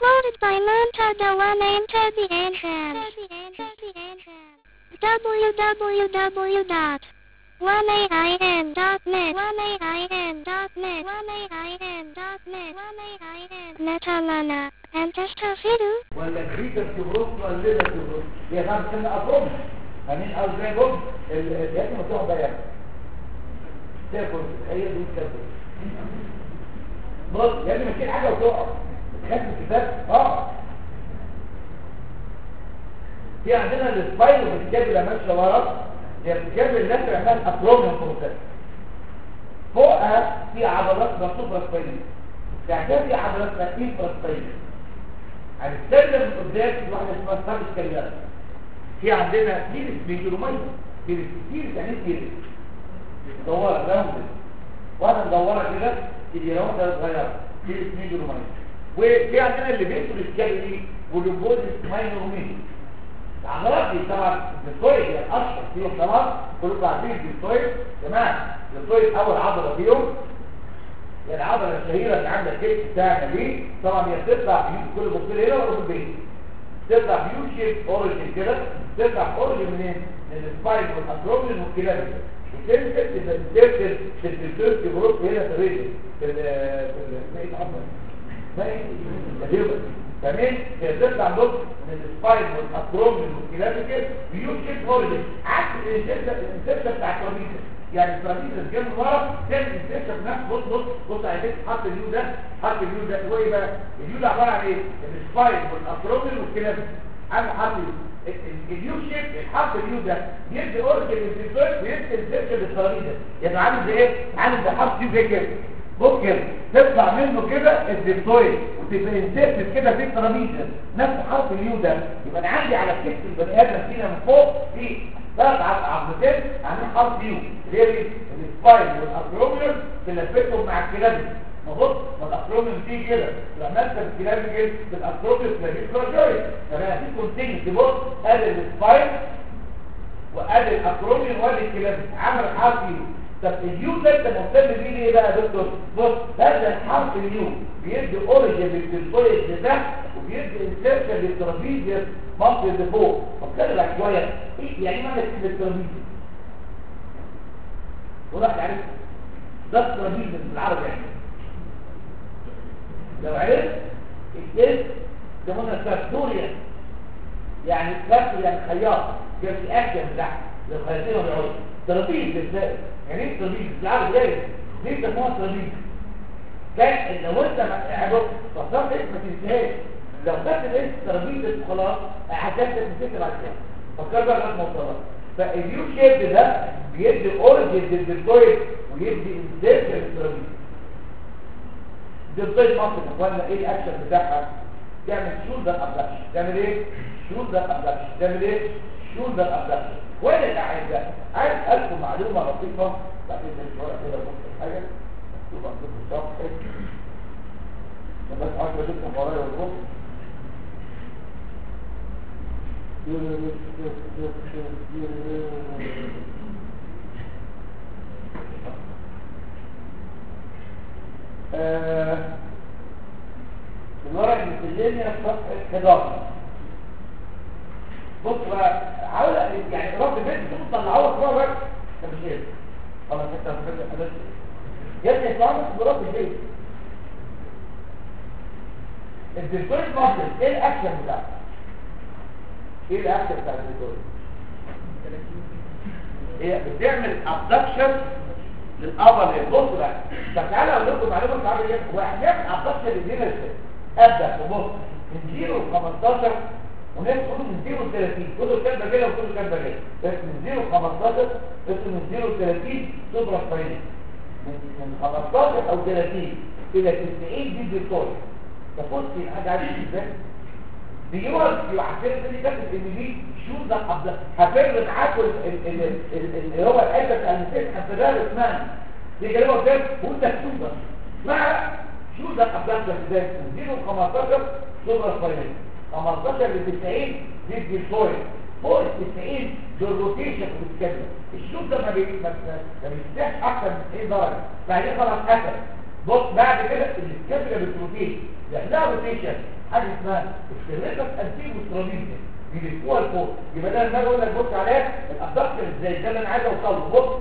Uploaded by Montada One Enter the Entrance. www.1ain.net 1ain.net 1ain.net Netalana. And Testafidu. ولا الفيتر تبروس ولا الليفر تبروس هي خمس سنة أطرم فاهمين أو زي بوم اليد مفتوح بيان تاكل هي دي الكبد بص يا ابني مش حاجة وتقع بتخاف من الكتاب اه في عندنا السباين والكابل ماشية ورا هي الكابل اللي بتعمل أطرم بروسيس فوقها في عضلات سوبر سباينية يعني في عضلات انفرا سباينية هنتكلم قدام في واحده اسمها سابس كليات في عندنا كيرس ميجرومية كيرس كيرس يعني ايه كيرس مدوره راوند واحده مدوره كده تيجي راوند صغيره كيرس ميجرومية وفي عندنا اللي بينتوا السكالي واللوبوز ماينورومين العضلات دي طبعا الدكتوري هي الاشهر فيهم طبعا كلكم عارفين الدكتوري تمام الدكتوري اول عضله فيهم هي العضله الشهيره اللي عندك الكتف بتاعنا دي طبعا هي بتطلع في كل بصير هنا ولا في البيت تطلع بيو شيب اوريجن كده تطلع اوريجن منين من السباين والابرومين والكلام وتنزل تبقى تنزل في الفيرست جروب هنا في الريجن في ال في ال ايه الحمد ما ايه الهيومن تمام هي بتطلع نص من السباين والابرومين والكلام كده بيو شيب اوريجن عكس الانسيرشن بتاع الترابيزه يعني الترابيزه الجنب ورا تعمل انسيرشن بنفس بص بص بص على حط اليو ده حط اليو ده هو ايه بقى اليو ده عباره عن ايه السباين والابرومين والكلام عامل حرف اليو شيب الحرف اليو ده يدي اورجن للديفلويد ويدي انسيرشن للترابيزه يعني عامل زي ايه عامل زي حرف يو زي كده ممكن تطلع منه كده الديفلويد وتبقى انسيرشن كده في الترابيزه نفس حرف اليو ده يبقى انا عندي على كتف البني ادم فينا من فوق في ثلاث عظمتين عاملين حرف يو اللي هي السباين والابروميوم تلفتهم مع الكلابي ما بص ما الابروميوم دي كده لو عملت الكلابي كده الابروميوم تلاقيه كراجوري فانا هديك كونتينيو تبص ادي السباين وادي الابروميوم وادي الكلابي عمل حرف يو طب اليو ده انت مهتم بيه ليه بقى يا دكتور بص هذا الحرف اليو بيدي اوريجن للديفويد لتحت وبيدي انسيرشن للترابيزيوس منطقه اللي فوق فكر لك شويه ايه يعني معنى كلمه الترابيزيوس وراح عارف ده الترابيزيوس بالعربي يعني لو عرفت الاسم ده هنا فاكتوريا يعني فاكتوريا يعني خياط بيبقى في اكشن تحت للخياطين والعود ترابيزيوس ازاي يعني ايه ترابيزيوس بالعربي ايه ليه بيسموها ترابيزيوس كان لو انت عبط فصلت اسم ما تنساهاش لو خدت الاسم ترابيزه وخلاص هتكتب تفتكر بعد كده فكر بقى لغايه ما اوصلها فاليو شيب ده بيدي اوريجن للديبلويد ويدي انسيرشن للترابيزه ديبلويد مصر اخوانا ايه الاكشن بتاعها تعمل شولدر ابلاكشن تعمل ايه شولدر ابلاكشن تعمل ايه شولدر ابلاكشن وين اللي عايز ده عايز اسالكم معلومه لطيفه بعدين الورق كده بص حاجه شوف عندكم صفحه بس عارف بدكم ورايا والبص الورق اللي في اللينيا صفحة 11 بص بقى عاوز يعني رب البيت تقوم تطلعوها كده بقى ده مش ايه خلاص انت فاكر حضرتك يا ابني اطلعوا برب البيت الدكتور مصر ايه الاكشن بتاعه ايه الاكشن بتاع الدكتور هي بتعمل ابدكشن للابر بص بقى طب تعالى اقول لكم معلومه صعبه جدا هو احنا بنعمل ابدكشن للدينا ازاي ابدا بص من 0 ل 15 وناس تقولوا من 0 ل 30 كله كام كده وكله كام كده بس من 0 ل 15 بس من 0 ل 30 سوبرا سباينال من 15 او 30 الى 90 دي دكتور تفوتي حاجه عايز ازاي بيقعد يعترف لي كاتب ان دي شو ده قبل هفر معاكم اللي هو الحته بتاع المسيح هفرها اسمها دي كلمه قدام وانت شو ده مع شو ده قبل ده ازاي اديله 15 سوبر فاينل 15 ل 90 دي الفويل فوق ال 90 دول روتيشن بتتكلم الشوط ده ما بيفتحش اكتر من 90 درجه بعدين خلاص قفل بص بعد كده الكابيلا بتروتيت لها روتيشن حاجه اسمها السيرفس انتيجو ترابيزيا بيلفوها لفوق يبقى ده لما اقول لك بص عليها الابدكتور ازاي ده اللي انا عايز اوصل له بص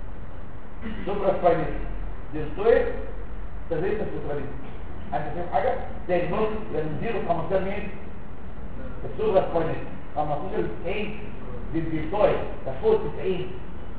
سوبرا سباينال ديستويد سيرفس وترابيزيا انت فاهم حاجه تاني بص من 0 ل 15 مين السوبرا سباينال 15 ل 90 للديستويد ده فوق 90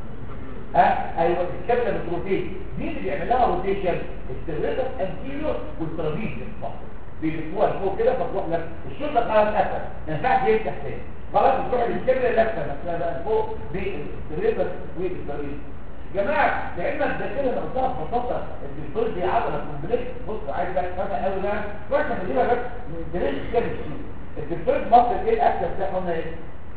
ها ايوه الكامله بتروتيت مين اللي بيعمل لها روتيشن السيرفس انتيريور والترابيزيا بيلفوها لفوق كده فتروح لك الشرطه خلاص قفل ما ينفعش يفتح تاني خلاص بتروح للكامله لفه نفسها بقى لفوق بالسيرفس والترابيزيا جماعه لعلمك ده كده انا قلتها ببساطه الدكتور دي عضله كومبلكس بص عايز بقى تفهمها قوي بقى واحنا بنجيبها بس من دريس كيمستري الدكتور في مصر ايه الاكل بتاعه قلنا ايه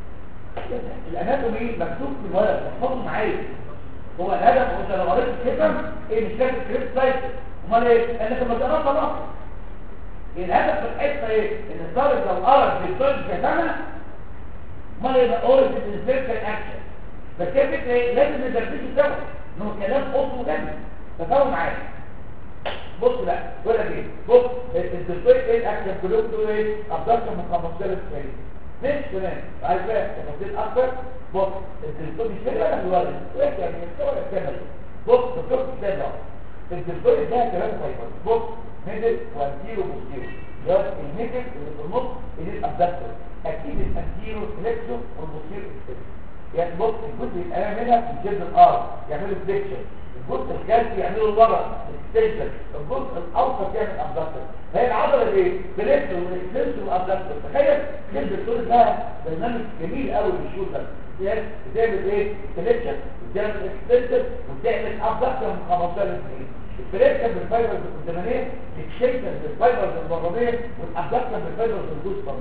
الاناتومي مكتوب في الورق احفظه معايا هو الهدف وانت لو قريت الكتاب ايه مش كاتب كريب سايت امال ايه انك لما تقرا خلاص الهدف في الحته ايه ان الطالب لو قرا في الطالب كتابه امال يبقى اوريجن انسيرشن اكشن بس هي فكره ايه لازم ندرسه سوا ان هو كلام قصه جامد تفاهم معايا بص لا ولا ايه بص الدكتور ايه الاكشن كلهم دول ايه ابدكشن من 15 سنه مش تمام عايز بقى تفاصيل اكتر بص الدكتور مش كده ولا الولد واحد يعني الصور الكامل بص الدكتور كده ده الدكتور ده ثلاثه فايبر بص ميدل وانتيرو بوستيرو ده الميدل اللي في النص اللي الابدكتور اكيد الانتيرو فليكسو والبوستيرو يعني بص الجزء الامامي منها في الجلد الار يعملوا فليكشن الجزء الخلفي يعملوا الورا اكستنشن الجزء الاوسط يعمل ابدكتور هي العضله دي فليكشن واكستنشن وابدكتور تخيل جلد الدكتور ده برنامج جميل قوي للشغل ده بتعمل ايه سelection وتعمل اكستنشن وتعمل ابدكتور من 15 سنين الفليكشن بالفايبرز القدامانيه الاكستنشن بالفايبرز البرانيه والابدكتور بالفايبرز الجزء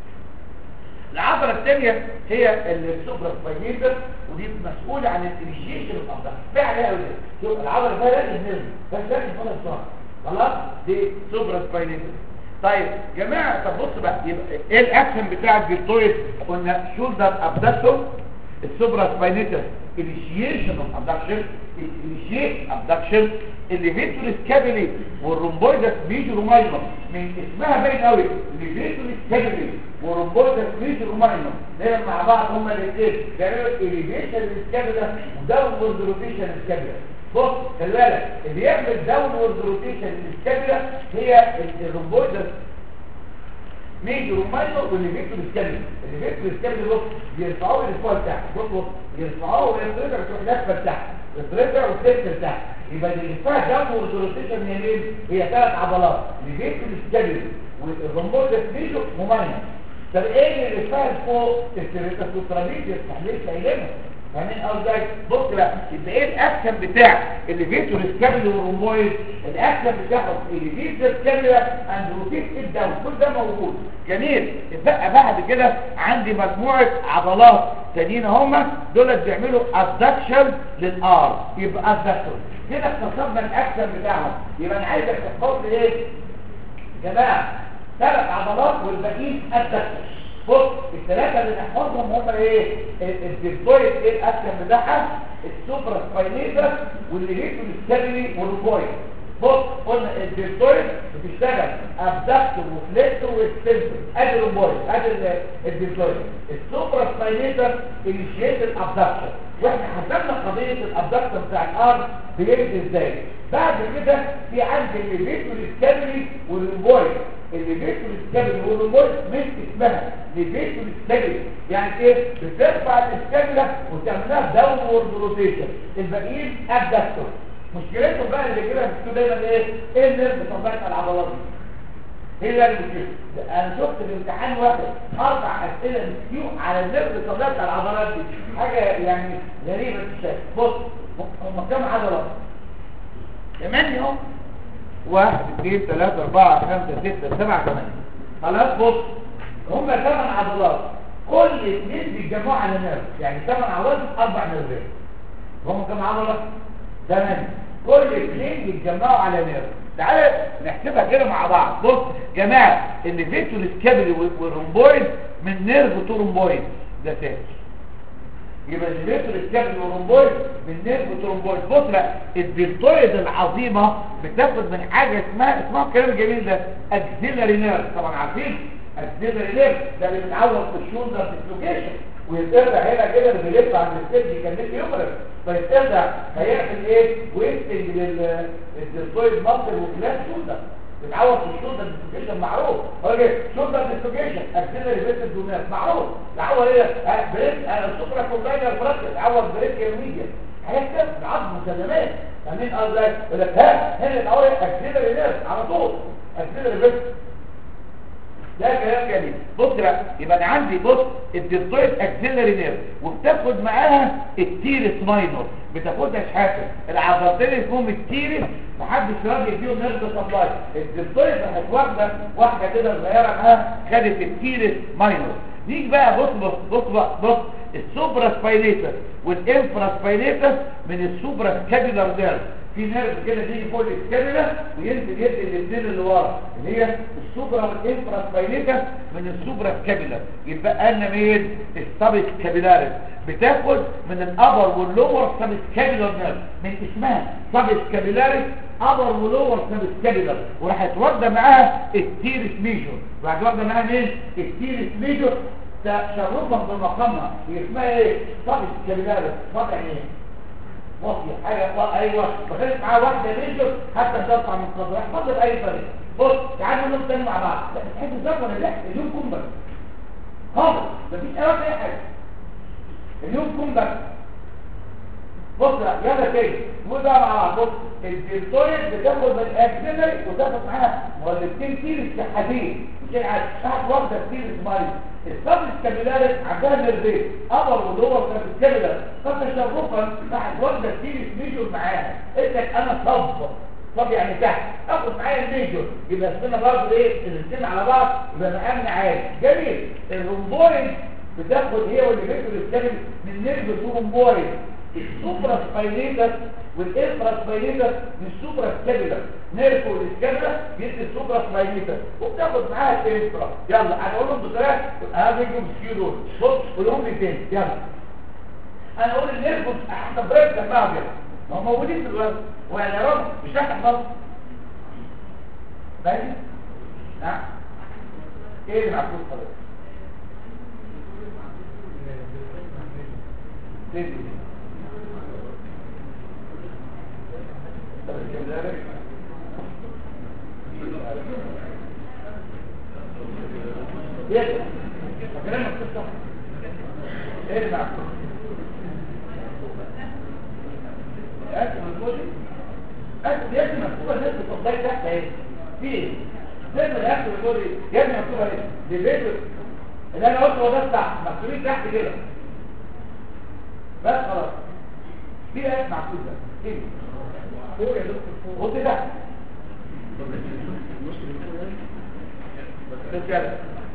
العضله الثانيه هي السوبرا سباينيتر ودي مسؤوله عن الانيشيشن الابدكتور فعلا قوي شوف العضله فيها لازم نرمي بس لازم نقولها بسرعه خلاص دي سوبرا سباينيتر طيب جماعه طب بص بقى يبقى ايه الاكشن بتاع الدكتور قلنا شولدر ابدكتور السوبرا سباينيتر initiation of abduction initiate abduction الليفيتور سكابيلي والرومبويدس ميجر ماينر من اسمها باين قوي الليفيتور سكابيلي والرومبويدس ميجر ماينر دايما مع بعض هما الاثنين بيعملوا اليفيشن سكابيلا وداونورد روتيشن سكابيلا بص خلي بالك اللي يعمل داونورد روتيشن سكابيلا هي الرومبويدس ميجر وماينر والليفيتور سكابيلا الليفيتور سكابيلا بص بيرفعوه للفوق تحت بص بص يرفعوه ويترفع تروح لفه تحت يترفع وتنزل تحت يبقى اللي فيها داونورد روتيشن هي مين؟ هي ثلاث عضلات الليفيتور سكابيلا والرومبويدس ميجر وماينر طب ايه اللي فيها فوق الترابيز يفتح ليه سايلينها فاهمين قصدي بص بقى يبقى ايه الاكشن بتاع الليفيتور سكابيلا والرومبويد الاكشن بتاعهم الليفيتور سكابيلا اند روتيت الدم كل ده موجود جميل اتبقى بعد كده عندي مجموعه عضلات تانيين هم دول بيعملوا ادكشن للار يبقى ادكشن كده اختصرنا الاكشن بتاعهم يبقى انا عايزك تحفظ لي ايه يا جماعه ثلاث عضلات والباقيين ادكشن بص الثلاثه اللي نحفظهم هم ايه الديبتويد ايه الاكشن بتاعها السوبرا سباينيتر والليفيتور السابيلي والروبويد بص قلنا الديبتويد بتشتغل ابدكتور وفليكتور واكستنسور ادي الروبويد ادي الديبتويد السوبرا سباينيتر انيشيت الابدكشن واحنا حسبنا قضيه الابدكشن بتاع الارض بيمشي ازاي بعد كده في عندي الليفيتور السابيلي والروبويد الليفيتور السكابل والروبويد مش اسمها ليفيتور السكابل يعني ايه بترفع السكابله وتعملها داونورد روتيشن الباقيين ابدكتور مشكلتهم بقى اللي كده بتكون دايما ايه ايه النيرف بتطبيق العضلات دي هي اللي المشكله انا شفت في امتحان واحد اربع اسئله كيو على النيرف بتطبيق العضلات دي حاجه يعني غريبه الشكل بص هم كام عضله ثمانيه اهو واحد اثنين ثلاثة أربعة خمسة ستة سبعة ثمانية خلاص بص هم ثمان عضلات كل اثنين بيتجمعوا على نيرف يعني ثمان عضلات أربع نيرفات هم كم عضلة؟ ثمانية كل اثنين بيتجمعوا على نيرف تعالى نحسبها كده مع بعض بص جماعة الليفيتور سكابلي والرومبويد من نيرف تو رومبويد ده ثابت يبقى الليفيتور الكابل والرومبويد من نيرف ترومبويد بص بقى الدلتويد العظيمه بتاخد من حاجه اسمها اسمها الكلام الجميل ده اكسيلاري نيرف طبعا عارفين اكسيلاري نيرف ده اللي بنعوض في الشولدر ديسلوكيشن ويترجع هنا كده اللي بيلف عند السيرجي كان ليه يمرض فيترجع هيعمل ايه ويستنج للدلتويد مصر وكلاس شولدر بتعوض في الشولدر ديسلوكيشن معروف اوكي شولدر ديسلوكيشن اكسيلاري فيتس دونات معروف تعوض ايه آه، بريك السوبرا كومباينر فراكشر تعوض بريك يوميا حاجات كده العظم مسلمات فاهمين قصدي يقول لك ها هنا الاول اكسيلاري نيرف على طول اكسيلاري فيتس ده كلام جميل بص بقى يبقى انا عندي بص الدلتويد اكسيلري نيرف وبتاخد معاها التيرس ماينور بتاخدها شحاته العضلتين اسمهم التيرس محدش راضي يديهم نيرف سبلاي الدلتويد راحت واخده واحده كده صغيره معاها خدت التيرس ماينور نيجي بقى بص بص بص بقى بص السوبرا سبايليتس والانفرا سبايليتس من السوبرا سكابيلار نيرف في نيرف كده بيجي فوق السكابيلا وينزل يدي الاثنين اللي ورا اللي هي السوبرا والانفرا سبايليتس من السوبرا سكابيلا يبقى انا مين السب سكابيلاريس بتاخد من الابر واللور سب سكابيلار نيرف من اسمها سب سكابيلاريس ابر ولور سب سكابيلار وراحت واخده معاها التيرس ميجور وراحت واخده معاها مين التيرس ميجور تشرفا بمقامها هي اسمها ايه سب سكابيلاريس وضع ايه واطية حاجة وا- ايوه بخلت معاه واحدة ميجر حتى ترفع من قدرها احفظها بأي طريقة بص تعالوا نقول تاني مع بعض لا بتحب الزرق ولا لا اليوم كومبر خالص مفيش اي اي حاجة اليوم كومبر بص بقى، يلا تاني نقول بقى مع بعض بص الديرتويد بتاخد من الاكسلري وتاخد معاها مولدتين كيلو الشحاتين مش عارف تحت واحدة كيلو اسماعيل الصبر الكابيلاري عندها نرفين ابر ولور كان الكابيلاري فتشرفا تحت واحدة كيلو ميجور معاها قلت لك انا صب صب يعني تحت اخد معايا الميجور يبقى السنة برضه ايه الاثنين على بعض يبقى مقامنا عالي جميل الرومبويد بتاخد هي واللي بياخد الكابل من نيرف تو رومبويد السوبرا سبايليتس والانفرا سبايليتس من السوبرا سكابيلر نيرف والسكابيلر بيدي السوبرا سبايليتس وبتاخد معاها الانفرا يلا انا اقول لهم بطريقه هذا يجوا بالسكيو دول بص قولهم لي تاني يلا انا اقول النيرف احسن بريك سماها كده ما هم موجودين في الوقت ويعني يا رب مش هتحفظ ماشي نعم ايه اللي معكوس خلاص تاني يقدر فكلام القصة ايه اللي معكوس اكل الكل اكل يا ابني مكتوبه الناس بتفضل تحت اهي في ايه زي ما الاكل الكل يا ابني مكتوبه ايه دي بيت اللي انا قلته هو ده تحت مكتوبين تحت كده بس خلاص في ايه معكوس ده ايه فوق يا دكتور فوق خد ده رجاله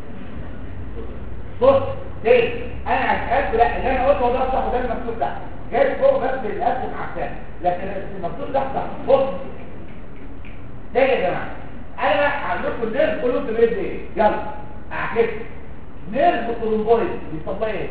بص تاني انا عايز لا اللي انا قلته هو ده صح وده المكتوب تحت جاي فوق بس الاكل مع الثاني لكن المكتوب تحت تحت بص تاني يا جماعه انا بقى هعمل لكم النيرف كله انتوا بايد ايه يلا اعكس نيرف ترومبويد بيسموها ايه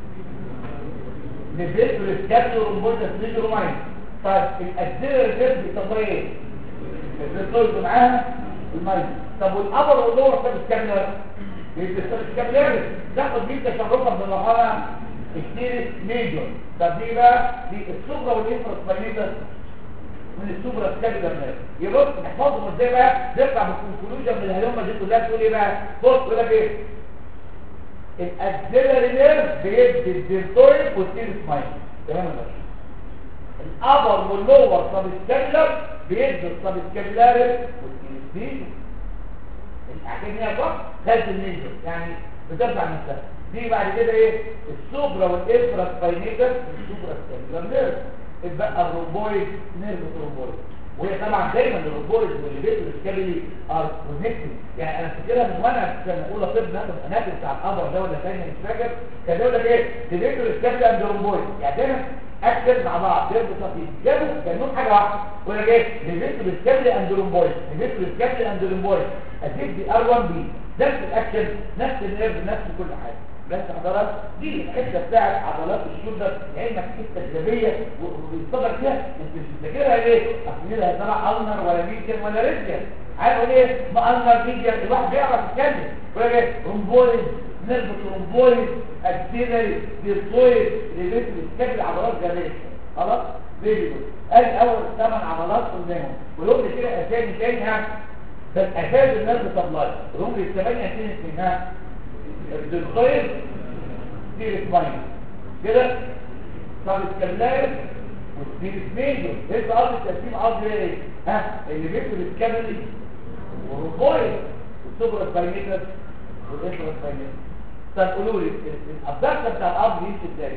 نزلت الاسكابل رومبويد تسليج روماين طيب الادير نيرف بيسموها ايه الريتويد معاها المايز طب والابر واللور طب الكابلر الكابلر تاخد دي تشرفا بالمقامه كتير ميجور طب دي بقى دي السوبرا والانفرا سباينيتس من السوبرا سكابلر نيرف يبص نحفظهم ازاي بقى نطلع بالكونكلوجن من الهلومه دي كلها تقول ايه بقى بص يقول لك ايه الاكسلري نيرف بيدي الديرتويد والتيرس مايز تمام يا باشا الابر واللور سب سكابلر بيدي السب سكابلاري والتيرس عشان هي صح خلف النيجر يعني بترفع نفسها دي بعد كده ايه السوبرا والانفرا سباينيتر السوبرا سكابلر نيرف اتبقى الروبويد نيرف الروبويد وهي طبعا دايما الروبويد والليبيتر السكابلي ار كونكتد يعني انا فاكرها من وانا في سنه اولى طب ناخد اناتوم بتاع الابر ده ولا ثانيه مش فاكر كان يقول لك ايه الليبيتر السكابلي اند روبويد يعني دايما اكتب مع بعض ديرب صفيف جابوا كانهم حاجه واحده يقول لك ايه الليبيتر السكابلي اند روبويد الليبيتر السكابلي اند روبويد اديك دي ار 1 بي نفس الاكشن نفس النيرف نفس كل حاجه بس عضلات دي الحته بتاعت عضلات الشولدر علمك حته جذابيه وبيصدر فيها انت مش بتذاكرها ليه؟ اصل لها طلع النر ولا ميديان ولا ريديان عارف اقول ايه؟ ما النر ميديان الواحد بيعرف يتكلم يقول لك ايه؟ رومبويد نربط رومبويد اكسيلري ديرتويد اللي بتكتب عضلات جانبيه خلاص؟ فيديو ادي اول ثمان عضلات قدامهم ولو كده اسامي تاني ها بس اساس النرف سبلاي رمز الثمانيه كانت منها الدلتويد ستيرس ماين كده طب الكلارس والستيرس ميجور ايه قصد التقسيم قصد ايه ها اللي بيكتب الكامل والروبويد والسوبر سباينيتر والانترا سباينيتر طب قولوا لي الابدكشن بتاع الارض يمشي ازاي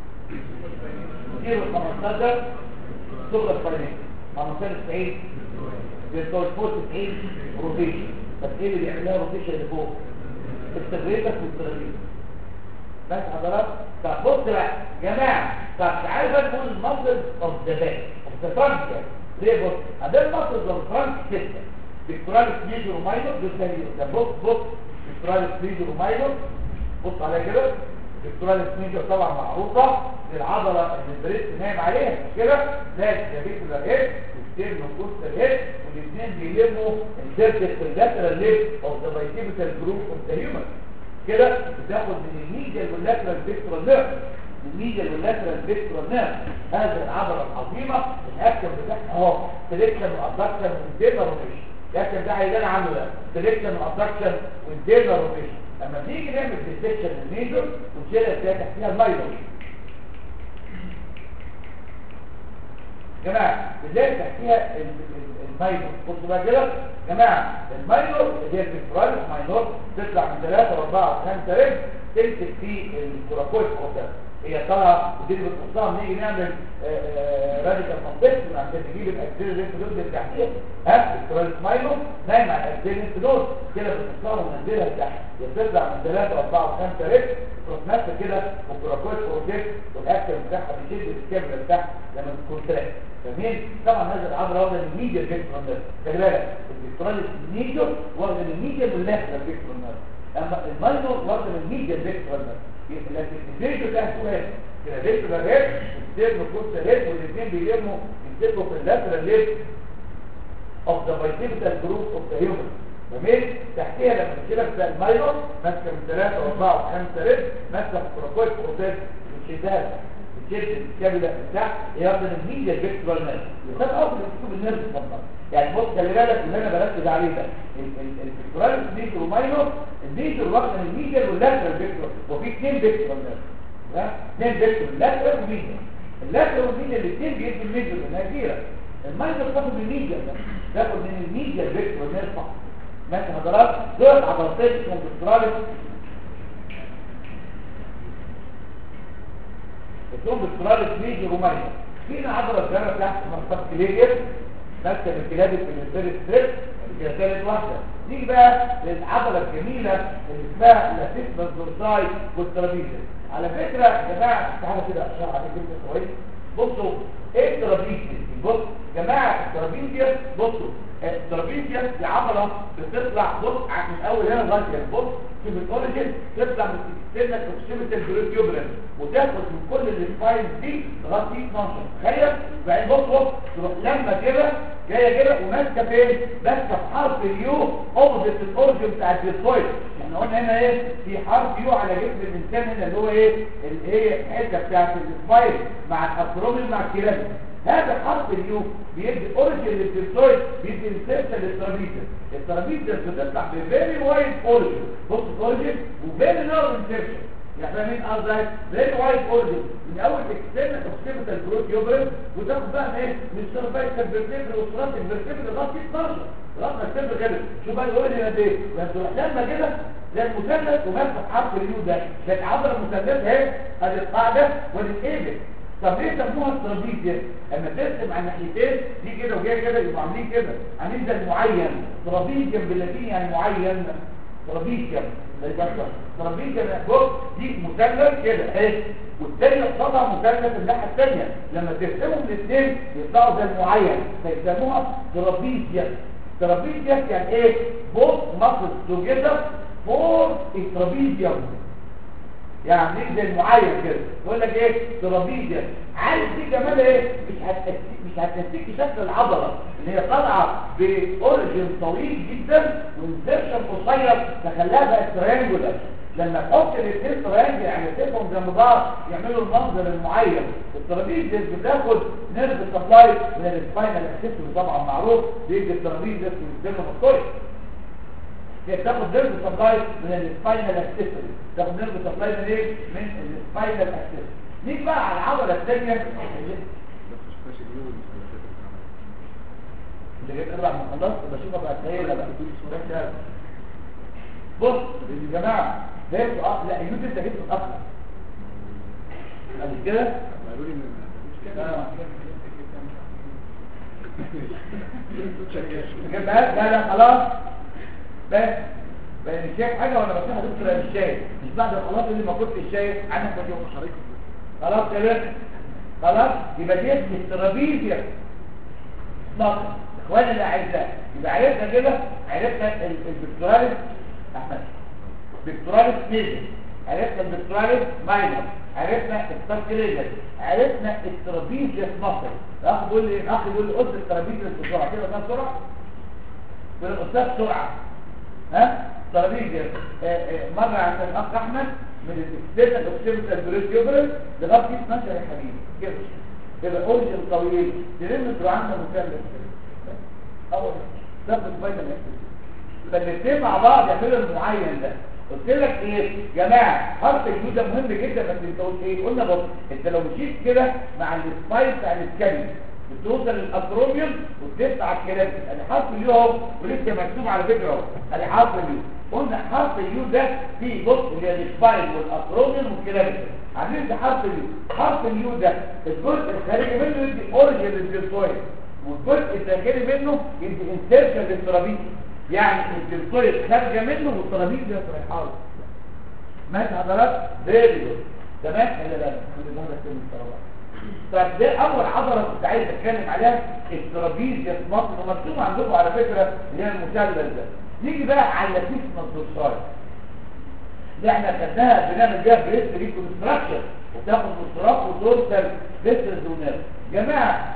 0 15 سوبر سباينيتر 15 90 بيرتول فوق 90 روتيشن بس ايه اللي بيعملها روتيشن اللي فوق التغريبك والتغريب بس حضرات طب بص بقى يا جماعه طب تعالوا بقى نقول المصدر اوف ذا باك اوف ذا فرونت ليه بص عندنا المصدر اوف فرونت سته بيكتوراليس ميجور وماينور دول ثاني ده بص بص بيكتوراليس ميجور وماينور بص عليها كده بيكتوراليس ميجور طبعا معروفه العضله اللي البريست نايم عليها مش كده ده الجابيكولار هيد والستيرن والكوستال هيد والاثنين بيلموا السيركت اللاترال ليب او ذا بايكيبيتال جروب اوف ذا هيومن كده بتاخد من الميديال واللاترال فيكتورال نيرف الميديال واللاترال فيكتورال نيرف هذه العضله العظيمه الاكشن بتاعها اهو سليكشن وابدكشن وانترنال روتيشن الاكشن ده عايزين عنه ده سليكشن وابدكشن وانترنال روتيشن لما نيجي نعمل ديسكشن للميجور ونشيلها تلاقي تحتيها الماينور جماعة ازاي تحتيها الماينور بصوا بقى كده جماعة الماينور اللي هي الفيكتوراليس ماينور تطلع من 3 و4 و5 رجل تمسك في الكوراكويد قدام هي طالعه ودي بتقصها نيجي نعمل راديكال كومبلكس عشان نجيب الاكسيل اللي انت اللي تحتيها ها الكوراكويد ماينور نايم على الاكسيل اللي انت دول كده بتقصها وننزلها لتحت بتطلع من 3 و4 و5 رجل تروح ماسكه كده والكوراكويد بروجكت والاكسل بتاعها بيشد الكاميرا بتاعها لما تكون تراك جميل طبعا هذا العضله واخده من الميديا فيكتورال نيرف خلي بالك الفيكتورال الميديا واخده من الميديا واللاترال فيكتورال نيرف اما الماينور واخده من الميديا فيكتورال نيرف لكن الفيديو ده سؤال كده فيكتورال هيد والستيرن كوست هيد والاثنين بيلموا يمسكوا في اللاترال ليد اوف ذا بايسيبيتال جروب اوف ذا هيومن جميل تحتيها لما تشيلك زي الماينور ماسكه من 3 و4 و5 رجل ماسكه في الكروكويد بروتين بتشدها الجلد الكاملة بتاع ياخد الميديا فيكتورال نيرف وده اصل الكتب النيرف فقط يعني بص خلي بالك اللي انا بركز عليه ده الفيكتورال ميجر وماينور الميجر واخد من الميديا واللاترال فيكتور وفي اثنين فيكتورال نيرف اثنين فيكتور لاترال وميديا اللاترال والميديا الاثنين بيدوا الميجر لانها كبيره الماينور تاخد من الميديا ده تاخد من الميديا فيكتورال نيرف فقط ماشي حضرات دول عضلتين اسمهم فيكتورال اسمهم بالكرالس ميجي رومانيا فينا عضلة الجرة تحت مرتبط كليجر ماسكة بالكلاب في الفيرس ستريب كده ثالث واحدة نيجي بقى للعضلة الجميلة اللي اسمها لاتيسما الدورساي والترابيزة على فكرة يا جماعة تعالى كده اشرح عليك كده كويس بصوا ايه الترابيزة بص يا جماعة الترابيزة بصوا الترابيزيا دي عضلة بتطلع بص من اول هنا لغايه هنا بص في الاوريجن تطلع من السنة بروكسيميتال جلوتيوبرال وتاخد من كل السباين دي لغايه 12 تخيل بعدين بص بص تروح لما كده جايه كده وماسكه فين ماسكه في حرف اليو اوبزيت الاوريجن بتاع الديسويد احنا قلنا هنا ايه في حرف يو على جسم الانسان هنا اللي هو ايه اللي هي الحته بتاعت السباين مع الاكرومين مع الكيراميك هذا حرف اليو بيدي اوريجن للديسويد بيدي انسيرشن للترابيزه الترابيزه بتطلع بفيري وايد اوريجن بص اوريجن وفيري نار انسيرشن يعني فاهمين قصدي فيري وايد اوريجن من اول اكسترنال اوكسيبيتال جروث يوبرن وتاخد بقى ايه من السيرفايكال فيرتيبرال والثراسك فيرتيبرال لغايه 12 لغايه ما تكتب كده شوف بقى الاوريجن قد ايه لما كده زي المثلث وماسك حرف اليو ده كانت عضله مثلثه اهي ادي القاعده وادي الايبك طب ليه سموها الترابيزيا اما ترسم على الناحيتين دي كده وجايه كده يبقوا عاملين كده عاملين زي معين ترابيزيا باللاتيني يعني معين ترابيزيا ترابيزيا بص دي مثلث كده اهي والثانيه قصادها مثلث الناحيه الثانيه لما ترسمهم الاثنين يطلعوا زي معين فيسموها ترابيزيا ترابيزيا يعني ايه بوث ماسل توجذر فور الترابيزيا يعني زي المعين كده يقول لك ايه ترابيزيا عارف دي كمان ايه مش هتنسيك مش هتنسيك شكل العضله اللي هي طالعه باوريجن طويل جدا وانسرشن قصير تخليها بقت تريانجولار لما تحط الاثنين تريانجل يعني تفهم جنب بعض يعملوا المنظر المعين الترابيزيا بتاخد نيرف سبلاي من السباينال اكسسوري طبعا معروف بيجي الترابيزيا والسيرفو ماسكويد هي بتاخد نيرف سبلاي من السباينال اكسسوري تاخد نيرف سبلاي من ايه من السباينال اكسسوري نيجي بقى على العضله الثانيه اللي جيت اربع ما خلصت بشوفها بقى ايه لا بقى بس بص يا جماعه فهمتوا اه لا يوسف انت جبت اصلا قبل كده قالوا لي آه. جبت لا لا خلاص بس بقى مش شايف حاجه ولا بصيحه دكتور مش شايف مش بعد الخلاص اللي ما كنتش شايف عنك بشوف حضرتك خلاص كده خلاص يبقى دي الترابيزيا ناقص اخواني اللي اعزاء يبقى عرفنا كده عرفنا ال- البكتوراليس احمد بكتوراليس ميجر عرفنا البكتوراليس ماينر عرفنا السبكريجر عرفنا الترابيزيا ناقص الاخ بيقول لي الاخ بيقول لي قلت الترابيزيا بسرعه كده ده بسرعه يقول الاستاذ بسرعه ها ترابيزيا آه، آه، مره عند الاخ احمد من الاكسترنال اوكسيبيتال بريسيوبرال لغايه 12 يا حبيبي كده يبقى اورجن طويل تلم الدراعنا مكمل اول ضغط فيتامين فالاثنين مع بعض يعملوا المعين ده قلت لك ايه يا جماعه حرف اليو ده مهم جدا بس انت قلت ايه قلنا بص انت لو مشيت كده مع السبايس بتاع السكالي بتوصل للاكروميوم وتفتح على الكلام ادي حرف اليو اهو ولسه مكتوب على فكره اهو ادي حرف اليو قلنا حرف اليو ده فيه بص اللي هي السبايس والاكروميوم والكلام عاملين ده حرف اليو حرف اليو ده الجزء الخارجي منه يدي اوريجن للديرتويد والجزء الداخلي منه يدي انسيرشن للترابيز يعني الديرتويد خارجه منه والترابيز ده رايحه له ماشي حضرتك فيري جود تمام خلي بالك خلي بالك من الترابيز طب ده اول عضله كنت عايز اتكلم عليها الترابيزيا في مصر ومكتوب عندكم على فكره اللي هي المثلث ده نيجي بقى على اللاتيسما الدورسال اللي احنا خدناها بنعمل بيها بريست ريكونستراكشن وتاخد مصراف ودورسال فيسرز ونيرف جماعه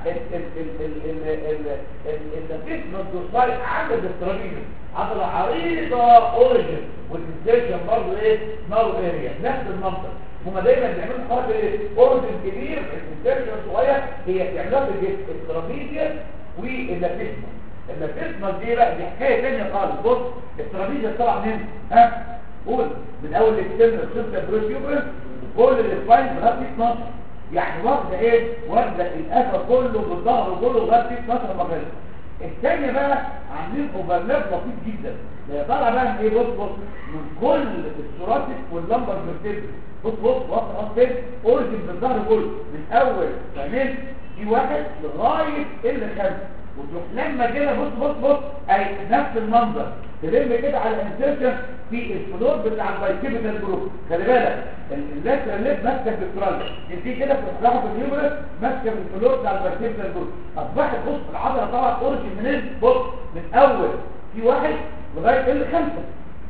اللاتيسما الدورسال عدد الترابيزيا عضله عريضه اوريجن والانسيرشن برضه ايه نارو اريا نفس المنطق هما دايما بيعملوا حركه ايه اورجن كبير الانسيرشن صغير هي بتعملها في الجسم الترابيزيا واللاتيسما اللاتيسما دي بقى دي حكايه ثانيه خالص بص الترابيزيا طالعه منين ها قول من اول الاكسترنال سيستم بروسيوبرس كل السباين لغايه 12 يعني واخده ايه واخده الاثر كله بالظهر كله لغايه 12 مغرب الثانيه بقى عاملين اوفرلاب لطيف جدا ده طالع بقى من ايه بص بص من كل الثوراتيك واللمبر فيرتيبري بص بص واخد اصلا اورجن بالظهر كله من اول فاهمين في واحد لغايه اللي خمسه وتروح لما كده بص بص بص اي نفس المنظر تلم كده على الانسيرشن في الفلور بتاع البايكيبيتال جروب خلي بالك اللاترال ليب ماسكه في الترال دي كده في مصلحه الهيومرس ماسكه في الفلور بتاع البايكيبيتال جروب اصبحت بص العضله طبعا اورجن منين بص من اول في واحد لغايه اللي خمسه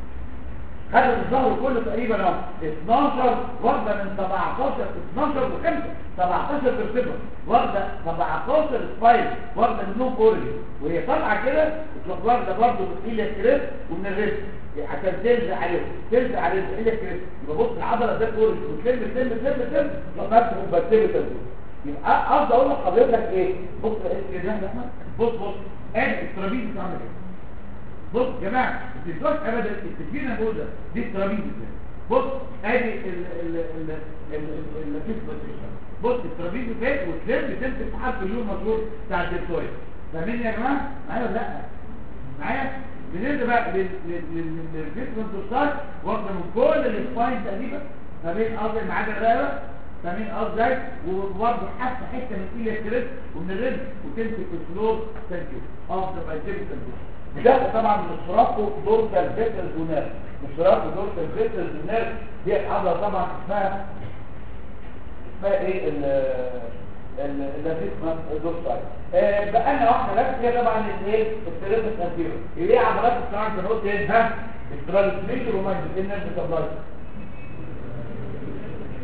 خدت الظهر كله تقريبا اهو 12 واخده من 17 12 و5 17 ترتبه واخده 17 سبايل واخده منهم اوريجن وهي طالعه كده تروح واخده برضه من ايليا كريس ومن الريست عشان تلزق عليه تلزق عليه ايليا كريس يبقى بص العضله ده اوريجن وتلم تلم تلم تلم تروح ماسكه في البكتيريا يبقى قصدي اقول لحضرتك ايه بص ايه كده يا احمد بص بص ادي الترابيز بتعمل ايه بص يا جماعه الدكتور ابدا التفكير انا بقول ده دي الترابيز ازاي بص ادي ال ال ال ال الكيس بص الترابيز ازاي وتلم تمسك في حرف اليوم المشهور بتاع الدكتور فاهمين يا جماعه معايا ولا لا معايا بنرجع بقى للكيس والدكتور واخده من كل السباين تقريبا ما بين قصدي ما عدا الرقبه فاهمين قصدي وبرضه حتى حته من ايليا كريس ومن الرجل وتمسك في الفلور ثانك يو اوف ذا بايسيبل ده طبعا مشتركه دورتال فيترز ونيرف مشتركه دورتال فيترز ونيرف دي عضله طبعا اسمها اسمها ايه ال ال اللي اسمها دورتال آه بقى لنا واحده بس هي طبعا الايه السيرفس انتيرو ايه عضلات السرعه انت قلت ايه ها الترانسميشن ومايند النيرف سبلاي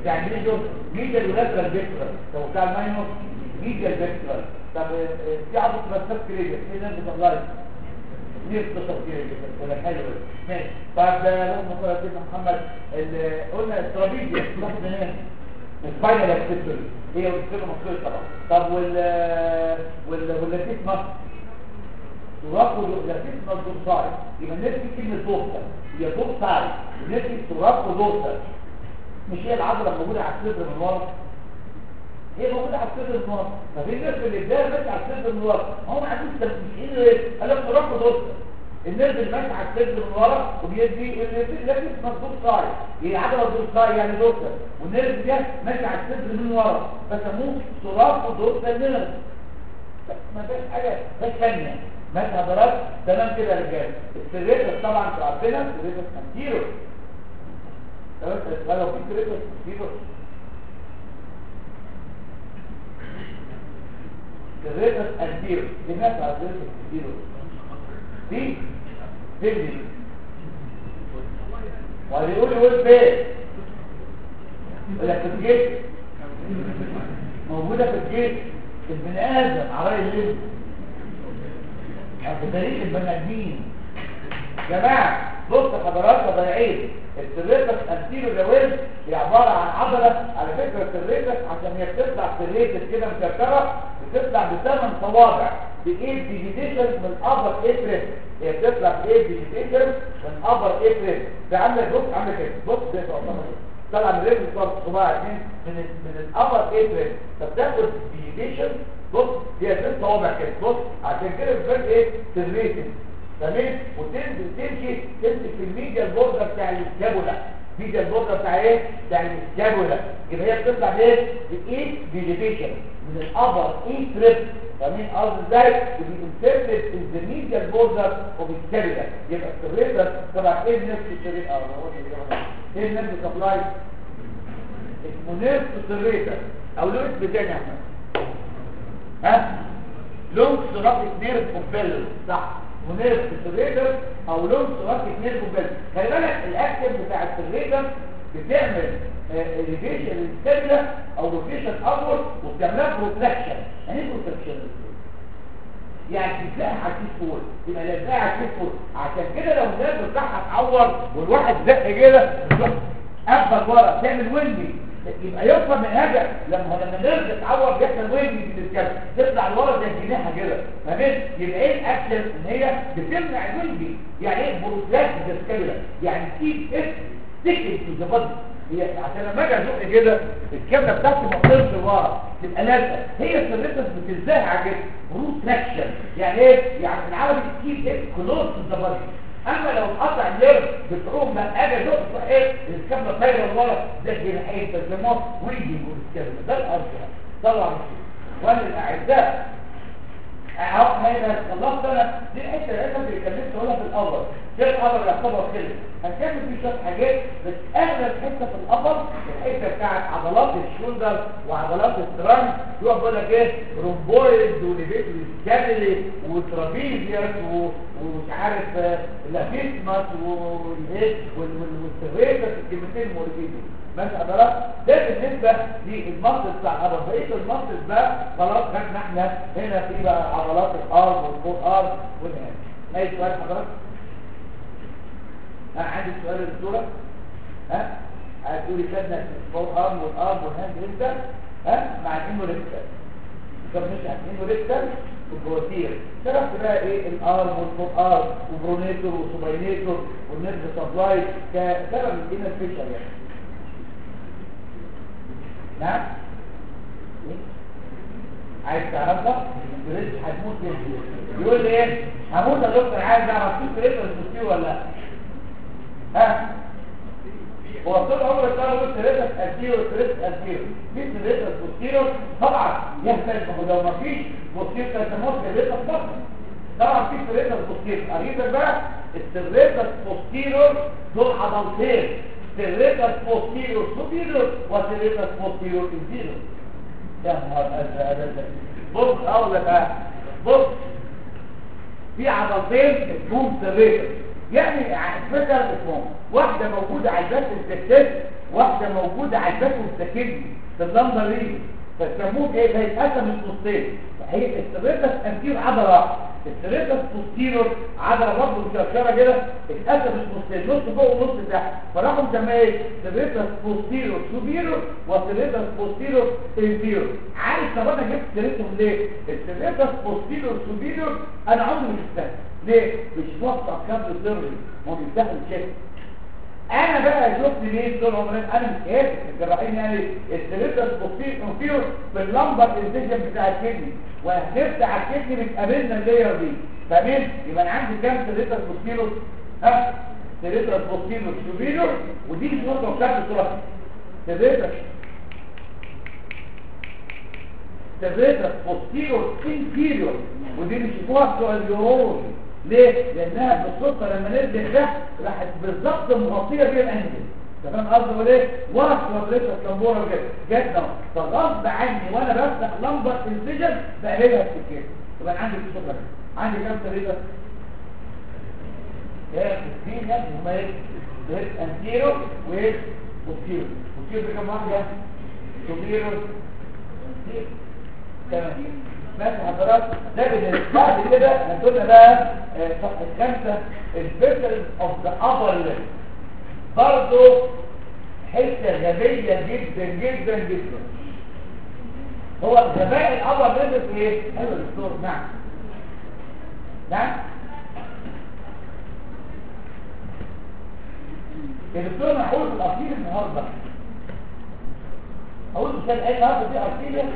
يعني مين دول ميديال ولاترال فيكتورال طب بتاع الماينور ميديال فيكتورال طب آه، آه، في عضله ترانسفير كريجر في نيرف سبلاي نيرف سبلاي ولا حلو ماشي طب آه، اللهم صل على سيدنا محمد ال- قلنا الترابيزيا بتاخد منين الفاينل اكسسوري هي بتصير مصرية طبعا طب وال وال واللاتيس مصر تراق واللاتيس مصر دورساي يبقى نفسي كلمة دورسا هي دورساي نفسي تراق ودورسا مش هي العضلة موجودة على الصدر من ورا هي موجودة على الصدر من ورا ففي النرف اللي قدام ماشي على الصدر من ورا هو ما عندوش تمثيل ايه قال لك تراق ودورسا النرف اللي ماشي على الصدر من ورا وبيدي اللاتيس مصر دورساي هي عضلة دورساي يعني دورسا والنرف ده ماشي على الصدر من ورا فسموه تراق ودورسا نرف ما فيش حاجة مش ثانية ماشي حضرات تمام كده يا رجاله السريتس طبعا انتوا عارفينها السريتس انتيرو تمام بس لو في سريتس انتيرو السريتس انتيرو دي ناس على السريتس انتيرو دي دي وهذا يقول يقول فين يقول لك في الجيش موجودة في الجيش البني آدم عراي الليل في تاريخ البني آدمين جماعة بص حضرات ضايعين السريتس انتيرو لويل هي عبارة عن عضلة على فكرة السريتس عشان هي بتطلع سريتس كده مكركرة بتطلع بثمان صوابع بإيد ديجيتيشن من أبر إبريس هي بتطلع بإيد ديجيتيشن من أبر إبريس ده عندك بص عندك كده بص ده تعتبر طلع من رجل صواب صباع اتنين من ال من الأبر إبريس فبتاخد ديجيتيشن بص هي ست صوابع كده بص عشان كده بتبقى ايه سريتس تمام وتنزل تمشي تمسك في الميديا البوردر بتاع السكابولا الميديا البوردر بتاع ايه بتاع السكابولا يبقى هي بتطلع بايه بايه ديجيتيشن من الابر اي تريب فاهمين قصدي ازاي بينسرت ذا ميديا البوردر اوف السكابولا يبقى السريتر طبعا ايه نفس السريتر اه هو ايه نفس سبلاي اسمه نفس السريتر او له اسم تاني يا احمد ها لونج سورابيك نيرف اوبيل صح ونيرف السريتر او لونج سورابيك نيرف اوبيل خلي بالك الاكتف بتاع السريتر بتعمل ريفيشن للسيلة او روتيشن ابورد وبتعملها بروتراكشن يعني ايه بروتراكشن يعني تتلاقي على الكيس فول يبقى لازقها على الكيس فول عشان كده لو الناس بتاعها اتعور والواحد زق كده قبل ورا تعمل ويندي يبقى يوصل من هذا لما لما النرد تتعور بيحصل ويندي من الكلب تطلع لورا زي الجناحه كده فاهم يبقى ايه الاكشن ان هي بتمنع الويندي يعني ايه بروتراكشن الكلى يعني تجيب اسم تكتب في الزبط هي عشان لما اجي ازق كده الكبده بتاعتي ما تطيرش لورا تبقى لازقه هي السيرفيس بتلزقها كده روت تراكشن يعني ايه يعني العربي تجيب ايه كلوز الزبط اما لو قطع النيرف بتقوم ما اجي ازق تروح ايه الكبده طايره لورا ده جناحين بيسموه ويدنج والكبده ده الارجح طلع وانا الاعزاء اهو هنا خلصت انا دي الحته اللي انا اتكلمت ولا في الاول في الابر يعتبر كده هنكمل فيه شويه حاجات بس اغلب حته في الابر الحته بتاعت عضلات الشولدر وعضلات الترانك يقعد يقول لك ايه رومبويد وليفيت سكابيلي وترابيزيوس و- ومش عارف آه، لافيسماس والايه والسيريتس الكلمتين المولدين بس عضلات ده بالنسبه للمصل بتاع الابر بقيه المصل بقى خلاص خدنا احنا هنا في بقى عضلات الارم والفور ارم والهام اي سؤال حضرتك ها عندي سؤال للدكتوره ها هتقولي خدنا الفور ارم والارم والهاند امتى ها مع الانوريكتال طب مش عارف انوريكتال والبروتير شرحت بقى ايه الارم والفور ارم وبرونيتور وسوباينيتور والنيرف سبلاي كسبب الانر فيشر يعني نعم إيه؟ عايز تعرفها بريد هتموت ليه يقول لي ايه هموت يا دكتور عايز اعرف في بريد ولا ولا لا ها هو طول عمر الطالب يقول ثلاثة أسيرو ثلاثة أسيرو في ثلاثة بوستيرو طبعا يختلف ما هو لو ما فيش بوستيرو تسموه ثلاثة فقط طبعا في ثلاثة بوستيرو قريبا بقى الثلاثة بوستيرو دول عضلتين ثلاثة بوستيرو سوبيرو وثلاثة بوستيرو انفيرو يا نهار ازرق ازرق بص اقول لك بقى بص في عضلتين اسمهم ثلاثة يعني فكر اسمهم واحدة موجودة على الباس التكتس واحده موجوده على الباك والسكن في اللمبه دي فسموه ايه هيتقسم نصين هي السيريتس انتير عضله واحده السيريتس بوستيرور عضله برضه مشرشره كده اتقسم نصين نص فوق ونص تحت فراحوا مسميه ايه سيريتس بوستيرور سوبيرور وسيريتس بوستيرور انفيرور عارف طب انا جبت سيريتهم ليه السيريتس بوستيرور سوبيرور انا عمري ما شفتها ليه مش وقت كابل سري ما بيفتحوا الشيك انا بقى شفت ليه طول عمري انا مش قادر الجراحين يعني السيريتس بوستيرور في اللمبر انفيجن بتاع الكدني وهنفتح الكدني بتقابلنا اللاير دي فاهمين يبقى انا عندي كام سيريتس بوستيرور ها سيريتس بوستيرور سوبيرور ودي مش نقطه بتاعت الصوره سيريتس سيريتس بوستيرور انفيريور ودي مش يشوفوها بتوع اليورولوجي ليه؟ لانها بالصدفه لما نزل تحت راحت بالظبط مغطيه بيه الانجل تمام قصدي ولا ايه؟ ورا كوادريتا كامبورا كده جت اهو فغصب عني وانا بفتح لمبه انسجن بقلبها في الكيس يبقى انا عندي الصوره دي عندي كام سريره؟ ايه اثنين يا ابني هما ايه؟ ده انتيرو وايه؟ بوستيرو بوستيرو دي كام واحده؟ سوبيرو تمام بس حضرات ده بالنسبه بعد كده هتقولنا بقى صفحه خمسه الفيسل اوف ذا ابر ليب برضه حته غبيه جدا جدا جدا هو غباء الابر ليب في ايه؟ ايوه دكتور نعم نعم يا دكتور انا هقول في الارتيل النهارده هقول مثال ايه النهارده دي ارتيليا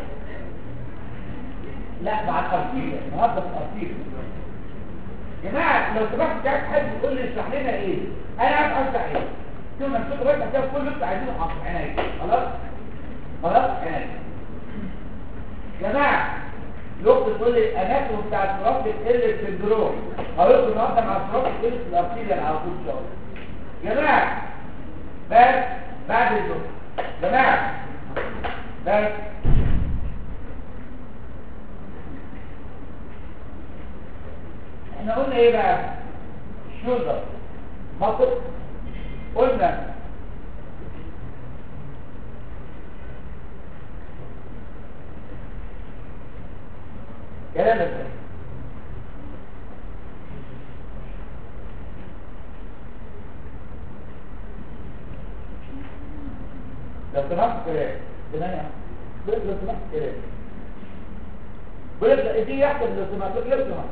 لا مع الارتيليا النهارده في الارتيليا جماعه لو سمحت عايز حد يقول لي اشرح لنا ايه انا عارف اشرح ايه ثم نشوف بس كده كل اللي انتوا عايزينه حاطط عينيا خلاص خلاص عينيا جماعه لوقت تقول لي الاناتوم بتاع التراب بتقل السندروم هقول النهارده مع التراب بتقل في الارتيليا على طول ان شاء الله جماعه بس بعد الظهر جماعه بس احنا قلنا ايه بقى الشولدر مصر قلنا كلام ازاي لو سمحت كلام تمام لو سمحت كلام بيبدأ دي يحصل لو سمحت لو سمحت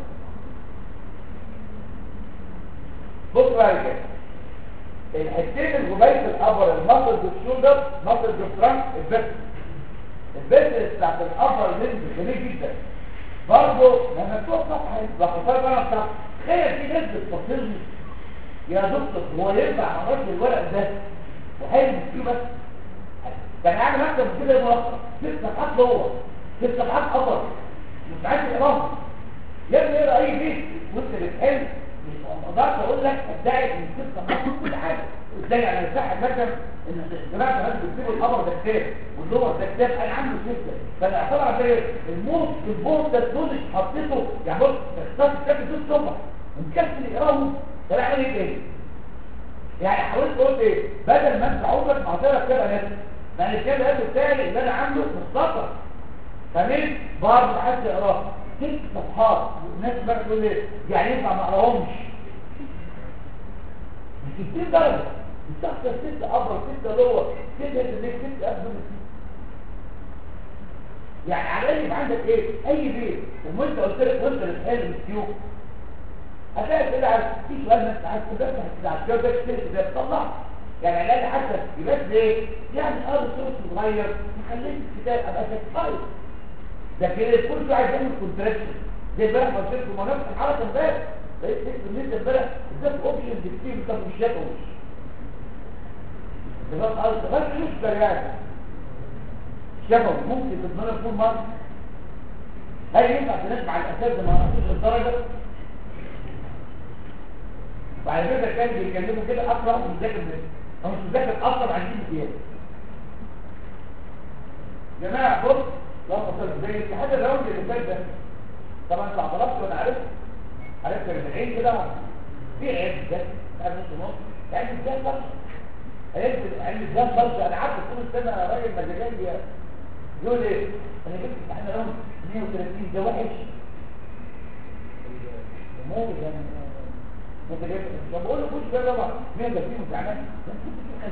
بص بقى كده الحتتين الجبيت الابر المصل بالشولدر مصل بالفرنك البس البس بتاعت الابر لينز غريب جدا برضه لما تشوف صفحه بخطار بقى بتاع تخيل في ناس بتفصلني يا دكتور هو ينفع مرات الورق ده وحلم فيه بس كان عامل مكتب كده ملخص ست صفحات جوه ست صفحات ابر مش عايز تقراها يا ابني اقرا اي بيت وانت بتحل مش اقدرش اقول لك ادعي ان القصه مكتوب كل حاجه ازاي انا مساحه المكتب ان الجماعه الناس بيكتبوا الخبر ده كتاب واللغه ده كتاب انا عامله سته فانا اعتبر زي الموت البوت ده دول حطيته يعني بص اختار الكتاب دول صفحه ومكسل يقراهم طب اعمل ايه تاني؟ يعني حاولت قلت ايه بدل ما انت عمرك ما هتقرا كتاب اناتومي ما انا الكتاب الاناتومي بتاعي اللي انا عامله مختصر فاهمين؟ برضه حد يقراه ست صفحات الناس بقى تقول ايه يعني ينفع ما اقراهمش 60 درجه الشخص ست ابرز ست لور ست اللي ست قبل يعني على الاقل يبقى عندك ايه اي بيت وانت قلت لك وانت بتحل السيوف هتلاقي كده على في سؤال ما انت عايز تبدا على السيوف ده كتير ده تطلع يعني على الاقل حتى يبقى ليه يعني اه الصوت صغير خليك الكتاب ابقى ساتفايد لكن كل شويه عايز يعمل كونتراكشن زي امبارح ما قلت لكم ما نفس الحركه امبارح بقيت تكتب ان انت امبارح اداك اوبشن كتير انت مش شايفه تمام ارض غير مش بريان شفوي ممكن تتمنى تكون مرض هل ينفع تنسمع الاساس ما نقصوش الدرجه وعلى فكره كان بيتكلموا كده اقرا من ذاكر هو مش مذاكر اصلا عن دين الديانه جماعه بص لا تصل زي الاتحاد الراوند اللي فات ده طبعا انت اعترفت وانا عرفت عرفت من العين كده في عيب ده قبل نص نص يعني ازاي صح هينزل علم الدم برضه انا قعدت طول السنه راجل مزاجنجي يقول ايه انا جبت امتحان رقم 130 ده وحش مالي ده انت جايب طب بقول له خش بقى طبعا 130 وزعلان ده كنت في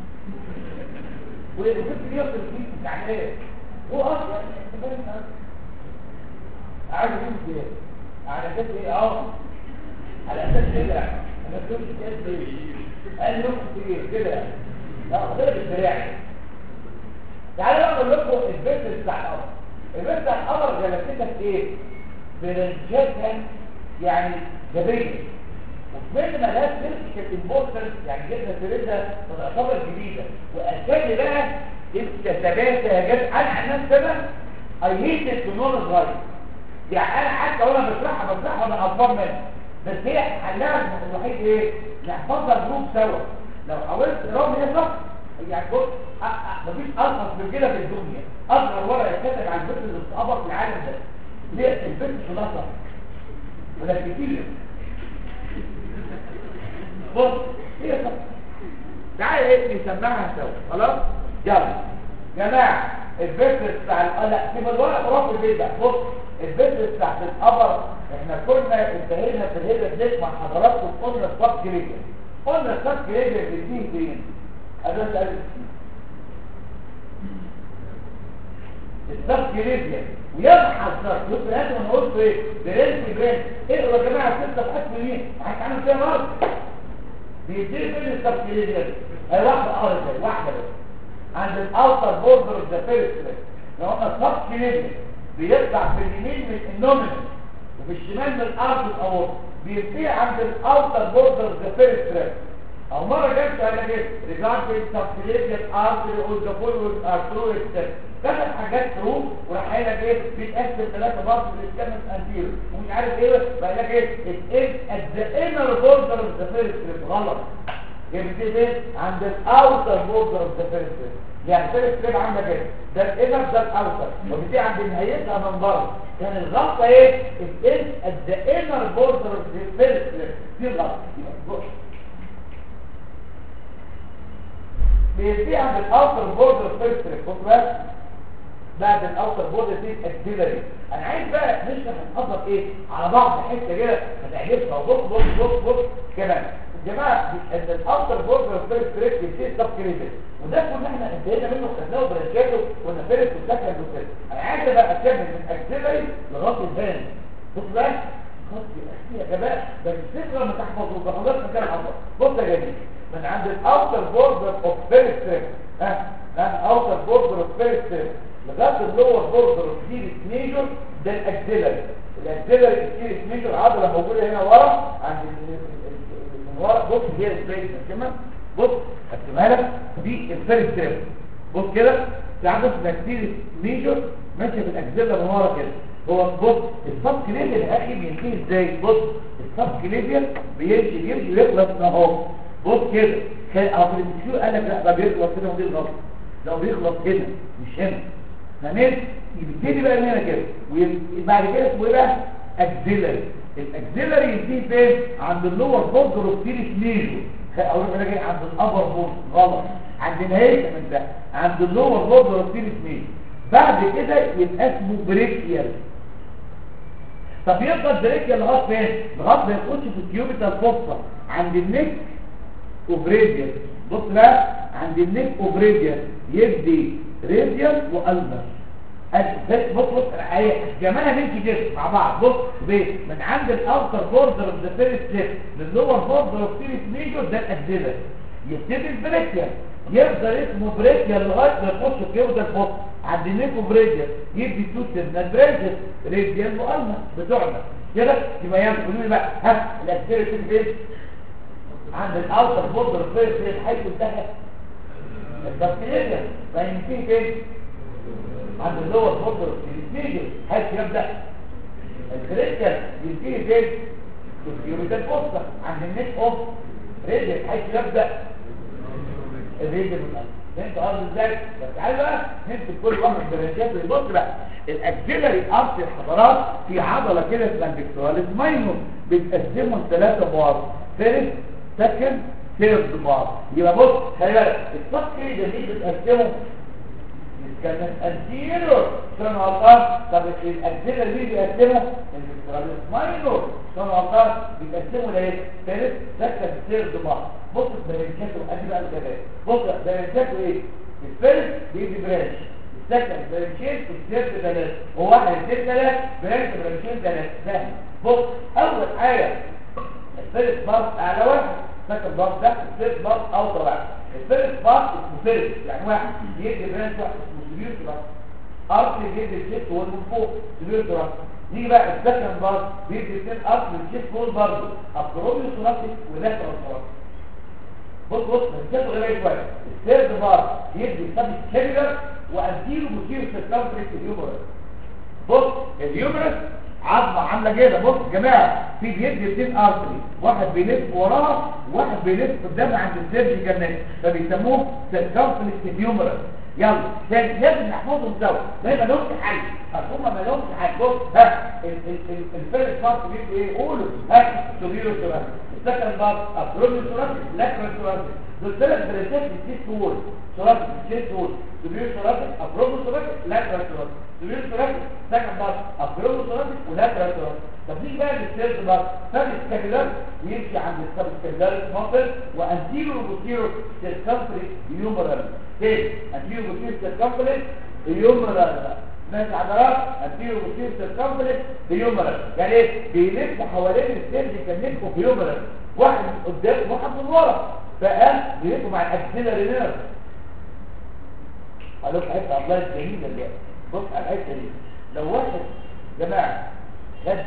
50 وجبت 130 وزعلان هو اصلا انت فاهم عايز يجيب ايه على اساس ايه اه على اساس كده انا كنت كده قال له كتير كده لا غير الدراع تعالوا بقى اقول لكم البيت بتاع القمر البيت بتاع القمر جلستها في ايه برنجاتها يعني جبريه وكمان مالهاش سيرتيكال امبورتنس يعني جبنا سيرتها تعتبر جديده واساسي بقى اكتسابات هجات انا عن نفسي انا اي هيت تو نور صغير يعني انا حتى وانا بشرحها بشرحها وانا قرفان منها بس هي حلها الوحيد ايه نحفظها جروب سوا لو حاولت تقراهم هي صح يعني بص أ- أ- مفيش ارخص من كده في الدنيا اصغر ورقه يتكتب على البيت اللي بتتقبض في العالم ده ليه البيت مش نصر ولا كتير بص هي صح تعالى ايه نسمعها سوا خلاص يلا جماعه البيت بتاع ال- لا في الورق خلاص البيت ده بص البيت بتاع القبر احنا كنا انتهينا في الهيئه دي مع حضراتكم قلنا الصف جريجر قلنا الصف جريجر بيديه فين هذا سؤال الصف جريجر ويبحث صف يقول لازم انا قلت ايه برنس برنس اقرا يا جماعه ست صفحات مين هتعمل فيها مرض بيديه فين الصف جريجر هي واحده اه ازاي واحده بس عند الاوتر بوردر اوف ذا فيرست لو قلنا الصف جريجر بيطلع في اليمين من النومينال وفي الشمال من الارض الاورط بينتهي عند الاوتر بوردر اوف ذا فيرست تراك او مره جت قال لك ايه ريجاردنج سبكليتيف ارتري او ذا فولوينج ارتري ستيب ثلاث حاجات تروح وراح قايل لك ايه بيتقسم ثلاثه برضه للسكامس انتيرو ومش عارف ايه بقى لك ايه ات ات ذا انر بوردر اوف ذا فيرست تراك غلط يبتدي فين عند الاوتر بوردر اوف ذا فيرست تراك يعني فيرست تراك عامله كده ده الانر ده الاوتر وبتيجي عند نهايتها من بره كان الغلطه ايه ات ات ذا انر بوردر اوف ذا فيرست تراك دي الغلطه يبقى بينتهي عند الاوتر بوردر فيرست بص بقى بعد الاوتر بوردر دي اكسلري انا عايز بقى نشرح النظر ايه على بعض حته كده ما تعجبش بص بص بص بص كمان يا جماعه ان الاوتر بوردر فيرست ريت بيصير سب كريتيك وده كنا احنا انتهينا منه خدناه برانشاته كنا فيرست وسكند وكده انا عايز بقى اكمل من اكسلري لغايه البان بص بقى خط الاخير يا جماعه بس الفكره ما تحفظوا بحضرتك مكان حفظ بص يا جميل من عند الاوتر بوردر اوف فيرست ها ها اوتر بوردر اوف فيرست لغايه اللور بوردر اوف سيريس ميجور ده الاكسلري الاكسلري سيريس ميجور عضله موجوده هنا ورا عند ال- ال- ال- من ورا بص دي السبيس كمان بص هكتبها لك دي الفيرست بص كده في عندك سيريس ميجور ماشيه بالاكسلري من ورا كده هو بص السب كليفيال يا اخي بينتهي ازاي بص السب كليفيال بيمشي بيمشي ويخلص اهو بص كده كان او في الفيديو قال لك لا ده بيخلص كده ودي الغلط ده بيخلص هنا مش هنا تمام يبتدي بقى من هنا كده وبعد كده اسمه ايه بقى اكسيلري الاكسيلري ينتهي فين عند اللور بوردر اوف سيريس ميجور او انا جاي عند الابر بوردر غلط عند نهايه من ده عند اللور بوردر اوف سيريس ميجور بعد كده يبقى اسمه بريكيال طب يفضل بريكيال لغايه فين لغايه ما يخش في الكيوبيتال فوسطا عند النك اوبريديال بص بقى عند النك اوبريديال يدي راديال والبر بص بص بص هي جمالها بنتي كده مع بعض بص بيه من عند الاوتر بوردر اوف ذا فيرست ستيب للور بوردر اوف سيريس ميجور ده الاكزيلر يبتدي البريكيال يفضل اسمه بريكيال لغايه ما يخش في كيوبيتال فوسطا عند النك اوبريديال يدي تو سيرنال بريكيال راديال والبر بتوعنا كده يبقى يلا قولوا لي بقى ها الاكزيلر فين عند الاوتر بوردر فيرست حيث انتهى البكتيريا فينتهي فين عند اللور بوردر السميجر حيث يبدا الكريتيال ينتهي فين في الكيوريتال فوسطا عند النت اوف ريديال حيث يبدا الريديال من الارض فهمت قصدي ازاي بس تعالى بقى نمسك كل واحد برانشات ويبص بقى الاكسلري ارتي الحضارات في عضله كده اسمها البكتوراليس ماينور بتقسمهم ثلاثه بار فيرست سكند سيرد بار يبقى بص خلي بالك الصف ايه ده دي بتقسمه كان الانتيرور كان غلطان طب الاجزله اللي بيقسمه الفيستراليس ماينور كان غلطان بيقسمه لايه ثالث سكن سيرد بار بص برنشاته ادي بقى الكلام بص برنشاته ايه الفيرست بيدي برانش السكن برانشين السيرد ثلاث هو واحد اثنين ثلاث برانش برانشين ثلاث سهل بص اول حاجه الفيرست بار اعلى واحد سكن بار ده الفيرست بار اوطى واحد الفيرست بار اسمه فيرست يعني واحد يدي برانش واحد اسمه سبير تراس ارض يدي الشيست وهو من فوق سبير تراس نيجي بقى السكن بار بيدي اثنين ارض الشيست وهو برضه ابروبيو ثلاثي ولاترال ثلاثي بص بص نسيته غير شويه الثيرد بار يدي سب كابيلر وانتيرو بوتيرو سيركمفرنس اليومرس بص اليومرس عظمه عامله كده بص يا جماعه في بيدي اثنين ارتري واحد بيلف وراها وواحد بيلف قدام عند السيرجيكال نت فبيسموه سيركمفرنس اليومرس يلا تاني لازم نحفظهم سوا ما ما لهمش حل هم ما لهمش حل بص ها الفيرست بارت بيقولوا ايه قولوا ها سوبيرو سوبيرو السكند بارت ابروبيو ثلاثي لاكرال ثلاثي دول ثلاث درجات في السيت وول ثلاثي السيت وول سوبيرو ثلاثي ابروبيو ثلاثي لاكرال ثلاثي سوبيرو ثلاثي سكند بارت ابروبيو ثلاثي ولاكرال ثلاثي طب نيجي بقى للثيرد بارت سب سكابيلار ويمشي عند السب سكابيلار ماسل وانتيرو بوتيرو سيركمفرنس يومرال ايه انتيرو بوتيرو سيركمفرنس يومرال ماشي عضلات انتيرو بوتيرو سيركمفرنس يومرال يعني ايه بيلف حوالين السيرجيكال نيك في يومرال واحد من قدام وواحد من ورا فقام بيلفوا مع الاكسلري نيرف قال لك حته الله الجميله دي بص على الحته دي لو واحد جماعه خد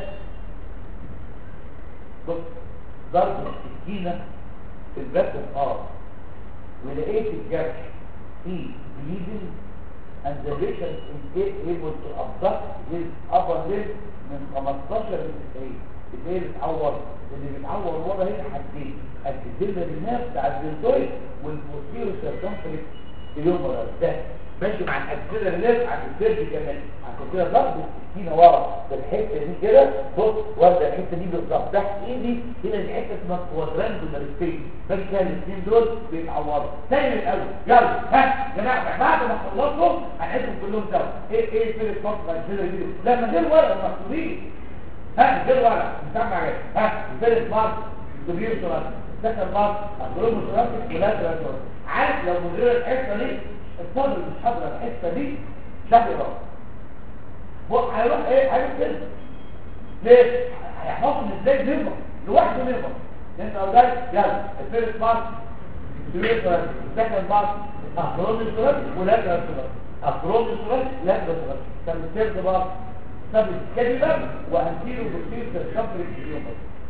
بص ضرب السكينه في الباب الار ولقيت الجرح فيه bleeding and the patient is able to abduct his upper limb من 15 ل 90 اللي بتعور اللي بتعور ورا هنا حاجتين الجزيره للناس بتاع الدلتويد والبوستيرو سيركمفرنس اليومرال ده ماشي مع الاكسده اللي عند السيرج كمان عشان كده ضرب السكينه ورا في الحته دي كده بص واخده الحته دي بالظبط تحت ايدي هنا دي حته اسمها كوادرانجولار سبيس ماشي كده الاثنين دول بيتعوروا تاني من الاول يلا ها يا جماعه بعد ما خلصهم هنعيدهم كلهم سوا ايه ايه الفيلم فقط الفيلم دي لما دي الورقه مكتوبين ها دي الورقه مسمع ايه ها الفيلم مارك سوبير ثلاثي سكن مارك اجروم ثلاثي ولا ثلاثي عارف لو من غير الحته دي الصدر مش حاضره الحته دي شكل بقى هو هيروح ايه هيروح كده ليه هيحفظهم ازاي نربط لوحده نربط انت لو جاي يلا الفيرست بارت السكند بارت افرود الثلاث ولا ثلاث افرود الثلاث لا ثلاث طب الثيرد بارت طب الكلمه وانتيرو بوستيرو سيركمفرنس اليوم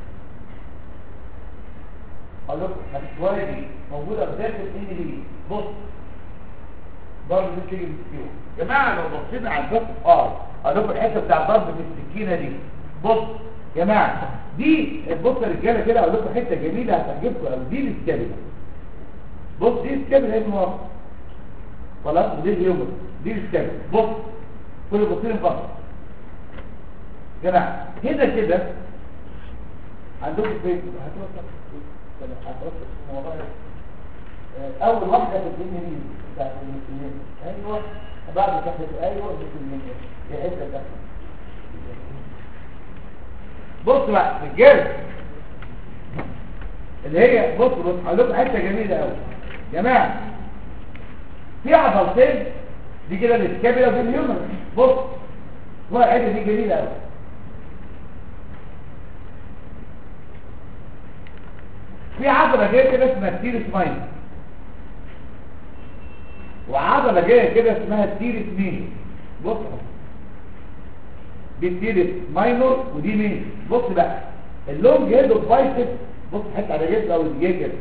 اقول لكم الشويه دي موجوده في داخل ان دي بص ضرب دي تيجي بالسكيو جماعه لو بصينا على البوك اه اقول لكم الحته بتاع ضرب بالسكينه دي بص جماعه دي بص يا رجاله كده اقول لكم حته جميله هتعجبكم قوي دي السكابيلا بص دي السكابيلا هي من ورا خلاص ودي اليوم دي السكابيلا بص كل بصين بص جماعه هنا كده عندكم فين هتوصل الموضوع اول واحده في الدنيا دي بتاعت المسلمين ايوه بعد تحت ايوه المسلمين في حته تحت بص بقى رجاله اللي هي بص بص هقول لكم حته جميله قوي يا جماعه في عضلتين دي كده الاسكابيلا وفي اليومر بص هو الحته دي جميله قوي في عضله جايه كده اسمها التيرس ماينر وعضله جايه كده اسمها التيرس مين بص دي التيرس ماينور ودي مين بص بقى اللونج هيد اوف بايسب بص حته على جسمه او دي كده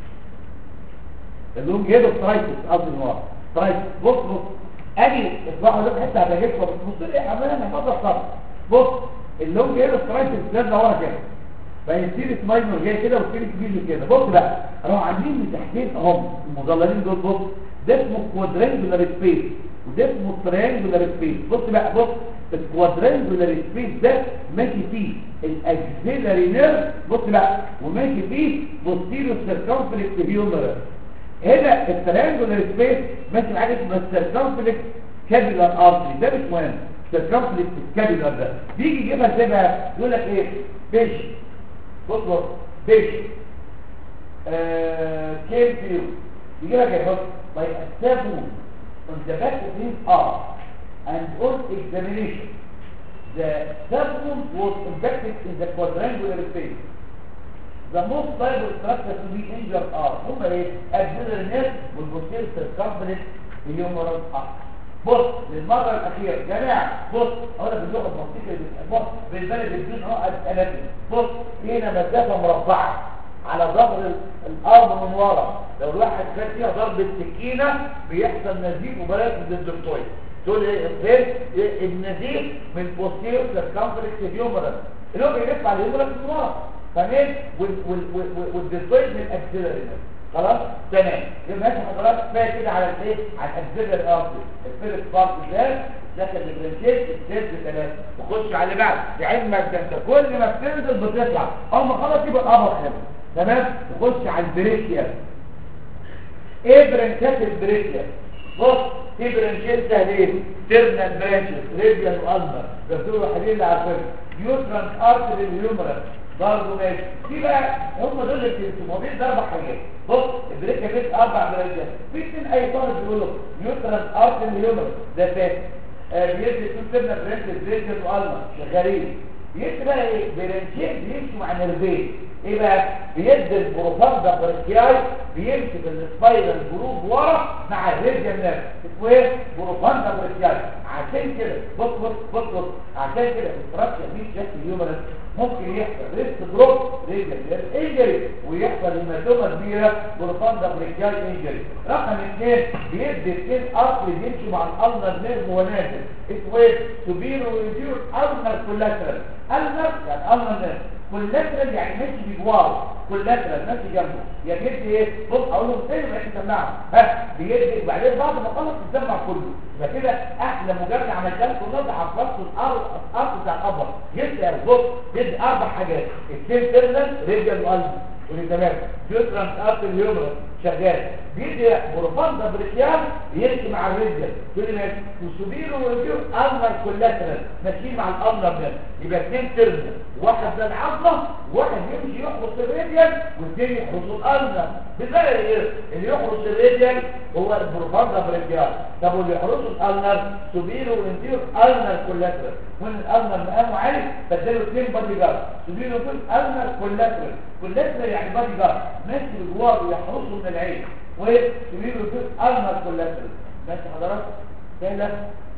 اللونج هيد اوف ترايسس قصدي من ورا ترايسس بص بص ادي اصبحوا لك حته على جسمه بص لي عمال انا حاطط الصف بص اللونج هيد اوف ترايسس نازله ورا كده فهي السيريس ماينور جاي كده والسيريس ميجر كده بص بقى راحوا عاملين مساحتين اهم المظللين دول بص ده اسمه كوادرانجولار سبيس وده اسمه تريانجولار سبيس بص بقى بص الكوادرانجولار سبيس ده ماشي فيه الاكسيلاري نيرف بص بقى وماشي فيه بوستيريو سيركمفلكس هيومرال هنا التريانجولار سبيس ماشي معاك اسمه السيركمفلكس كابيلار ارتري ده مش مهم سيركمفلكس كابيلار ده بيجي يجيبها ازاي بقى يقول لك ايه فيش بص بص فيش كيل فيو يجيبها كده بص by a stable on the back of his arm and on examination the sternum was impacted in the quadrangular space the most liable structure to be injured are هم ايه axillary nerve والبوستير circumference humerus arc بص للمرة الأخيرة جماعة بص أولا باللغة البسيطة اللي بتحبوها بالبلد بدون عقد أناتومي بص هنا مسافة مربعة على ظهر الأرض من ورا لو الواحد كان فيها ضربة سكينة بيحصل نزيف وبلاش الدكتوري تقول ايه فين النزيف من بوستير سيركمفلكس هيومرس اللي هو بيلف على الهيومرس من ورا تمام والدكتوري من الاكسلري خلاص تمام يبقى ماشي حضرتك كفايه كده على الايه على الاكسلري ارتري الفيرست بارت ده داخل البرنشيت السيرت ثلاثه وخش على اللي بعد لعلمك ده انت كل ما بتنزل بتطلع اول ما خلاص يبقى القمر خلص تمام تخش على البريكيا ايه برنشات البريكيا بص في برنشات سهلين تيرنال برانشز ريديال والمر ده دول الوحيدين اللي عارفين يوتران ارتري الهيومرس برضه ماشي في بقى هم دول اللي بتنسوا دي اربع حاجات بص البريكيا فيت اربع برنشات في اثنين اي طالب بيقول له يوتران ارتري الهيومرس ده فاهم آه بيدي تو تيرنال برانشز ريديال والمر شغالين يدي بقى ايه برنشات بيمشوا مع نرفين ايه بقى بيدي البروفاندا بريكياي بيمشي بالسبايرال جروب ورا مع الريديال نيرف اسمه ايه بروفاندا بريكياي عشان كده بص بص بص بص عشان كده الفراكشر دي شكل هيومرس ممكن يحصل ريست دروب ريديال نيرف انجري ويحصل هيماتوما كبيره بروفاندا بريكياي انجري رقم اثنين بيدي اثنين ارض يمشي مع الالنر نيرف وهو نازل اسمه ايه سوبيرو ويدير النر كولاترال النر يعني النر نيرف كولاترال يعني ماشي بجواره كولاترال ماشي جنبه يا بيدي ايه بص اقول لهم فين بقى تسمعهم ها بيدي وبعدين بعد ما خلص تسمع كله يبقى كده احلى مجرد عملتها كلها حفظت الارض الارض بتاع القبر يدي يا بص يدي اربع حاجات السيل تيرنال ريجل وقلب ودي تمام يوترانس ارت الهيومرس شغال بيدي بروفاندا بريكيال يمشي مع الريجل كل ما وسوبيرو ويدير النر كولاترال ماشيين مع الامنر ده يبقى اثنين تيرنال واحد ده العظمه واحد يمشي يحرس الريديال والتاني يحرس الالنر بالنسبه ايه اللي يحرس الريديال هو البروفاندا بريكيال طب واللي يحرسه الالنر سوبيرو ويدير النر كولاترال وان الالنر مقامه عالي بداله اثنين بادي جارد سوبيرو ويدير النر كولاترال كولاترال يعني بادي جارد ماشي بجواره ويحرسه من العين وسوبيرو ويدير النر كولاترال ماشي حضرتك سهله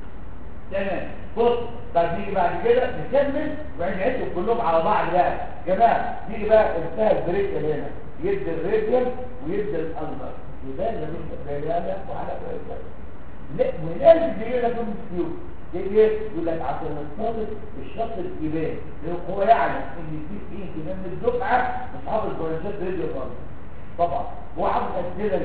تمام بص طب نيجي بعد كده نكمل وبعدين نعيشهم كلهم على بعض بقى جماعه نيجي بقى انتهى البريك هنا يدي الريديال ويدي الانظر يبقى ده مش رياله وعلى رياله لا ولازم تجي لك من السيوف ليه يقول لك عشان الطالب الشخص الإيمان لأنه هو يعلم ان في ايه كمان من الدفعه مش حافظ برنشات ريديال خالص طبعا هو حافظ اسئله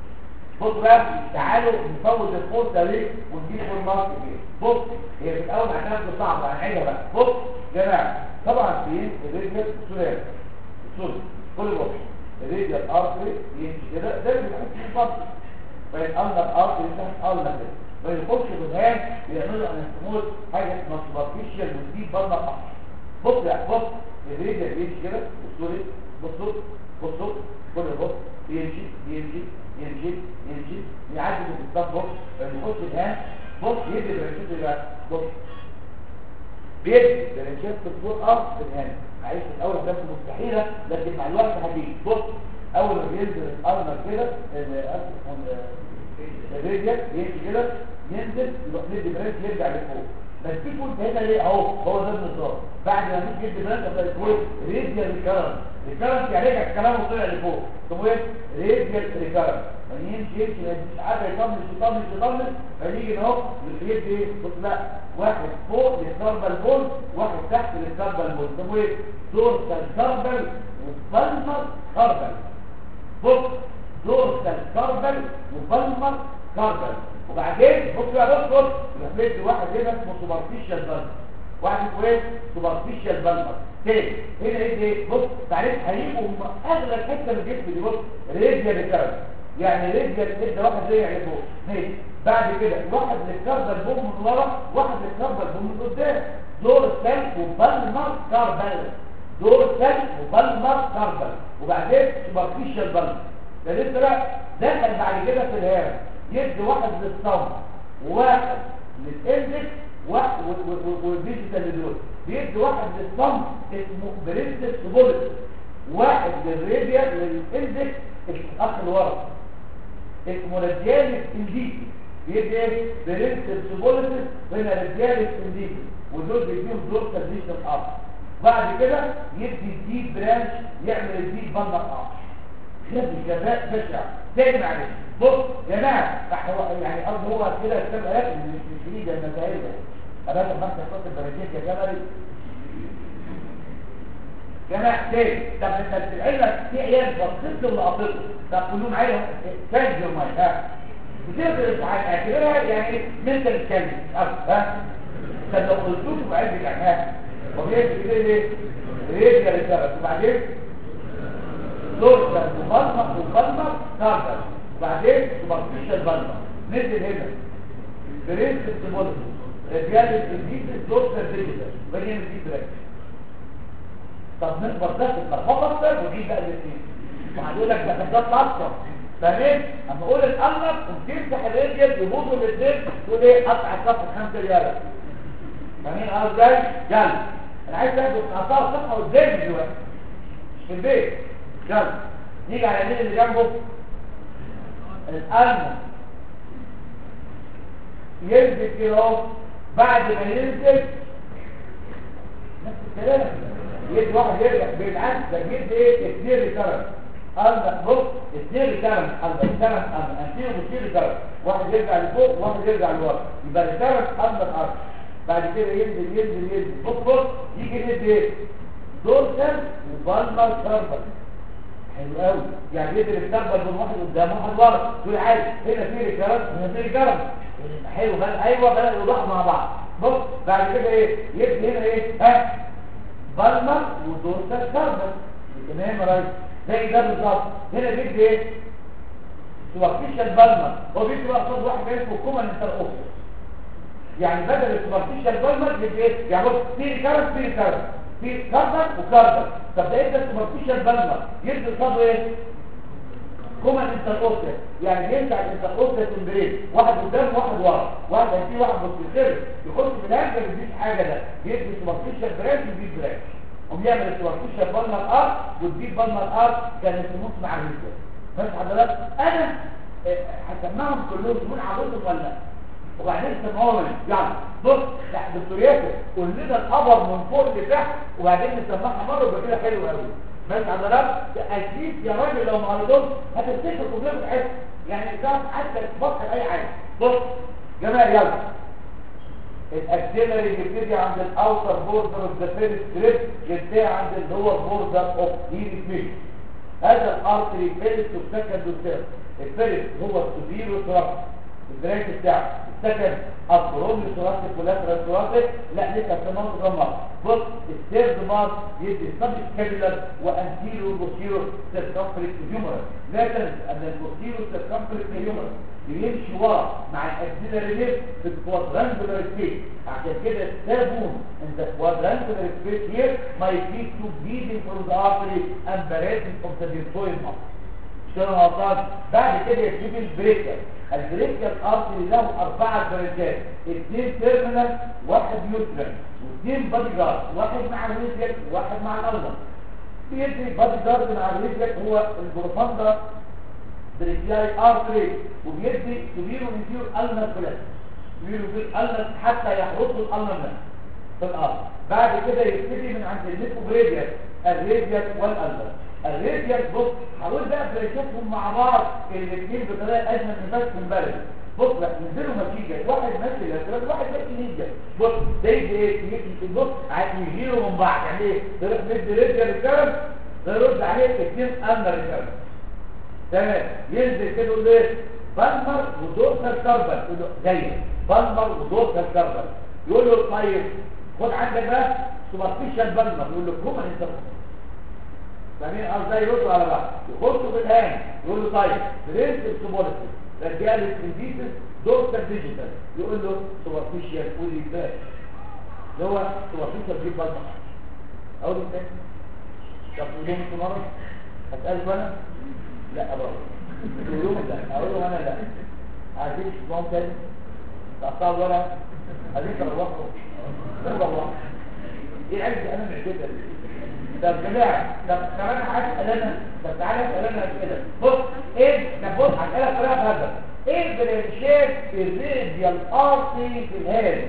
بص بقى تعالوا نفوت الفرصه ده ليه ونجيب المارك فيه بص هي في الاول عشان صعبه هنعيدها بقى بص يا جماعه طبعا في الريديال سوري سوري كل بص الريديال ارتري يمشي كده ده اللي بيحط فيه الفرق بين الاندر ارتري تحت الاندر كده بيخش بالهام بيعملوا انستمول حاجه اسمها سوبرفيشال ودي بره القفص بص يا بص الريديال يمشي كده السوري بصوا بصوا كل بص يمشي يمشي يمشي يمشي يعدي في الستاب بوكس يخش الهام بص يدي برنشات دلوقتي بص بيدي برنشات في الفور ارض في الهام معلش الاول ده مستحيله لكن مع الوقت هتيجي بص اول ما بينزل الارنر كده الريديال يمشي كده ينزل يروح ندي برنش يرجع لفوق بس في كنت هنا ليه اهو هو ده النظام بعد ما مش جد برنش هتلاقي فوق ريديال ريكارنس ريكارنس يعني رجع الكلام وطلع لفوق طب ايه ريديال ريكارنس يعني يمشي يمشي مش عارف يطمش يطمش يطمش فيجي اهو يدي ايه بص لا واحد فوق للكربل بول واحد تحت للكربل بول طب ايه دورسال كربل وبالمر كربل بص دورسال كربل وبالمر كاربل وبعدين بص بقى بص بص يروح مدي واحد هنا اسمه سوبرفيشال بالمر واحد اسمه ايه سوبرفيشال بالمر تاني هنا ايه ايه بص تعريف هيجوا هم اغلى حته من الجسم دي بص راديال ريكارد يعني راديال كده واحد زي يعني فوق ماشي بعد كده واحد للكاربل بوم من ورا واحد للكاربل بوم من قدام دور السلك وبالمر كاربل دور السلك وبالمر كاربل وبعدين سوبرفيشال بالمر ده لسه بقى دخل بعد كده في الهام يدي واحد للصوم وواحد للاندكس واحد والديجيتال دول بيدي واحد للصم اسمه بريستس بوليس واحد للراديال للاندكس الاخ اللي ورا اسمه رادياليس انديكي بيدي ايه بريستس بوليس هنا رادياليس انديكي ودول بيديهم دور تدريس اب بعد كده يدي الديب برانش يعمل الديب بندر اب خد الجزاء بشع تاني معلش بص يا جماعه هو يعني قصدي هو كده كتاب ايات مش مش جديده المسائل ده انا ما تحط البركات يا جماعه جماعه تاني طب انت العلم في عيال بصيت له ولقطته طب كلهم عايزهم تنجر ما ها بتقدر تعتبرها يعني منتل الكلمه ها طب لو قلت له بعد يعني ها وبيعمل كده ليه؟ ليه يا رجاله وبعدين دورسال وبلمر وبلمر كاربل وبعدين سوبرفيشال بلمر نزل هنا برينس السيمولوجي رجال الانجيز دورسال ديجيتال وبعدين دي براك طب نكبر ده في الخطه اكتر ودي بقى الاثنين وهقول لك ده ده اكتر فاهم اما اقول القلب وتمسح الرجل يبوظوا الاثنين تقول ايه قطع الصفحه 5 ريال فاهمين قصدي ازاي يلا انا عايز اخد قطع الصفحه قدامي دلوقتي في البيت يلا نيجي على اليمين اللي جنبه القلب ينزل كده اهو بعد ما ينزل نفس الكلام يدي واحد يرجع بالعكس ده يدي ايه اثنين ريكارنت قلب بص اثنين ريكارنت قلب ريكارنت قلب انتيرو بوستيرو ريكارنت واحد يرجع لفوق وواحد يرجع لورا يبقى ريكارنت قلب الارض بعد كده ينزل ينزل ينزل بص بص يجي يدي ايه دورسال وبالمر كاربل حلو قوي يعني يقدر يستقبل من واحد قدام واحد ورا تقول عادي هنا في ريكارنت هنا في ريكارنت حلو بقى ايوه بقى يوضحوا مع بعض بص بعد كده ايه يدي هنا ايه ها بالمر ودورسال كاربل تمام يا ريس زي ده بالظبط هنا بيدي ايه سوبرفيشال بالمر هو بيدي بقى قصاد واحد اسمه كومن انتر اوكسيس يعني بدل السوبرفيشال بالمر بيدي ايه يعني بص في ريكارنت في ريكارنت في كاربر وكاربر طب ده ايه ده سوبرفيشال بالمر يدي قصاده ايه كومن انتر اوكسيس يعني ينفع الانتر اوكسيس امبرين واحد قدام وواحد ورا واحد هيجي واحد بص يخرج يخش في الهجه ما يديش حاجه ده يدي سوبرفيشال برانش ويدي برانش وبيعمل السوبرفيشال بالمر ار والديب بالمر ار كان النص مع الرجل بس حضرتك انا هسمعهم كلهم تقول عبودهم ولا لا وبعدين سمعهم يلا بص لا دكتور ياسر قول لنا الخبر من فوق لتحت وبعدين نسمعها مره يبقى كده حلو قوي بس حضرتك اكيد يا راجل لو ما قريتوش هتفتكر كلهم الحس يعني تعرف حتى تفكر اي حاجه بص جماعه يلا الاكسلري بيبتدي عند الاوتر بوردر اوف ذا فيرست جريب ينتهي عند اللي هو بوردر اوف هيري ميش هذا الارتري فيرست والسكند والثيرد الفيرست هو السوبيرو ثراسك البرانش بتاعه السكند البرومي ثراسك واللاترال ثراسك لا لسه في منطقه غمار بص الثيرد مارك يدي سب سكابيلر وانتيرو بوستيرو سيركمفرنس هيومرس لا تنسى ان البوستيرو سيركمفرنس هيومرس بيمشي ورا مع الاكسلري ليف في الكوادرانجولار سبيس عشان كده السابون in the quadrangular space here might lead to bleeding from the artery and paresis of the deltoid muscle شنو غلطان بعد كده يجيب البريكر البريكر ارتري له اربعه درجات اثنين تيرمينال واحد يوترن واثنين بادي جارد واحد مع الريجل وواحد مع الارض بيدي بادي جارد مع الريجل هو البروفاندا بريكلاي ارتري وبيدي سبيرو انتيرو النر فلاس سبيرو النر حتى يحرصوا الالنر في الارض بعد كده يبتدي من عند الميكوبريديال الريديال والالنر الريديال بص حاول بقى بريكاتهم مع بعض الاثنين بطريقه اجمل من بس بلد بص بقى ينزلوا نتيجه واحد ماشي الاسرار واحد ماشي نيجا بص ده يجي ايه بص يجيروا من بعض يعني ايه يروح مدي ريديال الكرم ده يرد عليه اثنين النر الكرم تمام ينزل كده يقول ايه بالمر ودورسال كاربل يقول له جاي بالمر ودورسال كاربل يقول له طيب خد عندك بقى سوبرفيشال بالمر يقول له كومن انت فاهمين قصدي يردوا على بعض يخشوا بالهان يقول له طيب برنسبل سوبرفيشال رجال الكريديتس دورسال ديجيتال يقول له سوبرفيشال فولي باك اللي هو سوبرفيشال جيب بالمر اقول له تاني طب تقولوا انتوا مره هسألك انا لا برضه تقولوا لا اقول له انا لا عايزين تسمعوا تاني تقطعوا الورق عايزين تروحوا تروحوا ايه عايز انا معجبه طب جماعه طب طب انا عايز اسال طب تعالى اسال انا كده بص ايه طب بص هسالك طريقه هذا ايه برانشات الراديال ارتي في الهاد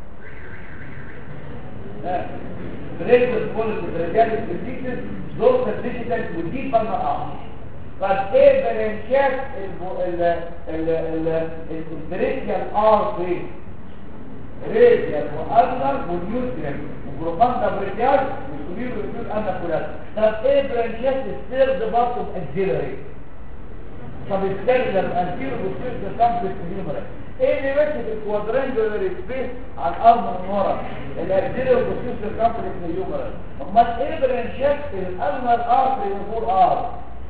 بريدر كل الراديال الكريتيس دور الديجيتال ودي بالنا اه طب ايه برانشات البريديال ارتي راديال والنر والنيوتريال وجروباندا بريديال والسوبير والسوبير انا كلها طب ايه برانشات الثيرد بارت اوف اكسيلري طب السيرلر انتيرو والسيرلر كامبلكس هيومرال ايه اللي ماشي في الكوادرانجولار سبيس على الارض من ورا الاكسيلري والسيرلر كامبلكس هيومرال امال ايه برانشات الالنر ارتري وفور ار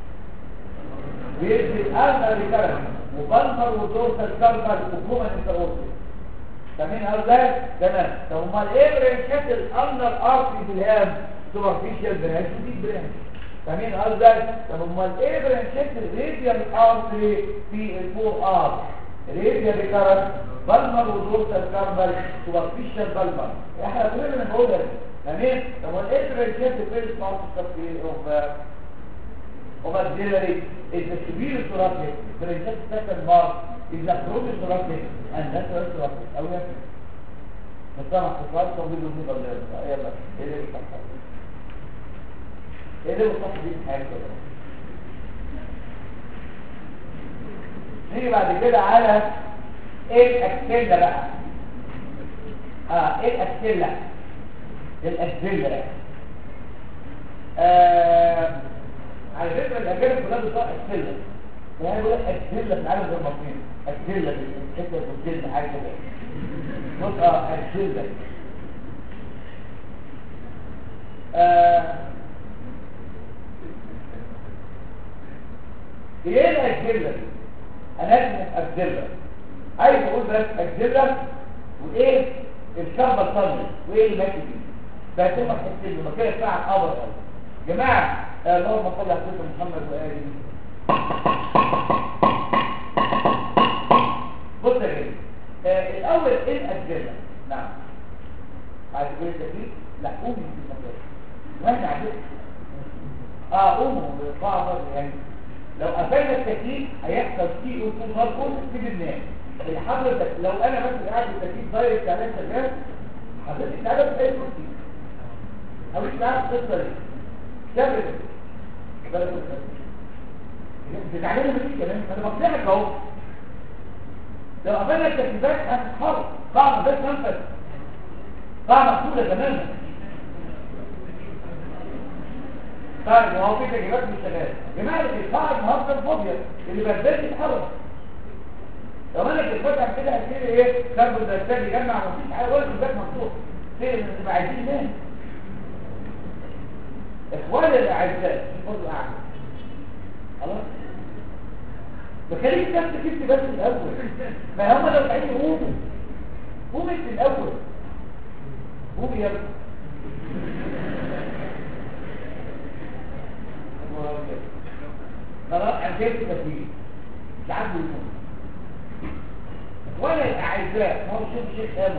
بيدي الالنر ريكارنس وبالمر ودورسال كاربال وكومن انتروسي فاهمين ازاي تمام طب امال ايه برانشات الالنر ارتري في الهام سوبرفيشال برانش ودي برانش فاهمين ازاي طب امال ايه برانشات الراديال ارتري في الفور ار راديال ريكارنس بالمر ودورسال كاربال سوبرفيشال بالمر احنا كلنا بنقول ده تمام طب امال ايه برانشات الفيرست بارت اوف of auxiliary is the severe thoracic برانشات second part is the chronic thoracic and that's the thoracic او يا مصطلح اختصار طويل ومن ولا يلا ايه اللي بيصحح ايه اللي بيصحح دي الحاجه كده نيجي بعد كده على ايه الاكسيلا بقى اه ايه الاكسيلا الاكسيلا بقى آه على فكره الاجانب كلها بتوع اكسيلا يعني بيقول لك اكسيلا في العالم زي المصريين اكسيلا دي حته بتجيب حاجه كده بص اه اكسيلا آه ايه الاكسيلا دي اناتومي اكسيلا عايز اقول بس اكسيلا وايه الشربه الصدري وايه اللي ماشي فيه ده ثم تحس انه كده بتاع القبر قوي جماعه آه اللهم صل على سيدنا محمد واله بص يا جماعه آه الاول ايه الاجزاء نعم عايز تقول التكليف لا قومي في المكان واحنا عايزين اه قوموا بعض يعني لو قفلنا التكليف هيحصل فيه اوتو ناركوز في الناس حضرتك لو انا مثلا قاعد التكليف دايركت على شغال حضرتك تعالى بتلاقي كرسي او مش عارف القصه دي كمل بالك بتعملها مفيش كلام انا بقنعك اهو لو قفلنا التكليفات هتتحرك طعم بس منفذ طعم مقفوله تماما طيب وهو في تجربات مش شغاله جماعه القاعه النهارده الفاضيه اللي بدات تتحرك لو انا كنت فاتح كده هتلاقي ايه كاربون دايوكسيد يجمع مفيش حاجه ولا الباك مفتوح ليه بنبقى عايزين نام اخواني الاعزاء خدوا قاعده خلاص بخليك نفسك انت بس الاول ما هم لو عايزين قوموا قوم انت الاول قوم يا ابني خلاص عجبت تفكير مش عارف يكون ولا الاعزاء ما هو شوف الشيخ انا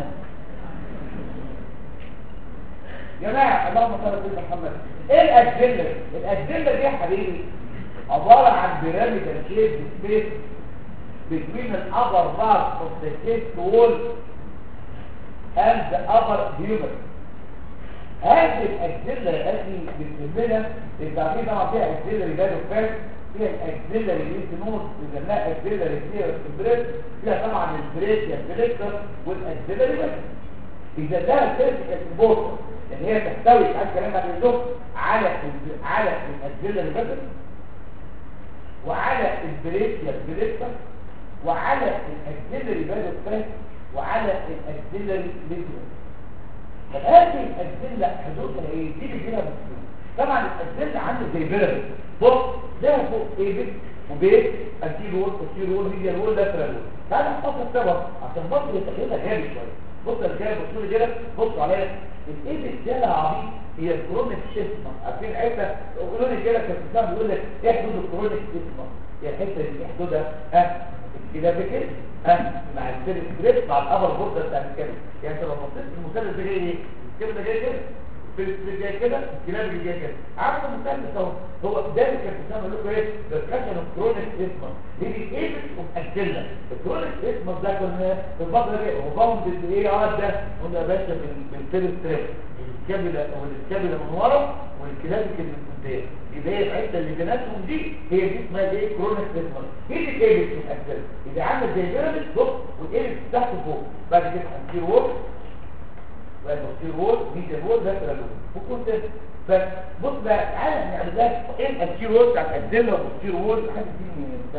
جماعه اللهم صل على سيدنا محمد ايه الادله الادله دي يا حبيبي عباره عن بيراميدال شيب سبيس between the upper part of the chest wall and the upper humerus هذه الأجزلة التي بتسمينا يبقى في طبعا فيها أجزلة رجال وفات فيها الأجزلة اللينس بيسموها أجزلة رجلية والسبريت فيها طبعا البريت يا البريكتر والأجزلة رجال إذا ده الفيرتيكال امبورتر يعني هي تحتوي على الكلام عن اللغة على ال- على الأجزلة الرجال وعلى البريت يا البريكتر وعلى الاكسلري بالوستريك وعلى الاكسلري ليجمنت طب هذه الأجزلة حدودها ايه؟ دي بيجيلها بسهولة طبعا الأجزلة عامله زي بيراميد بص ده فوق ايبك وبيت انتير وول وستير وول ميديال وول لاترال وول تعالى نحط السبب عشان بص يتخيلها جامد شويه بص يا رجاله بصوا لي كده بصوا عليا الايبك ده يا عبيط هي الكرونيك سيستم عارفين حته قولوا لي كده كان الكتاب بيقول لك ايه حدود الكرونيك سيستم هي الحته دي إيه حدودها ها كده بكده ها مع السير سكريبت مع الابر بوردر بتاع الكلمه يعني انت لو بصيت المثلث ده جاي ايه الكلمه ده جاي كده السير جاي كده الكلام اللي جاي كده عارف المثلث اهو هو ده اللي كان بيسمى لكم ايه ديسكشن اوف كرونيك اسما دي دي ايه ومأجلة الكرونيك اسما ده كنا في الفتره دي هو باوند ايه اه ده قلنا يا باشا بالسير سكريبت الكابلة او الكابلة من ورا والكلاب اللي من قدام يبقى هي الحته اللي بيناتهم دي هي دي اسمها ايه كرونيك سيستم هي دي الايبكس مؤثره اذا عامل زي بيراميد بص والايبكس تحت فوق بعد كده هنصير وول وهنصير وول ميديا وول ده كده وكل ده بس بص بقى تعالى نعمل لك ايه الانتير وول بتاع الادله والانتير وول حاجه دي مثلا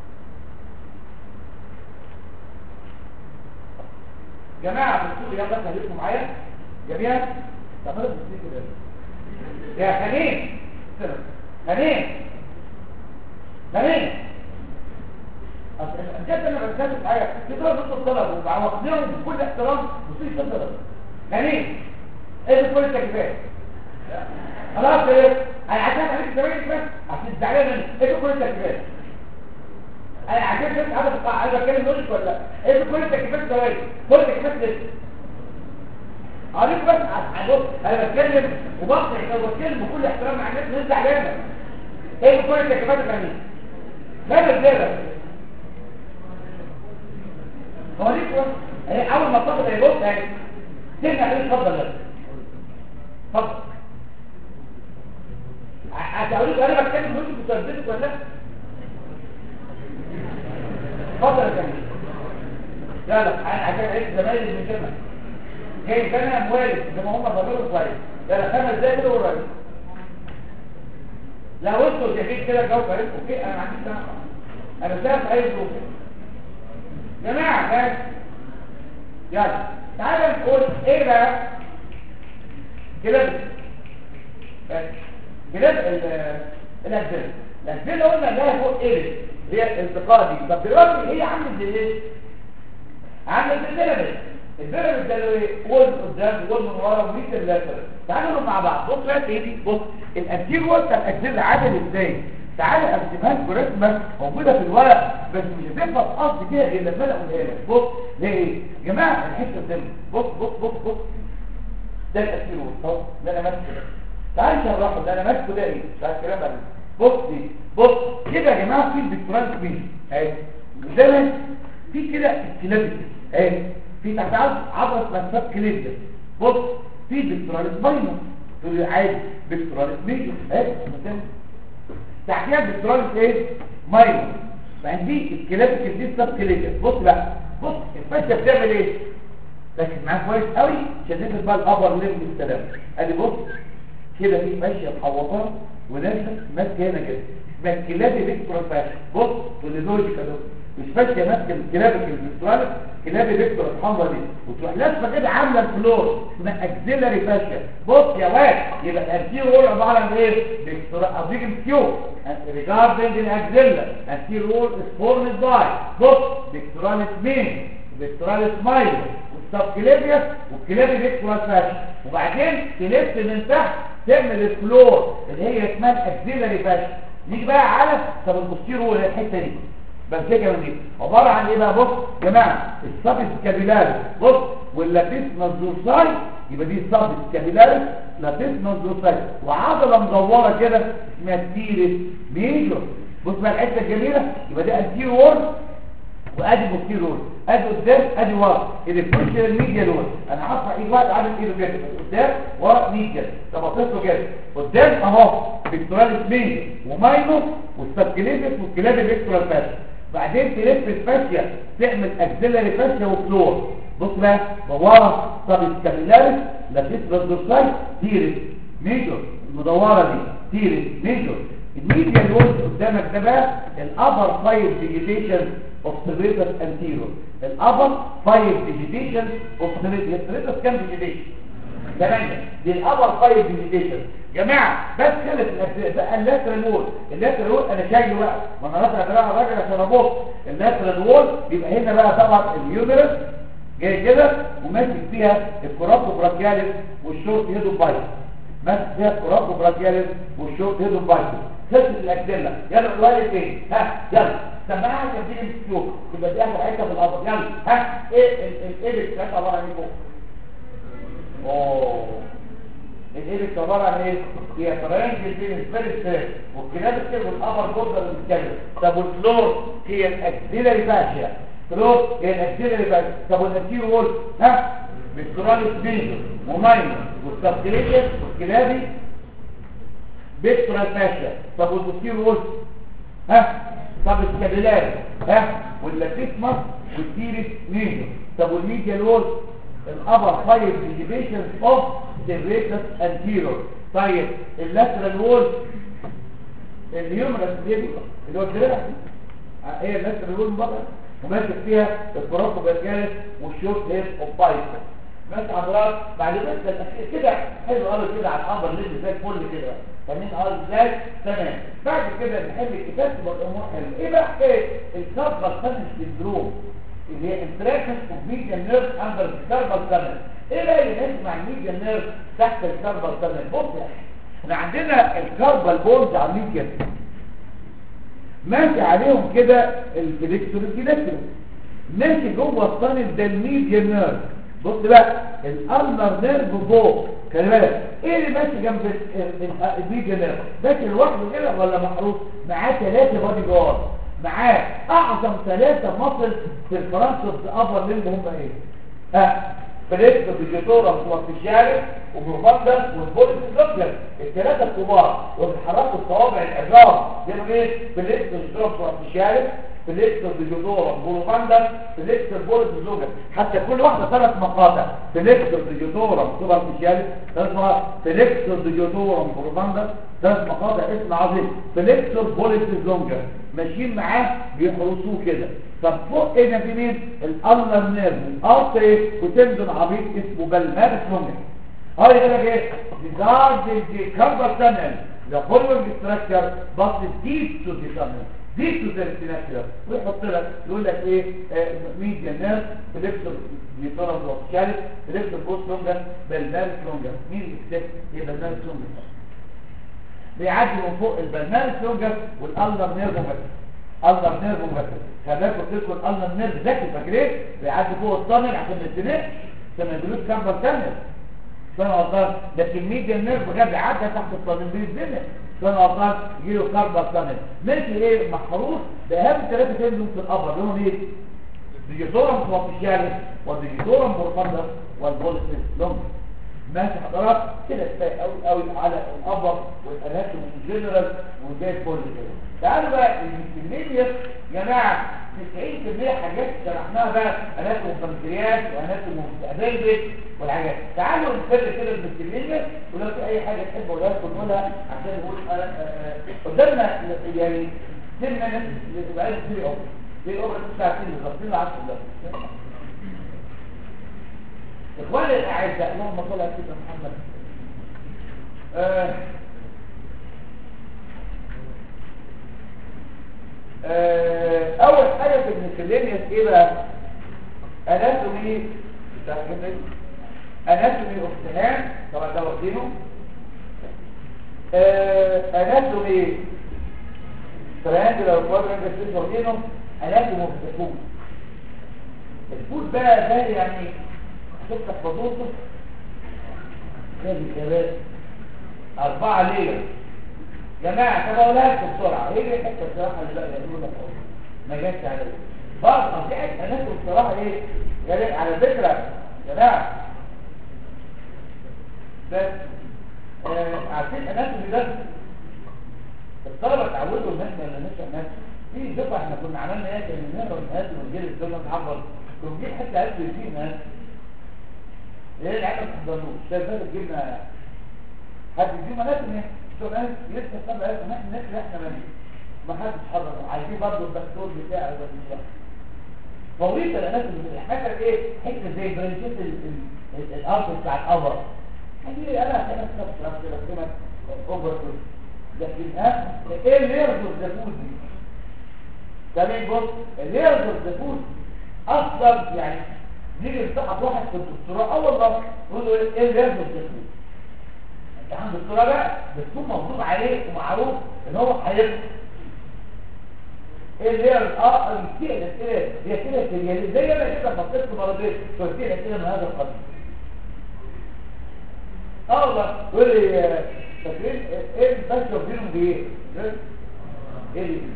جماعه بصوا لي يلا خليكم معايا جميعا تعملوا بصوا كده يا خليل خليل خليل بجد انا بتكلم في حاجه كده نص الطلب وعوضناهم بكل احترام بصير صدر خليل ايه كل التكليفات خلاص ايه انا عشان عليك زمان بس عشان زعلان مني ايه كل التكليفات انا عشان بس عايز عايز اتكلم نقول ولا لا ايه كل التكليفات زوايا كل التكليفات لسه قريت بس هبص انا بتكلم وبص انا بتكلم بكل احترام مع الناس اللي زعلانه ايه كل التكليفات الفنيه ماذا ازاي هوريك بس اهي اول ما تاخد اهي بص اهي سيبنا عليه اتفضل يلا اتفضل هتقولي انا بتكلم وانت بتثبتك ولا لا اتفضل يا جميل يلا انا عشان عيد زمايلي من جمع جاي كان موالد زي ما هم ضربوا كويس يلا خمس دقايق كده ورايا لو انتوا شايفين كده الجو كويس اوكي انا ما عنديش سامع انا شايف اي ظروف جماعه بس يلا تعالى نقول ايه بقى كده بس كده الاجزاء الاجزاء قلنا لها فوق ايه هي الانتقاء دي طب دلوقتي هي عامله زي ايه عامله زي البيراميد البيراميد ده اللي هو وول قدام وول من ورا وميت اللاتر تعالوا مع بعض بص بقى ايه بص الانتير وول بتاع الاجزاء عامل ازاي تعالى ارسمها لكم رسمه موجوده في الورق بس مش هتفهم قصدي كده غير لما انا اقولها لك بص ليه ايه يا جماعه الحته قدامي بص بص بص بص ده الانتير وول اهو ده انا ماسكه تعال نشرحه ده انا ماسكه ده ايه مش عارف الكلام ده بص دي بص كده يا جماعه في الدكتوراه مين اهي قدامك في كده الكلاب اهي في تحت عضله مسافه كليبيا بص في دكتورال سباينال تقول لي عادي دكتورال ميجر اهي مثلا تحتيها دكتورال ايه ماينر فعندي الكلاب دي سب كليبيا بص بقى بص الفشه بتعمل ايه ركز معايا كويس قوي عشان نفهم بقى الابر ليفل السلام ادي بص كده في ماشيه محوطه ونفسك ماسكه هنا كده اسمها الكلابي فيكتور فاشن بص واللي لوجيك ده مش ماشيه ماسكه الكلابي الفيكتورال كلابي فيكتور الحمراء دي وتروح لازمه كده عامله الفلور اسمها اكزيلاري فاشن بص يا واد يبقى الانتير وول عباره عن ايه فيكتور اديك كيو ريجاردنج الاكزيلا الانتير وول از فورمد باي بص فيكتورال مين فيكتورال سمايل والسبكليبيوس والكلابي فيكتورال فاشن وبعدين تلف من تحت تعمل الفلور اللي هي اسمها الاكزيلاري فاشن نيجي بقى على طب البوستير وول الحته دي بس كده دي عباره عن ايه بقى بص يا جماعه السابس كابيلاري بص واللاتيس نزوساي يبقى دي السابس كابيلاري لاتيس نزوساي وعضله مدوره كده اسمها تيرس ميجور بص بقى الحته الجميله يبقى ده انتير وول وادي بوستير وول ادي قدام ادي ورا اللي بتخش الميديا دول انا هرفع ايد واحد عامل ايده كده قدام ورا ميديا طب بصيت له كده قدام اهو فيكتورال ميديا وماينو والسبكليبس والكلاب فيكتورال فاشيا بعدين تلف الفاشيا تعمل اكسلري فاشيا وفلور بص بقى ورا طب الكابيلاريس لاتيس رادوساي تيرس ميجور المدوره دي تيرس ميجور الميديا اللي قدامك ده بقى الابر سايد فيجيتيشن of serratus anterior الابر 5 vegetation of serratus serratus كام vegetation ثمانية دي الابر 5 vegetation جماعة بس خلت الأجزاء بقى اللاترال وول اللاترال وول انا شايله بقى ما انا رافع دراع الراجل عشان ابص اللاترال وول يبقى هنا بقى طبعا اليوميرس جاي كده وماسك فيها الكورابتو براكياليس والشورت هيدو بايت ماسك فيها الكورابتو براكياليس والشورت هيدو بايت خلصت الاجزله يلا الوالد ايه ها يلا سماعها عشان تيجي تشوف يبقى دي اخر حته في الابر يلا ها ايه الايبكس بتاعت عباره عن ايه فوق اوه الايبكس عباره عن ايه هي ترينجل بين الفيرست والكلاب السير والابر بوردر اللي بتتكلم طب والفلور هي الاكسيلري فاشيا فلور هي الاكسيلري فاشيا طب والانتيرو وول ها بالكراليس ميجر وماينر والسبكليشن والكلابي بيكترال فاشيا طب والانتيرو وول ها طب الكابيلاري ها واللاتيسمس والتيريس ميجر طب والميديال وول الابر فايف ديفيشنز اوف serratus anterior طيب اللاترال وول الهيومرس دي اللي هو الدراع دي هي اللاترال وول بقى وماسك فيها الفراغ بجالس والشورت هيد اوف بايت ماشي حضرتك بعد كده الاخير كده حلو قوي كده على الامر اللي زي الفل كده فاهمين اه ازاي تمام بعد كده نحل الكتاب تبقى الامور حلوه ايه بقى حكايه الكاربال تانل سندروم اللي هي انتراكشن اوف ميديان نيرف اندر الكاربال تانل ايه بقى اللي ماشي مع الميديان نيرف تحت الكاربال تانل بص يا اخي احنا عندنا الكاربال بونز عاملين كده ماشي عليهم كده الفليكسور الكليكتور ماشي جوه الطالب ده الميديان نيرف بص بقى الالنر نيرف فوق خلي بالك ايه اللي ماشي جنب الميديان نيرف ماشي لوحده كده ولا محروس معاه ثلاثه بادي جارد معاه اعظم ثلاثه مصل في الفرنسا ابر ليمب هم ايه ها فليكس بجيتورم وفيشارس وبروفاندس والبوليس الزوجر الثلاثه الكبار وبيحركوا الصوابع العظام دول ايه فليكس بجيتورم وفيشارس فليكس بجيتورم بروفاندس فليكس البوليس الزوجر حتى كل واحده ثلاث مقاطع فليكس بجيتورم وفيشارس ثلاث مقاطع فليكس بجيتورم بروفاندس ثلاث مقاطع اسم عظيم فليكس البوليس الزوجر ماشيين معاه بيحرسوه كده طب فوق هنا في مين الالنر نيرف الارت ايه وتندن عبيط اسمه بالمارس لونجر هاي يقول لك ايه regard the carpal tunnel the following structure but deep to the tunnel deep to the structure ويحط لك يقول لك ايه ميديا نيرف فليكسور بيطرف وكالت فليكسور بوست لونجر بالمارس لونجر مين الاكتاك هي بالمارس لونجر بيعدي من فوق البرنامج لونجر والالنر نيرف مغسل النر نيرف مغسل خلي قلت لكم الالنر نيرف ذكي فاكرين بيعدي فوق الطنل عشان ما يتنقش عشان ما يدلوش كامبر تانل فانا غلطان لكن ميديا نيرف غاب عدى تحت الطنل بيتزنق فانا غلطان يجي له كامبر تانل ماشي ايه محروس باهم ثلاثه تندم في الابر لهم ايه ديجيتورم كوافيشاليس وديجيتورم بورفاندس والبوليسيس لونجر ماشي حضرات كده كفايه قوي قوي على الابر والاناتوم جنرال وزي الفل كده تعالوا بقى الميديا يا جماعه 90% حاجات شرحناها بقى اناتوم بنكرياس واناتوم مستقبل والحاجات تعالوا نفرق كده الميديا ولو في اي حاجه تحب اقولها لكم نقولها عشان نقول قدامنا يعني 10 minutes يبقى عايز 3 اوبر 3 اوبر ساعتين بالظبط 10 دقايق اخواني الاعزاء اللهم صل على سيدنا محمد آه آه اول حاجه في الميسلينيوس ايه بقى اناتومي اناتومي اوف سهام طبعا ده واخدينه آه اناتومي تريانجلر كوادرانجل سيس واخدينه اناتومي اوف الفود الفود بقى ده يعني تفتح بطوطه هذه كبات أربعة ليلة جماعة طب أقولها لكم بسرعة إيه دي الحتة بصراحة اللي بقى يقولوا لك أهو ما جاتش عليا برضه دي حتة ناس بصراحة إيه جالت على فكرة يا جماعة بس آه عارفين أناتومي ده الطلبة اتعودوا إن إحنا اللي نشرح ناس في دفعة إحنا كنا عملنا إيه كان نقرا الناس ونجيب الدنيا نحفظ كنا نجيب حتة قبل فيه ناس ايه العيال ما تحضروش شايفات جبنا حد يجيب مناتنا شو ناس لسه سبع احنا نحن نحن احنا مالي ما حدش حضر عايزين برضه الدكتور بتاعه ده بالظبط بوريك الناس اللي مثلا ايه حته زي برنشيت الارض بتاع القمر هجي انا انا كده كده كده اوفر لكن ها ايه اللي يرضي الزفوت دي ده مين بص اللي يرضي الزفوت اصلا يعني نيجي نصحح واحد في الدكتوراه اه والله يقول له ايه اللي يرضي الزفوت انت عند الدكتوراه بقى بتكون مفروض عليه ومعروف ان هو هيبقى ايه اللي هي اه الاسئله الاسئله هي اسئله سرياليه زي انا كده بصيت مرتين قلت لك اسئله من هذا القبيل اه والله يقول لي فاكرين ايه الفرق بينهم بايه ايه دي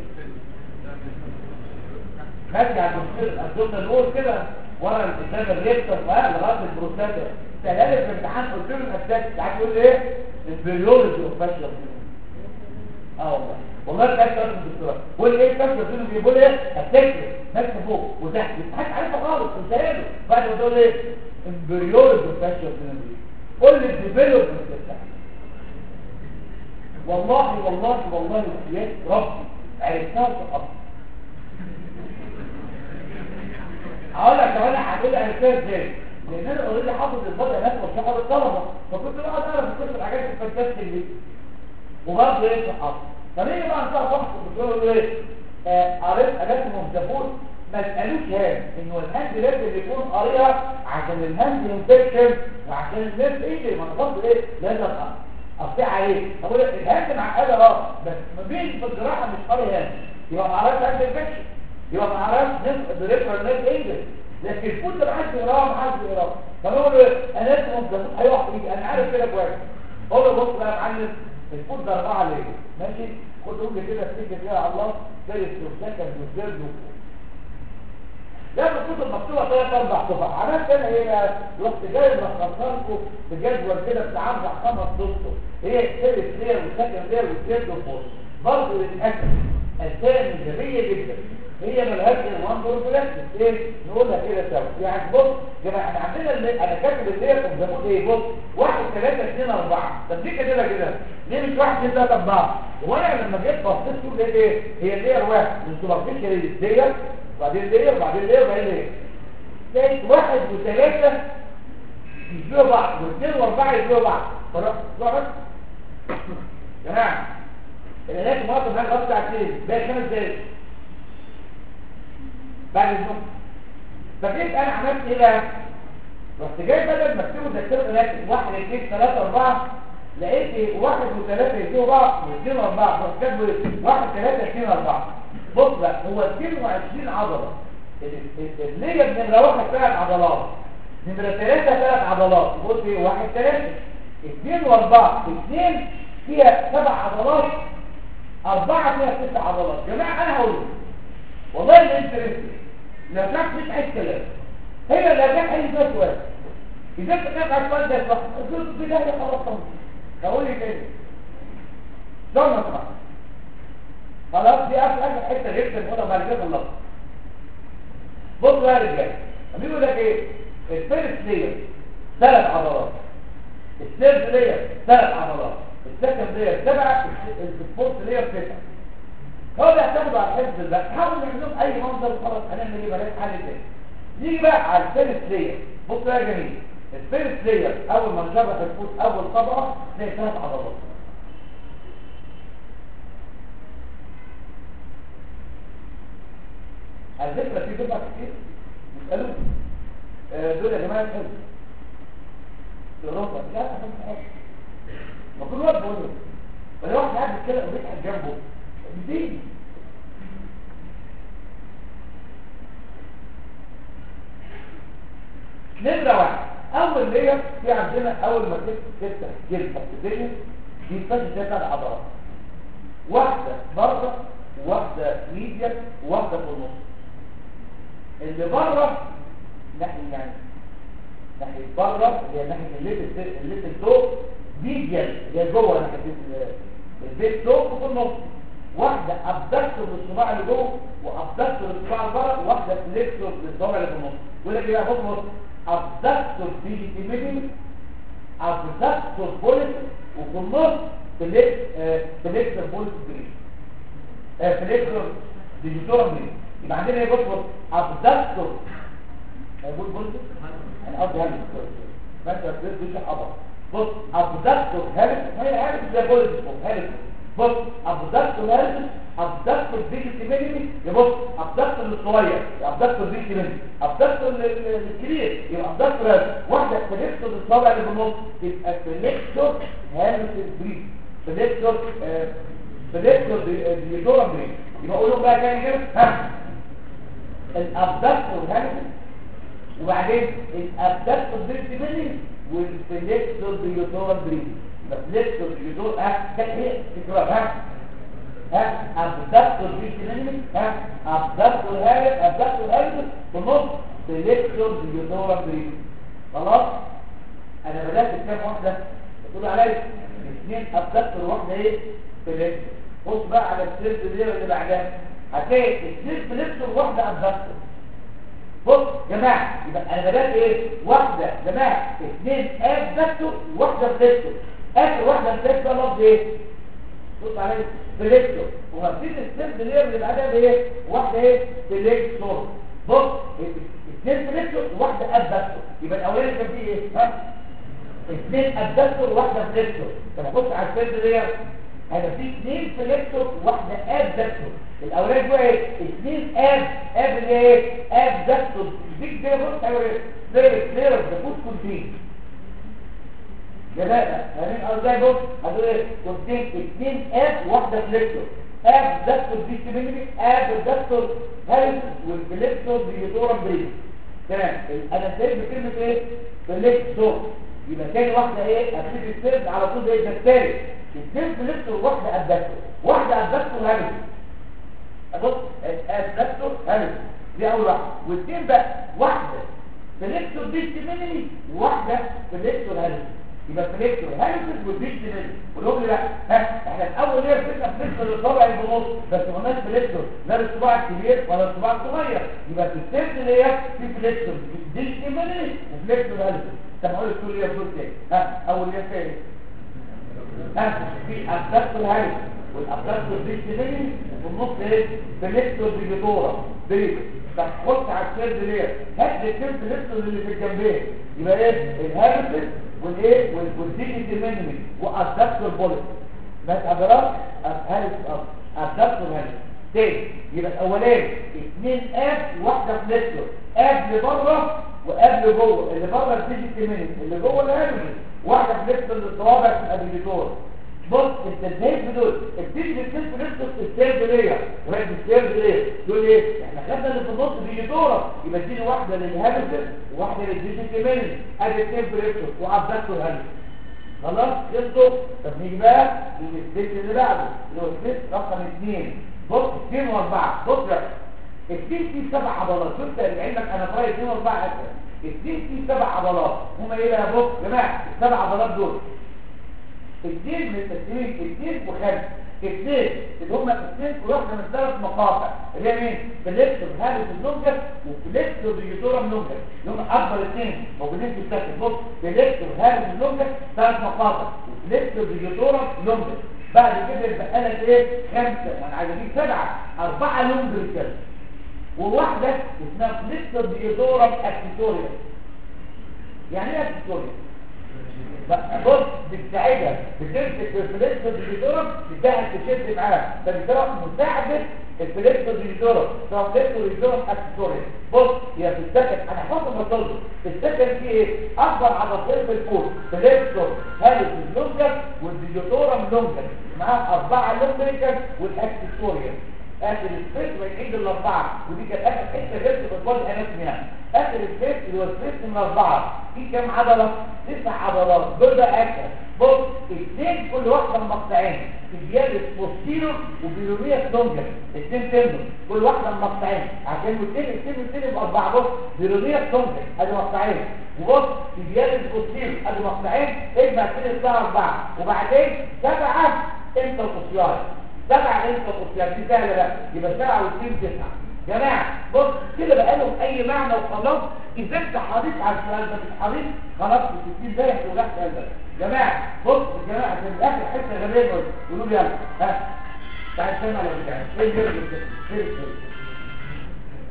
ماشي على الدكتور الدكتور نقول كده ورا الكتاب الريكتور لغايه البروستاتا سالني في الامتحان قلت له الاساس تعالى تقول لي ايه البريولوجي اوف فاشل اه والله والله ده كلام الدكتور بيقول ايه فاشل فينو بيقول ايه التكر ماسك فوق وتحت مش عارفه خالص مش قايله بعد ما تقول ايه البريولوجي اوف فاشل فينو قول لي الديفلوبمنت بتاعها والله والله والله يا ربي عرفتها في الأرض هقول لك طب انا هقول عرفتها ازاي لان انا اوريدي حافظ البدء هناك وشرح الطلبه فكنت بقعد اعرف كل الحاجات الفانتاستيك دي وبرضه ايه في الحفظ فليه بقى نصح واحد بتقول له ايه آه، قريت حاجات ممتفون ما تسالوش هام انه الهاند لازم يكون قاريها عشان الهاند انفكشن وعشان الناس ايه ما تفضل ايه لازم اقطع عليه اقول لك الهاند معقده اه بس ما بين في الجراحه مش قاري هاند يبقى ما عرفش هاند انفكشن يبقى ما عرفش بريفرال ناس انجلش لكن الفوت ده محدش يقراه محدش يقراه فنقول له انا لازم ممتفون هيقع في ايدي انا عارف كده كويس قول له بص بقى يا معلم الفوت ده اربعه ليه ماشي خد وجه كده افتكر كده على الله ثالث وسكن وثالث ده الكتب مكتوبه ثلاث اربع صفح عملت انا ايه رحت جاي ملخصها لكم بجدول كده بتاع اربع خمس سطور ايه ثالث لير وسكن لير وثالث وفوق برضه للاسف اسامي غبيه جدا هي ملهاش عنوان بروفيلاكسس ايه نقولها كده سوا يعني بص يا جماعه احنا عندنا اللي انا كاتب اللير قدامه ايه بص 1 3 2 4 طب دي كده كده ليه مش 1 2 3 4 وانا لما جيت بصيت شوف لقيت ايه هي اللير واحد من سوبرفيشال ديت وبعدين ليه وبعدين ليه وبعدين ليه لقيت واحد وثلاثة يشبهوا بعض واثنين واربعة يشبهوا بعض خلاص بس يا جماعة العلاج مواطن هاي غطى ساعتين باقي خمس دقايق بعد النوم فجيت انا عملت ايه بقى؟ رحت جاي بدل ما اكتبه زي كده لكن واحد اثنين ثلاثة أربعة لقيت ايه واحد وثلاثة يشبهوا بعض واثنين واربعة رحت كاتبه ايه؟ واحد ثلاثة اثنين أربعة بص بقى هو 22 عضلة اللي هي نمرة واحد ثلاث عضلات نمرة ثلاثة ثلاث عضلات بص ايه واحد ثلاثة اثنين واربعة اثنين فيها سبع عضلات اربعة فيها ست عضلات جماعة انا هقول والله اللي انت لو كانت مش عايز كلام هي لو كانت عايز ده سؤال اذا انت كانت عايز سؤال ده صح قلت في ده خلاص خلاص هقول لي تاني ضمن صح خلاص دي اخر اخر حته جبت الموضوع بعد كده خلصت بص بقى يا رجاله بيقول لك ايه الفيرست لير ثلاث عضلات الثيرد لير ثلاث عضلات السكند لير سبعه الفورث لير تسعه هو بيعتمدوا على حفظ البحث حاولوا نعملهم اي منظر وخلاص هنعمل ايه بلاش حل تاني نيجي بقى على الفيرست لير بص بقى يا جميل الفيرست لير اول ما نشرح الفوت اول طبقه تلاقي ثلاث عضلات على فكرة في دفعة كتير بيسألوا آه دول يا جماعة الحزب في أوروبا لا أفهم حاجة ما كل واحد بقول له فلو واحد قاعد كده وبيضحك جنبه بدين نمرة واحد أول ليا في عندنا أول ما تفتح جلد الدنيا بيتفتح ثلاث عضلات واحدة بره وواحدة ميديا وواحدة في النص اللي بره ناحية يعني ناحية بره اللي هي ناحية الليتل الليتل توب ميديا اللي هي جوه ناحية البيت توب وفي النص واحدة ابدكتور للصباع اللي جوه وابدكتور للصباع اللي بره وواحدة فليكتور للصباع اللي في النص يقول لك ايه بقى بص بص ابدكتور في ميدل ابدكتور بوليس وفي النص فليكتور بوليس بريد فليكتور ديجيتور بريد يبقى عندنا ايه بص بص ابدكتور اقول بولد انا قصدي هل فانت بتقول دي حبر بص ابدكتور هل هي عارف زي بولد هل بص ابدكتور هل ابدكتور بيجي مينيمي يبص ابدكتور الصغير ابدكتور بيجي مينيمي ابدكتور الكبير يبقى ابدكتور هل واحده فليكتور الصابع اللي في النص تبقى فليكتور هل بريد فليكتور فليكتور ديودورم بريد يبقى اقولهم بقى تاني كده ها الابدكتور هل وبعدين الابدكتور بريد مينيمي والفليكتور ديودورم بريد يبقى فليكتور ديودور اه كان هي تكرار ها ها ابدكتور بريد ها ابدكتور هل ابدكتور هل في النص فليكتور ديودورم بريد خلاص انا بدات بكام واحده بتقول عليا اثنين ابدكتور واحده ايه فليكتور بص بقى على السيرت دي اللي بعدها هتلاقي اثنين فليكتور واحده ابدكتور بص يا جماعه يبقى انا بدات ايه واحده يا جماعه اثنين ابدكتور وواحده فليكتور اخر واحده فليكتور لفظ ايه بص عليا فليكتور وهبتدي السيرت دي اللي بعدها بايه واحده ايه فليكتور بص اثنين فليكتور وواحده ابدكتور يبقى الاولاني كان فيه ايه ها اثنين ابدكتور وواحده فليكتور طب بص على السيرت دي هيبقى فيه اثنين فليكتور وواحده ابدكتور الاولاني بقى ايه اثنين اب اب اللي ايه ابدكتور دي كده بص هيبقى ايه كلير كلير ده فوت كونتين جماعه فاهمين ازاي بص هتقول ايه كونتين اثنين اب وواحده فليكتور اب دكتور دي سيمينيك اب دكتور هيلث والفليكتور ديودورم بريد تمام انا سايب بكلمه ايه فليكتور يبقى تاني واحده ايه ابتدي السيرد على طول زي الثالث اثنين فليكتور واحده ابدكتور واحده ابدكتور هيلث بص ابدكتور هيلث دي اول واحده واثنين بقى واحده فليكتور دي سيمينيك وواحده فليكتور هيلث يبقى فليكتور هيلث والديش سيمينيك ونقول لا ها احنا الاول ليه فكره فليكتور الصبع اللي في النص بس ما قلناش فليكتور لا الصباع الكبير ولا الصباع الصغير يبقى في السيرت اللي هي في فليكتور ديش سيمينيك وفليكتور هيلث طب اقول لك ليه بص ايه ها اول ليه فين ها في ابدكتور هيلث والابدكتور ديش سيمينيك وفي النص ايه فليكتور ديجيتورا دي طب خش على السيرت ليه هات الاثنين فليكتور اللي في الجنبين يبقى ايه الهيلث والايه والديجيتي مينيمي والدكتور بوليت بس حضرات هل الدكتور هل تاني يبقى الاولاني اثنين اب واحده فليكتور اب لبره واب لجوه اللي بره الديجيتي مينيمي اللي جوه الهيلث واحده فليكتور للصوابع في الاديتور بص انت ازاي بدول الديجيتال فليكتور السيرد لير وهي السيرد لير دول ايه احنا خدنا اللي في النص ديجيتورا يبقى اديني واحده للهيلث وواحده للديجيتال مينيمي ادي اثنين فليكتور وعبدكتور هيلث خلاص خلصوا طب نيجي بقى للست اللي بعده اللي هو الست رقم اثنين بص اثنين واربعه بص يا اثنين فيه سبع عضلات شفت لعلمك انا طايق اثنين واربعه اسفل اثنين فيه سبع عضلات هما ايه بقى بص يا جماعه السبع عضلات دول اثنين من الاثنين اثنين وخمسه اثنين اللي هما اثنين كل واحده من ثلاث مقاطع اللي هي مين؟ فليكتور هابت اللونجر وفليكتور ديوتورم لونجر اللي هم اكبر اثنين موجودين في السكن بص فليكتور هابت اللونجر ثلاث مقاطع وفليكتور ديوتورم لونجر بعد كده يبقى لك ايه؟ خمسه وانا عايز اجيب سبعه اربعه لونجر كده وواحده اسمها فليكتور ديوتورم اكسيتوريا يعني ايه اكسيتوريا؟ بص بتساعدها بتمسك الفليكتور ديجيتورم بتساعد تشد معاها فبتروح مساعدة الفليكتور ديجيتورم سواء فليكتور ديجيتورم اكسسوري بص هي في السكن انا حاطط مصدر في السكن فيه ايه اكبر عضلتين في الكور فليكتور هالس اللونجر والديجيتورم لونجر معاه اربعه لونجريكال والاكسسوريا اخر السبيس ويعيد الاربعه ودي كانت اخر حته غير في البودي اناتومي يعني اخر السبيس اللي هو السبيس من اربعه في كام عضله تسع عضلات دول بقى اكتر بص اثنين كل واحده من مقطعين تبيالس بوستيرو وبيلونيا لونجر اثنين تندون كل واحده من مقطعين عشان الاثنين اثنين اثنين يبقى اربعه بص بيلونيا لونجر ادي مقطعين وبص تبيالس بوستيرو ادي مقطعين اجمع كده الساعه اربعه وبعدين سبعه انت القصيار سبعة انت قصيار دي سهله بقى يبقى سبعه واثنين تسعه جماعة بص كده بقى لهم اي معنى وخلاص اذا انت حريص على السؤال ده مش حريص خلاص في 60 دقيقة ولاحت قلبك جماعة بص يا جماعة عشان الاخر حتة غبية قولوا لي يلا ها تعال سمع لو بتاعي ايه اللي يرجع كده ايه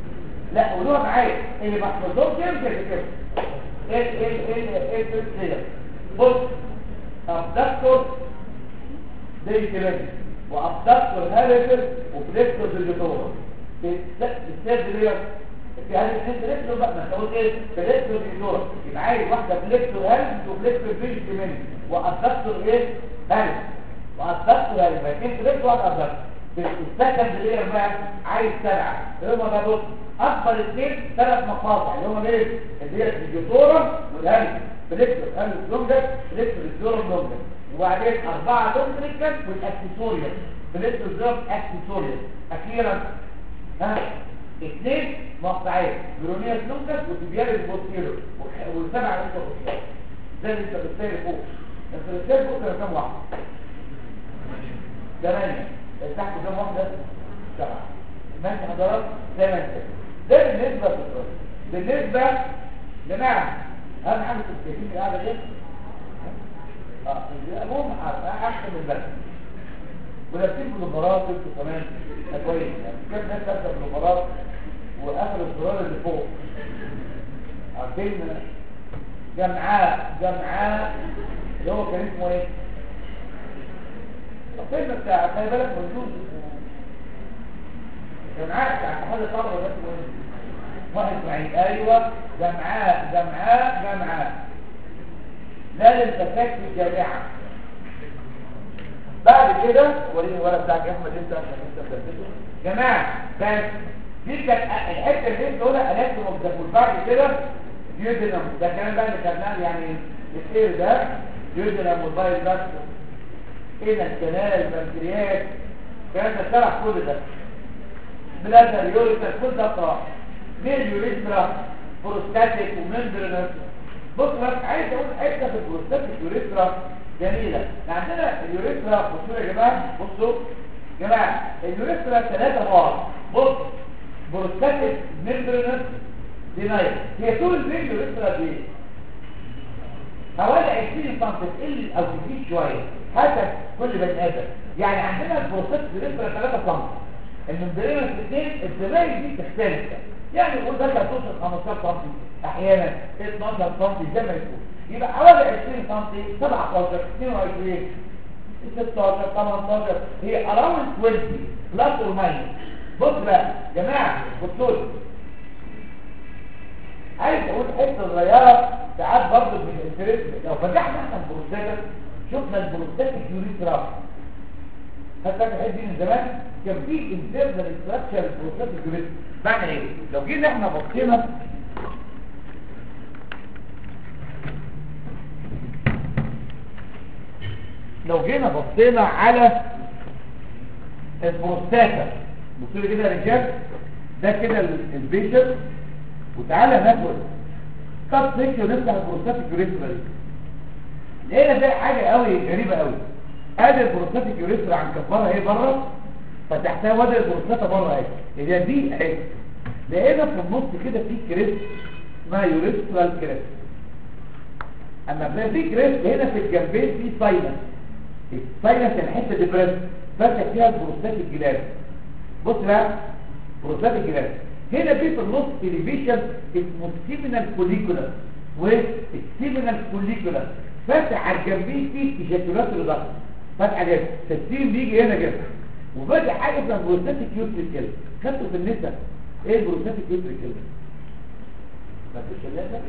لا قولوها معايا اللي ما حفظهمش يمشي كده ايه ايه ايه ايه كده بص ابدكتور زي كده وابدكتور هاليفر وفليكتور ديجيتور السيد دي في هذه الحته فليكتور بقى ما انت قلت ايه فليكتور ديجيتور يبقى عايز واحده فليكتور هاليفر وفليكتور فيش كمان وابدكتور ايه هاليفر وابدكتور هاليفر اثنين فليكتور واحد ابدكتور السكند لير بقى عايز سبعه اللي هم ده بص اكبر اثنين ثلاث مقاطع اللي هم ايه اللي هي الديجيتورا والهاليفر فليكتور هاليفر لونجر فليكتور ديجيتورا لونجر وبعدين أربعة دومتريكال والأكسسوريا بالإنتوزيوم أكسسوريا أخيرا ها اثنين مقطعين برونيا سلوكس وتبيان البوستيرو والسبعة لسه بوستيرو زي اللي انت بتسير فوق انت بتسير فوق كان كام واحد ثمانية تحت كام واحدة سبعة ماشي حضرات زي ما انت ده بالنسبة للطرق بالنسبة جماعة أهم حاجة في التكييف القاعدة دي المهم احسن من ذلك ولابسين بلوبرات انتوا كمان ده كويس يعني كم ناس لابسه بلوبرات واخر الزرار اللي فوق عارفين جمعاء جمعاء اللي هو كان اسمه ايه الفيلم بتاع خلي بالك موجود جمعاء بتاع اتحاد الطلبه ده اسمه ايه واحد اسماعيل ايوه جمعاء جمعاء جمعاء لا للفساد في الجامعة بعد كده وريني الورق بتاعك يا احمد انت عشان انت بتلبسه جماعه بس دي كانت الحته اللي انت قولها الات مبدأ بعد كده يودنم ده كمان بقى اللي خدناه يعني الخير ده يودنم موبايل بس هنا الكنال البنكرياس الكلام ده شرح كل ده بلازر يوريتر كل ده قراء ميل يوريترا بروستاتيك وممبرنس بص بس عايز اقول حته في البروستاتيك يوريترا جميله عندنا اليوريترا بصوا يا جماعه بصوا يا جماعه اليوريترا ثلاثه بار بص بروستاتيك ممبرنس دينايل هي طول الفيديو اليوريترا دي حوالي 20 سم تقل او تزيد شويه حسب كل بني ادم يعني عندنا البروستاتيك يوريترا 3 سم الممبرنس 2 الزمايل دي تختلف يعني نقول ده توصل 15 سم احيانا 12 سم زي ما يكون يبقى حوالي 20 سم 17 22 16 18 هي اراوند 20 بلس اور ماينس بص بقى يا جماعه بصوا لي عايز اقول حته صغيره ساعات برضه من الانترست لو فتحنا احنا البروستاتا شفنا البروستاتيك يوريترا حتى الحته دي من زمان كان في انترنال ستراكشر البروستاتيك يوريترا معنى ايه لو جينا احنا بصينا لو جينا بصينا على البروستاتا بصوا لي كده يا رجال ده كده البيشر وتعالى ناخد كات نيكيو نفتح البروستاتيك يوريثرا دي لقينا ده حاجه قوي غريبه قوي ادي البروستاتيك يوريثرا عن كفارها ايه بره فتحتها وادي البروستاتا بره اهي هي دي اهي لقينا في النص كده في كريست اسمها يوريثرال كريست اما تلاقي في كريست هنا في الجنبين في ساينس الساينس الحته دي بريست فاتح فيها البروستاتيك جلاند بص بقى بروستاتيك جلاند هنا في في النص تليفيشن اسمه السيمينال كوليكولا والسيمينال كوليكولا فاتح على الجنبين فيه تيشاتورات الضغط فاتحه كده السيم بيجي هنا كده وبدا حاجه اسمها بروستاتيك يوتريك كده خدته في النساء ايه البروستاتيك يوتريك كده ما فيش ثلاثه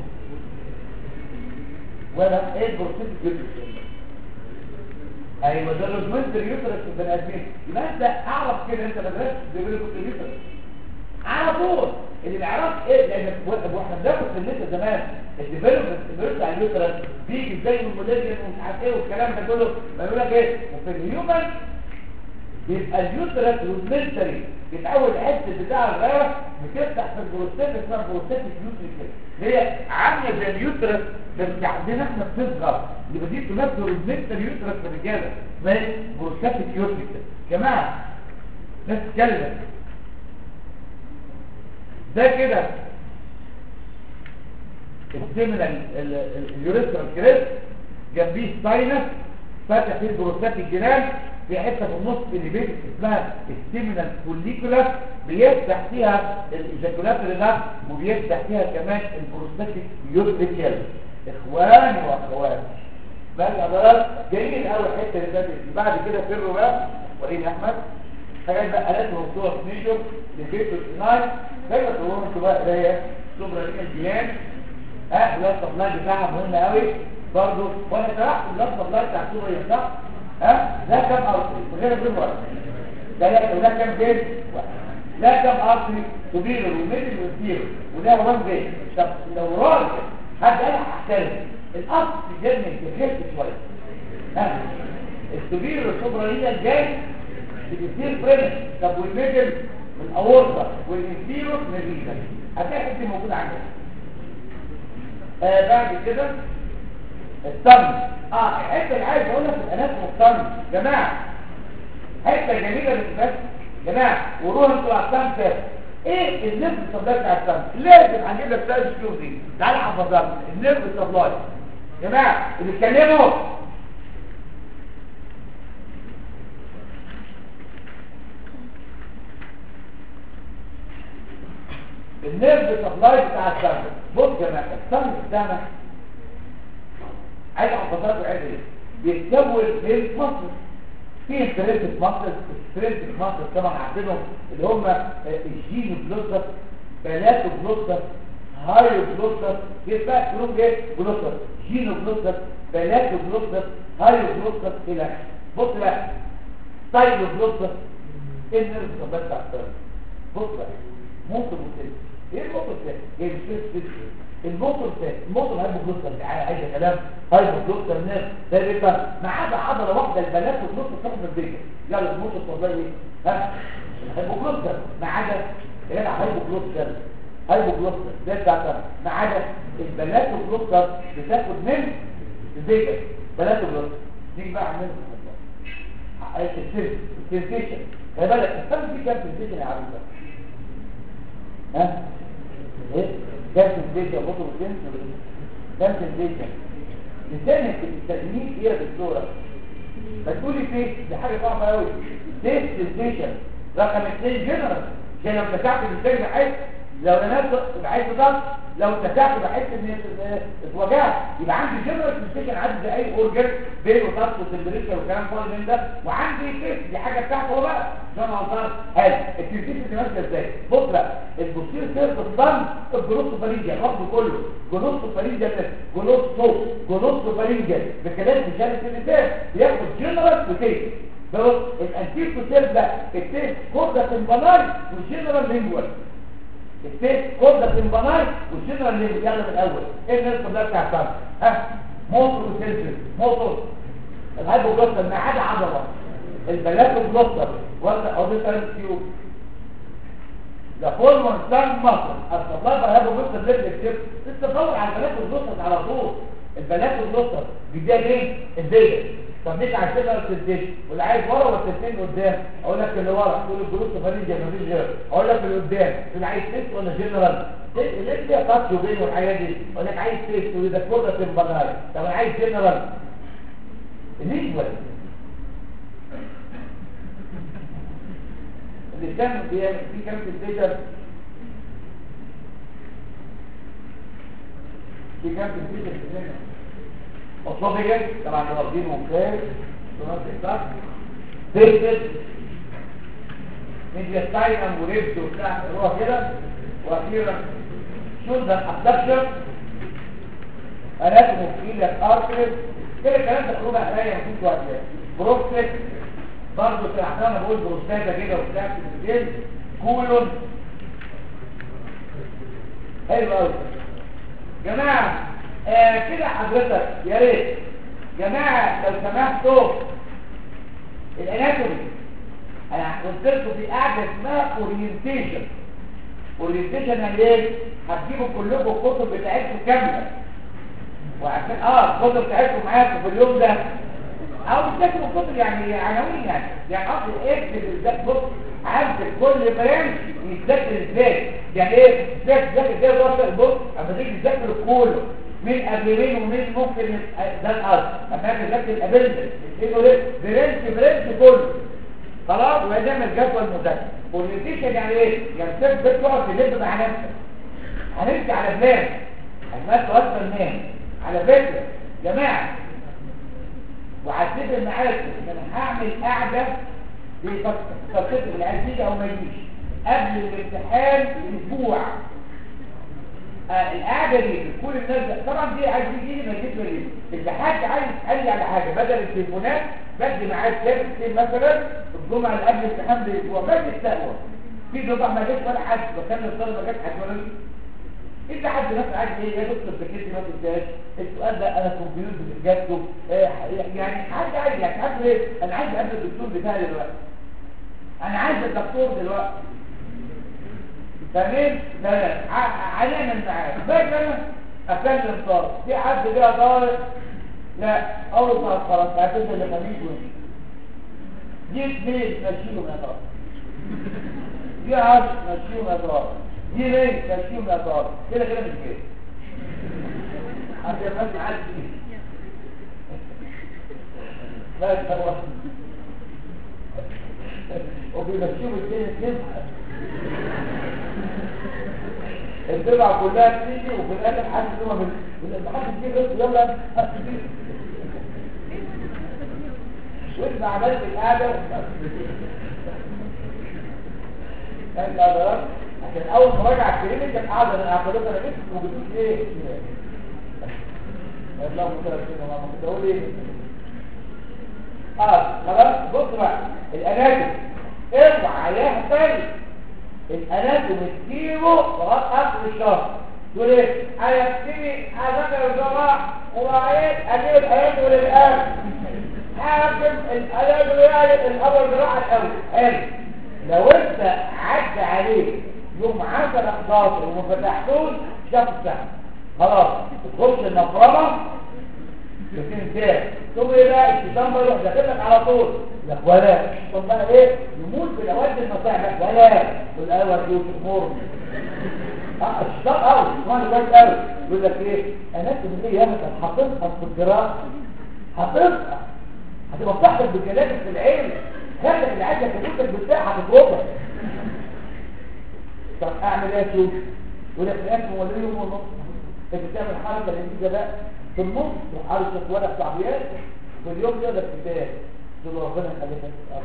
ولا ايه البروستاتيك يوتريك كده ايوه ده الروزمنت اليوترس في البني ادمين يبقى انت اعرف كده انت مدرسه بيقول لك اليوترس على طول اللي بيعرف ايه لان واحنا بناخد في النساء زمان الديفلوبمنت بتاع اليوترس بيجي ازاي من الموديلين ومش عارف ايه والكلام ده كله بيقول لك ايه وفي الهيومن يبقى اليوترس روزمنتري بيتعود الحته بتاع الغيره بتفتح في البروستات اسمها بروستاتيك يوتريك اللي هي عامله زي اليوترس بس عندنا احنا بتصغر يبقى دي تمثل روزمنتري يوترس في الرجاله اسمها بروستاتيك يوتريك جماعه ناس تتكلم ده كده السيمينال اليوريثرال كريست جنبيه ساينس فاتح فيه البروستاتيك جنان في حته في النص اللي بين اسمها السيمينال فوليكولا بيفتح فيها الايجاكولاتوري نفس وبيفتح فيها كمان البروستاتيك يوتريكال اخواني واخواتي بقى حضرات جايين اول حته اللي فاتت دي بعد كده فروا بقى وريني احمد حاجات بقى الات وصور نيجر لفيتو سنايت فاكر تقولوا انتوا بقى قرايه سوبرا الجيان ها البلاد سبلاي بتاعها مهم قوي برضه وانا شرحت البلاد سبلاي بتاع سوريا صح ها ده كام ارتري غير غير واحد ده لا وده كام بين واحد ده كام ارتري كبير وميدل وكبير وده وان بين طب لو راجل حد قال هحترم الاصل في الجنة كبيرت شويه ها الكبير السوبرانيه الجاي بكثير بريمس طب والميدل من الاورطه والانفيرور من الريجن هتلاقي حته موجوده عندك آه بعد كده الطن اه الحته اللي عايز اقولها في الانات والطن جماعه حته جميله للناس جماعه وروح انتوا على الطن كده ايه النيرف سبلاي بتاع الطن لازم هنجيب لك ثلاث شهور دي تعالى حفظها النيرف سبلاي جماعه اللي بيتكلموا النيرف سبلاي بتاع الدم بص يا جماعه الدم بتاعنا عايز حفظات وعايز ايه بيتكون من مصر في انترنت مصر انترنت مصر طبعا عارفينهم اللي هم الجين بلوتر بلاتو بلوتر هايو بلوتر يبقى كلهم ايه بلوتر جينو بلوتر بلاتو بلوتر هايو بلوتر الى بص بقى تايلو بلوتر ايه النيرف سبلاي بتاع الدم بص بقى موتور وكده ايه الموتور ده ايه مش كده الموتور ده الموتور هايبوجلوستر عايز كلام هايبوجلوستر ناس ده بيبقى ما عدا عضله واحده البنات والجلوستر تاخد البيجا يلا الموتور والله ايه ها الهايبوجلوستر ما عدا ايه الهايبوجلوستر هايبوجلوستر ده بتاع ما عدا البنات والجلوستر بتاخد من البيجا بنات والجلوستر نيجي بقى عندنا السنسيشن خلي بالك استنى في كام سنسيشن يا عبد ها ايه كام سنسيشن بطل الجنس كام سنسيشن لسانك التجميل ايه يا دكتوره ما تقولي فيه دي حاجه صعبه قوي تيست سنسيشن رقم اثنين جنرال عشان لو اتسعت بالسجن بحس لو انا بحس ضغط لو اتسعت بحس ان اتوجعت يبقى عندي جنرال سنسيشن عندي زي اي اورجن بين وضغط وتمبريتشر وكلام فاضي من ده وعندي تيست دي حاجه بتاعته هو بقى عشان اوصل حلو السنسيشن دي ماشيه ازاي بص بقى البوستير سيرف الضم الجلوس فارينجيا واخده كله جلوس فارينجيا جلوس صوت جلوس فارينجيا بكلام مجال السنسيشن بياخد جنرال وتيست بص الانتير سيرف ده التيست كوردا سمباناي والجنرال لينجوال التيست كوردا سمباناي والجنرال لينجوال يلا من الاول ايه الناس كلها بتاع الصم ها موتور وسيلفر موتور الهايبوجلوستر ما عدا عضله البلاتوجلوستر ولا او ده ثلاث تيوب ده فورمون سان مصر الصبابه الهايبوجلوستر ليفل كتير تتصور على البلاتوجلوستر على طول البلاتوجلوستر بيديها مين البيجا طب ليك عايز تقدر تديش واللي عايز ورا والتسين قدام اقول لك اللي ورا تقول الجلوس فريجه مفيش غير اقول لك اللي قدام تقول عايز تيست ولا جنرال ليه فيها تاتش وبين والحاجات دي اقول لك عايز تيست تقول ده كله تمبرناي طب انا عايز جنرال ليه ولا اللي كان في كام في الديجر في كام في الديجر اسوفيجس طبعا واخدين ممتاز صح تيستد ميدياستاينم وريبس وبتاع هو كده واخيرا شولدر ابدكشن اناتومي ايلك ارتريز كده الكلام ده كله قرايه مفيش وقت بروستات برضه شرحنا انا بقول بروستاتا كده وبتاع في الجلد كولون حلو قوي جماعه آه كده حضرتك يا ريت جماعة لو سمحتوا الاناتومي انا قلت لكم في قاعدة اسمها اورينتيشن اورينتيشن يعني ايه هتجيبوا كلكم الكتب بتاعتكم كاملة وعشان اه الكتب بتاعتكم معاكم في اليوم ده او بتذاكروا الكتب يعني عناوين يعني يعني اصل اكتب ازاي بص عندك كل برانش يتذاكر ازاي يعني ايه ازاي تذاكر ازاي بص بص اما تيجي تذاكر كله مين قبل مين ومين ممكن ده الأرض أفهم ذات الأبندل إنه ليه برنس برنس كله خلاص وهنعمل جدول مذاكرة والنتيجة يعني ايه؟ يعني سيب بتقعد تلف مع نفسك هنمشي على بلان المادة أصلا نام على فكرة جماعة وهتفق معاكم ان انا هعمل قعدة لتخطيط العيال تيجي او ما يجيش قبل الامتحان باسبوع آه القعدة دي كل الناس طبعا دي عايز يجي ما يجيش ليه اذا حد عايز يسالني على حاجة بدل التليفونات بدي معاه كتاب مثلا الجمعة اللي قبل الامتحان باسبوع بس التقوى في جمعة ما جاش ولا حد وكان الطالب ما جاش حد ولا انت حد مثلا عايز ايه يا دكتور بكيتي ما تنساش السؤال ده انا كونفيوز باجابته اه يعني حد عايز يعني حد ايه انا عايز اقابل الدكتور بتاعي دلوقتي انا عايز الدكتور دلوقتي فاهمين لا هنعمل معاه باجي انا اكلم طارق في حد كده طارق لا اول ما خلاص هتنزل لخميس ونجي دي اثنين ماشيهم يا طارق دي عشر ماشيهم يا طارق دي ليه تشكيل يا طارق كده كده مش كده عشان بس عارف بس هو وبيمشيهم الدنيا كده الدفعة كلها بتيجي وفي الاخر حد ان هو حد كده يلا وانت عملت القعده انت قدرت عشان اول مراجعه الكلمه كانت قاعده انا اعتقد انا جبت وجبت ايه لو كنت ما كنت اقول ايه اه خلاص بص بقى الاناتوم اوعى يهبل الاناتوم تجيبه لغايه اخر الشهر تقول ايه هيبتدي اذاكر الجراح وبعدين اجيب الاناتوم للان حاكم الاناتوم يعني الاول جراحه الاول حلو لو انت عدى عليك يوم 10 11 وما فتحتوش شاف السهم خلاص تخش المفرمه بتنتهي ثم ايه بقى الشيطان بقى يروح داخلك على طول لك ولا الشيطان بقى ايه يموت في الاوقات المصاعب ولا والاول يوسف مر اه الشيطان قوي الشيطان كويس قوي يقول لك ايه انا من ايه يا مثلا حافظها في الجراحه حافظها هتبقى بتحفظ بكلامك في العين خلك العاده كلمتك بتاعها هتتوضح طب اعمل ايه شوف يقول لك الان هو ليه يوم ونص انت بتعمل حركه الانجيزه بقى في النص وحركه ورق تعبيات واليوم يقدر كتاب تقول ربنا يخليك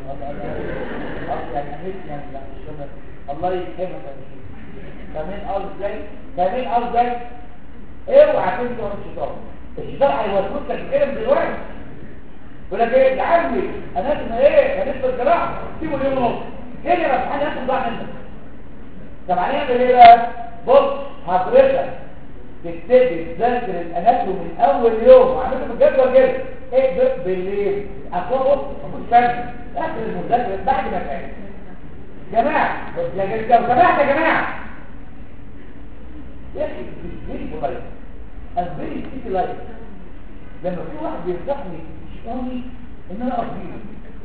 يعني عملت يعني لا مش كمان الله يكرمك يا شيخ فاهمين قصدي ازاي فاهمين قصدي ازاي اوعى تنسى الشيطان الشيطان هيوسوس لك الكلام دلوقتي يقول لك ايه يا عمي انا اسمه ايه هنسبه الجراحه سيبه اليوم ونص ايه يا رب حاجه هاخد ضاع منك طب هنعمل ايه بقى بص حضرتك تبتدي تذاكر الاناتومي من اول يوم وعملته في الجدول كده ايه ده بالليل اصل بص مش فاهم اخر المذاكره بعد ما فاهم جماعه يا جماعه يا جماعه يا اخي فيري بولايت فيري سيتي لايف لما في واحد بينصحني يشتغلني ان انا اقضيه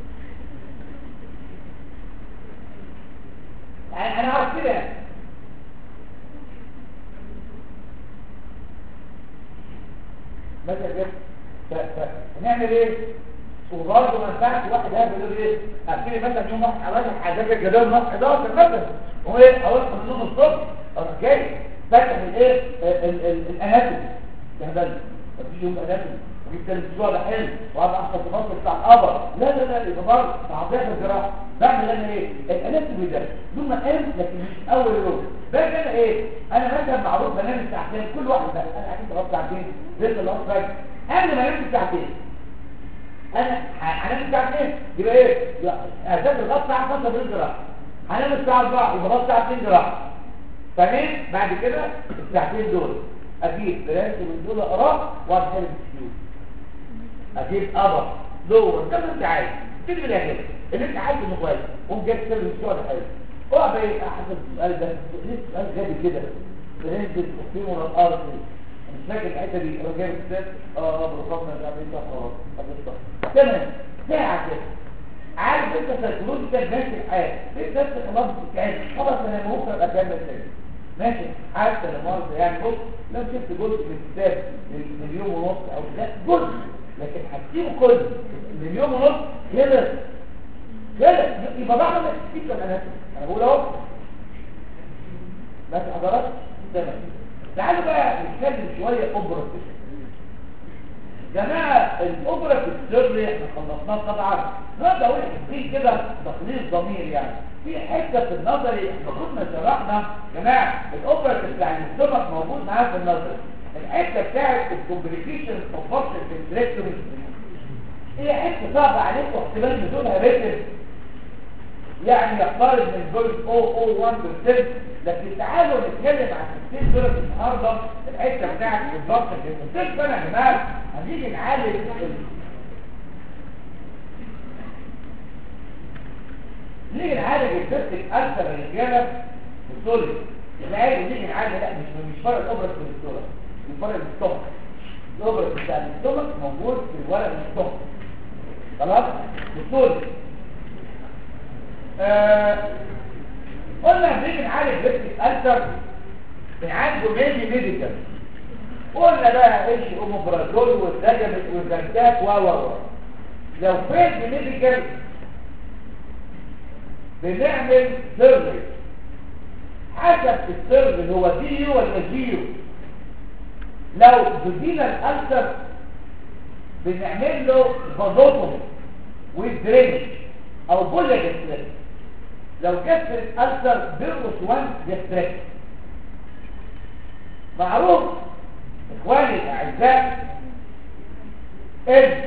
يعني انا عارف كده مثلا كده فنعمل ايه وبرضه ما ينفعش واحد هذا يقول ايه ابتدي مثلا يوم واحد على حاجات الجدول نص 11 مثلا هو ايه اقول من نص الصبح اروح جاي فتح الايه الاناتومي جهبل مفيش يوم اناتومي وجبت الاسبوع ده حلو وقعد احفظ المصر بتاع القبر لا لا لا يبقى برضه تعطيها الجراحه بعمل انا ايه الاناتومي ده دون قام لكن مش اول يوم باجي انا ايه انا مثلا معروف بنام ساعتين كل واحد بقى انا قاعد بقعد ساعتين لسه اللي فاجئ قبل ما انام ساعتين انا هنام ساعتين يبقى ايه اساس الغط الساعه 5 بالجراحه هنام الساعه 4 يبقى غط ساعتين جراحه تمام بعد كده الساعتين دول اجيب برانش من دول اقراه واحد السيوف اجيب ابر دور ده انت عايز تجيب الاخر اللي انت عايزه انه كويس قوم جايب سر الشغل حلو اقعد ايه احسب السؤال ده ليه سؤال غبي كده برنس الفيمور الارض مش فاكر الحته دي انا جايب الكتاب اه بالرقم ده عاملين صح خلاص تمام ساعه كده عارف انت سيكولوجي كان ماشي الحياه في نفس خلاص بتتعب خلاص انا بكره ابقى كامل تاني ماشي حتى لو مرضى يعني بص لو شفت جزء من الكتاب من اليوم ونص او لا جزء لكن هتسيبه كله من اليوم ونص كده كده يبقى بعد ما تسيب لما انا انا بقول اهو بس حضرات تمام تعالوا بقى نتكلم شويه اوبرا جماعه الاوبرا في السر احنا خلصناه طبعا نقدر اقول في كده تخليص ضمير يعني في حته في النظري احنا كنا شرحنا جماعه الاوبرا بتاع الاستومك موجود معانا في النظري الحته بتاعت الكومبليكيشن اوف فانكشن فينتريكتومي هي حته صعبه عليكم واحتمال نزولها ريتم يعني يقترب من جزء 0.001% لكن تعالوا نتكلم عن الستين دول النهارده الحته بتاعت الضغط الجسم بقى يا جماعه هنيجي نعالج ال- نيجي نعالج السيرتك ألسر الرجاله بالسوري العيال نيجي نعالج لا مش مش فرق الاوبرا في الدكتوره مش فرق الاستومك الاوبرا بتاع الاستومك موجود في الورق الاستومك خلاص بالسوري آه قلنا بنيجي نعالج سيرتك ألسر بنعالجه ميلي ميديكال قلنا بقى ايش اوموبرازول والدجمت والزنتاك و و و لو فين ميديكال بنعمل سيرفي حسب السيرفي اللي هو ديو ولا جيو لو بدينا الألسر بنعمل له فازوتومي والدرينج او بولا جسر لو جسر الألسر بيرقص وان جسر معروف اخواني الاعزاء ان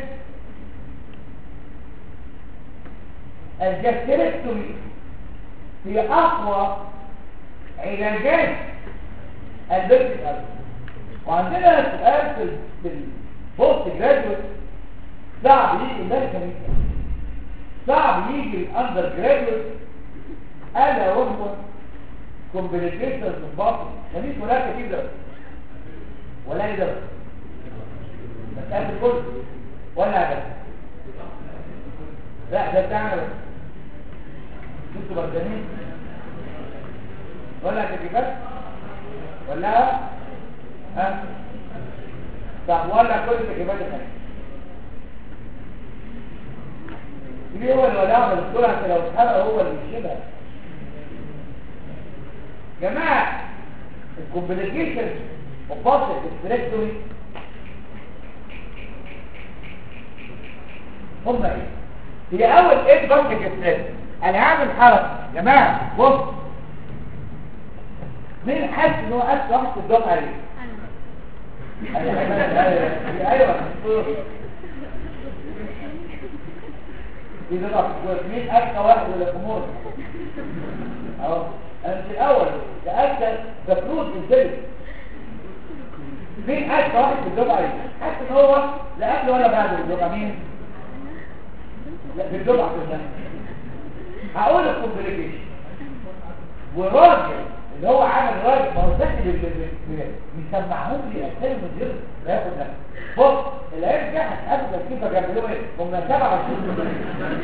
الجاستريكتومي هي اقوى علاجات البرد الألسر وعندنا سؤال في في البوست جراديويت صعب يجي الامريكان صعب يجي الاندر جراديويت الا وهو كومبليكيشنز في البطن مفيش ولا كده ولا ايه ده مسألة الكل ولا ده لا ده بتاعنا بس شفتوا بردانين ولا تجيبات ولا ها طب ولا كل تجيبات الثانية ليه هو اللي ولا الدكتور عشان لو اتحرق هو اللي يشيلها جماعة الكومبليكيشن وفاصل الستريكتوري هم ايه هي اول ايه بنك الستريكتوري انا هعمل حركة جماعة بص مين حاسس ان هو قد واحد في الدفعة عليه ايوه اذا ضغط مين اذكى واحد ولا جمهور اهو انت الاول تاكد ذا فروت انتليجنس مين اذكى واحد في الدفعه دي حاسس ان هو لا قبل ولا بعد الدفعه مين لا في الدفعه كلها هقول الكومبليكيشن وراجل اللي هو عامل راجل ما هو ساكن بيسمعهم لي اسامي مدير لا ياخد ده بص العيال دي هتقابل كيف جاب له ايه هم 27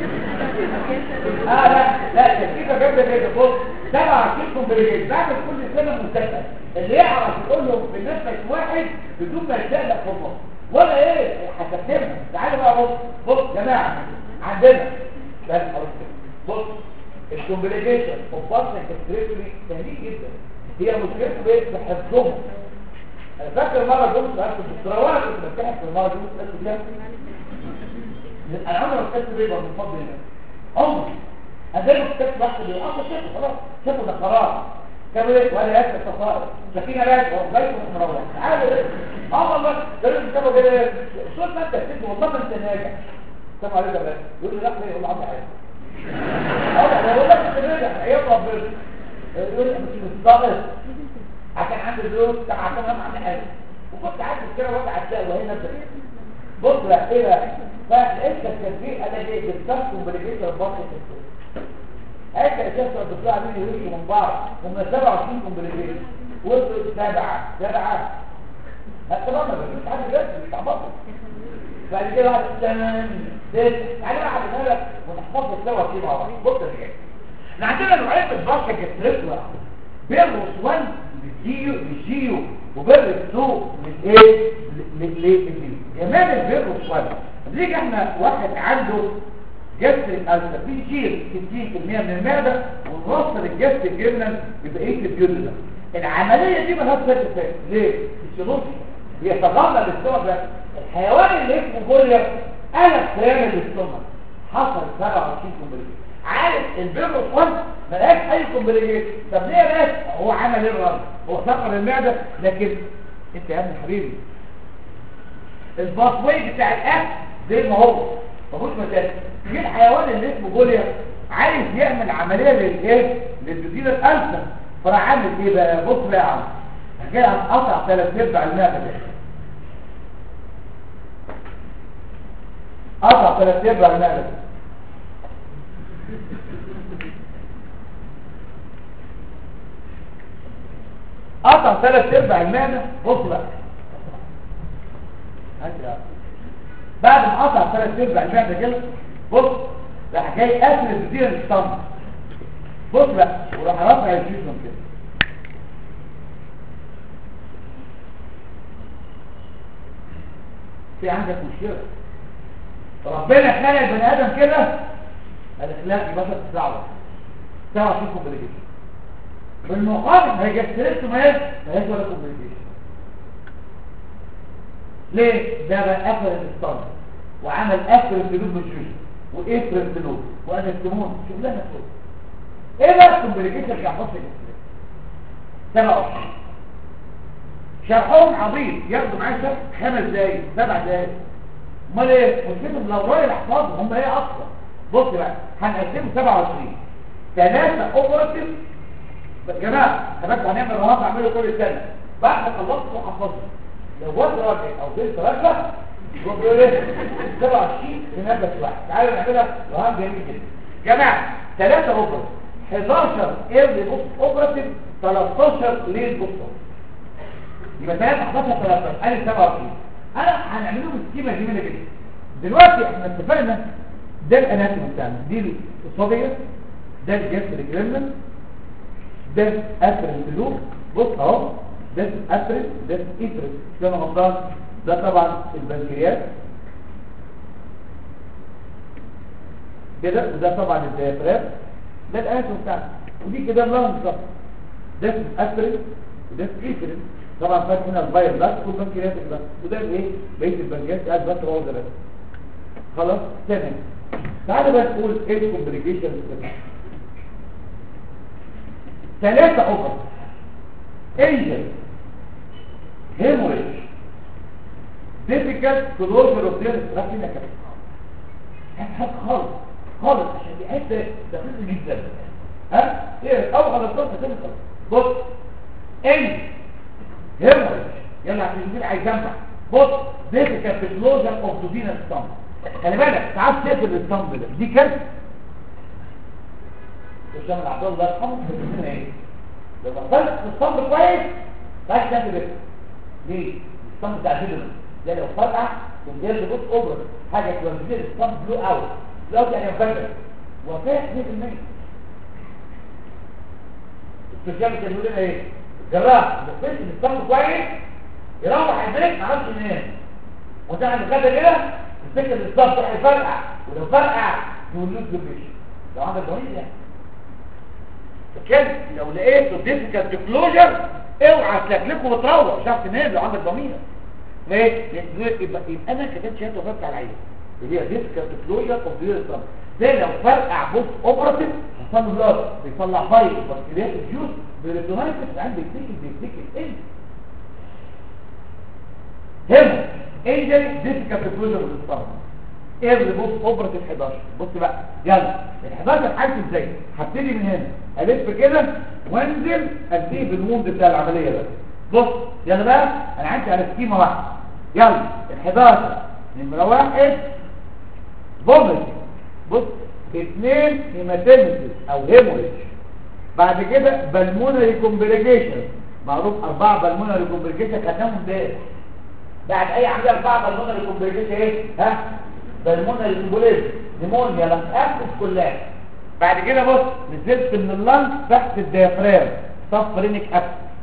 اه لا لا كيف جاب له كده بص 27 كومبليكيشن بعمل كل سنه مسابقه اللي يعرف يقول لهم بنفس واحد بدون ما يتلقى فوق ولا ايه هتكتبها تعالوا بقى بص بص يا جماعه عندنا بس خلاص بص الكومبليكيشن اوف بارسل كستريتوري سهلين جدا هي مشكلته ايه في حفظهم انا فاكر مره جبت سؤال في الدكتوراه وانا كنت بمتحن في المره دي قلت كده انا عمري ما كتبت بيبر من فضل الله عمري انا دايما كتبت بحث اللي اصلا شافوا خلاص شافوا ده قرار كانوا ايه ولا يكتب تقارب سكينه راجع وجاي مروح تعالوا ايه اه والله ده لازم كتبوا كده شوف ما انت كتبت والله ما انت ناجح كتبوا عليه ده بس يقول لي لا يقول لي عبد عايز اه بقول لك انت ناجح عيب ربنا يقول لي مش مستغرب عشان عندي دروس عشان انا عندي حاجه وكنت عارف كده وضع هتلاقي وهي نفسك بص بقى ايه بقى فلقيت التدبير انا جاي بالظبط ومبلغيش البطل هيك اساسا الدكتور عاملين يوشوا من بعض هم 27 كومبليكيشن وصلوا سبعه سبعه حتى ما مش حد جد مش تعبطوا بعد كده واحد ثمان ست تعالى بقى على لك ونحفظ سوا كده مع بعض بص يا احنا عندنا نوعين من البشر كتريتوا بيرلوس 1 جيو للجيو وبر السو للايه للجيو جمال البر والصلاه نيجي احنا واحد عنده جسر الالسا في شير 60% من المعده ونوصل الجسر الجبنه ببقيه الجدر العمليه دي مالهاش سايد افكت ليه؟ فيسيولوجي بيتغلب الاستومك بس الحيوان اللي اسمه بوليا قلب كلام الاستومك حصل 27 كومبليكيشن عارف البيض والصلب ملهاش اي كومبليكيشن طب ليه بس هو عمل ايه الرد هو سقر المعده لكن انت يا ابني حبيبي الباسوي بتاع الاكل زي ما هو مفيش مشاكل في الحيوان اللي اسمه بوليا عايز يعمل عمليه للايه للجزيره الالفا فراح عامل ايه بقى بص بقى يا عم كده هتقطع ثلاث ارباع المعده ده قطع ثلاث ارباع المعده ده قطع ثلاث ارباع المعده بص بقى هات يا بعد ما قطع ثلاث ارباع المعده كده بص راح جاي قافل الجزيره الصمت بص بقى وراح رافع الجسم كده في عندك مشكله ربنا خلق البني ادم كده قال لك لا يبقى انت صعبه سوا في كومبليكيشن بالمقابل ما هي جسرت ما هي ما هيش ولا كومبليكيشن ليه ده بقى قفل الاسطان وعمل قفل الجنوب بالجوز وقفل الجنوب وانستمون شغلانه فوق ايه بقى الكومبليكيشن اللي هحط الاسلام سبع اشهر شرحهم عبيط ياخدوا معايا شرح خمس دقايق سبع دقايق امال ايه مشكلتهم لو راي الاحفاظ هم ايه اصلا بص بقى هنقسمه 27 ثلاثه اوبراتيف يا جماعه خلاص هنعمل رهاب نعمله كل سنه بعد ما خلصت وحفظت لو واد راجل او بنت راجله يقول ايه 27 في نفس واحد تعالوا نعملها رهاب جميل جدا جماعه ثلاثه اوبراتيف 11 ايرلي بوست اوبراتيف 13 ليل بوست يبقى 3 11 13 ادي 27 انا هنعمله بالسكيمه جميله جدا دلوقتي احنا اتفقنا ده الاناتومي بتاعنا دي الصوبيه ده الجسر الجريمنال ده اثر البلوغ بص اهو ده اثر ده اثر ده غلطان ده طبعا البنكرياس كده وده طبعا الديافرام ده الاناتومي بتاعنا ودي كده اللهم بالظبط ده اثر وده اثر طبعا فات هنا الفاير بس والبنكرياس بس وده الايه بقيه البنكرياس قاعد بس هو ده بس خلاص تمام تعالوا بقى نقول ايه الكومبليكيشن ثلاثة أخرى انجل هيموريج difficult closure of the ركز لك هات خالص خالص عشان دي حته دقيقه جدا ها ايه اول غلطات هتنقل بص انجل هيموريج يلا عشان دي عايز جنبك بص difficult closure of the venous stump خلي بالك ساعات تقفل الصمب ده دي كارثه الشام عبد الله يرحمه بيقول ايه لو قفلت الصمب كويس ماشي ده بس ليه الصمب بتاع الفيديو ده لو فرقع تنزل لي بص اوبر حاجه تنزل الصمب بلو اوت بلو اوت يعني مفجر وفاه 2% الشام كان بيقول لنا ايه جراح لو قفلت الصمب كويس يروح البيت ما عرفش ينام وانت عند كده كده الفكر بالظبط راح يفرقع ولو فرقع يقول له ديبريشن لو عندك ضمير يعني كده لو لقيته ديفيكالت كلوجر اوعى تلكلكه وتروح مش هتعرف تنام لو عندك ضمير ليه؟ لان يبقى يبقى انا كتبت شهاده وفات على العين اللي هي ديفيكالت كلوجر اوف دير ستام ده لو فرقع بوست اوبراتيف حصل له بلاد بيطلع فايل بكتيريات الجيوز بريتونايتس عندك بيكتيكل بيكتيكل ايه هنا انجل ديفيكالت كلوجر اوف ستام ايه اللي بص اوبراتيف 11 بص بقى يلا ال 11 حاجه ازاي هبتدي من هنا الف كده وانزل اديه بالموند بتاع العمليه ده بص يلا بقى انا عندي على سكيمه واحده يلا ال 11 نمره واحد بومت بص اثنين هيماتيمسيس او هيموريج بعد كده بالمونري كومبليكيشن معروف اربعه بالمونري كومبليكيشن خدناهم امبارح بعد اي عمليه اربعه بالمونري كومبليكيشن ايه ها بالمونري كومبليكيشن نيمونيا لانفاكتس كلها بعد كده بص نزلت من اللنج تحت الديافرام صف رينيك ابس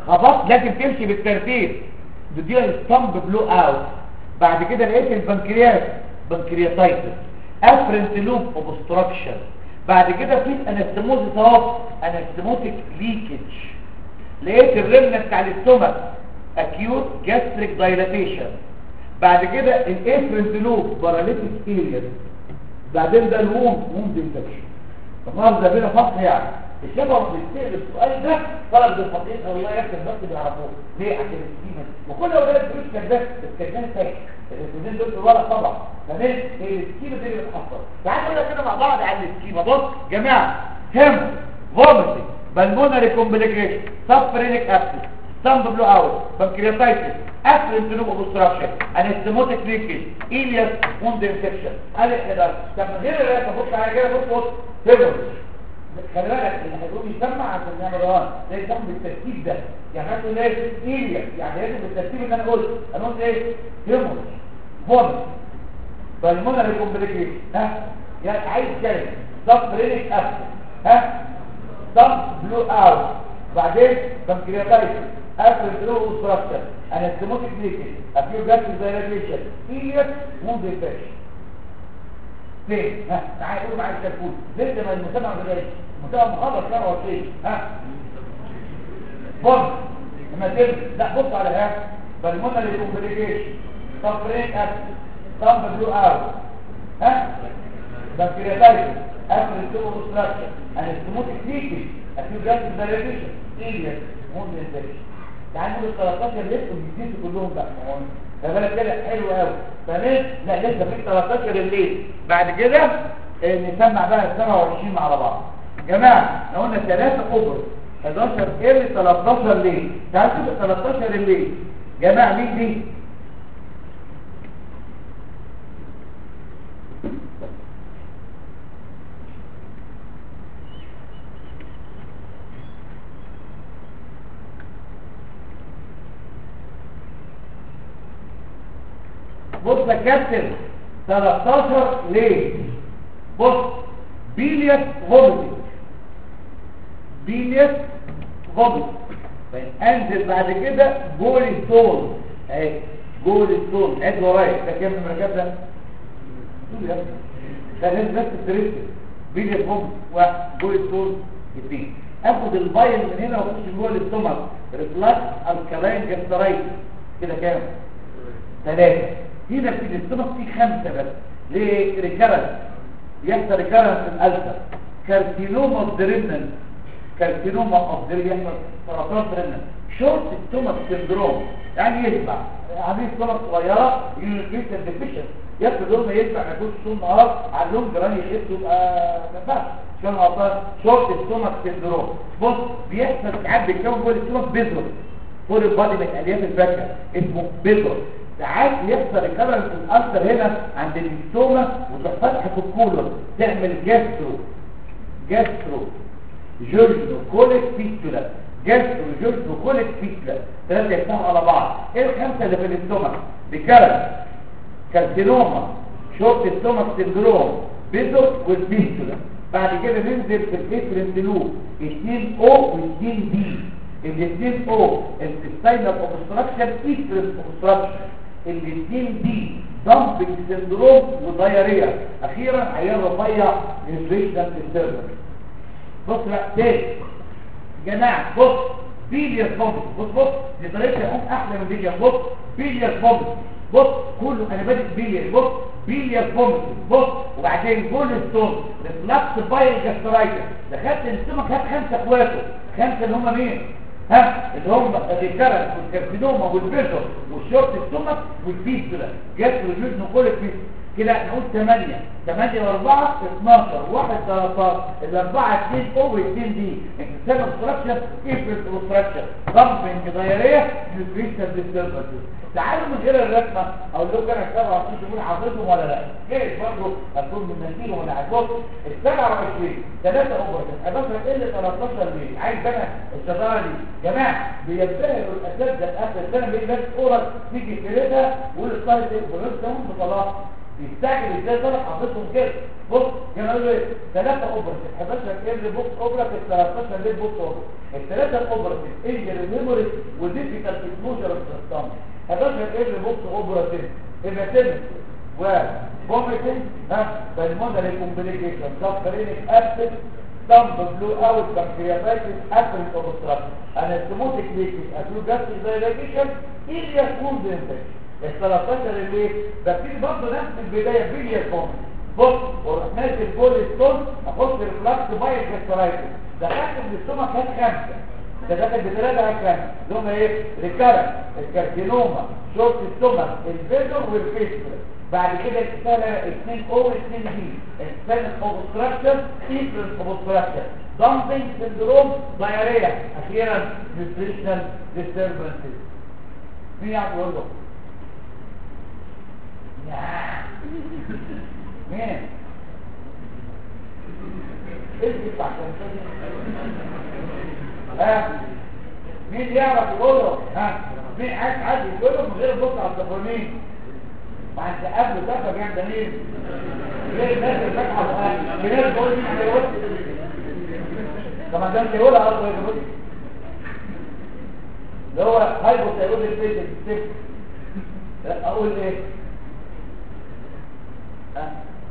خبطت لازم تمشي بالترتيب دي الستامب بلو اوت بعد كده لقيت البنكرياس بنكرياتايتس افرنت لوب اوبستراكشن بعد كده في انستموزيس اهو انستموتيك ليكج لقيت الرمله بتاع الاستومك اكيوت جاستريك دايلاتيشن بعد كده الافرنت لوب باراليتيك اريا بعدين ده الووم ووم انفكشن النهارده بينا فصل يعني الشباب بيستقبل السؤال ده طلب الفقير الله يكتب بس بيعرفوه ليه عشان السكيمه وكل اولاد الفلوس كده الكشان فاكر الاثنين دول ورا طبعا تمام هي السكيمه دي اللي بتحصل تعالوا نقول كده مع بعض على السكيمه بص جماعه هم فوميتنج بالمونري كومبليكيشن سفرينيك ابسس ستامب بلو اوت بنكرياتايتس افرنت لوب اوبستراكشن انستموتيك ليكيج ايلياس ووند انفكشن قال احنا طب من غير الرئه بص على كده بص بص هيبرز خلي بالك اللي هيقوم يسمع عشان نعمل رهان لازم يسمع بالترتيب ده يعني هاتوا لازم ايليا يعني لازم بالترتيب اللي انا قلت انا قلت ايه هيموس فومس بالمونري كومبليكيشن ها يعني عايز كلمه ضغط رينيك ابس ها ضغط بلو اوت بعدين بنكرياتايتس افرد لو اوبستراكشن انستموتيك ليكيج افيو جاستريك دايلاتيشن ايليا ووند انفكشن فين ها تعالى قولوا معايا الكلكول لسه ما المسمع ما جايش المسمع مخلص 27 ها بص لما تبدا لا بص على ها بالمونري كومبليكيشن سفرين اكس صمب بلو اوت ها بنكرياتايتس افرد لو اوبستراكشن انستموتيك ليكيج افيو جاستريك دايلاتيشن ايليا ووند انفكشن تعالى نقول 13 لسه بيزيدوا كلهم بقى ده بالك كده حلو قوي تمام لا لسه في 13 الليل بعد كده آه، نسمع بقى ال 27 مع بعض جماعه احنا قلنا 3 اوبر 11 ال 13 ليل تعالوا شوف ال 13 الليل جماعه مين دي بص يا كابتن 13 ليه بص بيليس فوميتنج بيليس فوميتنج انزل بعد كده جول الستون اهي جول الستون عد ورايا ده كام نمره كام ده؟ قول يا ابني خلينا بس التريست بيليس فوميتنج واحد جول الستون اثنين اخد البايل من هنا واخش جوه الاستومك ريفلاكس الكلاين جاسترايت كده كام؟ ثلاثة هنا في الاستمك في خمسة بس ليه ريكارنس يحصل ريكارنس في الألسر كارسينوما اوف دريمنن كارسينوما اوف دريمنن يحصل سرطان دريمنن شورت ستومك سندروم يعني يشبع عاملين ستومك صغيرة يونيفيشن ديفيشن ياخد دول ما يشبع ما يكونش طول النهار على اللون جراني يخف يبقى ما ينفعش عشان غلطان شورت ستومك سندروم بص بيحصل ساعات بيتكون جوه الاستومك بيزر فور البادي من الياف الفاكهه اسمه بيزر ساعات يحصل ريكرنس الالسر هنا عند الاستوما وتروح فتحه في الكولون تعمل جاسترو جاسترو جورجو كوليك فيستولا جاسترو جورجو كوليك فيستولا ثلاثه يفتحوا على بعض ايه الخمسه اللي في الاستوما ريكرنس كارسينوما شورت ستومك سندروم بيزر والفيستولا بعد كده ننزل في الافرنت لوب 2 او و2 دي الاثنين او الستاينر اوبستراكشن افرنت اوبستراكشن الاثنين دي دامبنج سندروم ودايريا اخيرا عيان رفيع انفليشن ديستربنس بص بقى تاني جماعه بص بيليس بومب بص بص دي طريقه يكون احلى من بيليس بص بيليس بومب بص كله انا بادئ بيليس بص بيليس بومب بص وبعدين بول ستون ريفلاكس بايل جاسترايتس دخلت الاستمك هات خمسه اخواته خمسه اللي هم مين ها اللي هم الريكارنس والكارسينوما والبيزر والشورت ستومك والفيستولا جت وجود نقول الفيستولا كده نقول 8 8 و4 12 1 13 الاربعه 2 او 2 دي انتساب ستراكشر افرت ستراكشر ضمبنج دايريه نيوتريشنال ديستربنس تعالوا من غير الرسمه اقول لكم انا كتاب عشان تكون حافظهم ولا لا جايز برضه هتكون من نسيهم ولا هتبص ال 27 3 اوفر 11 ال 13 ليه عايز انا الشطاره دي جماعه بينتهوا الاساتذه اخر السنه بيقول لك اورال تيجي تريدها والاستاذ بيقول لك بطلاق يستعجل ازاي طلع حافظهم كده بص كانوا قالوا ايه ثلاثه اوبرتيف 11 ال بوكس اوبرتيف 13 ليد بوكس اوبرتيف الثلاثه الاوبرتيف انجل ميموري وديفيكالت اكسبوجر اوف سيستم 11 ال بوكس اوبرتيف ايماتيمنت وفوميتنج ها بالمونري كومبليكيشن سفرينك ابسس ضمب بلو اوت بنكرياتايتس ابرنت اوبستراكشن انستموتيك ليكيس اكيو جاستيك دايليشن ايليا فود انفكشن ال 13 اللي ببتدي برضه نفس البدايه فيليا فوم بص واروح نازل جول ستون اخش ريفلاكس بايل جاسترايتس دخلت من السمك كان خمسه ده داخل بثلاثه كام اللي هم ايه ريكارنت الكارسينوما شورت السمك الفيزور والفيستر بعد كده السنه 2 او 2 دي السنه اوبستراكشن سيكرنس اوبستراكشن دامبنج سندروم دايريا اخيرا نيوتريشنال ديستربنسز مين يعرف يقول له مين اسكت عشان ها مين يعرف يقول له ها مين عايز عايز يقول له من غير بص على التفاهمين ما انت قبل ده فجأة دليل ليه الناس اللي فاتحه في ناس بقول لي انا يقول طب ده انت يقولها اصلا يا جماعه اللي هو هايبو تايرويد الفيزيك ستيب لا اقول ايه ها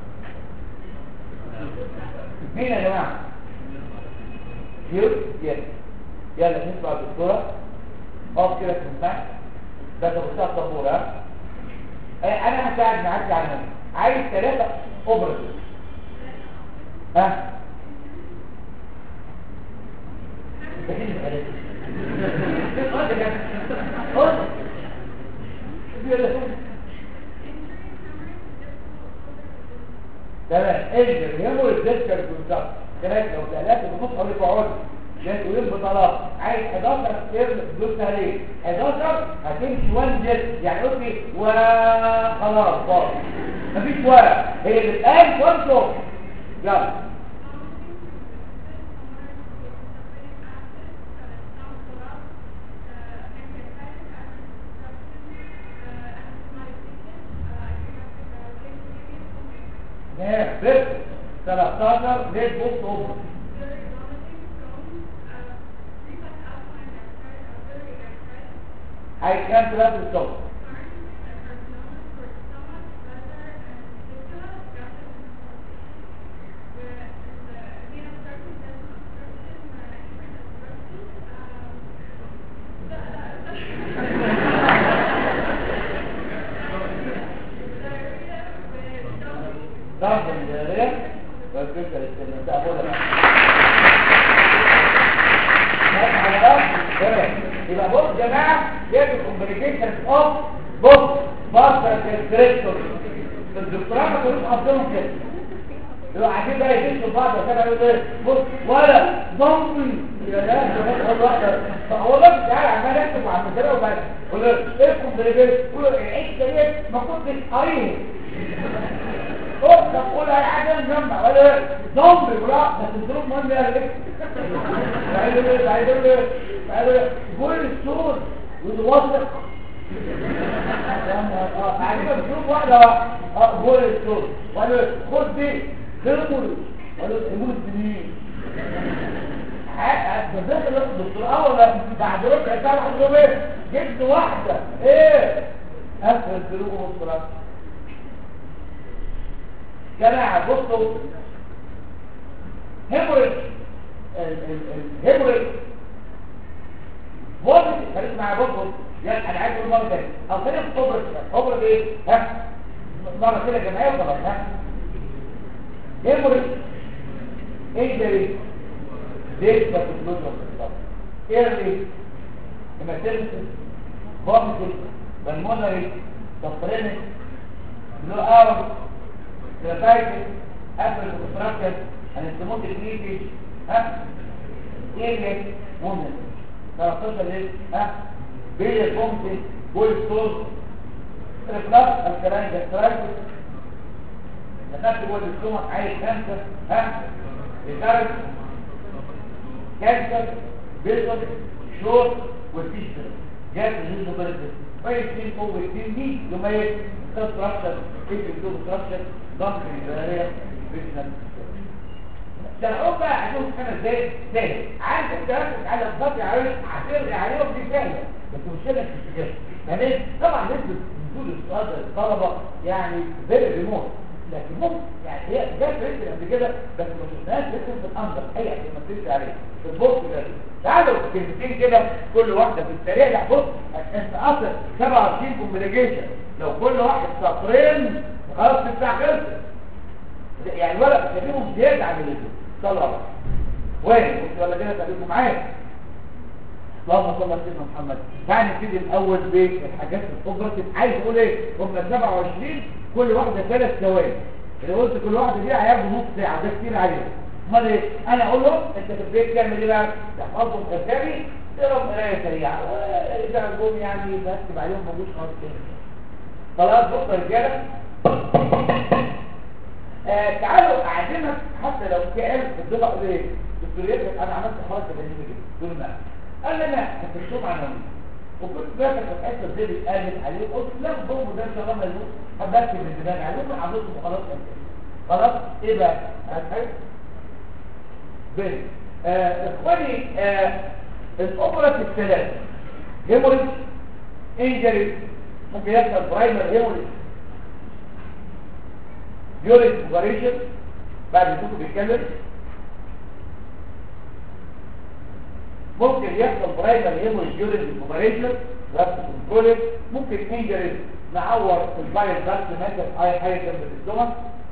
مين يا جماعه يلا يلا يلا نسمع الدكتوره اقف كده في المساحه ده تبصها الطابور ها انا هساعد معاك على المنزل عايز ثلاثة اوبرتيف ها تمام انجل يمر الديسكر بالظبط ثلاثة لو ثلاثة بنص او يبقى جاي تقول بطلاق عايز 11 سير دوس عليه 11 هتمشي وان جت يعني قلت لي وخلاص خلاص مفيش ورق هي اللي بتقال وان صوت يلا نعم بس 13 ليه بوست اوفر I can't let it go. ضرب الجارية والفكرة الاستمتاع أقولها بقى يبقى بص يا جماعه جايب الكومبليكيشن اوف بص ماستر كريستور الدكتوراه ما كانوش حاطينهم كده يبقى قاعدين بقى يدشوا بعض وكده يقول ايه بص ولا ضمي يا ناس اول واحده فهو ده تعالى عمال يكتب على المساله وبعد يقول له ايه الكومبليكيشن يقول له الحته ديت ما كنتش قاريها طب قول اي حاجه نجمع ولا ضمي ولا بس الظروف مهم يا ريت عايز ايه عايز ايه عايز ايه قول الصوت وتوثق عايزين نشوف واحده اه قول الصوت ولا خد دي خرمول ولا خرمول السنين داخل الدكتور اول بعد ربع ساعه هتقول ايه جبت واحده ايه قفل السلوك والصلاه جماعه بصوا هيموريج الهيموريج بص خليك معايا بص يعني انا عايز اقول مره ثانيه او خلينا في خبره خبره ايه ها مره كده جماعيه وخلاص ها هيموريج انجري ديت بس فلوس ايرلي هيماتيمسيس فوميتنج بالمونري سفرينك بلو اوت كراتايتس ابل كونستراكشن انستموتيك ليكيج ها ايه ممكن 13 ليه ها بيل ممكن بول ستور ريفلاكس الكلام جاسترايتس دخلت جوه الاستومك عايز خمسه ها ريكارد كانسر بيزل شور والفيشر جات الهيزو بيرتس فايتين او اثنين دي يوم ايه كونستراكشن كيف كونستراكشن ضغط الجداريه بيشنال شرحوك بقى عشان انا ازاي سهل عارف انت ركز على الضغط عليهم هترجع عليهم دي سهله بس مش كده مش تمام طبعا نسبه نزول السؤال للطلبه يعني فيري ريموت لكن ممكن يعني هي جت ريتم قبل كده بس ما شفناهاش ريتم في الانظر هي ما تمشي عليه في البوست ده تعالوا كلمتين كده كل واحده في السريع لا بص انت اصلا 27 كومبليكيشن لو كل واحد سطرين خلاص بتاع خلصت يعني الورق بتجيبهم زياده عن اللي صلى الله وين قلت ولا كده خليكم معايا اللهم صل على سيدنا محمد تعالى نبتدي الاول بالحاجات الاوبراتيف عايز اقول ايه هم 27 كل واحده ثلاث ثواني لو قلت كل واحده دي هياخدوا نص ساعه ده كتير عليهم امال ايه انا اقول لهم انت في البيت تعمل ايه بقى تحفظهم اسامي تقراهم قرايه سريعه واذا جم يعني بكتب عليهم ما جوش خالص كده خلاص بص يا رجاله آه تعالوا اعلمك حتى لو في علم في الضلع ايه دكتور ياسر انا عملت حركه غريبه جدا دول ما قال لي انا هتكتب عناوين وكنت فاكر في الحته دي بيتقالت عليه قلت لا الضوء ده ان شاء الله ملموس هبكي من دماغي عليهم حضرتك وخلاص خلاص ايه بقى هتحس بين آه اخواني آه الاوبرا الثلاثه هيموريج انجري ممكن يحصل برايمر هيموريج يوريج اوبريشن بعد ما كنت بيتكلم ممكن يحصل برايمر هيموريج يوريج اوبريشن ربط كنترول ممكن انجري نعور الفايروس بس ماسك اي حاجه جنب الاستومك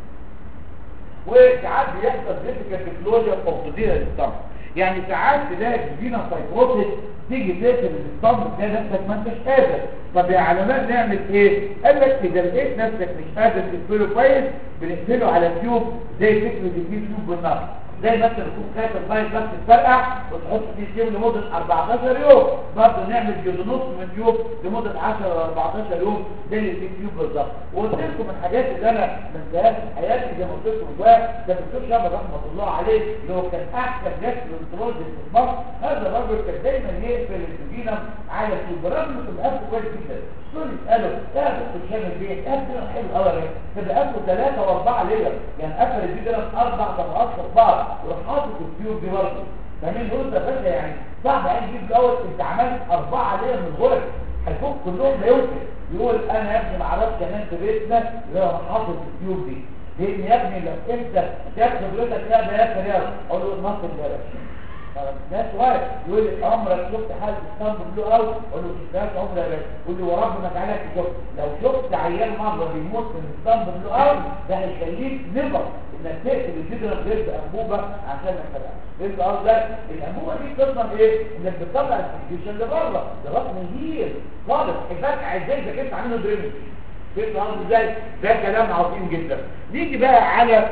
وساعات بيحصل فيزيكال كلوجر اوف ذا الاستومك يعني ساعات تلاقي فينا سايكروتيك تيجي تقفل الاستومك ده نفسك ما انتش قادر طب يا علماء نعمل ايه قال لك اذا لقيت نفسك مش قادر تقفله كويس بنقفله على تيوب زي فكره الديب تيوب بالنار زي مثلا تكون خايف الفايل بس تفرقع وتحط فيه تيوب لمده 14 يوم برضه نعمل جزء نص من تيوب لمده 10 ولا 14 يوم زي اللي في تيوب بالظبط وقلت لكم من الحاجات اللي انا ما انساهاش في حياتي زي ما قلت لكم جواه ده الدكتور شامل رحمه الله عليه اللي هو كان احسن ناس الانترول في مصر هذا الراجل كان دايما يقفل الفيجينا على التيوب الراجل كان قافل كويس جدا دول يسالوا يا دكتور شامل بيه قافل حلو قوي كده قافل ثلاثه واربعه لير يعني قفل الفيجينا اربع طبقات في بعض وراح حاطط التيوب دي برضه فاهمين دول ده باشا يعني صعب يعني تجيب دوت انت عملت اربعه لير من الغرف هيكون كلهم لا يمكن يقول انا يا ابني ما اعرفش كمان في بيتنا لو حاطط التيوب دي لان يا ابني لو انت تاخد خبرتك يا ده يا رياض اقول له نص البلاش ناس واحد يقول لي عمرك شفت حاله اسطنبول بلو قوي اقول له شفتهاش عمري يا باشا يقول لي ورب ما تعالى شوف لو شفت عيال مره بيموت من اسطنبول بلو قوي ده هيخليك نبر انك تقتل الجدر ضد انبوبه عشان ما تبقاش فهمت قصدك الانبوبه دي بتضمن ايه انك بتطلع السكريشن لبره ده رقم كبير خالص حسابك ازاي اذا كنت عامله دريمج فهمت قصدي ازاي ده كلام عظيم جدا نيجي بقى على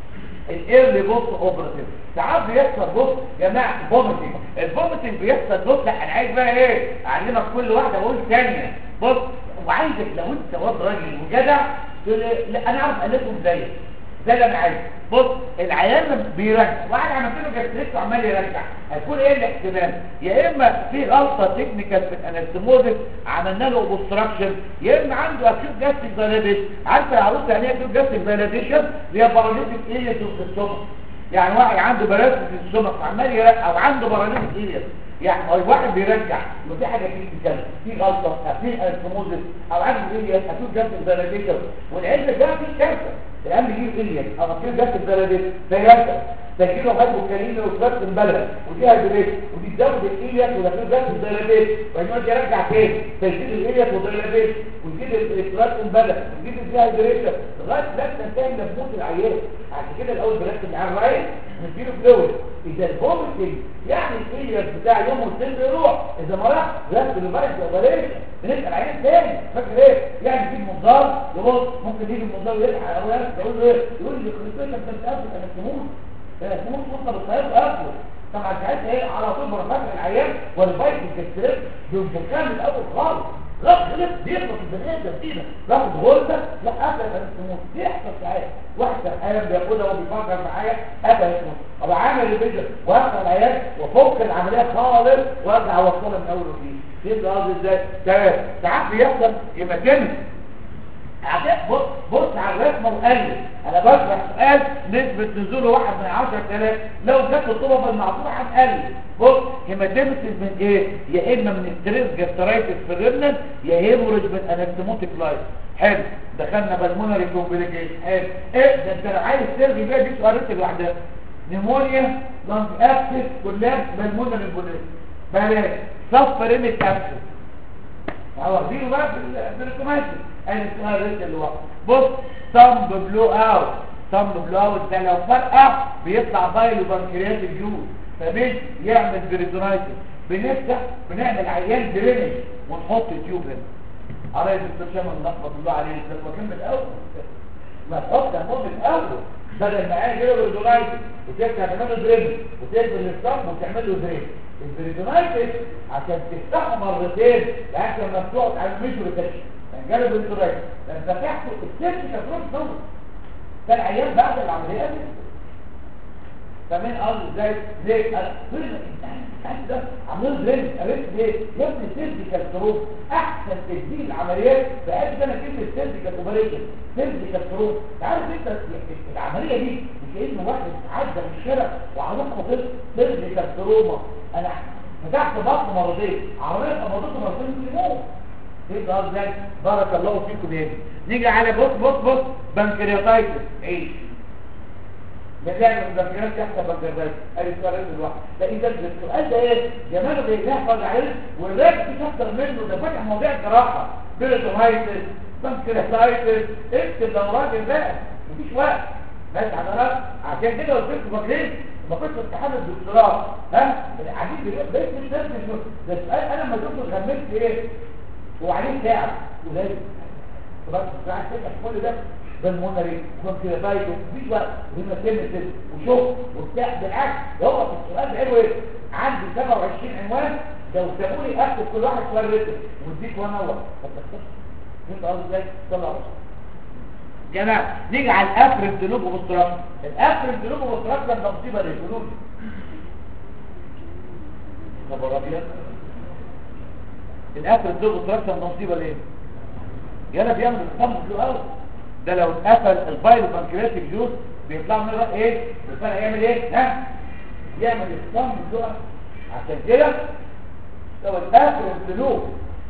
الايرلي بوست اوبراتيف ساعات بيحصل بص يا جماعه فوميتنج الفوميتنج بيحصل بص لا انا عايز بقى ايه اعلمك كل واحده اقول ثانيه بص وعايزك لو انت واد راجل وجدع تقول لي لا انا عارف الفهم زيك ده اللي انا عايزه بص العيان لما بيرجع واحد عملت له جاستريك وعمال يرجع هيكون ايه الاحتمال يا اما في غلطه تكنيكال في الانستموزيس عملنا له اوبستراكشن يا اما عنده اكيوت جاستريك فاليديشن عارفه يا عروسه يعني ايه اكيوت جاستريك فاليديشن اللي هي باراليتيك ايليس في السمك يعني واحد عنده باراليتيك في السمك وعمال يرجع او عنده باراليتيك ايليس يعني هو الواحد بيرجع لو في حاجه كده في غلطه في انستموزيس او عنده ايه اكيوت جاستريك فاليديشن والعلم ده في كارثه الان يجيب الياس او اكيد جت البلد فيرجع تجيله هجو كريمه وثبت البلد ودي هجريت ودي تزود الالياس والاكيد جت البلد ويقعد يرجع تاني تجديد الالياس والبلد ويجيب الاكتراث البلد ويجيب الدي هيدريشن لغايه لا تنتهي لموت العيان عشان كده الاول بنركز معاه الرايت نديله فلويد اذا الفوميتنج يعني الالياس بتاع يوم والسن بيروح اذا ما راح ركز الرايت اوبريشن بنسال عيان تاني فاكر ايه يعني يجيب منظار يبص ممكن يجي المنظار ويلحق او يقول له ايه يقول لي خلصتك انت بتقفل انا تموت انا تموت وصل الطيار وقفله طبعا ساعتها ايه على طول بروح فاكر العيان والفايت الكستريب بيبقى كامل الاول خالص غلط غلط بيخبط البني ادم فينا باخد غرزه لا قفل الانسموت بيحصل ساعات واحد احيانا بياخدها وهو بيفكر معايا قفل الانسموت طب عامل الفيديو واقفل العيال وفك العمليه خالص وارجع اوصلها من اول وجديد يبقى قصدي ازاي تمام ساعات بيحصل يمكنني عشان بص بص على الرسمه وقلب انا بشرح سؤال نسبه نزوله واحد من 10000 لو جت الطلبه المعطوله هنقلب بص هيماتيمسيس من ايه يا اما من ستريس جاسترايتس في الرنن يا هيموريج من انستموتيك لايف حلو دخلنا بالمونري كومبليكيشن حلو ايه ده انت عايز ترغي بيها دي سؤالات لوحدها نيمونيا لانج ابسس كلاب بالمونري بوليس بلاش صفرينيك ابسس واخدينه بقى في الريكومنديشن ادي السؤال الريت اللي واقع بص صمب بلو اوت صمب بلو اوت ده لو فرقع بيطلع بايلو بنكرياس الجوز فمش يعمل بريتونايتس بنفتح بنعمل عيان درينج ونحط تيوب هنا قرايه الدكتور شامل نخبط الله عليه ده كان الاول ما تحط هنقول من الاول بدل ما عين كده بريتونايتس وتفتح تعمل درينج وتقفل الصمب وتعمل له درينج البريتونايتس عشان تفتحه مرتين لأنك لما تقعد على الميجور تكشف يعني جالب البريتونايتس لما فتحته السيرك كتروح صور فالعيان بعد العملية دي فمين قال ازاي ليه قال فرق انت ده عاملين درينج قالت ليه يا ابني سيرجيكال تروب احسن تسجيل العمليات بحب انا كلمه سيرجيكال اوبريشن سيرجيكال تروب عارف انت العمليه دي مش كانه واحد عدى من الشارع وعمل خطير سيرجيكال تروما انا فتحت بطن مرتين عمليه قبضته مرتين في اليوم ايه ده ازاي بارك الله فيكم يا نيجي على بص بص بص بنكرياتايتس عيش بنعمل البنكرياس يحصل بنكرياتايتس ادي السؤال الواحد ده اذا السؤال ده ايه جماله بيحفظ عليه والراجل مش اكتر منه ده فاتح مواضيع جراحه بيرتوهايتس بنكرياتايتس اكتب لو راجل بقى مفيش وقت بس حضرتك عشان كده قلت لكم فاكرين ما كنتش امتحان الدكتوراه ها العديد بس مش ده مش ده السؤال انا لما شفته غملت ايه وعليه ساعه قليل بس ساعه كده كل ده بالمونري كونكريتايتس مفيش وقت وهنا كلمه وشوف وبتاع بالعكس ده هو في السؤال حلو ايه عندي 27 عنوان لو سابوا لي اكتب كل واحد سؤال رتم واديك وانا اول ما تخسرش انت قصدي ازاي طلع راسك جماعة نيجي على الافرد دلوب وبستراكشن الافرد دلوب وبستراكشن ده مصيبة للجنود خبر ابيض الافرد دلوب وبستراكشن ده مصيبة ليه يلا بيعمل الصمت له قوي ده لو اتقفل البايلو بانكرياتيك جوز بيطلع من الرأي ايه بيطلع يعمل ايه ها يعمل الصمت له عشان كده لو اتقفل الدلوب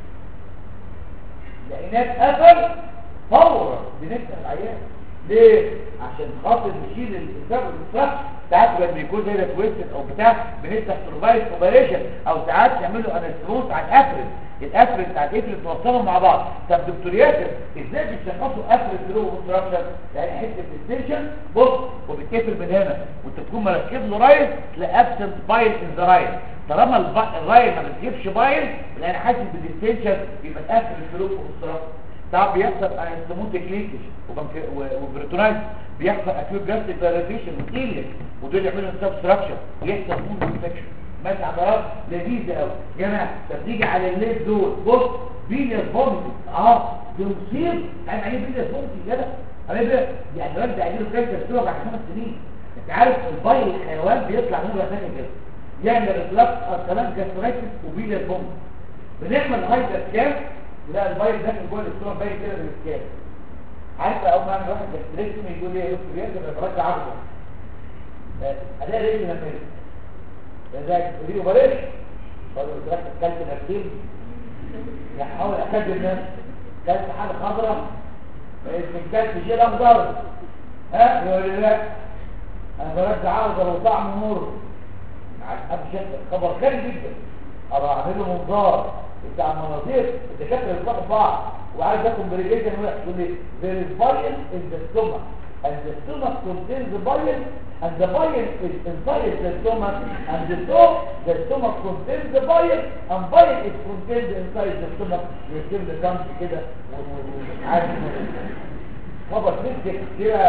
لقيناه اتقفل فورا بنفتح العيان ليه عشان خاطر نشيل الاسباب الاسراف ساعات لما يكون هنا تويستد او بتاع بنفتح سرفايس اوبريشن او ساعات نعمله انستروس على الافرد الافرد بتاع الافرد توصلهم مع بعض طب دكتور ياسر ازاي بتشخصوا افرد ثرو كونستراكشن يعني حته الستيشن بص وبتقفل من هنا وانت تكون مركب له رايل تلاقي ابسنت بايل ان ذا رايل طالما الرايل ما بتجيبش بايل لان حاسس بالديستنشن يبقى الافرد ثرو كونستراكشن ساعات بيحصل انستموتيك ليكج وبريتونايت بيحصل اكيوت جاستيك دايلاتيشن وكيليك ودول يعملوا سبستراكشن ويحصل فود انفكشن ماشي عضلات لذيذه قوي يا جماعه طب تيجي على الليل دول بص بيليس فوميتنج اه دي مصيب عارف يعني ايه بيليس فوميتنج كده عارف يعني الواد ده عايزين كده تسوق بعد خمس سنين انت عارف البايل الحيوان بيطلع منه ثاني كده يعمل ريفلكس الكلام جاسترايتس وبيليس فوميتنج بنعمل هايبر سكان لا البايل داخل جوه الاسطوره باين كده من الاسكان عارف اول ما اعمل واحد جاستريكتومي يقول لي يا دكتور ياسر انا برجع عضله الاقي رجلي نفسي ازاي تقولي له بلاش قال له دلوقتي اكلت نفسين يحاول اكلت الناس كلت حاجه خضراء من كلت شيء اخضر ها يقول لي لا انا برجع عضله وطعم نور ابشر خبر خير جدا ابقى اعمل له منظار بتاع المناظير الدكاتره يطلعوا بعض وعايز اكون بريجيشن يقول لي there is bile in the stomach and the stomach contains the bile and the bile is inside the stomach and the stomach the stomach contains the bile and bile is contained inside the stomach يرسم لي كامس كده عارف خبر نسبة كده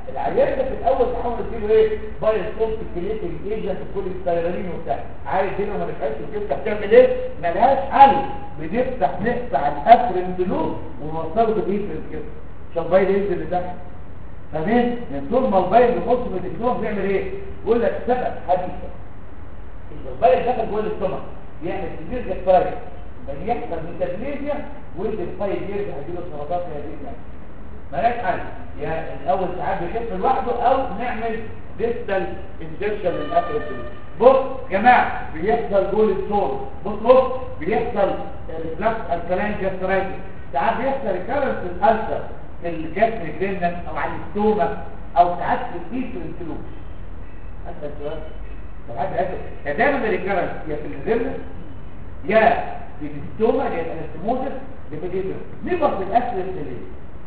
العيان ده في الاول تحاول تديله ايه بايل سولت كريتنج ايجنت كل السيرالين وبتاع عارف هنا ما نفعش وتفتح تعمل ايه ملهاش حل بنفتح نقطع الافرن بلوب ونوصله بالافرن كده عشان بايل ينزل لتحت فاهمين من طول ما البايل بيخش في الدكتور بيعمل ايه يقول لك سبب حديثه البايل دخل جوه الاستومك بيعمل كتير جفاية بل يحصل ميتابليزيا ويد الفايل يرجع يجيله سرطان في هذه الناس ملاش حل يا الاول ساعات بيخف لوحده او نعمل ديستال انجكشن للاخر الفلوس بص يا جماعه بيحصل جول الصور بص بص بيحصل ريفلكس الكلام جاسترايتس ساعات بيحصل ريكارنس الالسر في الجسم الجنن او على الاستوما او ساعات في الايد الفلوس اسال سؤال طب حد قال يا دايما الريكارنس يا في الجنن يا في الاستوما يا الانستموزس يا في الايد نبقى في الاكل السليم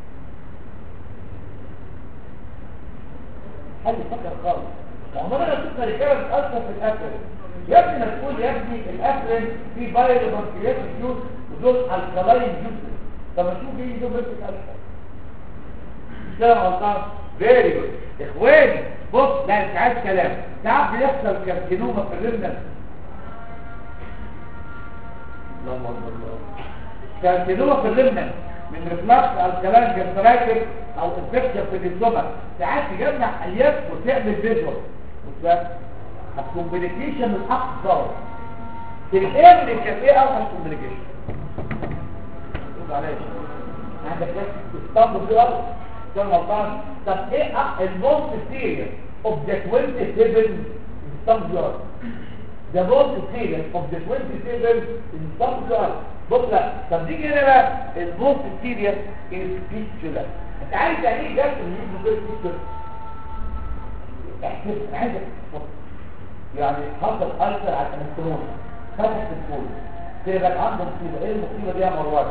حل فكر خالص عمرنا ما شفنا رجاله بتاثر في الاكل يا ابني ما تقول يا ابني الاكل فيه بايل وبنكرياس جوز ودول الكلاين جوز طب شوف ايه دول بس الاكل مش كده غلطان فيري جود اخواني بص لا مش عايز كلام ساعات بيحصل كارسينوما في الرمل اللهم الله كارسينوما في الرمل من ريفلاكس الكلام جاسترايتس او انفكشن في الاستومك ساعات تجمع الياف وتعمل فيجوال الكومبليكيشن الاكثر تلاقيه من الكافيه اوحش كومبليكيشن معلش عندك ناس اسطمبل دول كان غلطان طب ايه الموست سيريس اوف ذا 27 اسطمبل the most serious of the 27 in some class بص لا طب نيجي هنا بقى الموست سيريس is fistula انت عارف يعني ايه جرس من يجي غير fistula احسب انا عايزك تفكر يعني حصل ألسر على الانستروم فتح في الفول تبقى عنده مصيبة ايه المصيبة دي يا مروان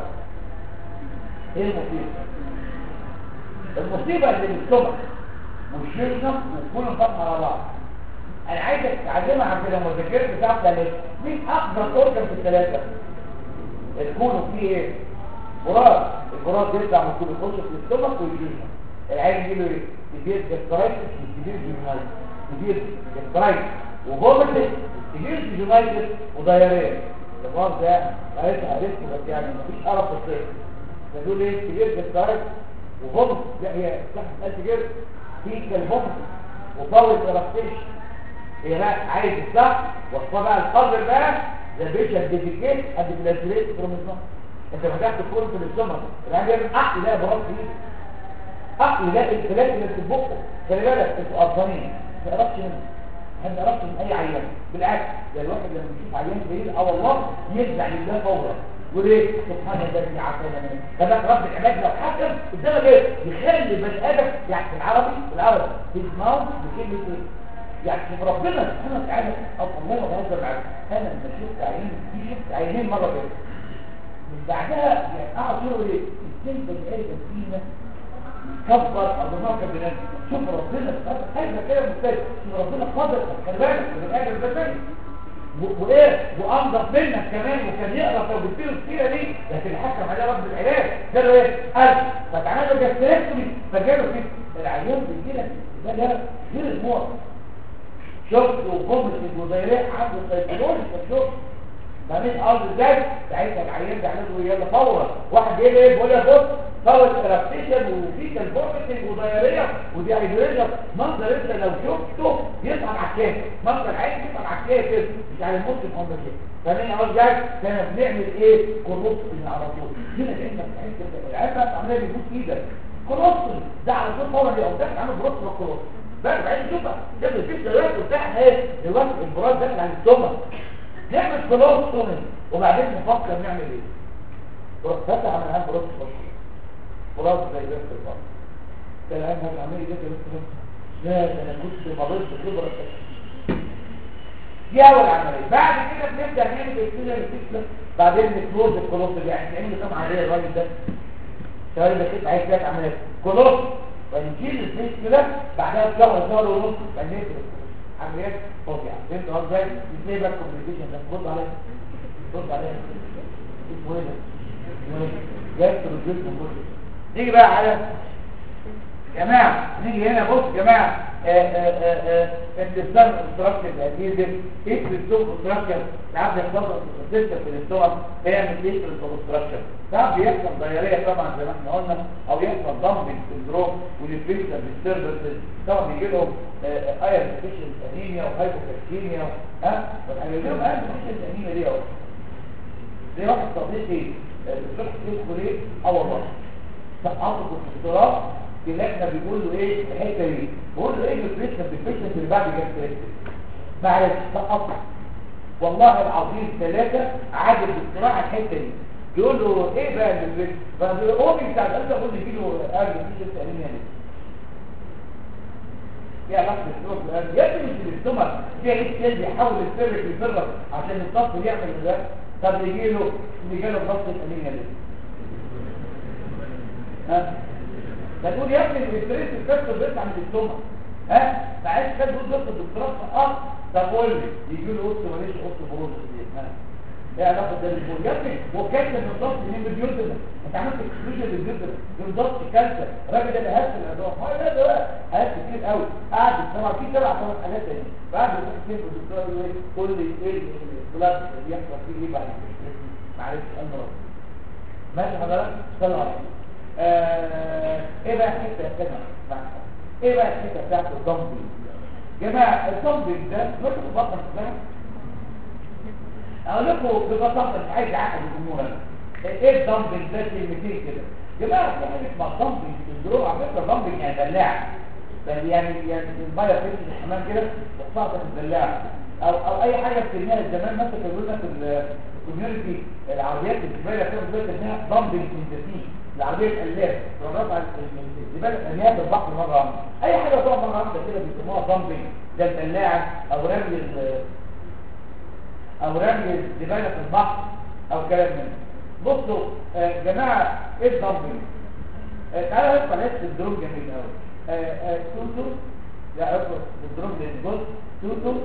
ايه المصيبة المصيبة اللي بالسمع والشرنة وكلهم فتح على بعض انا عايزك تعلمها عن كده المذاكرة بتاعتها ليه مين اقدر اورجن في الثلاثة الكون فيه ايه براز البراز بيطلع من كل يخش في الاستومك والجيجا العين يجي له ايه كبير جاسترايتس وكبير جيجونايتس كبير جاسترايتس وفوميتس كبير جيجونايتس ودايريا البراز ده قريت عرفت بس يعني مفيش قرف في الصيف فدول ايه كبير جاسترايتس وفوميتس ده هي صح قلت كده في كالفوميتس وفاول تراكتيش هي بقى عايز الصح وصفها بقى القدر بقى ذا بيشن ديديكيت اد بلازريت كروموسوم انت فتحت الكون في السمر العيال بيعمل عقل لا براس ايد عقل لا الفلاس اللي في بقه خلي بالك انتوا قرفانين ما تقربش منه ما تقربش من اي عيان بالعكس ده الواحد لما بيشوف عيان بعيد اه والله يرجع لله فورا وليه سبحان الذي عافانا منه فده رب العباد لو حكم قدامك ايه يخلي بني ادم يعني في العربي في العربي في الماوس بكلمه ايه يعني شوف ربنا سبحانه وتعالى او الله ما بهزر معاك انا لما شفت عينين دي شفت عينين مره كده من بعدها يعني اقعد اقول ايه ازاي بني ادم فينا كبر اضمار كبنات شوف ربنا سبحانه حاجه كده مختلف شوف ربنا قادر خلي بالك بني ادم ده تاني وايه وانضف منك كمان وكان يقرا لو بتصير السيره دي لكن حكم عليه رب العلاج قال له ايه قال فتعالى له جاستريكتومي فجاله كده العيان بيجي لك ده لا غير الموت شفت وقمت المديرين عنده سيكولوجي فشفت فمن ارض ازاي ساعتها العيان ده عمله يلا فورا واحد جاي ايه بيقول لك بص فور تراكتيشن وفي الفورمتنج ودايريه ودي هيدريجن منظر انت لو شفته يطلع على الكاس منظر عين يطلع على الكاس كده مش على المسلم هم كده فمن ارض ازاي كنا بنعمل ايه كروس على طول هنا لانك تحس العيان بقى عمال يبوس ايدك كروس ده على طول فورا او داخل عامل بروس كروس بقى بعدين شوفها جاب في سيارات وبتاعها ايه دلوقتي البراز داخل على السمر نعمل فلوس سمر وبعدين نفكر نعمل ايه فتح عمل عام براز بشر براز زي ده في البطن كان عام هذا عملي ده كده لا ده انا كنت مريض بخبره دي اول عمليه بعد كده بنبدا نعمل الكليه الفكره بعدين نكلوز الكلوس اللي يعني نعمل كام عمليه الراجل ده الراجل ده كده عايز ثلاث عمليات كلوس ونشيل الفيس كده بعدها بشهر شهر ونص بعدين عمليات فظيعه فهمت قصدي ازاي بقى الكومبليكيشن ده بص عليه بص عليه اسمه ايه ده جاي بروجيكت من نيجي بقى على جماعة نيجي هنا بص جماعة انتصار استراكشر الاديزم ايه في السوق استراكشر ساعات بيحصل سيستم في الاستومك بيعمل ايه في الاستراكشر ساعات بيحصل ضياريه طبعا زي ما احنا قلنا او يحصل ضمب سندروم ونفريشن بالسيرفيسز طبعا بيجي لهم ايرن ديفيشن انيميا وهايبوكالسيميا ها والحاجات دي ايرن ديفيشن انيميا دي اهو زي واحد صديقي الدكتور حسين خليل اه والله سقطه في الاضطراب احنا بيقول له ايه الحته دي بقول له ايه البريشن بالبريشن اللي بعد جاب معلش سقطه والله العظيم ثلاثه عادل بالاضطراب على الحته دي يقول له ايه بقى البريشن فهو بتاع القلب اقول له يجي له قال في شيء انيميا ايه علاقه بالسمك بالقلب يا ابني مش الاستومك فيها ايه كده بيحول السيرك لفرق عشان الضغط يعمل ده طب يجي له يجي له ضغط الانيميا ليه ها فتقول يا ابني الاستريس الكبسه بيطلع من الاستومك ها معلش كده تقول ضغط الدكتوراه اه طب قول لي يجي له قط ماليش قط بروز ها ايه علاقه ده بالبول يا ابني هو كان بالضبط من بالجلد انت عملت اكسكلوجن للجلد بالضبط كانسر الراجل ده هات العظام ما ده ده حاجات كتير قوي قعد طبعا في سبع ثمان حاجات تاني بعد ما كنت الدكتور يقول لي قول لي ايه البلاد اللي يحصل فيه ايه بعد معلش امر ماشي حضرتك صلى عليه آه ايه بقى الحته الثانيه ايه بقى الحته بتاعت الدمبل جماعه الدمبل ده نقطه بطن اسمها اقول لكم ببساطه مش عايز اعقد الامور انا ايه الدمبل ده كلمتين كده جماعه في حاجه اسمها دمبل الدروع على فكره دمبل يعني بلاعه بل يعني يعني الميه في الحمام كده وقطعت البلاعه او او اي حاجه بترميها زمان مثلا كانوا بيقولوا في الكوميونتي العربيات الزباله كانوا بيقولوا انها دمبل انتنسيف العربيه القلاب رفع الزباله ارميها في البحر مره واحده اي حاجه تقع مره واحده كده بيسموها دمبل ده البلاعه او رمي او رمي الزباله في البحر او كلام من بصوا آه جماعه ايه الدمبل آه تعالوا ندخل نفس الدروب جميل قوي آه توتو لا ادخل الدروب للجزء توتو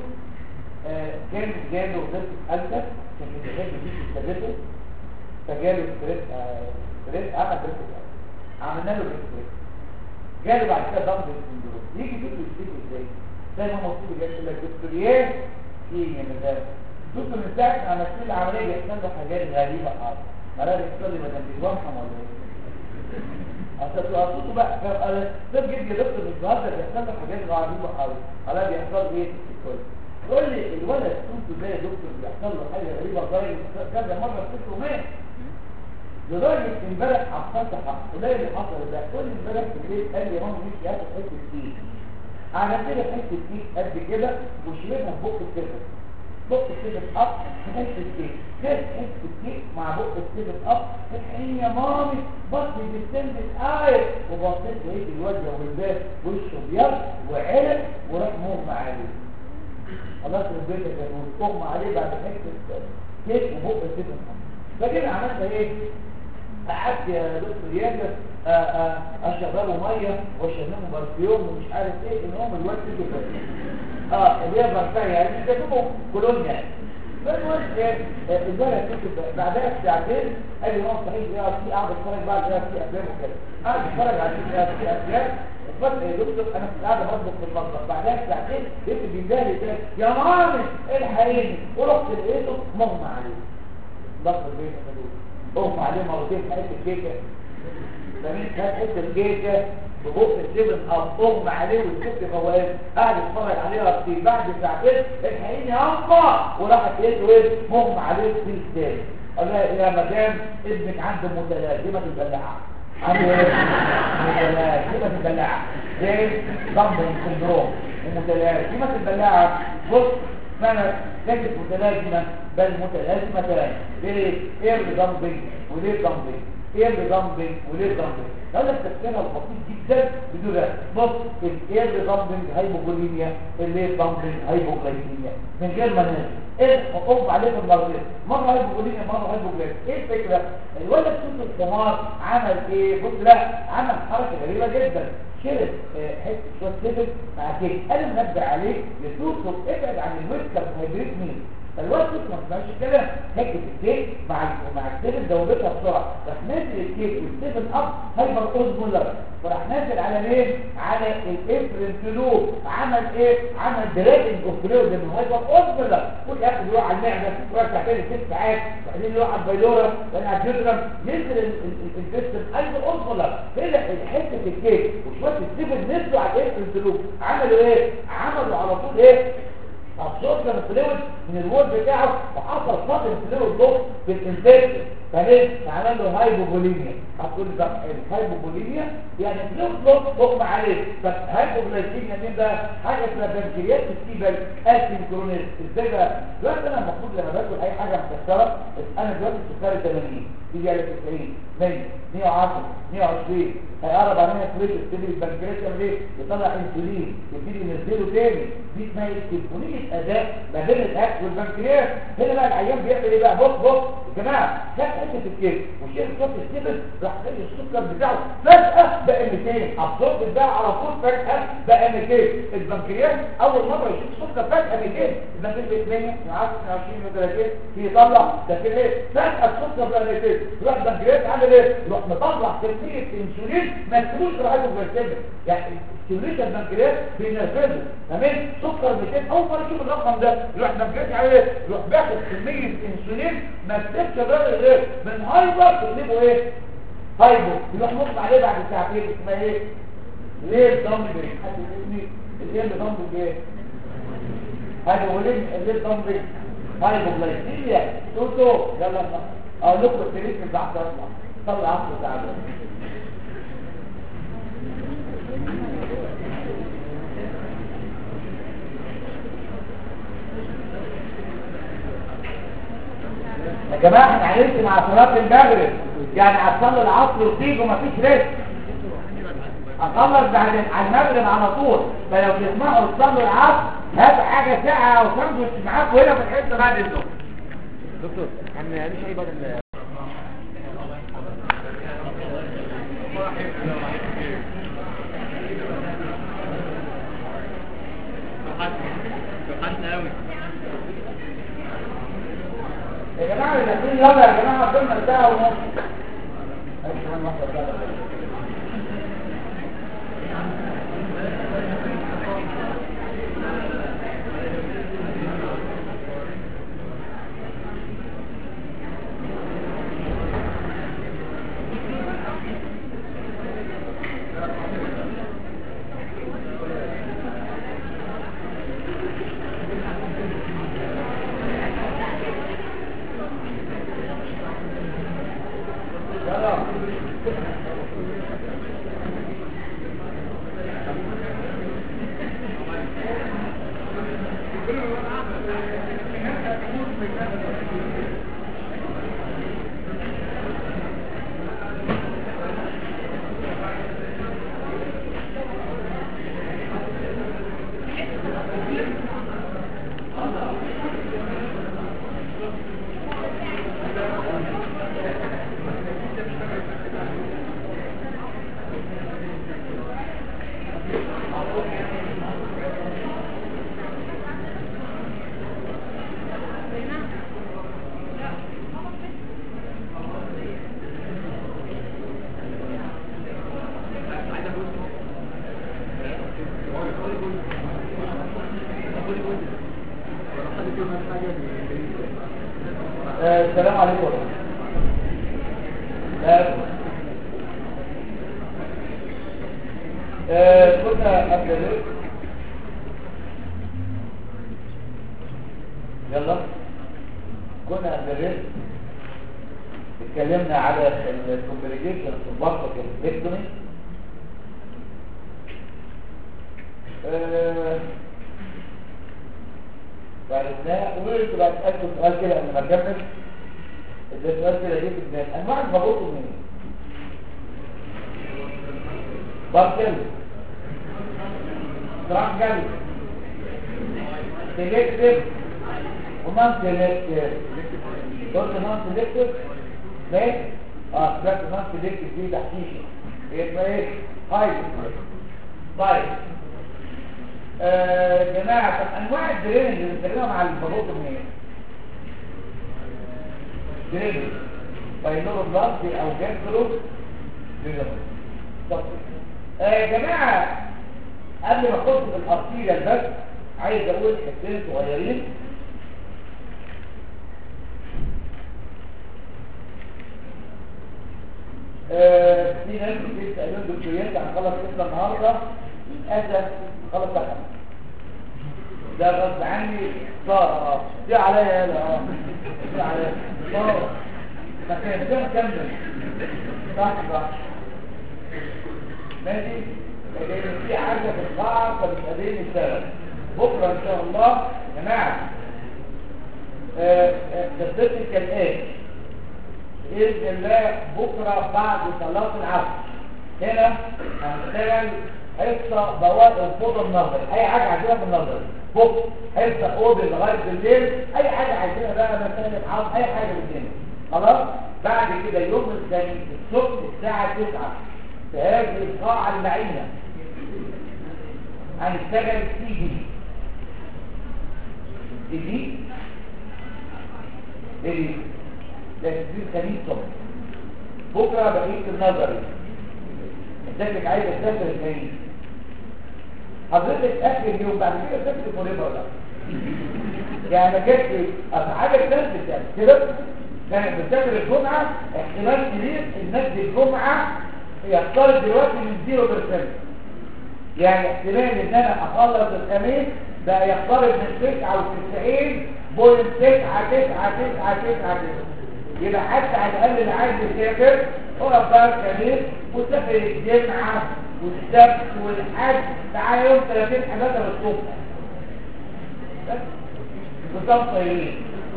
كان جاله ضغط ألسة كان بيتغير بيجي يستبدله فجاله ستريس ستريس عمل ضغط عملنا له ستريس جاله بعد كده ضغط السندروم يجي دكتور يشتكي ازاي زي ما مكتوب جاي يقول لك دكتور ايه في من ده دكتور من ساعه ما عملت له العمليه بيحصل له حاجات غريبه خالص مرات بيحصل لي بدل بيتوهم ولا ايه اصل اصله بقى قال ده جد يا دكتور مش بهزر بيحصل له حاجات غريبه خالص خلاص بيحصل ايه في الكل يقول لي الولد كنت زي يا دكتور بيحصل له حاجه غريبه لدرجه كذا مره فكره مات لدرجه امبارح حصلت حق قليل اللي حصل ده كل امبارح في الليل قال لي ماما مش هاخد حته كيك عملت لي حته كيك قد كده وشربها في بق الكبد بق الكبد اب في حته كيك خدت حته كيك مع بق الكبد اب الحين يا مامي بطني بتنزل قايد وبصيت لقيت الواد والباب وشه ابيض وعرق وراح مغمى عليه خلاص البيت كان اغمى عليه بعد حته كيك وبق الكبد فكده عملت ايه قعدت يا دكتور ياسر اشربه ميه واشربه برفيوم ومش عارف ايه ان هو من الوقت كده اه اللي هي برفان يعني مش بيجيبوا كولونيا يعني فالمهم الزرع كنت بعدها بساعتين قال لي هو صحيح يا في قاعد اتفرج بعد كده في افلام وكده قاعد اتفرج على في افلام وفجأة يا دكتور انا كنت قاعد بطبخ في المطبخ بعدها بساعتين لقيت بيندهلي تاني يا مامي الحقيني ورحت لقيته مغمى عليه ضغط البيت اغمى عليه مرتين في حته كيكه فمين كانت حته الكيكه ببق الجبن او اغمى عليه والست فوقات قاعد يتفرج عليها كتير بعد ساعتين الحقيني انقى وراحت لقيته ايه مغمى عليه في الثاني قال لها يا مدام ابنك عنده متلازمه البلاعه عنده ايه؟ متلازمه البلاعه زي ضمن سندروم ومتلازمه البلاعه بص اسمها ليست متلازمه بل متلازمتان ليه؟ ايه اللي ضمبنج وليه ضمبنج ايه اللي ضمبنج وليه ضمبنج هذا تفسيرها البسيط جدا بدون ده بص الايه اللي ضمبنج هايبوكوليميا اللي ضمبنج هايبوكلايميا من غير ما ننسى ايه حقوق عليه في المرضين مره هايبوكوليميا مره هايبوكلايميا ايه الفكره الولد صوت الحمار عمل ايه بص لا عمل حركه غريبه جدا شرب حته شويه سيفل مع كيك انا منبه عليه يسوسه ابعد عن الويسكر هيبريد مين فالوقت ما تسمعش الكلام حته الكيك مع ال- مع السيفن دوبتها بسرعه راح نازل الكيك والسيفن اب هايبر اوزمولر فراح نازل على مين على الافرنت لوب عمل ايه عمل دراجنج اوف فلويد من هايبر اوزمولر كل ياخد يروح على المعده يروح ساعتين ست ساعات بعدين يروح على البيلورا بعدين على الجدرم ينزل الجسم هايبر اوزمولر هنا حته الكيك وشويه السيفن نزلوا على الافرنت لوب عملوا ايه عملوا على طول ايه absorption الفلويد من الوول بتاعه وحصل صدر الفلويد ضغط في الانفكشن فليه عمل له هايبوبوليميا هتقول ده الهايبوبوليميا يعني فلويد ضغط ضغط عليه بس هايبوبوليميا دي بقى حاجه اسمها بنكرياس ستيبل اسينكرونيز ازاي بقى دلوقتي انا المفروض لما باكل اي حاجه مكسره انا دلوقتي سكري 80 تيجي على 90 100 110 120 هيقرب علينا فريش يبتدي البنكرياس يعمل ايه يطلع انسولين يبتدي ينزله تاني دي اسمها سيمفونيه اداء ما بين الاكل والبنكرياس هنا بقى العيان بيعمل ايه بقى بص بص يا جماعه خد حته الكيك وشيل صوت السيبل راح خلي السكر بتاعه فجاه بقى 200 الصوت بتاعه على طول فجاه بقى 200 البنكرياس اول مره يشيل سكر فجاه 200 البنكرياس بقى 200 10 20 30 يطلع ده كده ايه فجاه السكر بقى 200 يروح البنكرياس عامل ايه يروح مطلع كميه انسولين ما تكونش رهيبه بالسيبل يعني ستيميوليشن البنكرياس بينرفزه تمام سكر 200 اول مره يشوف الرقم ده يروح البنكرياس يعمل ايه يروح باخد كميه انسولين ما تسيبش الراجل ايه من هايبر تقلبه ايه هايبو يروح نص عليه بعد ساعتين اسمها ايه ليه دامبل حد يقولني الايه اللي دامبل ايه هايبو ليه ليه دامبل هايبو جلايسيميا توتو يلا اقول لكم التاريخ من بعد اطلع طلع عصر تعالى يا جماعه احنا عرفت مع صلاه المغرب يعني هتصلي العصر وتيجي ومفيش رزق اخلص بعد على المغرب على طول فلو تسمعوا تصلوا العصر هات حاجه ساعه او ساندوتش معاكم هنا في الحته بعد الظهر دكتور عم مش ايه بدل يا جماعه الاثنين يلا يا جماعه قدامنا ساعه ونص أيوة، كمان واحدة ساعة. يلا آه، السلام عليكم ورحمة الله آه، آه، كنا قبل ذلك يلا كنا قبل ذلك اتكلمنا على الكومبليكيشن في البطن الكتوني وعرفناها وقلت بقى اسالكم سؤال كده قبل ما اكمل ده سؤال كده جه في دماغي انواع البابوط منين؟ بارتل ترانجل سيلكتيف ونان سيلكتيف قلت نان سيلكتيف ماشي اه سمعت نان سيلكتيف دي تحشيشه يبقى ايه؟ هاي طيب آه، جماعة طب انواع الدرين اللي بنستخدمها مع البابوط منين دريبل باينورو بلاس او جاكرو دريبل طب آه يا جماعه قبل ما اخش في الارتيريال بس عايز اقول حتتين صغيرين آه، في ناس كتير تقريبا دكتوريات هنخلص لسه النهارده للاسف خلص سكن ده غصب عني صار اه دي عليا يلا اه دي عليا صار ما كانش ده مكمل صح صح ماشي لان في حاجه في القاعه فمش قادرين نشتغل بكره ان شاء الله يا جماعه خطتي كالاتي باذن الله بكره بعد صلاه العصر هنا هنشتغل حصه بوابه الفوضى النظري اي حاجه عايزينها في النظري بكره حصه اوبن لغايه بالليل اي حاجه عايزينها بقى مثلا نتعرض اي حاجه بالدنيا خلاص بعد كده يوم الخميس الصبح الساعه 9 في هذه القاعه اللعينه هنشتغل سي دي سي دي ايه ده تدريب خميس صبح بكره بقيه النظري انتك عايز تسافر الخميس حضرتك اخر اليوم بعد كده تسافر فوريفر ده يعني ما جاتش حاجه تنزل يعني كده كانت بتسافر الجمعه احتمال كبير الناس دي الجمعه يختار دلوقتي من 0% يعني احتمال ان انا اخلص الخميس بقى يقترب من 99 بوينت تسعة تسعة تسعة تسعة يبقى حتى على الأقل اللي عايز يسافر اقف بقى الخميس وسافر الجمعة والسبت والحج تعالى يوم 30 11 الصبح بس نظام طيبين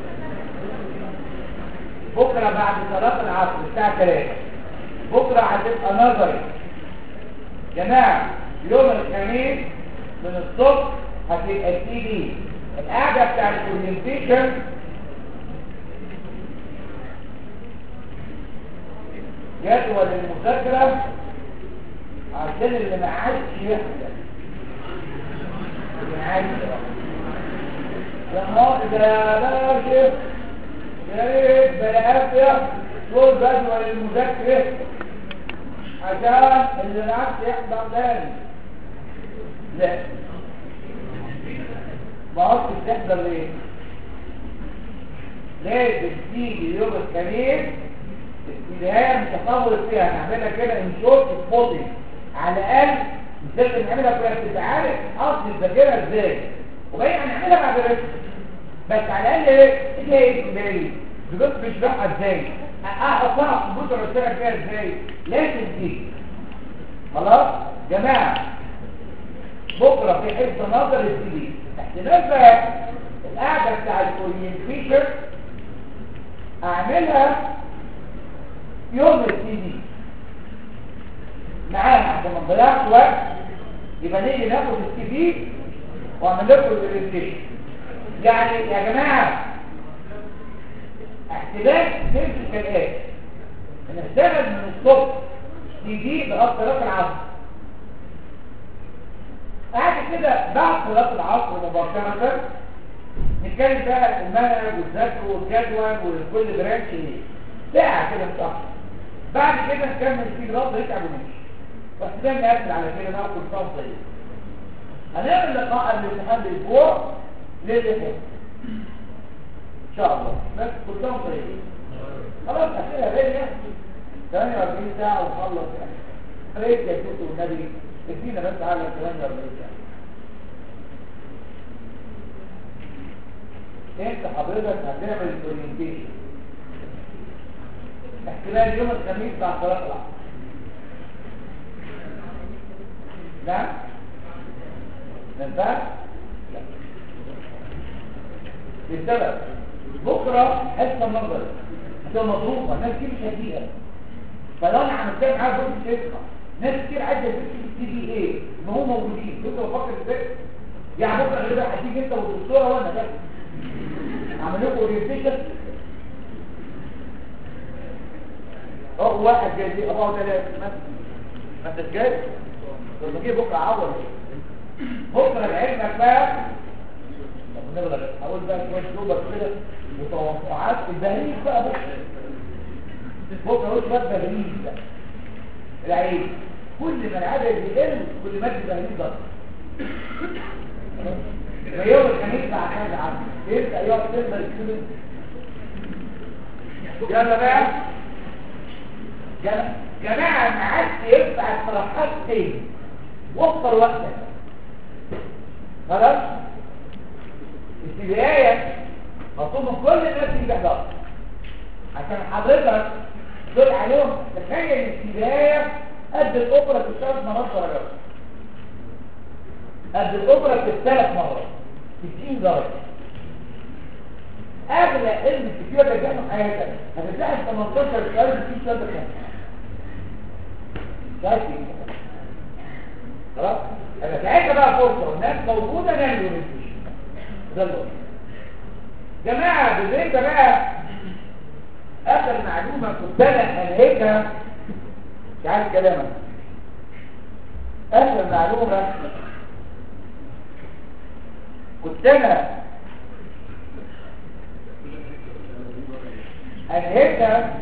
بكرة بعد صلاة العصر الساعة 3 بكرة هتبقى نظري جماعة يوم الخميس من الصبح هتبقى السي دي القاعدة بتاع الاورينتيشن جدول المذاكرة عشان اللي ما عادش يحضر اللي عادش يا مؤاخذة يا باشا يا ريت بالعافية طول جدول المذاكرة عشان اللي ما عادش يحضر تاني لا ما عدتش تحضر ليه لازم تيجي يوم الخميس النهايه مش هطول فيها هنعملها كده ان شورت سبوتنج على الاقل مش لازم نعملها كويس تبقى عارف اصل الذاكره ازاي وبعدين هنعملها بعد الرسم بس على الاقل ايه ايه ايه ازاي بجد بشرحها ازاي احطها على الكمبيوتر واشتغل فيها ازاي لازم تيجي خلاص جماعه بكره في حفظ نظر السي دي احتمال بقى القعده بتاع الاورينتيشن اعملها يوم السي دي معانا عشان ما نضيعش وقت يبقى نيجي ناخد السي دي واعمل لكم الاورينتيشن يعني يا جماعه احتمال تمشي كالاتي نشتغل من الصبح سي دي لغايه 3 العصر بعد كده بعد صلاه العصر مباشره نتكلم بقى المنهج والذكر والجدول وكل برانش ايه ساعه كده متاخر بعد كده نكمل فيه رد يتعب ونمشي بس ده نقفل على كده ناخد صف زي هنعمل لقاء قبل الامتحان باسبوع للاخر ان شاء الله بس كلهم طيبين خلاص اسئله غير 48 ساعه وخلص يعني فريق يا ست والنبي ادينا بس على 48 ساعه انت حضرتك هتعمل الاورينتيشن احتمال يوم الخميس بعد صلاه العصر نعم ينفع لا للسبب بكره حصه النظر هتبقى مضروبه ناس كتير مش هتجيها فلو انا عملتها معاها بص مش هينفع ناس كتير عايزه تكتب سي دي ايه ما هم موجودين انت بفكر ازاي يعني بكره غالبا هتيجي انت والدكتوره وانا بس اعمل لكم اورينتيشن اه واحد جاي دي ابقى ثلاثه مثلا ما انت جاي لما جه بكره عوض بكره لعلمك بقى طب نبغى اقول بقى شويه دوبك كده وتوقعات البهريج بقى بص بص اهو شويه بهريج بقى العين كل ما العدد يقل كل ما البهريج ضغط يوم الخميس بقى حاجه عنه يبدا يقعد تقدر يكتب يلا بقى جماعة جماعة ما عادش ينفع الصلاحات تاني وفر وقتك خلاص السباية مطلوب من كل الناس اللي تحضر عشان حضرتك دول عليهم تخيل ان السباية قد الأوبرا في الثلاث مرات درجات قد الأوبرا في الثلاث مرات 60 درجة اغلى علم الكتير ده جاي من حياتك هتتلاقي 18 سؤال في سؤال كام شايف خلاص انا ساعتها بقى فرصه والناس موجوده نعمل اورينتيشن ده اللي جماعه بالليل بقى اخر معلومه كنت انا انهيتها مش عارف كلامك اخر معلومه كنت انا انهيتها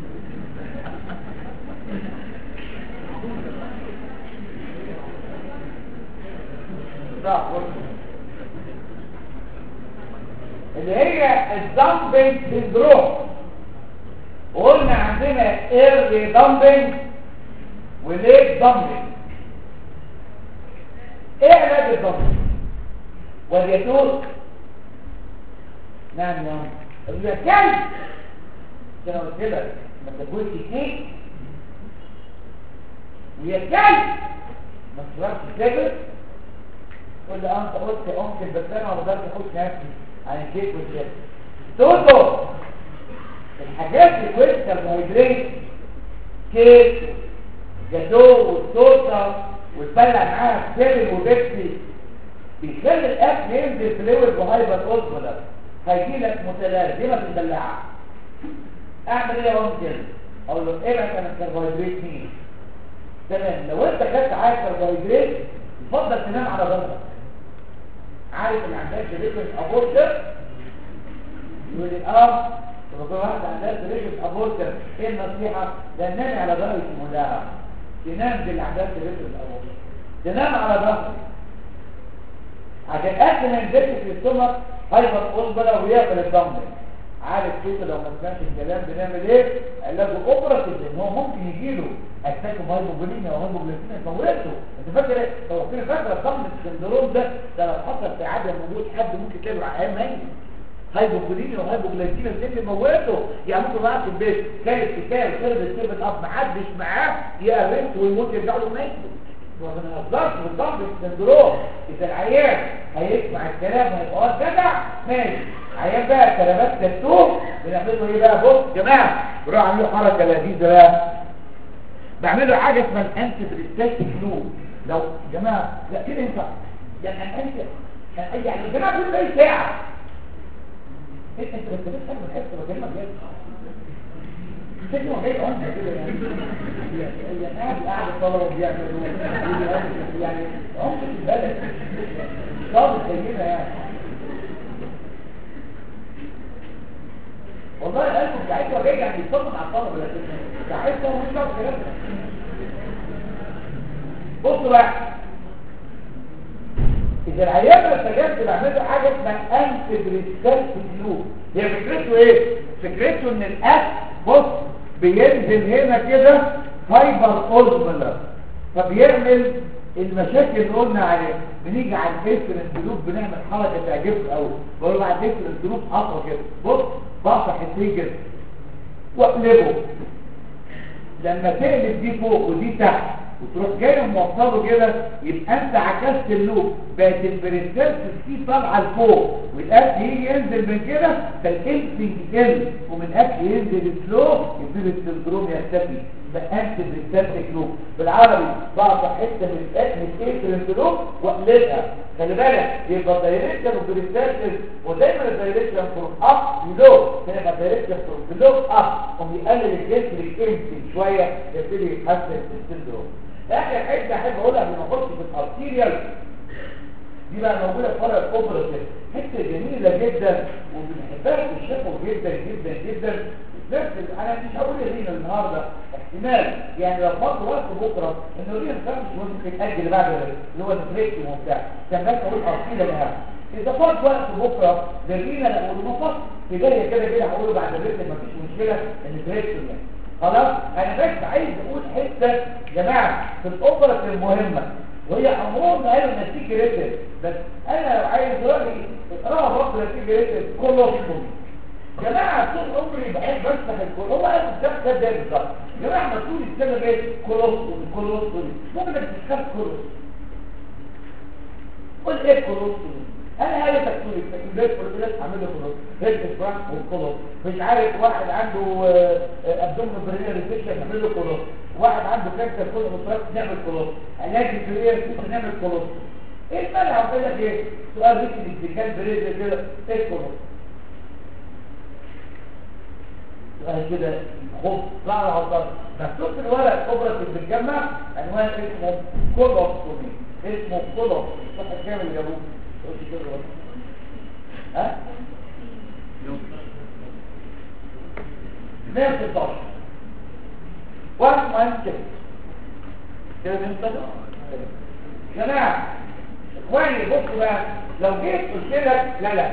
صح اللي هي الدمبنج سندروم وقلنا عندنا ايرلي دمبنج وليت دمبنج ايه علاج الدمبنج واليتوت نعم يا عم يا كلب كده قلت لك ما تاكلش كيك ويا كلب ما تشربش سجاير تقول لي اه انت قلت ممكن بس انا ما اقدرش اخد نفسي عن الكيك والشيك توتو الحاجات اللي كويس كربوهيدرات كيك جاتو والتورته وتبلع معاها سيريال وبيبسي بيخلي الاكل ينزل فلويد وهايبر اوزمولر هيجي لك متلازمه مدلعه اعمل ايه يا كده اقول له ايه بقى انا الكربوهيدرات مين تمام لو انت خدت عايز كربوهيدرات يفضل تنام على ظهرك عارف ان عندك ريكس ابورتر يقول لي اه لما كل واحد عندها ريكس ابورتر ايه النصيحه ده نام على ظهرك مداعب تنام باللي عندها ريكس ابورتر تنام على ظهرك عشان اكل ما ينزلش في السمك هايبر اوزبلا ويقبل الضمن عارف كده لو ما سمعش الكلام بنعمل ايه علاجه اوبراتيف ان هو ممكن يجي له اتاك هايبوجليميا او هايبوجليسيميا يموته انت فاكر ايه هو في فاكر الضغط السندروم ده ده لو حصل في عدم وجود حد ممكن تلاقي عيان ميت هايبوجليميا وهايبوجليسيميا اللي موته يعني ممكن قاعد في البيت كانت كفايه وشرب السيفن اب محدش معاه يقرفت ويموت يرجع له ميت ما بنهزرش بالضغط السندروم اذا العيان هيسمع الكلام هيبقى جدع ماشي عيان بقى كلمات تاتوه بنعمل له ايه بقى بص يا جماعه بنروح عامل له حركه لذيذه بقى بعمل له حاجه اسمها الانتي بريستاتيك لوب لو يا جماعه لا كده ينفع يعني انت يعني يا جماعه كل اي ساعه انت انت بس بتفهم من حته بكلمك جد شكله جاي عمده كده يعني يعني قاعد قاعد الطلبه بيعملوا يعني عمده البلد صابت زينا يعني والله قلبه بتاعتها جاي يعني يتصدق على الطلبه لكن بتاعتها مش شرط كده بصوا بقى اذا العيان ما استجابش بعمل له حاجه اسمها انتي بريستال فلو هي فكرته ايه فكرته ان الاكل بص بينزل هنا كده فايبر اوزمولر فبيعمل المشاكل اللي قلنا عليها بنيجي على الديفرنت جروب بنعمل حركه تعجبك قوي بقول له على الديفرنت جروب اقوى كده بص بفتح السي كده واقلبه لما تقلب دي فوق ودي تحت وتروح جاي موصله كده يبقى انت عكست اللوب بقت البريستال دي طالعه لفوق والاكل يجي ينزل من كده فالانسنج يقل ومن الاكل ينزل سلو يبتدي السندروم يختفي بقى انت بريستال لوب بالعربي بقطع حته من الاكل من ايه لوب واقلبها خلي بالك يبقى الدايركشن والبريستال ودايما الدايركشن فروم اب لو هنا الدايركشن فروم لو اب وبيقلل الجسم الانسنج شويه يبتدي يتحسن السندروم اخر حته احب اقولها قبل ما اخش في الارتيريال دي بقى موجوده في ورق الاوبراتيف حته جميله جدا وبنحبها في الشفوي جدا جدا جدا نفس انا مش هقول لينا النهارده احتمال يعني لو فاضل وقت بكره ان الرينا ده مش ممكن يتاجل بعد اللي هو البريك وبتاع كان بس اقول اصيله لها اذا فاضل وقت بكره للرينا لا والمفصل بدايه كده كده هقوله بعد البريك مفيش مشكله ان بريك يعني خلاص انا بس عايز اقول حته جماعه في الاوبرا المهمه وهي عمرهم ما قالوا نتيجه ريتم بس انا لو عايز دلوقتي اقراها برضه نتيجه ريتم كلهم جماعه طول عمري بحب امسح الكل هو قال الكتاب ده ده بالظبط جماعه ما تقول السنه ايه كولوستومي كولوستومي ممكن تتكلم كولوستومي قول ايه كولوستومي انا قال تكتوري البيت كل الناس عامل له كولوس هيك فراح والكولوس مش عارف واحد عنده ابدومن برينير ريسيشن نعمل له كولوس واحد عنده كانسر كل مصرات نعمل كولوس علاج البرينير ريسيشن نعمل كولوس ايه المانع اقول لك ايه سؤال ريسك الدكان برينير كده ايه كولوس سؤال كده خد طلع على الضغط مكتوب في الورق كبرى بتتجمع عنوان اسمه كولوستومي اسمه كولوس الصفحه كام اللي جابوه ها؟ نفس الضغط واحد مهم كده كده بنتظر جماعة اخواني بصوا بقى لو جيت قلت لك لا لا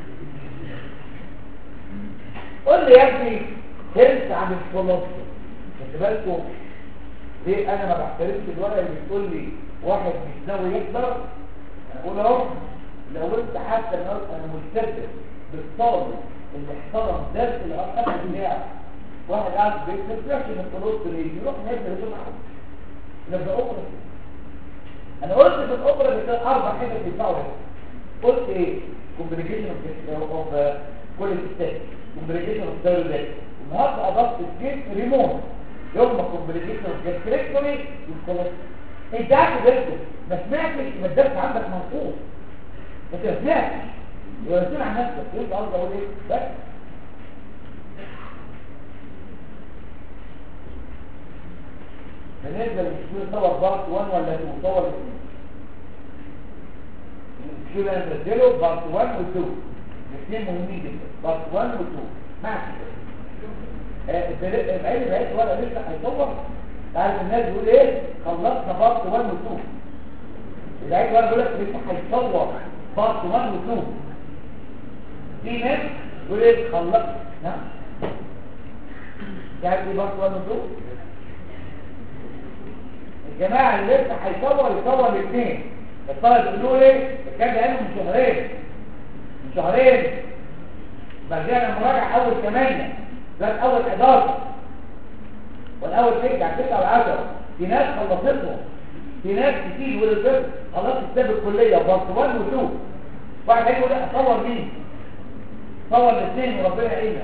قول لي يا ابني هلت عن الكولوستر خد بالكم ليه انا ما بحترمش الورقه اللي بتقول لي واحد مش ناوي يقدر اقول اهو لو انت حتى انا مستبدل بالطالب اللي احترم درس الارقام بتاعه واحد قاعد في البيت ما يفرقش من الكولوستر يجي يروح يبدا يسمع نبدا اوبرا انا قلت في الاوبرا بتاع اربع حتت بيدفعوا قلت ايه كومبليكيشن اوف كل الستات كومبليكيشن اوف ثيرد النهارده اضفت الجيت ريموت يوم كومبليكيشن اوف جاستريكتومي والكولوستر انت قاعد بيركز ما سمعتش ما الدرس عندك منقوص انت ما سمعتش يبقى مسؤول عن نفسك ايه قصدي اقول ايه بس بالنسبه للمشكله صور بارت 1 ولا 2 صور 2 المشكله انا بديله بارت 1 و 2 الاثنين مهمين جدا بارت 1 و 2 ماشي العين بعيد ولا لسه هيصور تعرف الناس بيقول ايه خلصنا بارت 1 و 2 العين ولا بيقول لك لسه هيصور بارت 1 و 2 في ناس بيقول ايه خلصنا نعم تعرف ايه بارت 1 و 2 الجماعه اللي لسه هيصور يصور الاثنين الطلب بيقولوا ايه الكلام ده من شهرين من شهرين بدينا المراجعه اول 8 ده اول 11 والاول ترجع 9 و10 في ناس خلصتهم في ناس كتير ولد خلاص كتاب الكليه وبرت 1 و2 واحد هيقول لا صور مين صور الاثنين وربنا يعينك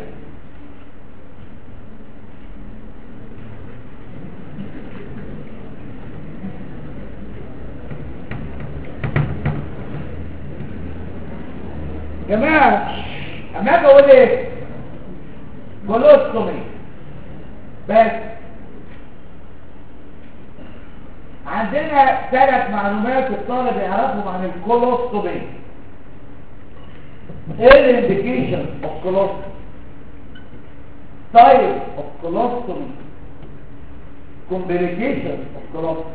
جماعه اما اجي اقول ايه كولوستومي بس عندنا ثلاث معلومات الطالب يعرفهم عن الكولوستومي ايه الانديكيشن اوف كولوستومي تايب اوف كولوستومي كومبليكيشن اوف كولوستومي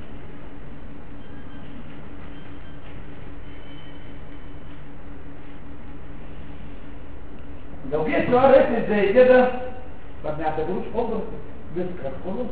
لو جه سؤال رسم زي كده ما بنعتبروش اوبر بيذكر كله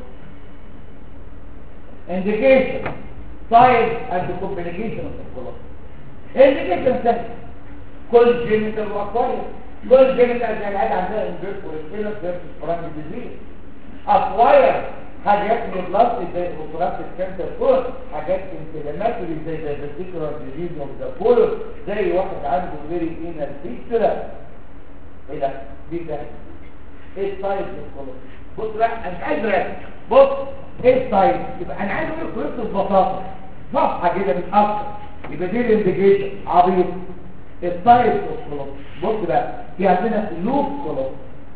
indication type and complication of the colon indication سهل كل جينيتال واكواريوم كل جينيتال زي العيال عندها انفيرس وريسبيلس فيرسس فرانك ديزيز اكواير حاجات نيوبلاستيك زي اوبراتيك كانسر كول حاجات انفلاماتوري زي الفيسيكولار ديزيز اوف ذا كولون زي واحد عنده فيري انال فيستولا ايه ده دي ده ايه السايز الكولون بص بقى انا مش عايز رأي بص ايه السايز يبقى انا عايز اقول كويس ببساطه صفحه كده مش اكتر يبقى دي الانديكيشن عبيط السايز الكولون بص بقى في عندنا لوب كولون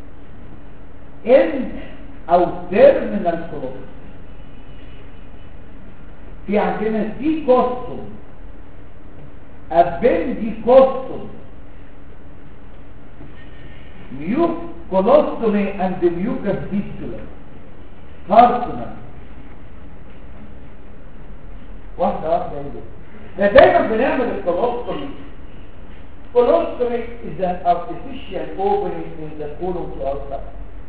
ان او تيرمينال كولون في عندنا دي كوستوم appendicostum mucolostomy and the mucus fistula carcinoma واحدة واحدة ايه ده دايما بنعمل الكولوستومي Colostomy is an artificial opening in the colon to outside.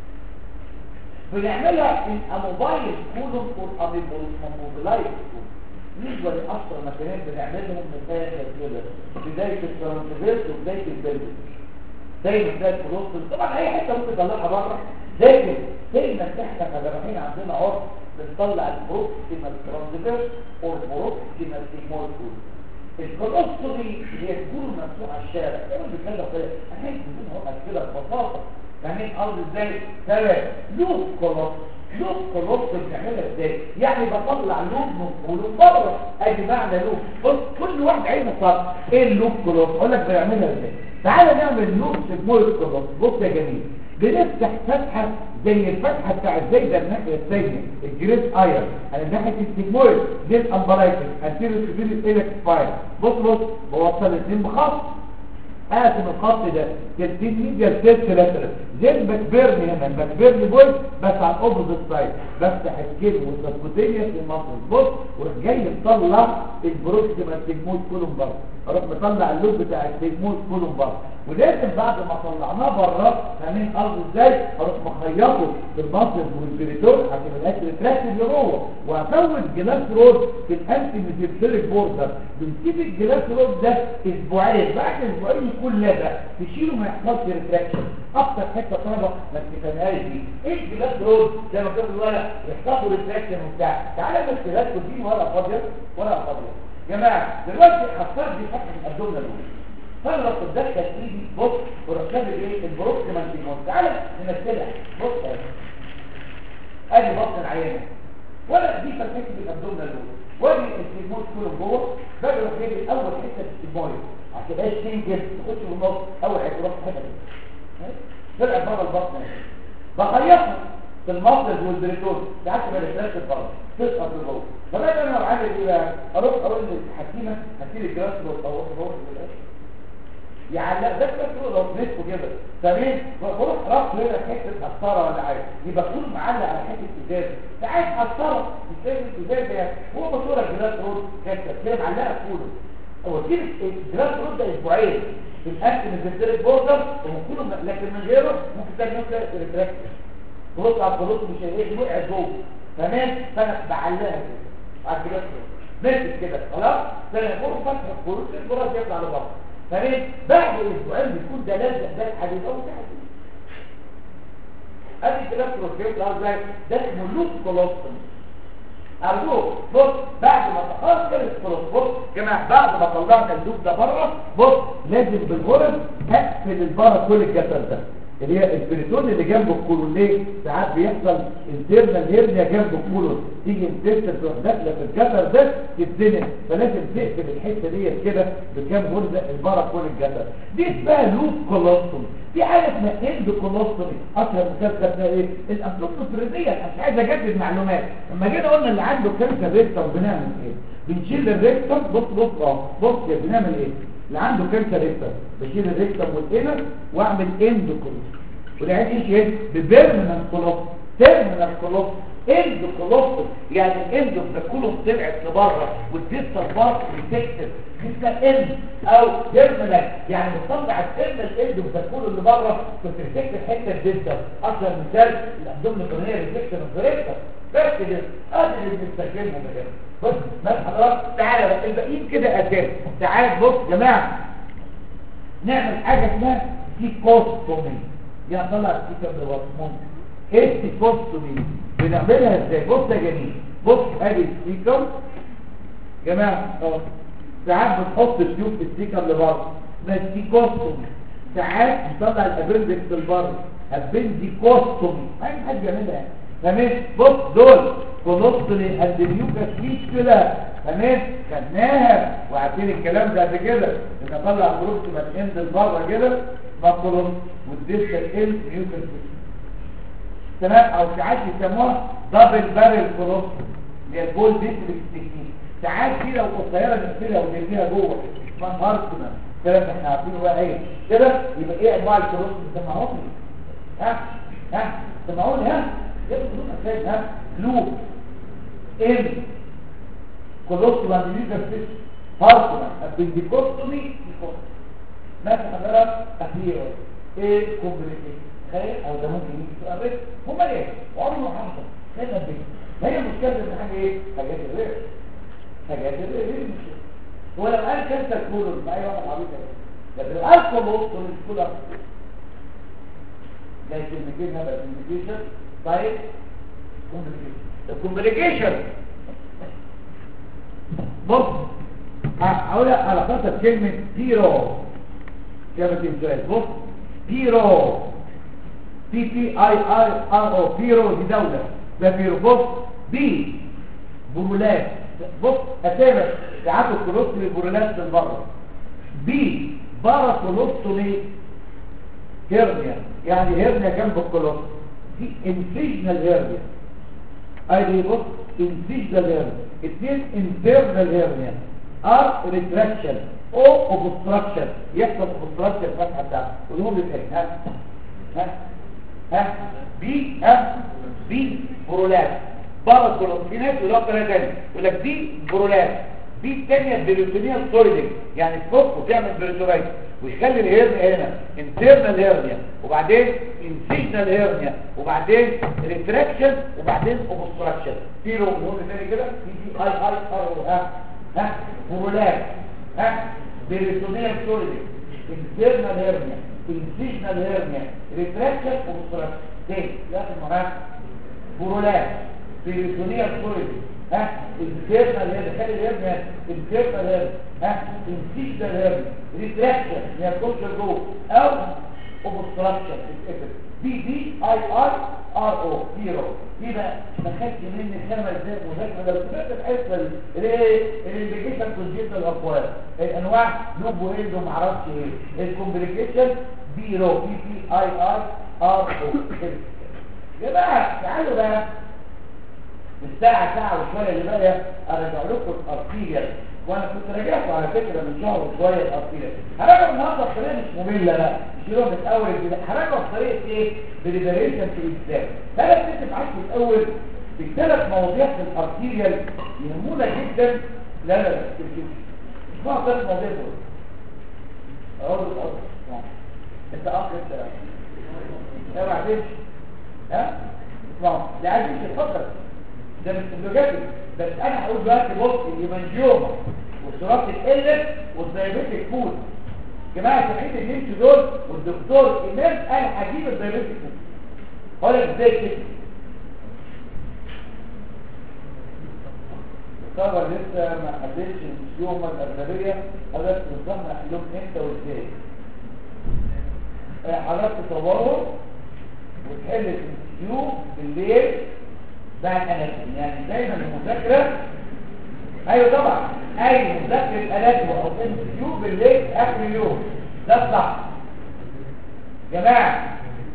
بنعملها in a mobile colon or a mobilized colon. بالنسبة لأكثر مكانات بنعملهم مثال كده بداية الترانسفيرس وبداية البلد دايما بداية الكولوستومي طبعا أي حتة ممكن تطلعها بره لكن دايما احنا كجراحين عندنا عرف بنطلع البروكسيمال ترانسفيرس او البروكسيمال سيجمويد كولون الكولوستومي هي تكون مفتوحه على الشارع ايه اللي بيتكلم كده انا عايز نكون هو كده ببساطه فاهمين قصدي ازاي تمام لوب كولوست لوب كولوست بنعملها ازاي يعني بطلع لوب من كولوم بره ادي معنى لوب بص كل واحد عايز يفهم ايه اللوب كولوست اقول لك بنعملها ازاي تعالى نعمل لوب سيجمويد كولوست بص يا جميل بنفتح فتحة زي الفتحة بتاع الزايدة الناحية الثانية الجريد اير على ناحية السيجمويد دي الامبرايتس انتيريو سيفيل اليك سباين بص بص بوصل الاثنين بخط قاسم الخط ده تلتين ميديا التلت لاترال زي البكبيرني هنا البكبيرني بوينت بس على الاوبوزيت سايد بفتح الكيل والسبكوتينيا في المصل بص وراح جاي مطلع البروكسيمال سيجمويد كولوم بره اروح مطلع اللوب بتاع السيجمويد كولوم بره ولازم بعد ما طلعناه بره فاهمين قصدي ازاي اروح مخيطه في المصل والبريتور عشان الاكل يتركب لجوه وافوت جلاس رود في الانتي ميزيبتيريك بوردر بنسيب الجلاس رود ده اسبوعين بعد اسبوعين يكون لزق تشيله ما يحصلش ريتراكشن اكتر حته طلبه ما تفهمهاش دي ايه الجلاس رود زي ما كان الورق يحصلوا ريتراكشن وبتاع تعالى بس جلاس دي ورقه فاضيه ورقه فاضيه يا جماعه دلوقتي حصلت دي فتحه الابدومينال فانا رحت اتدخل ايدي بص ورحت كاتب ايه البروكسيمال سيجمويد تعالى نمثلها بص اهي ادي بطن العيانه ولا دي فتحه الابدومينال وادي السيجمويد كله جوه باجي اروح جايب اول حته في السيجمويد عشان تبقاش تنجز تخش في النص اول حته تروح حته طلعت بره البطن بخيطها في المصرف والبريتون ساعات ما دخلتش بره تسقط لجوه فبقى انا عامل ايه بقى اروح اقول للحكيمه هاتي لي جراس واروح اروح يعلق ده كده لو نسبه كده تمام بروح ربط هنا حته قسطره ولا حاجه يبقى كل معلق على حته ازازه ساعات قسطره مش لازم ازازه يعني هو بصوره جلاس رود كانت كده معلقه كوله هو كده الجلاس رود ده اسبوعين في الاكل من الزيت بوردر وممكن لكن من غيره ممكن تاني يوم تلاقي ريتراكت بص على البروت مش هيلاقي وقع جوه تمام فانا بعلقها كده على الجلاس رود مسك كده خلاص ثاني يوم فتح البروت البروت يطلع لبره تمام بعد اسبوعين بيكون ده لازق ده الحديد او ده حديد ادي الكلام بروتين ازاي ده اسمه لوب كولوستوم ارجوك بص بعد ما تخلص كده الكولوس بص جماعه بعد ما طلعنا اللوب ده بره بص لازم بالغرز هقفل البره كل الجسد ده اللي هي البريتون اللي جنب الكولون ليه ساعات بيحصل انترنال هيرنيا جنب الكولون تيجي انترنال تروح داخله في الجسر ده تتزنق فلازم تقفل الحته ديت كده بكام غرزه البره كل الجسر دي اسمها لوب كولوستوم في حاجه اسمها اند كولوستومي اشهر مثال خدناه ايه الانتروبوفرينيه انا مش عايز اجدد معلومات لما جينا قلنا اللي عنده كانسر ريكتر بنعمل ايه بنشيل الريكتر بص بص اه بص بنعمل ايه اللي عنده كانسر ريكتر بشيل الريكتر والانر واعمل اند كولوستوم والعين ايش ايه ببيرمنال كولوستوم تيرمينال كولوستوم اند كولوستوم يعني الاند اوف ذا كولوم طلعت لبره والديستال بارت ريتكتد اسمها اند او تيرمينال يعني بتطلع التيرمينال اند اوف ذا كولوم اللي بره بترتكت الحته الديستال اشهر مثال الابدومين القرنيه ريتكتد الريكتر بس كده ادي اللي بنستخدمه كده بص ما حضرتك تعالى بقى الباقيين كده اساس تعال بص يا جماعه نعمل حاجه اسمها سيكوستومي يعني طلع السيكا بالوصمون ايه السيكوستومي بنعملها ازاي بص يا جميل بص ادي السيكر جماعه اه ساعات بنحط التيوب في السيكر لبره ده السيكوستومي ساعات نطلع الابندكس لبره ابنديكوستومي اي حد يعملها تمام بص دول كولوستري اند ميوكاس فيستولا تمام خدناها وعارفين الكلام ده قبل كده ان اطلع بروكسيمال اند لبره كده ماكرون والديستال اند ميوكاس تمام او ساعات يسموها دبل بارل كولوستري اللي هي البول ديستريكت تكنيك ساعات دي لو قصيره نقفلها ونرميها جوه اسمها هارتمان كده احنا عارفينه بقى ايه كده يبقى ايه انواع الكولوس سمعوني ها ها سمعوني ها يبقى بدون اساس ها لوب ام كولوس لانديزا فيش هارتمان ابنديكوستومي مثلا حضرتك اخيرا ايه كومبليكيشن تخيل او ده ممكن يجي سؤال ريس هم ايه وعمره ما حصل خلينا بيه هي المشكله ان حاجه ايه حاجات الريس حاجات الريس ايه المشكله هو لو قال كانسر كولون ما اي واحد عبيط كده لكن لو قال كولون كولون لكن بيجي لنا بقى كومبليكيشن طيب كومبليكيشن الكومبليكيشن بص هقول على خاطر كلمه زيرو كلمه السؤال بص بيرو بي بي اي اي ار او بيرو دي دولة ده بيرو بص بي برولات بص اسامة ساعات الكولوستومي برولات من بره بي بارا كولوستومي هيرنيا يعني هيرنيا جنب الكولوستومي دي انفيجنال هيرنيا اي دي بص انفيجنال هيرنيا اثنين انترنال هيرنيا ار ريتراكشن او اوبستراكشن يحصل اوبستراكشن الفتحه بتاعته ونقول لك ها ها ها بي ها بي برولات بارا في ناس يقول لك ثانيه يقول لك دي برولات دي الثانيه بريتونيال سوليدنج يعني تفك وتعمل بريتورايت ويخلي الهيرنيا هنا انترنال هيرنيا وبعدين انسيجنال هيرنيا وبعدين ريتراكشن وبعدين اوبستراكشن في نقول تاني كده في دي اي اي ار ها ها برولات ها بريتونيال سوليدنج انترنال هيرنيا انسيجنال هيرنيا ريتراكشن اوبستراكشن تاني لازم معاك برولات بريتونيال سوليدنج ها انترنال هيرنيا خلي الهيرنيا انترنال هيرنيا ها انسيجنال هيرنيا ريتراكشن هي تخش جوه او اوبستراكشن دي دي اي ار ار او زيرو دي بقى ما خدش مني خمس دقايق مذاكره لو سمعت الحصه دي الايه الانديكيشن كونجيت الاقوال الانواع لوب وهيلد وما اعرفش ايه الكومبليكيشن زيرو بي بي اي ار ار او يا جماعه تعالوا بقى الساعه ساعه وشويه اللي باقيه ارجع لكم الارتيريال وانا كنت راجعته على فكره من شهر وشويه الارتيريال هراجع النهارده بطريقه مش ممله لا مش اللي هو من اول البدايه هراجع بطريقه ايه بريبريشن في الاسلام ثلاث ست معاك في الاول في ثلاث مواضيع في الارتيريال يهمونا جدا لا لا لا اسمعوا ثلاث مواضيع دول اقول لك انت اخ انت لا ما عرفتش ها اسمعوا ده عايز يتفضل ده مش سلوجاتي بس انا هقول دلوقتي بص الهيمانجيوما والصراط القلة والدايبيتك فود جماعة سمعت اللي انتوا دول والدكتور امام قال هجيب الدايبيتك فود قال لك ازاي كده طبعا لسه ما حددش اليوم الأغلبية حضرتك بالظبط هنحلهم امتى وازاي حضرتك تصوره وتحل الانتيو بالليل بعد اناتومي يعني دايما المذاكره ايوه طبعا اي مذاكره اناتومي او انتيو بالليل اخر اليوم ده صح جماعه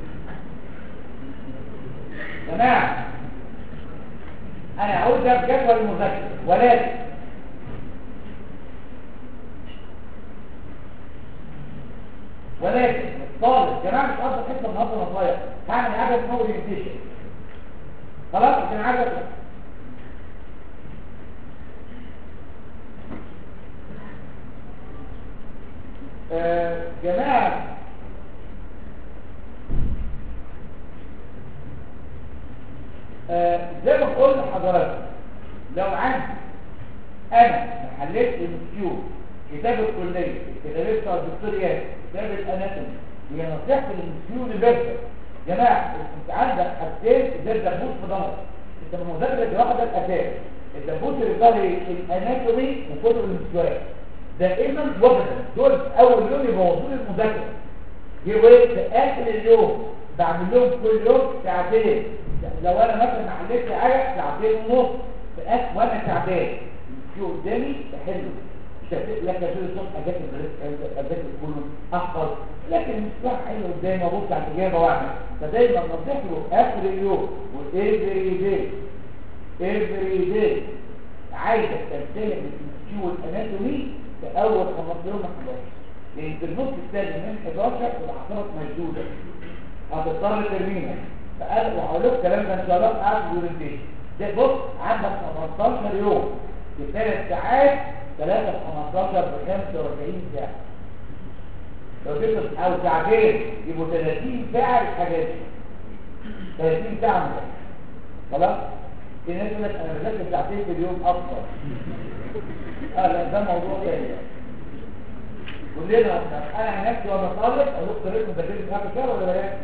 جماعه انا هقول ده بجدول المذاكره ولكن ولكن الطالب جماعه مش قصدي حته النهارده نصايح هعمل حاجه اسمها اورينتيشن خلاص عشان عايز اطلع آه جماعة آه زي ما قلت لحضرتك لو عندي انا حليت المسيو كتاب الكلية الكتاب بتاع الدكتور ياسر كتاب الاناتومي هي نصيحة المسيو لبيتك جماعة انت عندك حاجتين ده الدبوس في ظهرك انت بمذاكرة لوحدك اساس الدبوس اللي ظهري الاناتومي وكتب المسيوات دائما وابدا دول اول يوم يبوظوا لي المذاكرة يبقى في اخر اليوم بعمل لهم كل يوم ساعتين لو انا مثلا ما حليتش حاجه ساعتين ونص في اخر وانا تعبان في قدامي بحله مش هتقول لك اشيل الصبح اجاك اجاك كله احفظ لكن مش صح حلو قدامي ابص على الاجابه واعمل فدايما نصيحتي له اخر اليوم وافري داي افري داي عايزك تستلم الكيو والاناتومي في اول 15 يوم من 11 لان في النص الثاني من 11 الاعصاب مشدوده هتضطر ترميها فقال وهقول لكم الكلام ده ان شاء الله قاعد في الاورينتيشن ده بص عندك 15 يوم في ثلاث ساعات 3 في 15 ب 45 ساعه لو جبت او ساعتين يبقوا 30 ساعه للحاجات دي 30 ساعه من ده. خلاص في ناس يقول لك انا بذاكر ساعتين في اليوم افضل اه لا ده موضوع تاني كلنا انا نفسي وانا طالب اقول لكم طريقه مذاكره في هذا الشهر ولا لا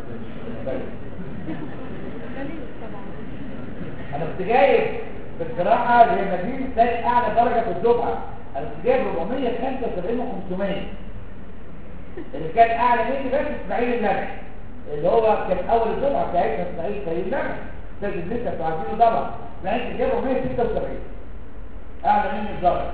انا كنت جايب في القراءه اللي هي مدينه ثاني اعلى درجه في الدفعه انا كنت جايب 475 و 500 اللي كان اعلى مني بس اسماعيل اللمعي اللي هو كان اول الدفعه بتاعتنا اسماعيل سيد اللمعي استاذ لسه انتوا عارفينه طبعا اسماعيل جايب 476 اعلى مني الدرجه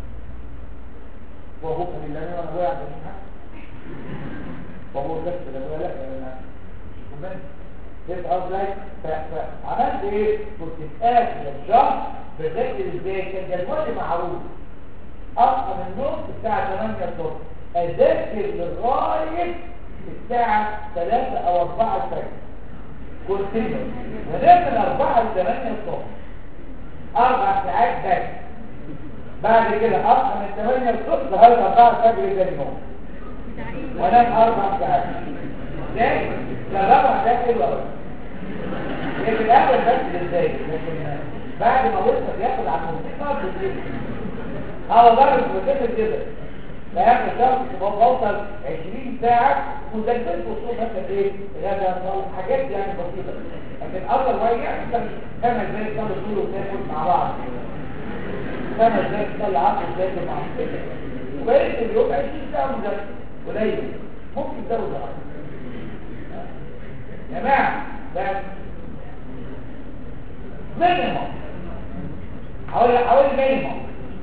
هو ابوك من اللمعي وانا ابويا عبد الحق وابوه بس لا لا انا كمان تبقى ازاي فعملت ايه كنت في اخر الشهر بذاكر ازاي كان جدولي معروف اصحى من النوم الساعه 8 الصبح اذاكر لغايه الساعه 3 او 4 الفجر كنت ونام من 4 ل 8 الصبح اربع ساعات بس بعد كده اصحى من 8 الصبح لغايه 4 الفجر تاني يوم وانام اربع ساعات ازاي؟ الرابع ده حلو قوي لكن الاول بس ازاي لكن بعد ما وصل ياخد على الموسيقى بالليل اه والله مش بتفكر كده فاهم الشخص بوصل 20 ساعه وذاكرت وصول مثلا ايه غدا حاجات يعني بسيطه لكن اول واحد يعني مثلا خمس دقايق تصلي طول وتاكل مع بعض خمس دقايق تصلي عصر وتاكل مع بعض وبقيت اليوم 20 ساعه مذاكره قليل ممكن تزود عصر يا جماعه بس مينيموم حوالي حوالي مينيموم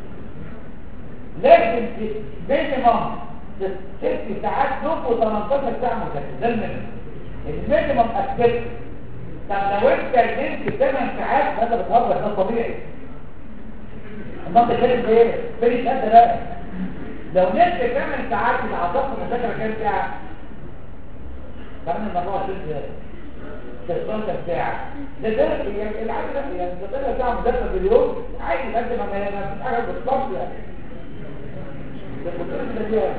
لازم مينيموم ست ساعات نوم و18 ساعه مذاكره ده المينيموم المينيموم اكتب طب لو انت نمت 8 ساعات فانت بتهرب ده طبيعي اما انت شايف ايه فين قد بقى لو نمت 8 ساعات يبقى عطاك مذاكره كام ساعه 8 24 ساعه 16 ساعة ده ده يعني العادي ده يعني 16 ساعة مذاكرة في اليوم عادي قد ما ما فيش حاجة بالظبط يعني ده كنت ده فيها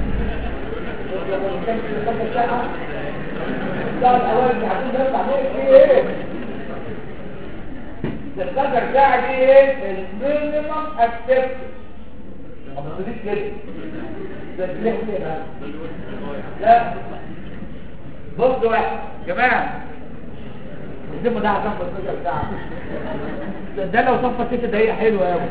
كان 16 ساعة الساعة الأول ساعتين ده بعدين في ايه 16 ساعة دي ايه المينيمم اكسبت ما بتصيرش كده ده ليه كده لا بصوا بقى يا جماعه الزمه ده هتنفذ 12 ساعه ده, ده لو صفى 6 دقايق حلوه قوي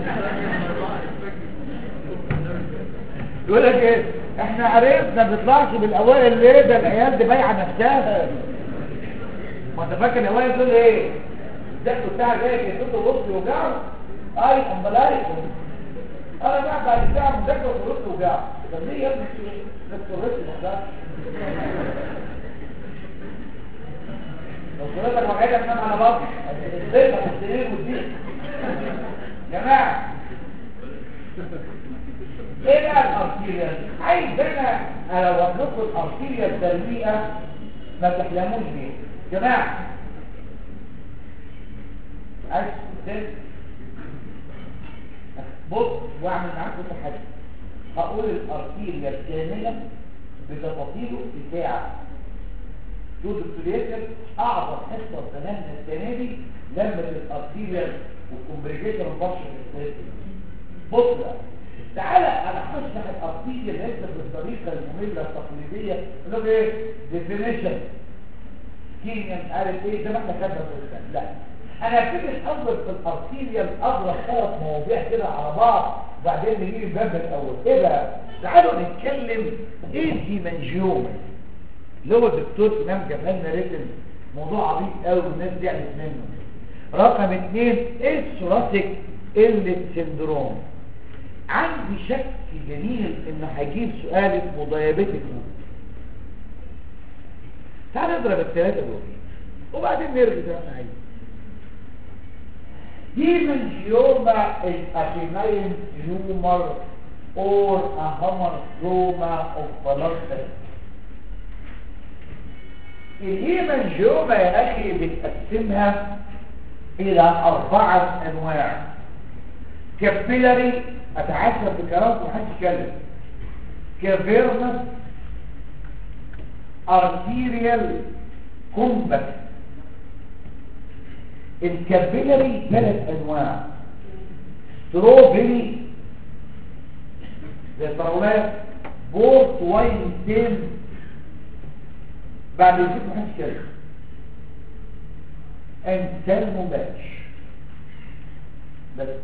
يقول لك ايه احنا عرفنا ما بيطلعش بالاوائل ليه ده العيال دي بايعه نفسها ما انت فاكر الاوائل دول ايه الضحك بتاع جاي كده وسط وجعه اي امال اي انا بقى بعد ساعه مذاكره وسط وجعه طب ليه يا ابني دكتور ده لو صورتك وقعتك تنام على بعض الثقه في السرير والدين جماعه ايه بقى الارتيريال عايز انا لو هتلقوا الارتيريال تربيئه ما تحلموش بيه جماعه عايز تسال بص واعمل معاكم تحدي هقول الارتيريال كامله بتفاصيله في ساعه دول الكلياتر اعظم حصه زمان السنه دي لما الارتيريال والكومبريجيشن البشر الاساسي بص بقى تعالى انا هشرح الارتيريال لسه بالطريقه الممله التقليديه اللي هو ايه ديفينيشن كيمياء مش عارف ايه زي ما احنا خدنا في لا انا هبتدي الاول في الارتيريال اضرب ثلاث مواضيع كده على بعض وبعدين نجيب الباب الاول ايه بقى تعالوا نتكلم ايه الهيمانجيوم اللي هو الدكتور امام جمال ريتم موضوع عبيط قوي والناس زعلت منه رقم اثنين ايه الثوراسيك إلت سندروم عندي شك جميل انه هيجيب سؤال اسمه دايابيتك فود تعال نضرب الثلاثه دول وبعدين نرجع زي ما احنا عايزين Hemangioma is a benign tumor or a hemangioma of blood vessels. الهيمانجيوما يا أخي بتقسمها إلى أربعة أنواع كابيلاري أتعسف بكلام محدش يتكلم كافيرنس ارتيريال كومباكت الكابيلاري ثلاث انواع ستروبري زي الفراولات بورت واين تيم بعد الجيب محدش كده انسان مباش بس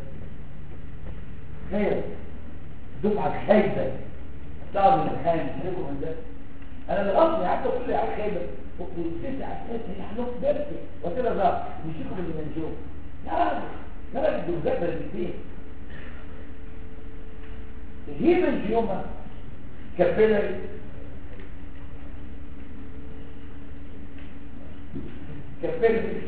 خير دفعة خايفة تعرض الامتحان يحرقوا من ده انا الغصب حتى كل عيال خايبة وتسع اساس يحلوك درسي وكده بقى يشوفوا اللي منجوه يا راجل يا راجل دول ذكر الاثنين الهيمنجيوما كابيلاري كابيلاري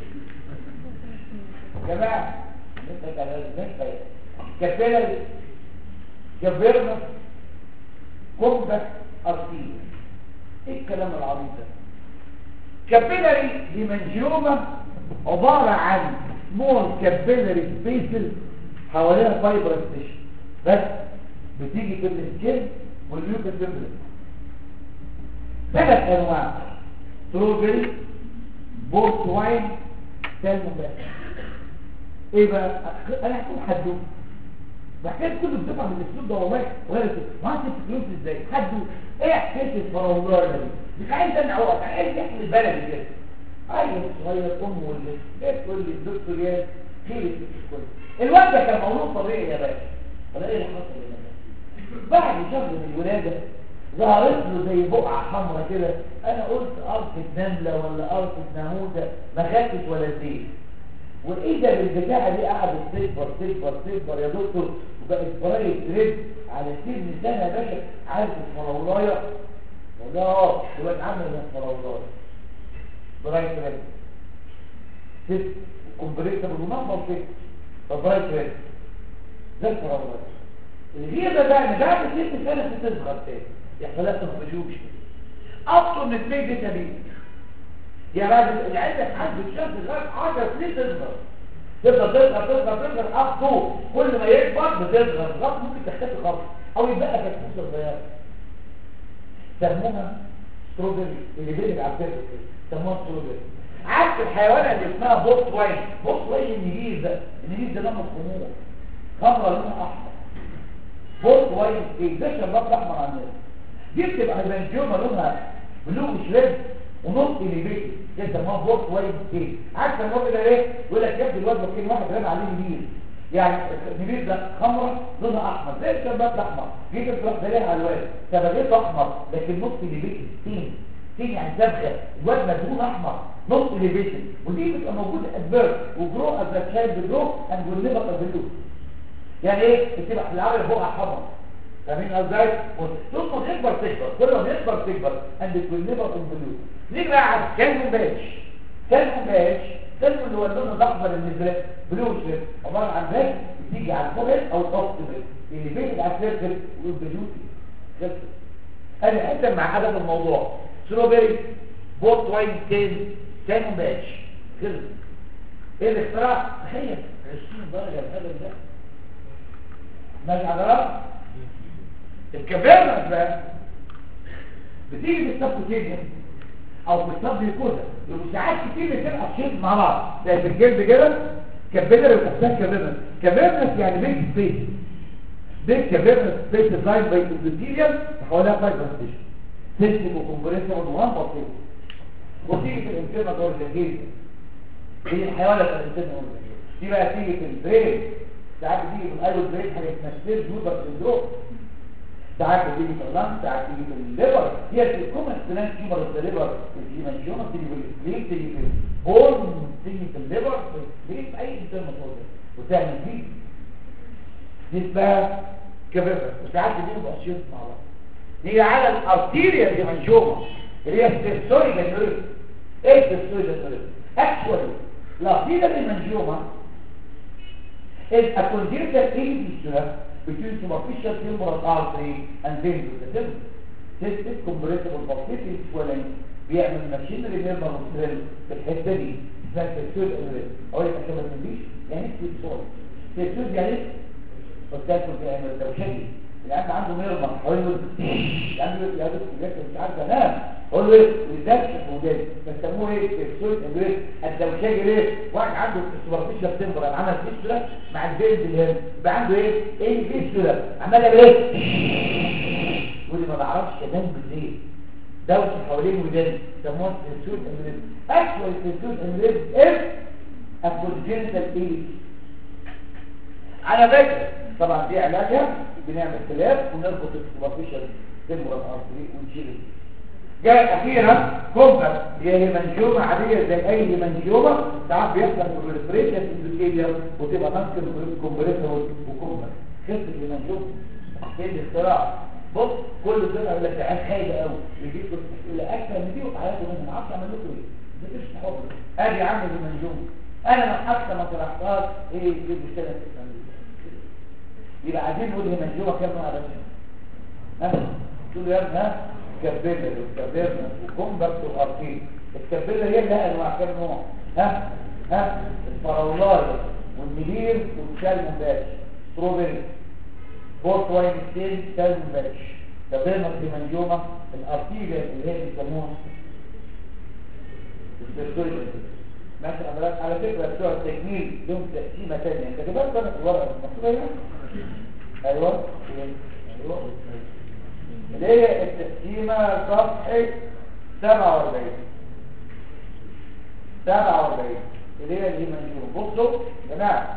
جماعة نسأل على المنفى كابيلاري كافيرنس كومباكت ارتيريا ايه الكلام العبيط ده كابيلاري هيمانجيوما عبارة عن سمول كابيلاري سبيسز حواليها فايبر ستيشن بس بتيجي في السكين والليوكا سيمبلس ثلاث انواع ستروبري بورت واين سالمون بس ايه بقى انا هكون حدوث بحكايه كل الدفعه من الاسلوب ده والله ولا ما عرفت فلوس ازاي حد ايه حكايه الفراولار دي مش عايز انا عوض عايز يحمل البلد كده عيل صغير ام ولد ايه تقول لي الدكتور يا خير الكل الواد ده كان مولود طبيعي يا باشا ولا ايه اللي حصل يا باشا بعد شهر من الولاده ظهرت له زي بقعه حمراء كده انا قلت قرصه نمله ولا قرصه ناموسه ما خدتش ولا زيت واذا بالبتاعه دي قعدت تكبر تكبر تكبر يا دكتور وبقت برايه تريد على سن سنه يا باشا عارف الفراولايه ولا اه دلوقتي عامل زي الفراولايه برايه تريد ست كومبريتر ونمبر ست طب برايه تريد زي الفراولايه الغيبه بقى ان بعد ست سنه بتصغر تاني يحصل لها تنفجوش اصلا من البيت ده بيه يا راجل اللي عندك حد الشمس لغايه 10 سنين تصغر تفضل تصغر تصغر تصغر اخطو كل ما يكبر بتصغر لغايه ممكن تختفي خالص او يبقى كتكوته صغيره سموها ستروبري اللي بيلد على الفرق سموها ستروبري عكس الحيوانات اللي اسمها بوت واين بوت واين النجيز ده النجيز ده لونه خمور خضرا لونها احمر بوت واين ايه ده شربات احمر على الناس دي بتبقى هيبانجيوما لونها بلو شريب ونص اللي بيتي ده سموها بوت واين ايه عكس الواد ده ايه يقول لك يبدو الواد ممكن واحد رمى عليه نبيل يعني النبيل ده خمره لونها احمر زي الشربات الاحمر جيت تروح تلاقيها على الواد تبغيته احمر لكن نص اللي بيتي تين تين يعني صبغه الواد مدهون احمر نص اللي بيتي ودي بتبقى موجوده ادبير وجرو از تشايلد جرو اند ويل نيفر ابلو يعني ايه بتبقى في العمل فوق حمر فاهمين ازاي ثم تكبر تكبر كل ما يكبر تكبر اند ويل نيفر ابلو نيجي بقى على كلمه باش كلمه باش كلمه اللي هو اللون الاحمر اللي بلو شيب عباره عن باش بتيجي على الفوق او الخط اللي بيجي على السيركل والبيوتي خلصت انا حته مع هذا الموضوع ستروبري بوت واين تين تاني باش كده ايه الاختراع تخيل 20 درجه الهبل ده ماشي حضرتك الكبيرنس بقى بتيجي بالسبكوتينيوم او بالسبليكوزا وساعات كتير بتبقى تشيل مع بعض زي في الجلد كده كبيرنس وتحتها كبيرنس كبيرنس يعني بيج سبيس بيج كبيرنس سبيس لاين باي اندوثيليوم حواليها فايبر ستيشن سيستم وكمبريسور وان بسيط وتيجي في الانترنال اورجانيزم هي الحيوانات الانترنال اورجانيزم دي بقى تيجي في البرين ساعات بتيجي في الايرو برين حاجه اسمها سير جوبر سندروم ساعات بتيجي في اللنج ساعات بتيجي في الليفر هي الكومن سبلان تيومر اوف ذا ليفر الهيمانجيوما بتيجي في السليم تيجي في البون تيجي في الليفر في السليم في اي انترنال اورجانيزم وتعمل دي دي اسمها كبيرة وساعات بتيجي باشياء مع بعض هي على الارتيريا الهيمانجيوما اللي هي السيرسوري جنريت ايه السيرسوري جنريت اكشوالي الارتيريا الهيمانجيوما is a congenital fistula between superficial femoral artery and vein to the temple. Cystic compressible pulsating swelling بيعمل ماشينري نيرفر روتريل في الحته دي اسمها تيسود انريل اقول لك عشان ما تنسيش يعني ايه تيسود تيسود يعني ايه والتاكل بيعمل دوشني العيال عنده نيرفر حوالي العيال يقول يا دكتور مش عارف انام اقول له ايه وده وداني بيسموه ايه تيسود انريل الدوشني ليه واحد عنده سوبرفيشال تمبر عمل فيستولا مع الفيز الهند يبقى عنده ايه ايه فيستولا عمال يعمل ايه واللي ما بعرفش انام بالليل دوشة حوالين ودان يسموها تنسود امريز اكشوال تنسود امريز اف الكونجنتال ايليس على فكرة طبعا دي علاجها بنعمل خلاف ونربط السوبرفيشال تمرال ارتري ونشيل جاء اخيرا كومبر هي منشومة عادية زي اي منشومة ساعات بيحصل بريسبريشن اندوثيليوم وتبقى ماسكه كومبريسور وكومبر خفة المنشومة ايه الاختراع بص كل سنه يقول لك عيال خايبه قوي يجيب له يقول لك اكثر من دي وحياته منهم ما اعرفش اعمل لكم ايه ما تجيش حب ادي يا عم المنجوم انا لو حتى ما طرحتهاش ايه دي مشكله في التمرين يبقى عايزين نقول هي منجومه كام نوع بس ها تقول يا ابني ها كبيرنا وكبيرنا وكومباكت وارتين الكبيرنا هي لها انواع كام نوع ها ها الفراولايه والنبيل والشال مباشر ستروبري بورت واين ستيل سيل مباشر كبيرنا في منجومه الارتيجا اللي هي بيسموها السيركوليشن ماشي حضرتك على فكره بتوع التجميل لهم تقسيمه ثانيه انت كده بقى الورقه المكتوبه هنا ايوه ايوه اللي هي التقسيمه صفحه 47 47 اللي هي اللي منجوم بصوا يا جماعه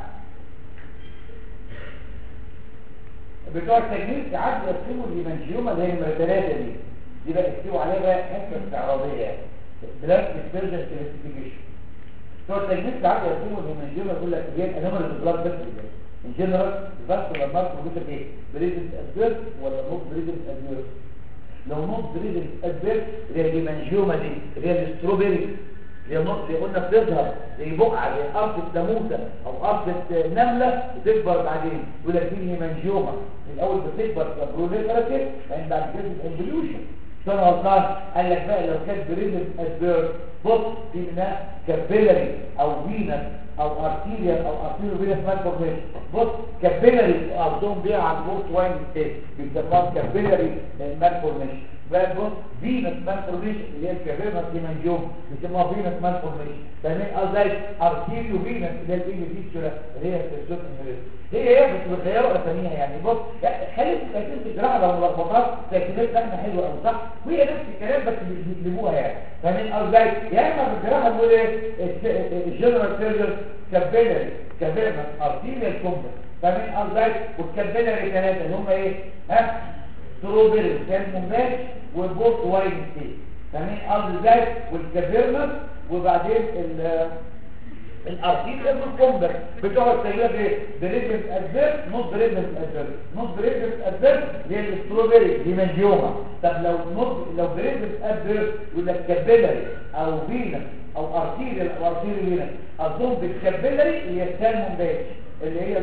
بتوع التجميل ساعات بيرسموا الهيمانجيوما اللي هي المرتلاتة دي دي بقى يكتبوا عليها بقى حته استعراضيه يعني بلاك سبيرجن كلاسيفيكيشن بتوع التجميل ساعات بيرسموا الهيمانجيوما يقول لك هي الانومال البلاد بس ان جنرال بس لما موجوده ايه بريزنت ادفيرس ولا نوت بريزنت ادفيرس لو نوت بريزنت ادفيرس اللي هي الهيمانجيوما دي اللي هي الستروبيري اللي النقط اللي قلنا بتظهر زي بقعه زي قرصه ناموسه او قرصه نمله وتكبر بعدين يقول لك دي هيمانجيوما الاول بتكبر كبروليفراتيف بعدين بعد كده الانفليوشن سنة غلطان قال لك بقى لو كانت بريزم ادبير بص في منها كابيلاري او فينس او ارتيريال او ارتيريو فينس مالفورميشن بص كابيلاري ارضهم بيها على البورت واين ستيت بيسموها كابيلاري مالفورميشن بقى بص فينس مالفورميشن اللي هي الكابيلاري هيمانجيوم بيسموها فينس مالفورميشن فاهمين قصدي ارتيريو فينس اللي هي الايلي فيتشر اللي هي السيرجن هي هي بس بتغيروا اساميها يعني بص خلي تكتب الجراحه لو ملخبطات تكتبت احنا حلوه قوي صح وهي نفس الكلام بس بيكتبوها يعني فاهمين قصدي يا اما في الجراحه بنقول ايه الجنرال سيرجن كابيلاري كابيلاري ارتيريال كومبلكس فاهمين قصدي والكابيلاري ثلاثه اللي هم ايه ها ستروبري كان ممباش وبوت واين ستيت فاهمين قصدي ازاي والكابيرنس وبعدين ال الارتيريال والكومبلكس بتوع السيارات ايه بريزنس ادفيرس نوت بريزنس ادفيرس نوت بريزنس ادفيرس اللي هي الستروبري هيمانجيوما طب لو نوت لو بريزنس ادفيرس يقول لك كابيلاري او فينس او ارتيريال او ارتيريال فينس اظن بالكابيلاري اللي هي السالمون اللي هي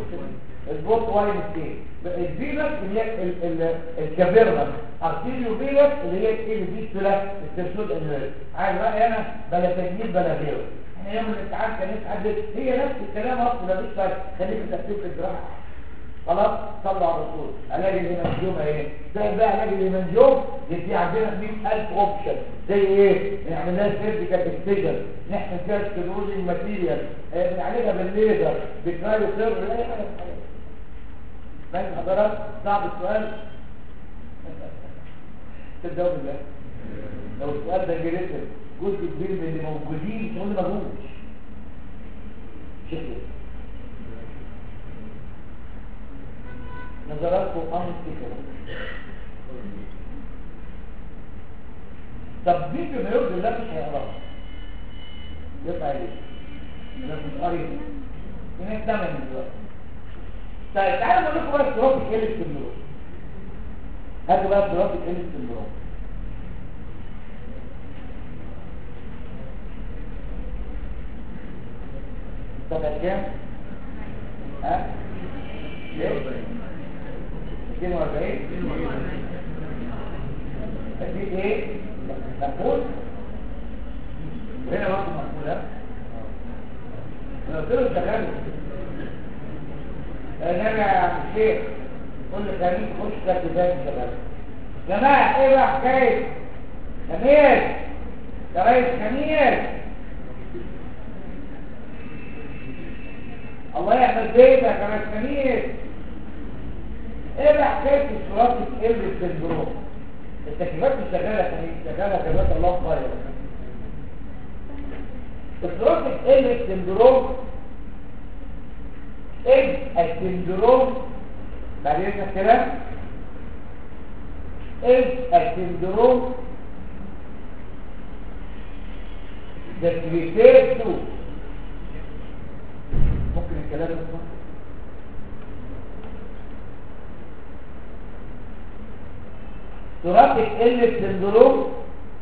البوت واين ستيت الفينس اللي هي الكابيرنس ارتيريو فينس اللي هي ايه دي سلا السيرسود انهيرت عايز بقى انا بلا تجميل بلا غيره احنا يوم الامتحان كان يتعدل هي نفس الكلام اصلا مفيش فرق خليك تكتب في الجراحه خلاص صلوا على الرسول علاج الهيمانجيوم ايه زي بقى علاج الهيمانجيوم يدي عندنا 100000 اوبشن زي ايه نعمل لها سيرجيكال اكسجن نحمل فيها ستيرويد ماتيريال اه بنعالجها بالليزر بكرايو سيرجري اي حاجه فاهم حضرتك صعب السؤال تبداوا بالله لو السؤال ده جريتر جزء كبير من اللي موجودين تقول ما جوش شكرا نظراتكم انتكرة طب مين بما يرضي الله مش هيقرأ يطلع ليه ده مش قريب هناك تمن دلوقتي طيب تعالوا نقول لكم بقى الترافيك ايه الاستمرار هاتوا بقى الترافيك ايه الاستمرار طب كام ها؟ ليه؟ 42 دي ايه؟ مقبول وهنا برضه مقبول ها؟ انا قلت له اشتغلوا انما يا عم الشيخ كل خليج خش كاتب ازاي اشتغل جماعه ايه بقى حكايه خميس يا ريس خميس الله يحفظ بيتك يا ريس خميس ايه بقى حكايه الصراط الكل السندروم التكييفات مش شغاله خميس شغاله كبات الله خير الصراط الكل السندروم ايه السندروم بعد اذنك كده ايه السندروم that refers to ممكن الكلام ده صح؟ ثلاثي ال syndrome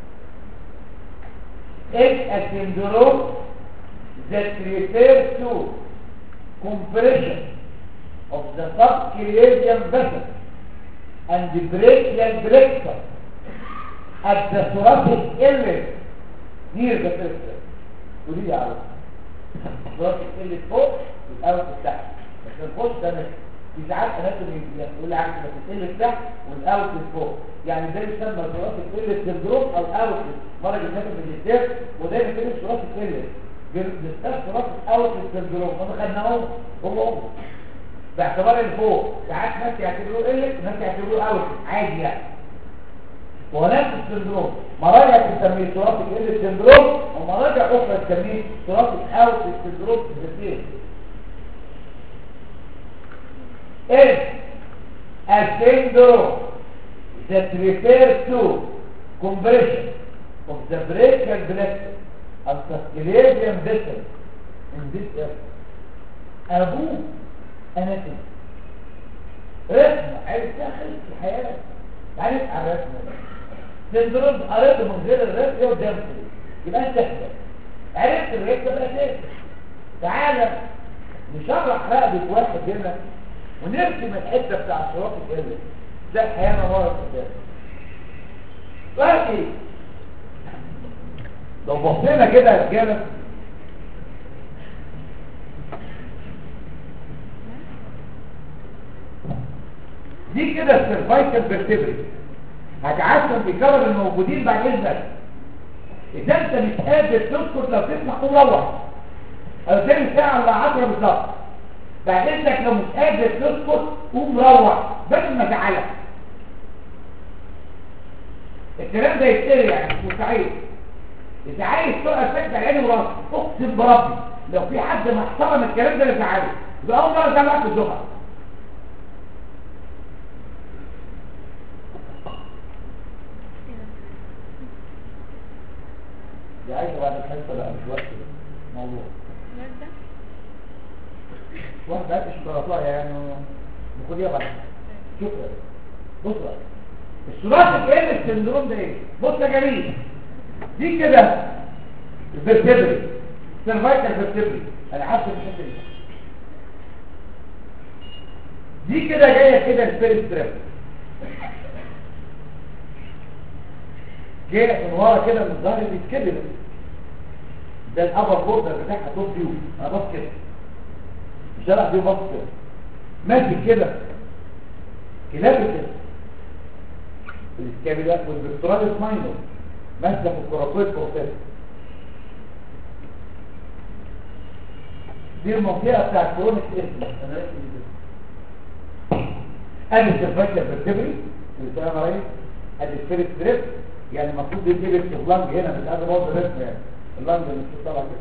is a syndrome that refers to compression of the subclavian vessel and the brachial plexus at the thoracic area near the plexus ودي يعرف thoracic area فوق والأوت تحت بس الفوق ده مش في ساعات اناتومي يقول عكس بس ال تحت والاوت فوق يعني ده يسمى thoracic area syndrome او اوت مرة جبناها في الماجستير وده بيتكلم thoracic area بنستخدم thoracic اوت syndrome احنا خدناه هو هو باعتبار الفوق ساعات ناس يعتبروه قلة وناس يعتبروه اوت عادي يعني ونفس السندروم مراجع تسميه ثلاثي قلة سندروم ومراجع اخرى تسميه ثلاثي اوت سندروم كتير is a syndrome that refers to compression of the brachial plexus of the sclerotian vessel in this area. أبوه أناتومي رسمة عرفت داخل في الحياة عرفت على الرسمة سندروم قريته من غير الرسمة قدام يبقى انت احسن عرفت الرسمة بقى تاني تعالى نشرح رقبة واحد هنا ونرسم الحتة بتاع الصراط الجبل ده الحياة نورة قدام دلوقتي لو بصينا كده يا رجاله دي كده السيرفايكال فيرتبري هتعشم بكرر الموجودين بعد اذنك اذا انت مش قادر تسكت لو تسمع قوم روح او تاني ساعه ولا 10 بالظبط بعد اذنك لو مش قادر تسكت قوم روح بس ما تعالى الكلام ده يتقري يعني مش مستحيل اذا عايز تقعد فكر عيني وراسك اقسم بربي لو في حد محترم الكلام ده اللي فعله يبقى اول مره تعمل في الدفعه دي عايزه بعد الحصه بقى مش وقت موضوع واحد بقى شوكولاته يعني خديها بعد شكرا بص بقى الثلاثي ايه السندروم ده ايه بص يا جميل دي كده الفرتبري سيرفايكال فيرتبري انا حاسس بالحته دي دي كده جايه كده السبيريت تراب جايه من ورا كده من الظهر بيتكبر ده الابر بوردر بتاعها توب فيو انا بص كده الشرع دي بص كده ماسك كده كلاب كده الاسكابيلا والبكتوراليس ماينور ماسكه في الكوراكويد بروسيس دي المنطقه بتاعت كرونيك اسم انا رأيت كده ادي السيرفايكال فيرتبري اللي سلام عليك ادي السبيريت دريب يعني المفروض يجيب اللنج هنا مش قادر برضه الرسم يعني اللنج اللي مش طالع كده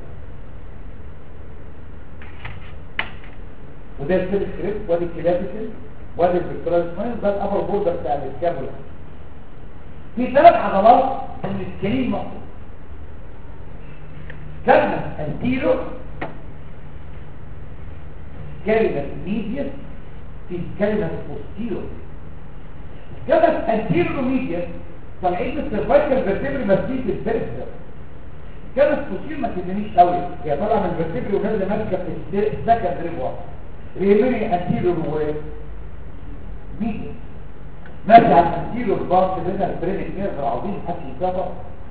وده السبيريت دريب وادي الكلابيكل وادي الفيكتورال سمايل ده الابر بوردر بتاع الاسكابولا في ثلاث عضلات الاسكالين مقصود كلمة انتيرو كلمة ميديس في كلمة بوستيرو كلمة انتيرو ميديس طالعين من السيرفايكال فيرتبري ماسكين في البريستر كلمة بوستيرو ما تهمنيش قوي هي طالعة من الفيرتبري ونازلة ماسكة في السكندري واحد ريميني انتيريور و مين ماشي على الانتيريور بارت بين البرين نيرف العظيم حتى يتكبر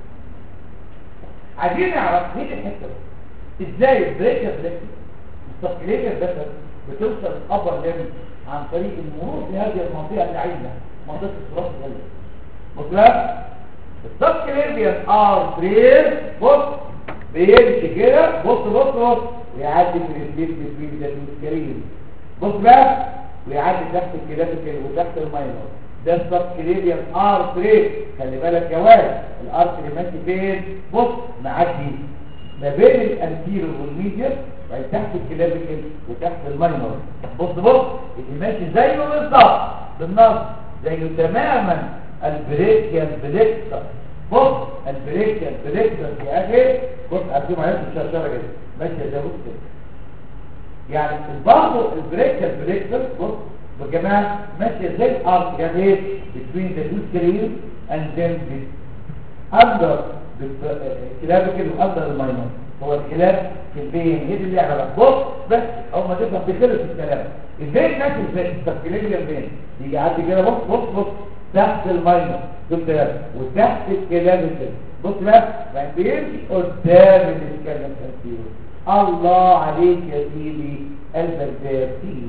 عايزين نعرف ايه الحته دي ازاي البريكر فليكس مستقليه البشر بتوصل الابر ليميت عن طريق المرور في هذه المنطقه اللي عايزها منطقه الصراط الغليظ بص بقى السبكليفيان ار برير بص بيمشي كده بص بص بص ويعدي من البيت بين ذات الكريم بص بقى ويعدي تحت الكلاسيكال وتحت الماينور ده السبكليفيان ار برير خلي بالك يا ولد الارت اللي ماشي فين بص معدي ما بين الانتيرو والميديال يعني تحت الكلاسيكال وتحت الماينور بص بص اللي ماشي زيه بالظبط بالنص زيه تماما البريكيال بليكتر بص البريكيال بليكتر في اخر بص ارجو معايا الشرشره كده ماشيه زي بص كده يعني برضه البريكيال بليكتر بص يا جماعه ماشيه زي الارض يعني ايه between the two screens and then the under the clavicle واندر الماينر هو الخلاف في البين هي دي اللعبه بقى بص بس اول ما تفهم بخلص الكلام البين ماشي ازاي التفكيرين البين يجي يعدي كده بص بص بص تحت الماينر دول وتحت الكلافيكل بص بقى يعني بيمشي قدام الاسكان الانتيريور الله عليك يا سيدي قلبك ده تيجي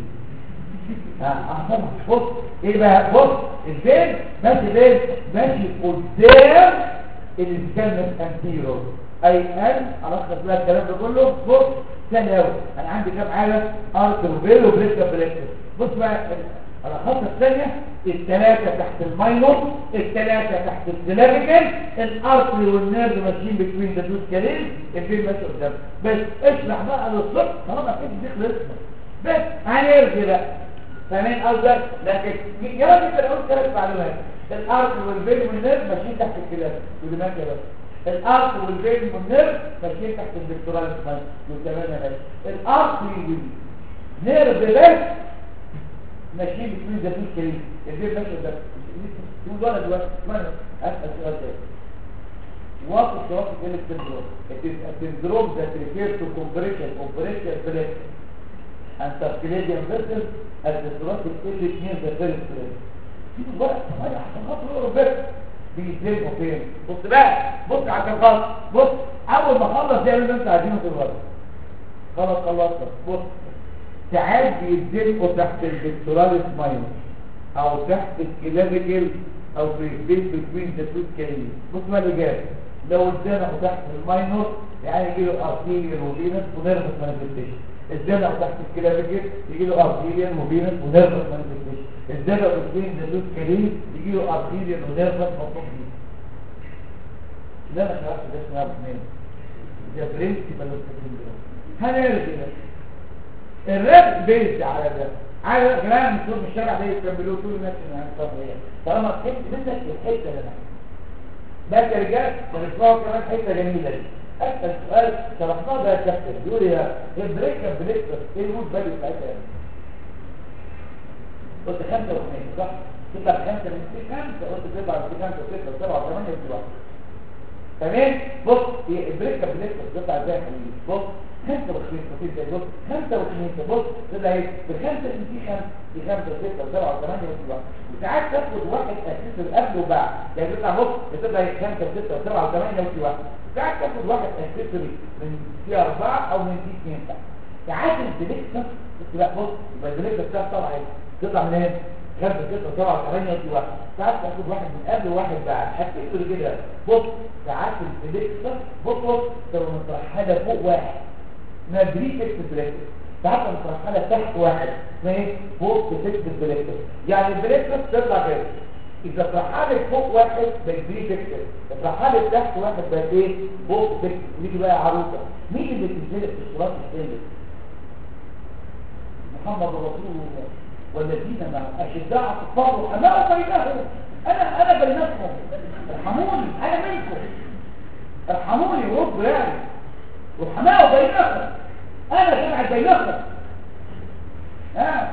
ها بص ايه بقى بص البين ماشي بين ماشي قدام الاسكان الانتيريور اي ان الخص بقى الكلام ده كله بص ثاني قوي انا عندي كام حاجه ارتر وبيل وبريكا بريكا بص بقى الخطة الثانية الثلاثة تحت الماينور الثلاثة تحت الكلافيكال الارتري والنيرف ماشيين بتوين ذا دوز كالين البين ماشي قدام بس اشرح بقى للصبح طالما كده دي خلصنا بس هنرجع بقى فاهمين قصدك لكن يا راجل انت قلت ثلاث معلومات الارتري والبين والنيرف ماشيين تحت الكلافيكال ودي ماشيه بس الارت والبين والنيرف ماشيين تحت الدكتورال سباين والتمام يا باشا الارتري والنيرف بس ماشيين بتوين ذا توت كريم البيت ماشي ده تقول ولا دلوقتي ما اسال سؤال تاني واقف واقف ايه السندروم السندروم ده ريفير تو كومبريشن اوبريشن بليك and circulating vessels at the thoracic area near the pelvis في الوقت ما يحصل خطر بس بيتزلقوا فين بص بقى بص على الخط بص اول ما خلص ده اللي انت عايزينه في الوقت خلاص خلصت بص ساعات بيتزلقوا تحت الدكتورال ماينر او تحت الكلافيكل او في البيت بتوين ذا توت كاريز بص ما الاجابه لو اتزنقوا تحت الماينر يعني يجي له ارتيريال وفينس ونيرفس مانيفستيشن اتزنقوا تحت الكلافيكل يجي له ارتيريال وفينس ونيرفس مانيفستيشن اتزنقوا بتوين ذا توت كاريز يجي له ارتيريال ونيرفس مانيفستيشن لا انا شرحت ده اسمها اثنين ده برنسبل اوف هنرجع الراب بيز على ده على كلام مشهور في الشارع ده يكملوه طول الناس ان هنصفيه طالما فهمت منك الحته اللي انا بس يا رجال بنسمعوا كمان حته جميله دي اسال سؤال شرحناه ده يا كابتن بيقول يا البريك بريك ايه الوود فاليو بتاعتها قلت خمسه واثنين صح؟ تطلع خمسه من ست خمسه قلت تطلع من خمسه وسته وسبعه وثمانيه وسبعه تمام بص البريك بريك بتطلع ازاي يا حبيبي بص خمسة وخمسة وخمسة زي بص خمسة وخمسة بص تبقى ايه بخمسة ان في خمسة في خمسة وستة وسبعة وثمانية وسبعة وساعات تاخد واحد اساسي قبل وبعد يعني تطلع بص بتبقى ايه خمسة وستة وسبعة وثمانية وسبعة ساعات تاخد واحد اساسي من سي أربعة او من سي اثنين ساعات البليكسس لا بص يبقى البليكسس بتاعها طالعة ايه تطلع من ايه خمسة ستة سبعة وثمانية وسبعة ساعات تاخد واحد من قبل وواحد بعد هتكتب كده بص ساعات البليكسس بص بص تبقى مترحلة فوق واحد اسمها بريفكس بريكس ساعات مترحله تحت واحد اسمها ايه فوق بريفكس بريكس يعني البريكس تطلع كده اذا اترحلت فوق واحد بقت بريفكس اترحلت تحت واحد بقت ايه فوق بريكس نيجي بقى عروسه مين اللي بتنزلق في الصراط الثالث محمد رسول الله والذين معه اشداء على الكفار وحماء بينهم انا انا بينكم ارحموني انا منكم ارحموني ورد يعني وحماه بينكم انا جمع بينكم ها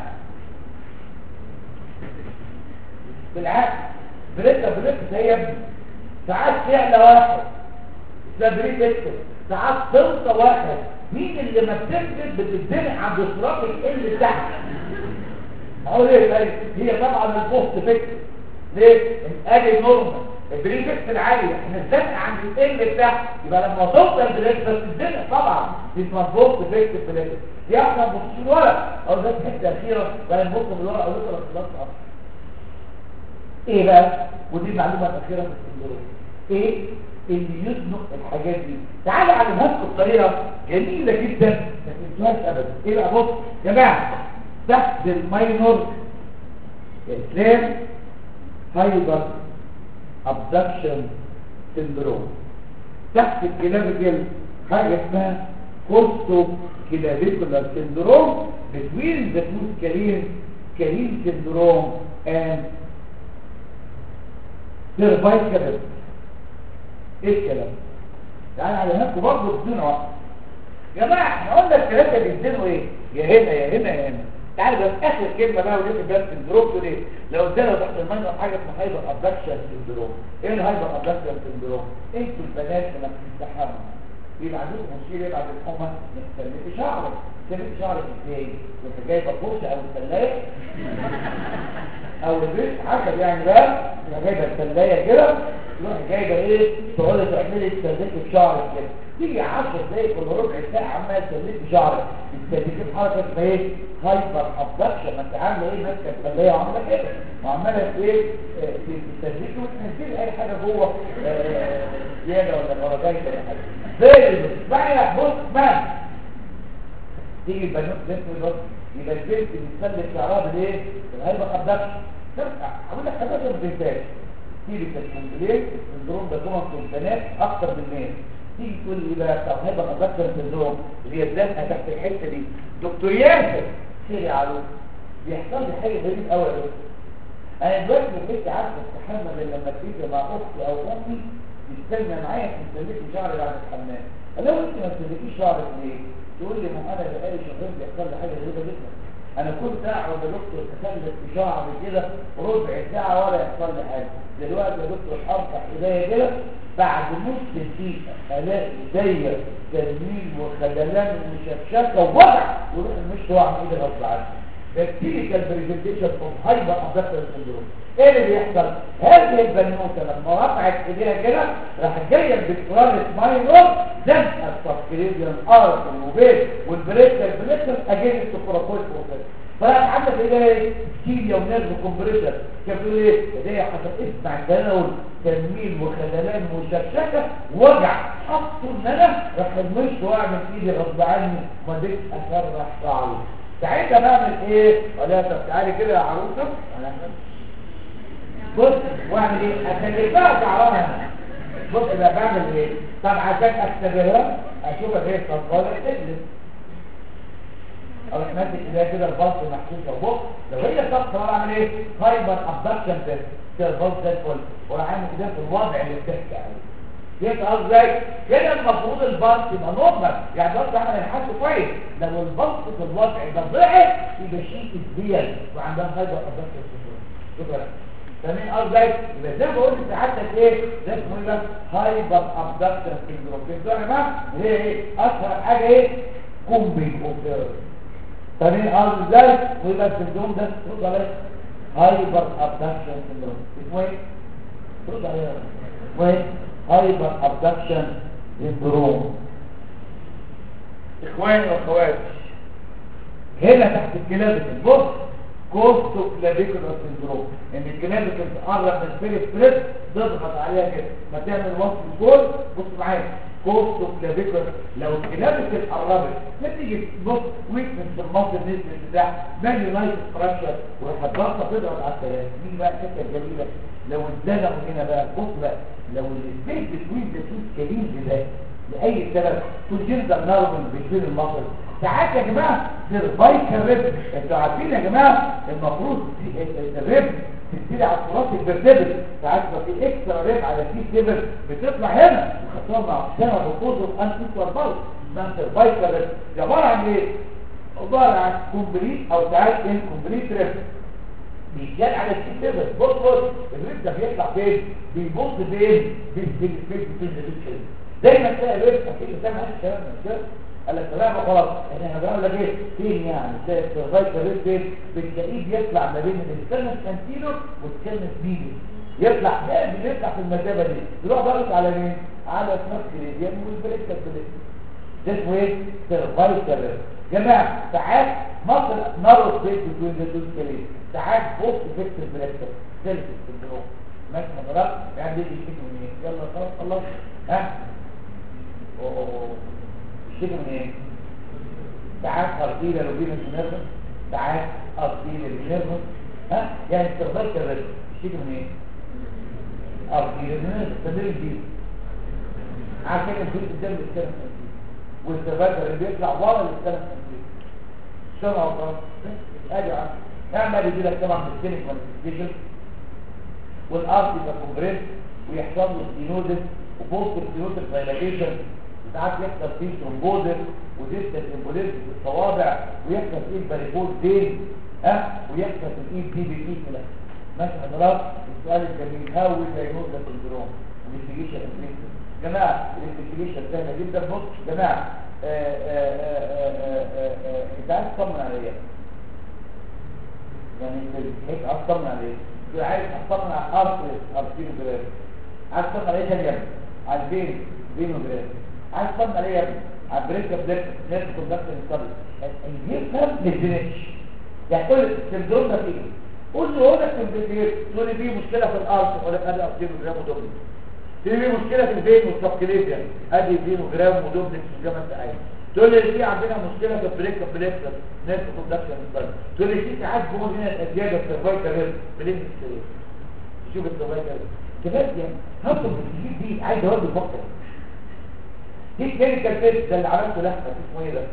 بالعكس بريكا بريكا هي يا ابني ساعات تعلى واحد اسمها بريك اكتر ساعات تنسى واحد مين اللي ما بتكتب بتتزنق عند الصراط اللي تحت اقول ايه طيب هي طبعا البوست فيكس ليه ادي نورمال البريفكس العالية احنا الزنق عند ال بتاعها يبقى لما توصل بريفكس بس الزنق طبعا دي اسمها بوست فيكس بريفكس دي احنا نبص لورا او ده الحته الاخيره بقى نبص من ورا او نقرا في الخلاص اكتر ايه بقى ودي المعلومه الاخيره في السندروم ايه اللي يزنق الحاجات دي تعالى اعلمها لكم بطريقه جميله جدا ما تنسوهاش ابدا ايه بقى بص يا جماعه تحت الماينور الكلام هايبر ابدكشن سندروم تحت الكلافيكال حاجه اسمها كورتو كلافيكولار سندروم between the two scalene scalene syndrome and cervical ايه الكلام تعالى على هناك برضه بدون وقت يا جماعه احنا قلنا الثلاثه بينزلوا ايه يا هنا يا هنا يا هنا تعالى بس اخر كلمه بقى ودي في درس السندروم تقول ايه لو ادانا تحت الميه حاجه اسمها هايبر ابدكشن سندروم ايه الهايبر ابدكشن سندروم انتوا البنات لما بتستحموا يبقى عندكم مشكله يبقى الحمى تسلكي شعرك تسلكي شعرك ازاي وانت جايبه فرشه او سلايه او البيت حسب يعني بقى تبقى جايبه السلايه كده تروح جايبه ايه تقعدي تعملي تسلكي شعرك كده تيجي 10 دقايق ولا ربع ساعه عمال تسلكي شعرك تسلكي بحركه اسمها ايه هايبر ابدكشن ما انت عامله ايه ماسكه السلايه وعامله كده وعماله ايه تسلكي وتنزلي اي حاجه جوه زياده ولا فرجايه ولا حاجه زي بقى بص بقى تيجي البنوت بنت البص يبقى البنت بتسلك شعرها بالايه؟ بالهايبر ابدكشن ترجع هقول لك حاجات ما بتنساش تيجي الكومبليت السندروم ده كومن في البنات اكتر من الناس تيجي تقول لي بقى طب هيبقى ابدكشن سندروم اللي هي الزنقه تحت الحته دي دكتور ياسر خير يا علو بيحصل لي حاجه غريبه قوي يا دكتور انا دلوقتي ما كنتش عارفه استحمى غير لما تيجي مع اختي او امي تستنى معايا تسلكي شعري بعد الحمام لو انت ما تسلكيش شعرك ليه تقول لي ما انا بقالي شهرين بيحصل لي حاجه غريبه جدا انا كنت اقعد يا دكتور اسلك في شعري كده ربع ساعه ولا يحصل لي حاجه دلوقتي يا دكتور ارفع ايديا كده بعد نص دقيقه الاقي ايديا تنميل وخدلان وشكشكه ووجع وروح المشط واعمل ايدي غصب عني ده كلينيكال بريزنتيشن اوف هايبر ابدكتور سندروم ايه اللي بيحصل هذه البنوته لما رفعت ايديها كده راح جايه الدكتوراه ماينور زنقه السبكريبيان ارض والوبيل والبريكر بريكر اجين السكروكول بروفيس فراح عندك ايه ايه كيليا ونيرف كومبريشن كيف تقول ايه ايديها حسب اسمع التناول تنميل وخدلان وشكشكه وجع حطوا ان انا راح المشط واعمل ايدي غصب عني ما ديك اسرح شعري ساعتها بعمل ايه ولا طب تعالي كده يا عروسه بص واعمل ايه اسلكها شعرها بص بقى بعمل ايه طب عشان استغلها اشوفها هي صغيره تجلس اروح ماسك ايديها كده البلط محسوسه وبص لو هي صغيره اعمل ايه هايبر ابدكشن تيست كده البلط زي الفل وانا عامل كده في الوضع اللي بتحكي عليه فهمت قصدي ازاي كده المفروض البلط يبقى نورمال يعني البلط عمل الحاجه كويس لو البلط في الوضع ده ضعف يبقى شيء كبير وعندها هايبر ابدكشن شكرا فاهمين قصدي يبقى زي ما بقول سعادتك ايه ده اسمه ايه هايبر ابدكشن سيندروم فهمتوا يا جماعه هي ايه اشهر حاجه ايه كومبينج اوفر فاهمين قصدي ازاي ويبقى السندروم ده ترد عليه هايبر ابدكشن سيندروم اسمه ايه ترد عليه اسمه ايه هايبر ابدكشن سيندروم اخواني واخواتي هنا تحت الكلابة بص كوستو كلافيكولار سندروم ان الكلافيكول تقرب من الفيرست بريد تضغط عليها كده ما تعمل وصف جول بص معايا كوستو كلافيكولار لو الكلافيكول قربت نتيجه بص ويكنس في المصل نزل بتاع ماني لايت ستراكشر وراح الضغطه تضغط على الثلاثه مين بقى الحته الجميله لو اتزنقوا هنا بقى بص بقى لو السبيس بتوين ذا تو سكالين ده لاي سبب تجلد نارمال بين المصل ساعات يا جماعه سيرفايكال ريب انتوا عارفين يا جماعه المفروض الريب تبتدي على التراث الفرتبل ساعات لو في اكسترا ريب على في سيبر بتطلع هنا وخاصه مع سنه ركوز الانتيكوار بالز اسمها سيرفايكال ريب دي عباره عن ايه؟ عباره عن كومبليت او ساعات انكومبليت ريب بيتجال على السي سيبر بص بص الريب ده بيطلع فين؟ بيبص فين؟ بين بين بين بين دايما تلاقي ريب اكيد سامع الكلام ده قال لك لا ما خلاص احنا بنقول لك ايه فين يعني تلاقي السيرفايكال ريت فين بتلاقيه بيطلع ما بين السترنس انتيرور والسترنس ميديو يطلع ده بيطلع في المسافه دي يروح ضغط على مين على سمك جريديان والبريكتر بريكتر ده اسمه ايه سيرفايكال ريت جماعه ساعات مصر نارو سبيس بتوين ذا تو سكيلين ساعات بوست فيكتور بريكتر سيلف سندروم ماشي حضرتك يعني دي يشتكي من ايه يلا خلاص خلاص ها أوه. يشتكي من ايه ساعات ارتيريا روبينا نيرفس ساعات ارتيريا نيرفس ها يعني استخدام الرجل يشتكي من ايه ارتيريا نيرفس تدريب دي عشان الجزء الدم السنة والسبب اللي بيطلع ورا السنة شنو غلطان ادي عم اعمل يجي لك طبعا السينك مانيفستيشن والارض يبقى كومبريس ويحصل له ستينوزس وبوست ستينوزس دايلاتيشن ساعات يحصل فيه ترومبوزس وديستال امبوليزم في الصوابع ويحصل فيه الباريكوز دين ها ويحصل في الايد دي بي كده ماشي حضرتك السؤال الجميل هاو دايجنوز سندروم انفستيجيشن انفستيجيشن جماعه الانفستيجيشن سهله جدا بص جماعه انت عايز تطمن عليا يعني انت هيك عايز تطمن عليا تقول عايز اطمن على الارتريس ارتيريوجراف عايز تطمن عليا ثاني يا ابني على البين بينوجراف عايز تطمن عليا يا ابني على البريك بليك نيرف كوندكشن ستادي الجسم ما يزنش يعني تقول السندروم ده فيه قول له هو ده السندروم تقول لي فيه مشكله في الارض ولا ادي ارتيريوجراف ودوبلكس في مشكله في البين والسبكليفيا ادي بينوجراف ودوبلكس زي ما انت عايز تقول لي في عندنا مشكله في البريك بليك نيرف كوندكشن ستادي تقول لي في ساعات جوه هنا الازياده في السيرفايكال بليك شوف السيرفايكال كده يعني هاخد الجديد دي عايز اوري بفكر دي كلينيكال تيست ده اللي عملته لحمه اسمه ايه ده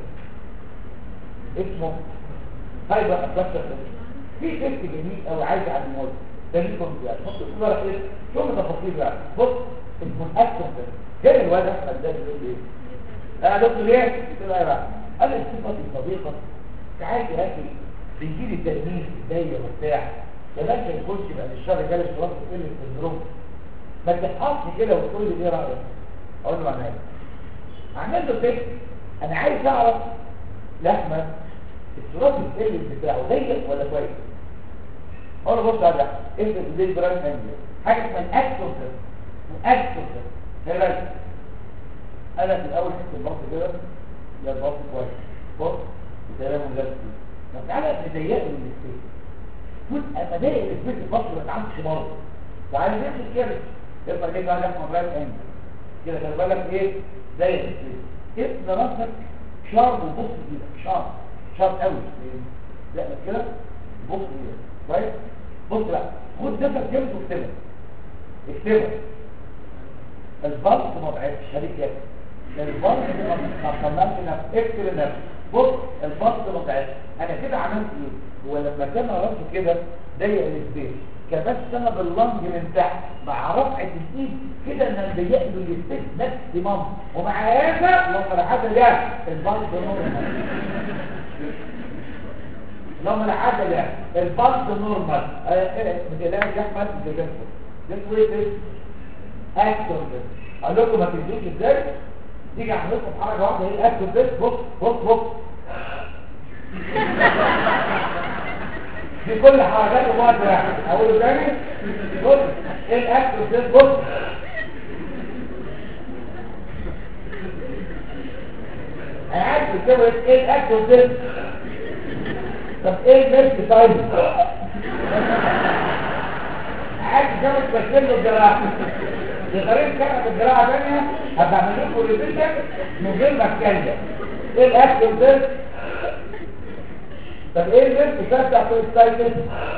اسمه هايبر ابلاكشر في تيست جميل قوي عايز اعلمه لك ده ليه كنت يعني حط في ورقه ايه شوف التفاصيل بقى بص اسمه الاكشن ده جاي الواد احمد ده بيقول ايه لا يا دكتور ليه قلت له ايه بقى قال لي صفتي صديقه تعالي يا اخي بيجي لي تلميذ ايديا وبتاع يا باشا يخش بقى الشر جالس في راسه ايه السندروم ما تحطش كده وتقول لي ايه رايك اقول له معناه اعمل له تيست انا عايز اعرف لحمه التراب السلم بتاعه ضيق ولا كويس اقول له بص على انت زي براين انجل حاجه اسمها الاكسون الاكسون ده بالك انا في الاول حته البطن كده يا البطن كويس بص وكلام مجرد ما تعالى نضيقه من السيف كل اما ضايق السيف البطن ما تعملش مره وعايز يمشي كده يبقى كده على لحمه براين انجل كده خلي بالك ايه زي السيف ابن راسك شارب وبص كده شارب شارب قوي لا بس كده بص كده كويس بص بقى خد ده جنبه واكتبها اكتبها البلط ما ضعفش شريك ياكل البلط ما صنعش نفسه اكتب نفسه بص البلط ما ضعفش انا كده عملت ايه هو لما كان راسه كده ضيق السبيس كبس انا باللنج من تحت مع رفعه الايد كده ان انا ضيق له السبيس ماكسيمم ومع هذا لما لحد ده البلط نورمال لما لحد ده البلط نورمال ما تقلقش يا احمد انت جنبه ده كويس اكتر ده اقول لكم ما تنسوش ازاي تيجي اعمل لكم حركه واحده ايه اكتر ده بص بص بص دي كل حركات بعض واحد اقوله تاني بص ايه الاكتر ده بص انا عايز تسوي ايه الاكتر ده طب ايه البيست طيب عايز تسوي تبشر له الجراحه لغريب كانت الجراحه ثانيه هبقى اعمل لكم ريفيجن من غير ما اتكلم ايه الاكتر ده طب ايه البنت بتاعت في السايكل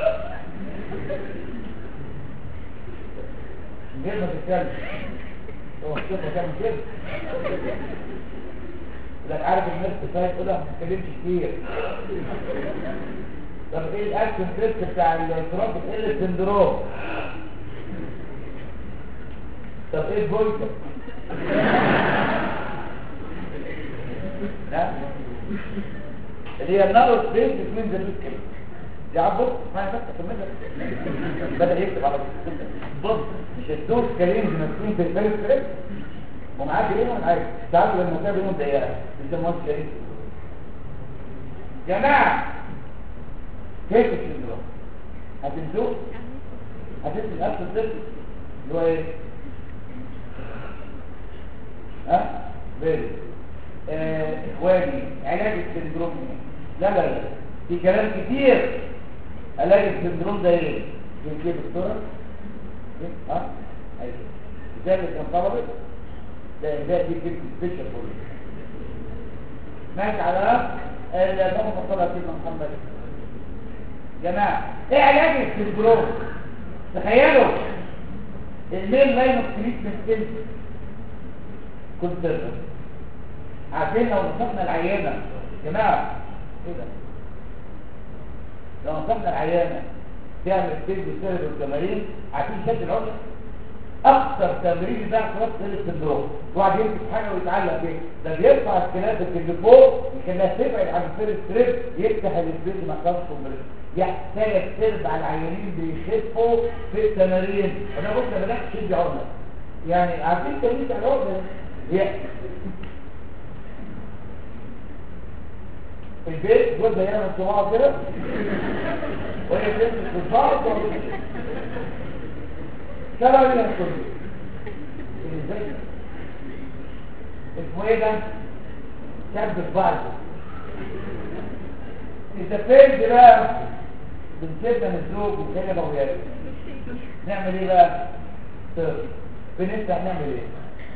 غير ما تتكلم هو كيف كان كده لك عارف الناس بتاعت تقول ما تتكلمش كتير طب ايه الاكشن تيست بتاع الاضطراب بتقل السندروم طب ايه البويكر لا اللي هي النارو سبيس بين ذا تو سكيل يا عم بص اسمعي بس كملها بدأ يكتب على بص مش الدور سكالين ماسكين في الفيرست سكيل ومعاك ايه ولا عايز تعالوا لما تلاقي بينهم ضيقه بيسموها شريك جماعه كيف السندروم هتنسوه هتنسوا نفس الطفل اللي هو ايه ها بيري آه، اخواني علاج السندروم إيه؟ لا لا لا في كلام كتير علاج السندروم ده ايه يمكن كده دكتوره إيه؟ ها ايوه ازاي اللي كان طلبت ده ده دي كلمه سبيشال كله ماشي على اللهم صل على سيدنا محمد جماعه ايه علاج السندروم تخيلوا الميل لاين اوف تريتمنت كده كنت عارفين لو نصحنا العيانه يا جماعه ايه ده لو نصحنا العيانه تعمل سيل بسير والتمارين عارفين شد العشر اكثر تمرين ده في وقت السندروم واحد يمسك حاجه ويتعلق بيه ده بيرفع الكلاب اللي فوق يخليها تبعد عن الفيرست ستريب يفتح السبيس ما كانش كومبريس يحتاج تربع العيانين بيخفوا في التمارين انا قلت انا لا شد عقله يعني عارفين تمرين العقله هي البيت جوه يعمل صباعه كده وهي تمسك في الظهر كلام لنا كله ازاي اسمه ايه ده شد بعض اذا فين بقى بنسيبنا من الزوج وكده بويات نعمل ايه بقى طيب بنفتح نعمل ايه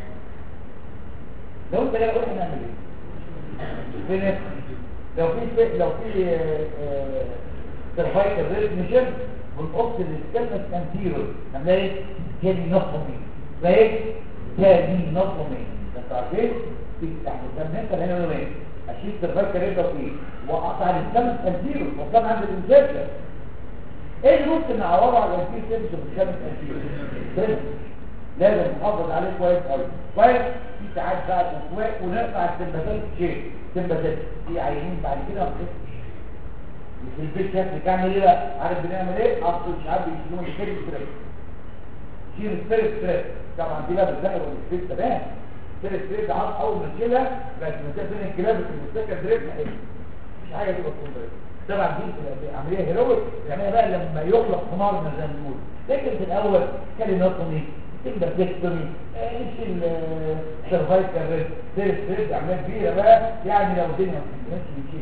لو انت لا قلت نعمل ايه بنفتح لو في لو في سيرفايكال ريزميشن والقص الاسكالمس انتيرو نعمل ايه كاني نظمي فايه كاني نظمي انت عارفين تفتح وتنسى هنا ولا ايه اشيل سيرفايكال ريزميشن فيه واقطع الاسكالمس انتيرو وكان عند الانسيرشن ايه اللي ممكن نعوضه على الانسيرشن بالاسكالمس انتيرو لازم نحافظ عليه كويس قوي كويس في ساعات بقى تسويق ونقطع السمباتات شيء سمباتات في عينين بعد كده ما بتفتش في البيت شكل تعمل ايه بقى عارف بنعمل ايه اصل مش عارف يشيلون الكير ستريس شيل الكير ستريس طبعا دي بقى بتلاقي والسبيس تمام الكير ستريس عارف اول ما تشيلها بقت مسافه بين الكلاب اللي بتفتكر دريس مش حاجه تبقى تكون دريس طبعا دي عمليه هيرويك يعني بقى لما يخلق حمارنا زي ما بنقول لكن في الاول كلماتهم تقدر تكتبي نشيل سيرفايكال ريد سيرس ريد عمليه كبيره بقى يعني لو الدنيا ما بتنزلش بنشيل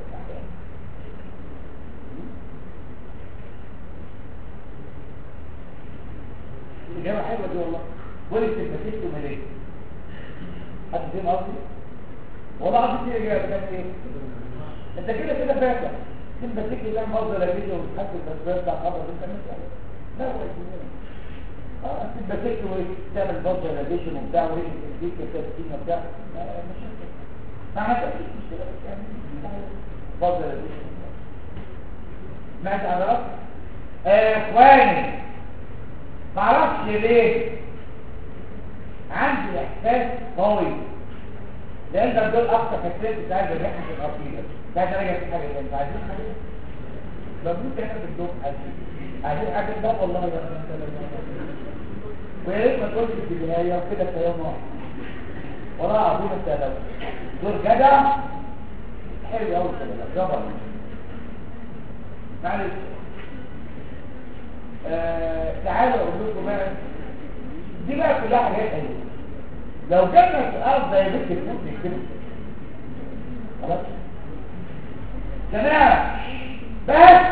إجابة حلوة دي والله بولي التلبسيت ومليه حد فين قصدي؟ والله عارف دي إجابة كانت إيه؟ أنت كده كده فاكر تلبسيت اللي أنا مصدر لبيته وتحدد الأسباب بتاع الخبر أنت مش عارف لا هو اه تلبسيت وتعمل برضه لبيشن وبتاع وريش التلبسيت وتلبسيت وبتاع مش ما حدش مشكلة بس يعني برضه لبيشن ماشي على رأس اخواني معرفش ليه عندي احساس قوي لان ده دول اكتر حساسيات بتاعت الريحه الارضيه ده درجه في حاجه انت عايزين حاجه مبروك احنا بالدوق عايزين حاجه ده والله يا ويا ريت ما تقولش في النهايه وكده كلام واحد والله عظيم انت لو دور جدع حلو قوي كده جبر معلش آه تعالوا اقول لكم بقى دي بقى كلها حاجات حلوه لو جبنا سؤال زي بنت الفوت نكتبه خلاص تمام بس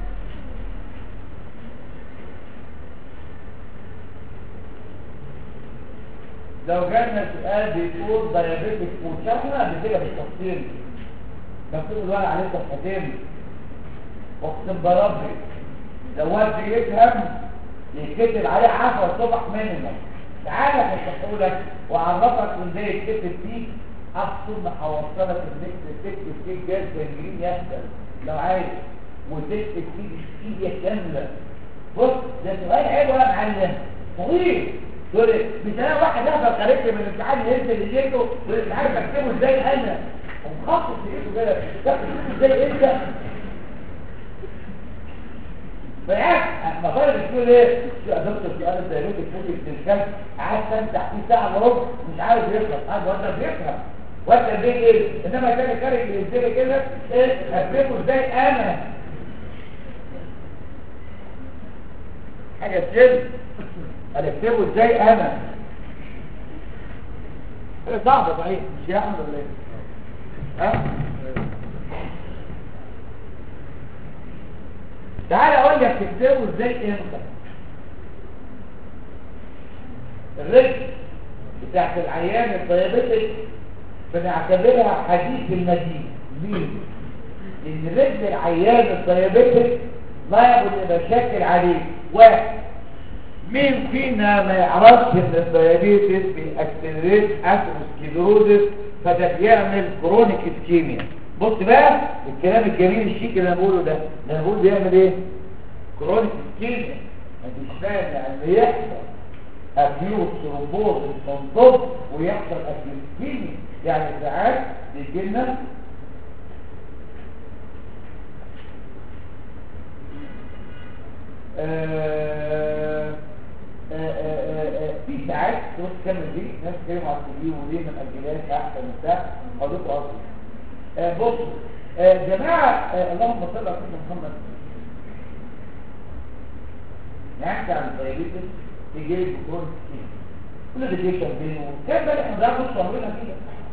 لو جالنا سؤال بيقول دايابيتك فود شرحنا قبل كده بالتفصيل مكتوب الورق عليه صفحتين اقسم بربي لو واد يفهم يتكتب عليه 10 صفح مينيمم تعالى هشرحه لك واعرفك ازاي يتكتب فيه اقصد ما هوصلك انك تكتب فيه جاز جنجرين يحصل لو عايز وتكتب فيه السيديا كامله بص ده سؤال حلو يا معلم طويل تقول مش انا واحد اهبل خارجت من الامتحان ينزل اللي جيته ومش عارف اكتبه ازاي انا ومخصص ايده كده تكتبه ازاي انت بالعكس ما طالب بتقول ايه يا دكتور في انا زي لوك الفوق في الكلب قعدت امسح فيه ساعه وربع مش عارف يخلص قاعد وانت بيفهم وانت البيت ايه انما كان خارج ينزل كده ايه اكتبه ازاي انا حاجه تشد انا اكتبه ازاي انا حاجه صعبه صحيح مش يا احمد ولا ايه ها تعال اقول لك تكتبه ازاي امتى الرجل بتاعت العيان الديابيتك بنعتبرها حديث المدينة ليه؟ لان رجل العيان الديابيتك لايبل لمشاكل عليه واحد مين فينا ما يعرفش ان الديابيتس بيأكسلريت اثيروسكليروزس فده بيعمل كرونيك اسكيميا بص بقى الكلام الجميل الشيك اللي انا بقوله ده اللي انا بقول بيعمل ايه كرونيك اسكيميا مفيش مانع ان يحصل اكيوت ثرومبوز من ضد ويحصل اكيوت اسكيميا يعني ساعات بيجي لنا آه في ساعات تروح تكمل دي ناس كانوا على السي وليه ما مأجلاش احسن بتاع قضيته اصلا آه بصوا آه جماعه آه اللهم صل على سيدنا محمد نحكي عن الدايابيتس تيجي بكون كل ديكيشن بينه كان بقى احنا بناخد شهرنا كده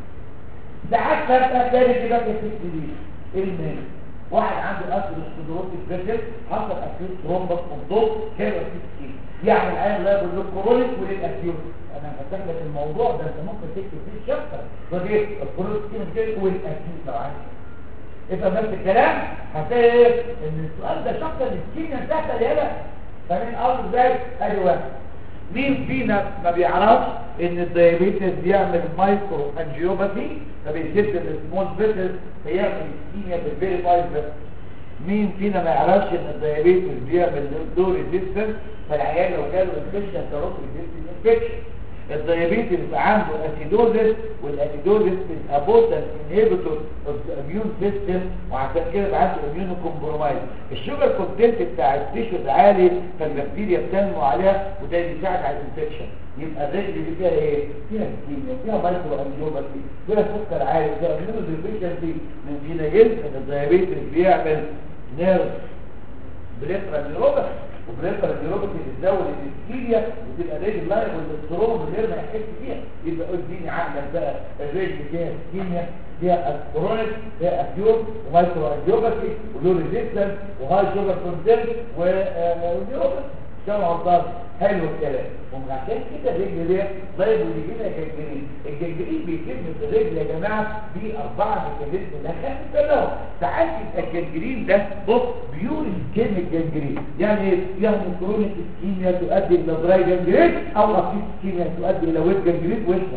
ساعات فجاه تلاقي كده في الست دي ايه المال واحد عنده اثر السكلروتيك فيسل حصل اكيوت ترومبس منطوق كان اكيوت سكين يعني الان لا يقول له كرونيك وللاكيوت انا هفتح لك الموضوع ده انت ممكن تكتب فيه شابتر ودي الكرونيك سكين والاكيوت لو عايز يبقى نفس الكلام هتلاقي ايه ان السؤال ده شابتر السكين انتهت اليابه فمن اول ازاي ادي واحد مين فينا ما بيعرفش ان الديابيتس بيعمل مايكرو انجيوباثي فبيسد السمول فيتس فيعمل اسكيميا في الفيري فايف مين فينا ما يعرفش ان الديابيتس بيعمل لو ريزيستنس فالعيان لو جاله انفكشن كروت ريزيستنس انفكشن الديابيتس عنده اسيدوزس والاسيدوزس الابوتال انهبيتور اوف ذا اميون سيستم وعشان كده يبقى عنده اميون كومبرومايز الشوجر كونتنت بتاع التيشو عالي فالبكتيريا بتنمو عليها وده بيساعد على الانفكشن يبقى الرجل دي فيها ايه فيها كيمياء فيها مايكرو انجيوباثي فيها سكر عالي فيها اميون ديفيشنسي من فينا جلد ان الديابيتس بيعمل نيرف بريفرال نيوروباثي وبريفرال نيوروباثي بتزود الاسكيميا وتبقى الرجل لايق والستروم من غير ما يحس فيها يبقى قول ديني عقلك بقى الرجل فيها اسكيميا فيها كرونيك فيها اكيوت ومايكرو انجيوباثي ولو ريزيستنس وهاي شوجر كونتنت ونيوروباثي كما عطار حلو الكلام وعشان كده الرجل دي ضايب اللي كده جنجرين الجنجرين بيتم في الرجل يا جماعه باربعه ميكانيزم لا خمسه لهم ساعات يبقى الجنجرين ده بص بيور كلمه جنجرين يعني ايه؟ يعني كرونيك اسكيميا تؤدي الى دراي جنجرين او اكيد اسكيميا تؤدي الى ويت جنجرين ويشرح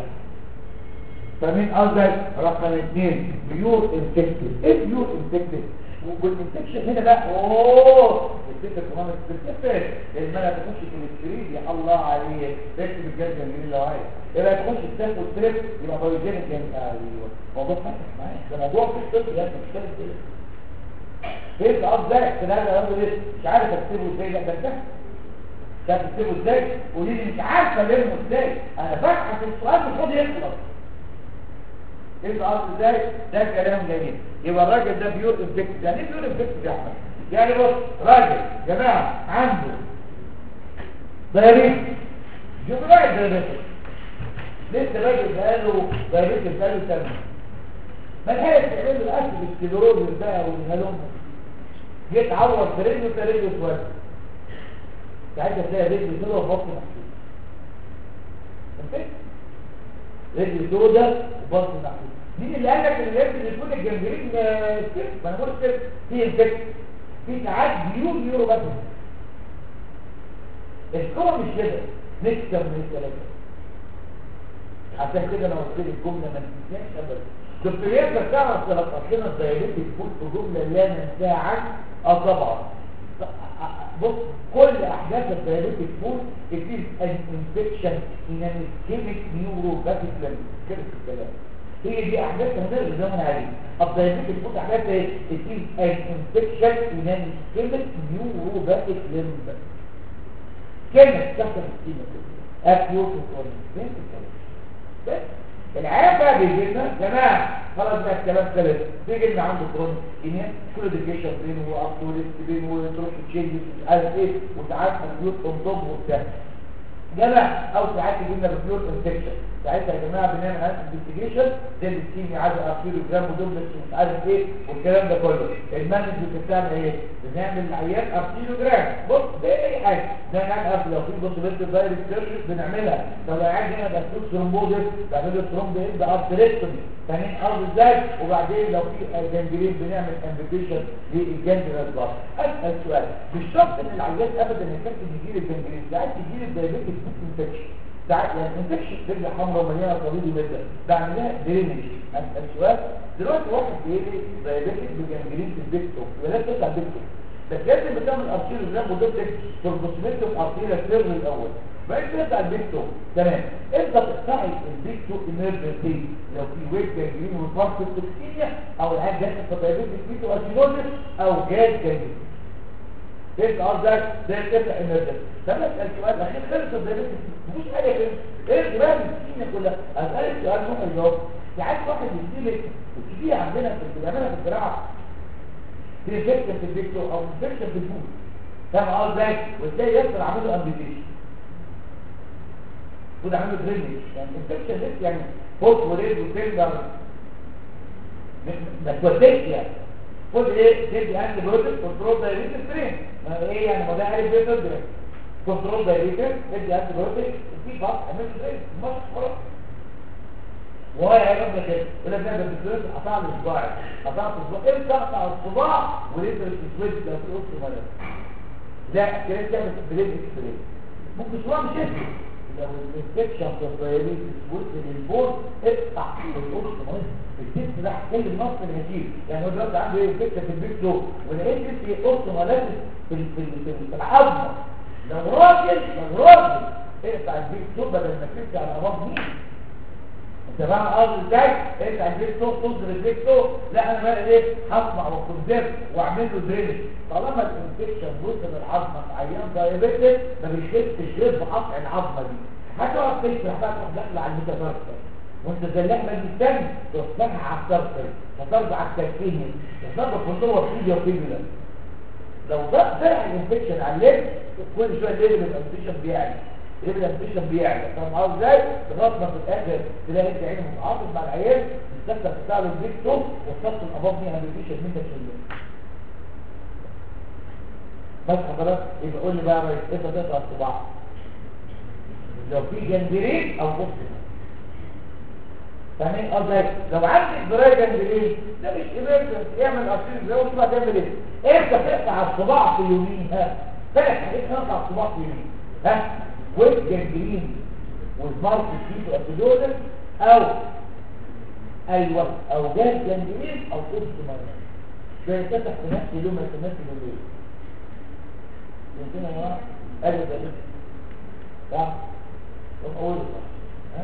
فمين قصدك رقم اثنين بيور انفكتد ايه بيور انفكتد والانفكشن هنا بقى اوه الفكره كمان الفكره لما تخش في الاستريد يا الله عليك تكتب الجهاز الجميل لو عايز يبقى تخش تاخد تريب يبقى بايوجينيك جامد ايوه موضوع فاتح معايا ده موضوع في الطب يا ابني مش كده ايه الاب ده احتمال اقول ايه مش عارف اكتبه ازاي لا ده انت مش عارف اكتبه ازاي قولي لي مش عارفه المه ازاي انا ببحث السؤال مش راضي يخلص ايه الارض ازاي ده كلام جميل يبقى الراجل ده بيور انفكت يعني ايه بيور انفكت يا احمد يعني بص راجل جماعه عنده دايريت جمعيه دايريت لسه راجل بقاله دايريت بقاله سنه ما لحقش يعمل له اكل السكلروز بقى والهلوم يتعور في رجله في رجله اسود ساعتها تلاقي رجله كده وبطن محسوس رجل سودة وبطن محسوس مين اللي قال لك ان لازم يكون الجنجرين كده ما انا بقول كده في الفكر في ساعات بيور يورو بس الكوره مش كده نكسب من الثلاثه عشان كده انا قلت لك جمله ما تنساش ابدا دكتور ياسر تعرف تلقط لنا الدايابيتك فود في جمله لا ننساها عنك اه طبعا بص كل احداث الدايابيتك فود it is an infection in an ischemic neuropathic limb كده الكلام هي دي احداث هنرجع زمان عليه الدايابيتك فود احداث ايه it is an infection in an ischemic neuropathic limb كلمة تحت السكينة اكيوت وكرونيك فين الكلام بس العيان بقى بيجي لنا جماعه خلاص بقى الكلام خلص بيجي لنا عنده كرونيك سكينيا كل ديكيشن بين وابتوليست بين وتروح تشينجز مش عارف ايه وساعات اكيوت انضم وبتاع جماعة او ساعات يجي لنا بفلور انفكشن ساعتها يا جماعه بنعمل عمليه انفستيجيشن زي السكيمي عدد ارتيريو جرام ودوبلكس ومش عارف ايه والكلام ده كله المانجمنت بتاعنا ايه بنعمل العيان ارتيريو جرام بص ده اي حاجه ده نعمل لو في بص بنت دايركت سيرجري بنعملها لو العيان هنا بسلوك ثرومبوزس بعمل له ثرومب اند ارتريكتومي فاهمين قصدي ازاي وبعدين لو في جنجرين بنعمل امبيتيشن للجنجرال بار اسال سؤال مش شرط ان العيان ابدا يكفي يجي له الجنجرين ساعات يجي له الدايابيتيك انفكشن ساعات يعني انفكشن رجل حمراء ومليانه طويل جدا بعمل لها درينج اسال سؤال دلوقتي واحد بيجي دايابيتيك بجنجرين في البيكتو ولا تطلع بيكتو بس لازم بتعمل ارتيريو جرام ودوبلكس تربوسمنتو ارتيريا سيرن الاول بعد كده البيكتو تمام انت بتقطعي البيكتو ايمرجنسي لو في ويت جانجرين وفارس توكسينيا او العيان داخل في دايابيتيك بيكتو ارتيريوزس او جاز جانجرين ايه قصدك ده القطع ايمرجنسي ده اسال سؤال الاخير خلص الدايابيتيك مفيش حاجه كده ايه الجبال السكينه كلها اسالك سؤال مهم جواب ساعات واحد يجيلك وتجي عندنا في بنعملها في الزراعه في انفكشن في البيكتو او انفكشن في الفود فاهم قصدي وازاي يقدر اعمله امبيديشن وده عامل درينج يعني انفكشن لسه يعني فوت وريد وفينجر ما توديش يعني خد ايه تدي انتي بيوتيك كنترول دايريتد برين ايه يعني ما ده عارف ايه تدري كنترول دايريتد تدي انتي بيوتيك في بعض عمل درين مش خلاص وهو هيعمل لك ايه يقول لك ده بالدكتور قطع لي صباعي قطعت الصباع امتى اقطع الصباع وليتر تسويت لو في قصه مرض لا كده تعمل بريد اكسبريس ممكن صباع مش يفرق لو الانفكشن في الدايابيتس وصل للبول اقطع القرص مهم الجسم ده هيحل النص الهشيم يعني هو دلوقتي عنده ايه انفكشن في البيكتو ولقيت جسم قرص ملابس في في في في العظمه لو راجل لو راجل اقطع البيكتو بدل ما تمشي على امراض مين انت فاهم قصدي ازاي انت عندك تو تصدر البيكتو لا انا بقى ايه هصنع وكونزيرف واعمل له درينج طالما الانفكشن وصل للعظمه في عيان دايابيتس ما بيشدش غير بقطع العظمه دي هتقعد تشرح بقى تروح داخله على الميتافيرسال وانت زي اللحمه دي الثاني توصلها على السرسل وترجع على التركيني وتضرب في الصور فيديو فيديو لو ده زرع الانفكشن على الليل كل شويه الليل الانفكشن بيعلى الليل الانفكشن بيعلى فاهم قصدي ازاي لغايه ما في الاخر تلاقي انت عينك متعاطف مع العيال الدكتور بتاع له البيكتو وصلت الاباض دي هنفكشن منك شويه بس حضرتك يبقى قول لي بقى يا ريس انت تقطع الصباع لو في جنجرين او بص فاهمين قصدي لو عندك درايه جنجرين ده مش ايمرجنسي اعمل ارشيف لو تبقى تعمل ايه امتى تقطع الصباع في يومين ها ثلاث حاجات تقطع الصباع في يومين ها ويت جنجرين والمارك فيتو ابيدودس او ايوه او جاز جنجرين او قرص مرض ده يتفتح في نفس اليوم ما يتمثل الليل يمكن يا جماعه قالوا ده صح وأقول صح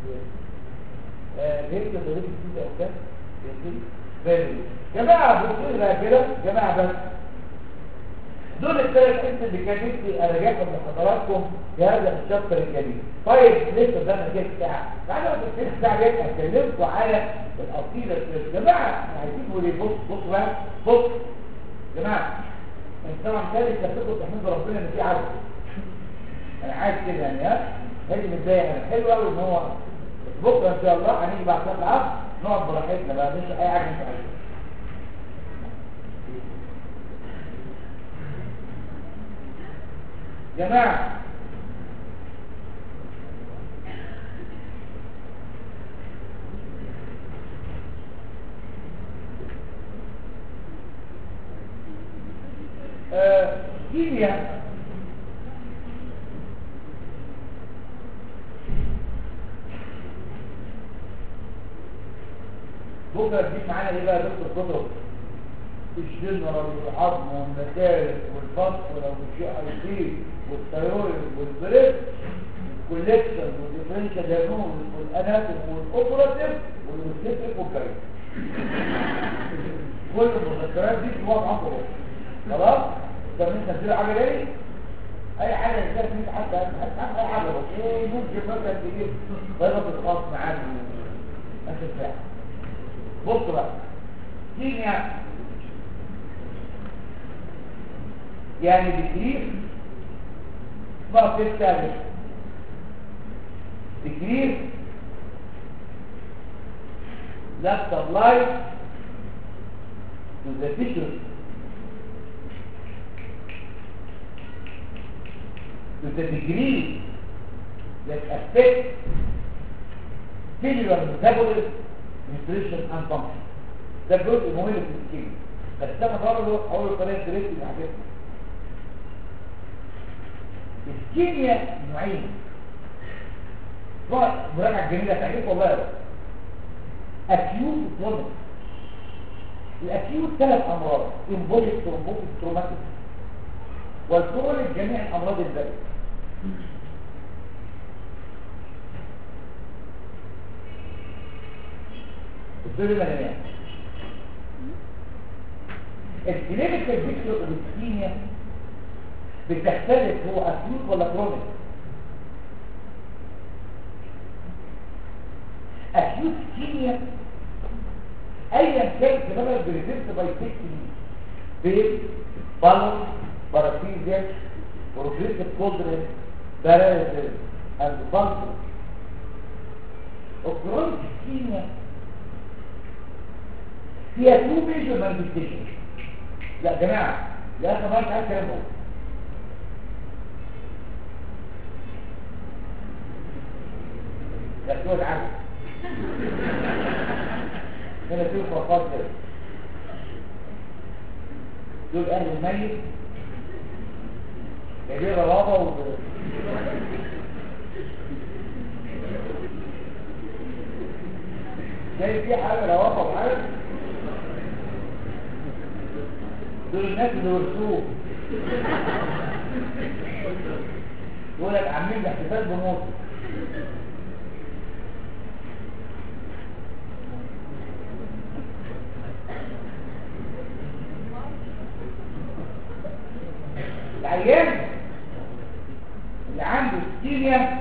ها ليه كده ليه كده او كده بالي جماعه بصوا بقى كده جماعه بس دول الثلاث حته اللي كان نفسي اراجعهم لحضراتكم في هذا الشابتر الجديد طيب لسه ده انا جاي ساعه تعالوا في الثلث ساعه جاي اتكلمكم على الاصيله يا جماعه احنا عايزين نقول ايه بص بص بقى بص يا جماعه انت طبعا ثالث تفكروا تحمد ربنا ان في عدل انا عايز كده يعني ها هاجي متضايق انا حلو قوي ان هو بكره ان شاء الله هنيجي بعد صلاه العصر نقعد براحتنا بقى مش اي حاجه انت عايزها جماعه آه كيمياء بكره تجيب معانا ايه بقى يا دكتور كتب الجنرال والعظم والمسالك والفصل ولو في اي سي والثيرويد والبريد والكوليكشن والديفرنشال دياجنوز والاناتوم والاوبراتيف والاوبستيك والجاي كل المذكرات دي في وضع عقبه خلاص طب انت هتدير حاجه تاني اي حاجه يصير فيه حتى حتى اي حاجه بس ايه ممكن مثلا تجيب بيضه الخاص معاك نفس الساعه بص بقى كيمياء يعني بتكرير ما بتستهدف تكرير that supplies to the tissue to the degree that affects cellular metabolism, nutrition and function. ده الجزء المهم في الكيمياء بس انا برضه اول طريقه درست اللي عجبتني الكيمياء نوعين نوع مراجعه جميله تعجبك والله يا رب اكيوت وكرونيك الاكيوت ثلاث امراض امبوليك ترومبوتيك تروماتيك والكرونيك جميع الامراض الباقيه الدور المدنية الكلينيكال بيكتور اوبستينيا بتختلف هو اكيوت ولا كرونيك اكيوت كيميا ايا كان سبب بريزنت باي تكني بيل بالون بارافيزيا بروجريسيف كولدرين باراليسيس اند بانكر الكرونيك كيميا فيها تو ميجر مانيفستيشن لا يا جماعه لا اخر مره تعال كلام هو لا تقول عنه هنا في فرقات كده دول اهل الميت جايبين ربابه و جاي في حاجه ربابه وحاجه دول الناس اللي ورثوه يقول لك عاملين احتفال بموت العيان اللي عنده ستيميا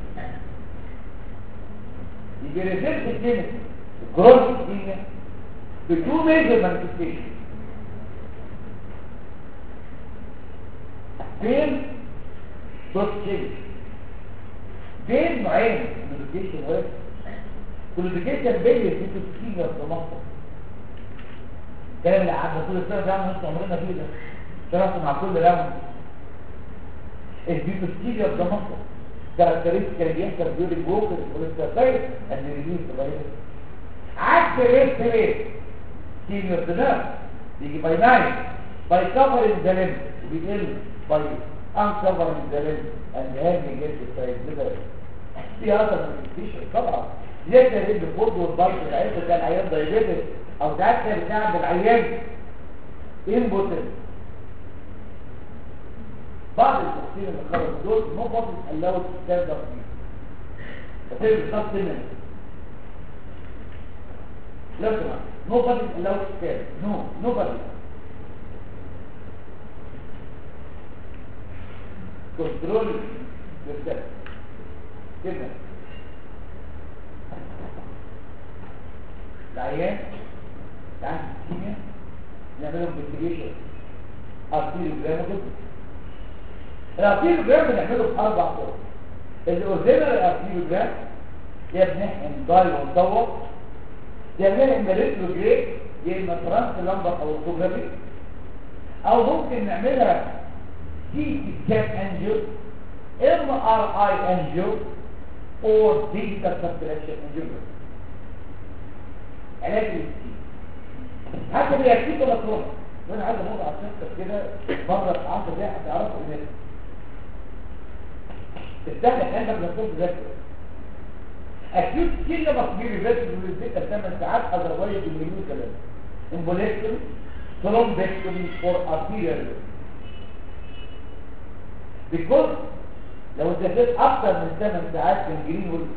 يجي ريزلت الكلينيك الكرونيك ستيميا بتو ميجر مانيفستيشن بين دوت شيء بين نوعين كلوديكيشن واحد كلوديكيشن بين الفيتو ستيميا في مصر الكلام اللي قعدنا طول السنه ده نص عمرنا فيه ده شرحت مع كل لون البيوتوستيريا ده مصر كاركترستيك اللي بيحصل بيقول الجوكر والستايل اللي ريليز صغير عكس الريت ريت سينيور دنر بيجي باي ناين باي كفر الزلم وبيقل باي انكفر الزلم and having it beside the في هذا المانيفستيشن طبعا ليه كان الفود والضغط العيان كان عيان دايبيتس او ساعات كان بتاع العيان امبوتنت بعض التفسير اللي خرج دول نو بطل الاو ستاند اب تفسير بالظبط منه لو سمحت نو بطل الاو ستاند نو نو بطل كنترول بالذات كده العيان اللي عنده الكيمياء نعملهم بالتريشن ارتيريو جرام الارتيريو جرام بنعمله باربع طرق الاوريجينال الارتيريو جرام يا بنحقن داي وندور يا بنحقن ريتروجريد يا اما ترانس لمبر او اوتوجرافي او ممكن نعملها سي تي سكان انجيو ام ار اي انجيو اور ديجيتال سبتراكشن انجيو علاج الاستيل حتى بيكتب ولا تروح وانا عايز امر على الشخص كده مره في 10 دقايق هتعرفوا ان تستهلك عندك نفسك ذاكر اكيد كل ما تصير ريفيرس بالذات 8 ساعات اذروايز بالمليون كلام امبوليكتومي ثرومبكتومي فور ارتيريال بيكوز لو انت فات اكتر من 8 ساعات من جرين وول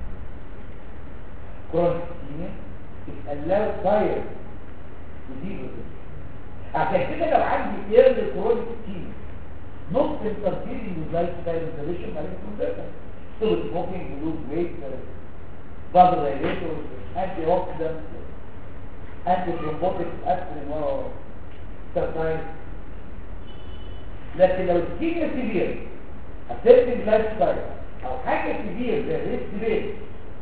كرونيك allow fire to deal with it عشان كده لو عندي ايرلي كرونيك تيم not interfering with lifestyle intervention by conservative. So smoking, lose weight, vasodilators, antioxidants, antithrombotics, aspirin, exercise. لكن لو الكيميا سيفير affecting lifestyle او حاجة سيفير زي الريسك ريت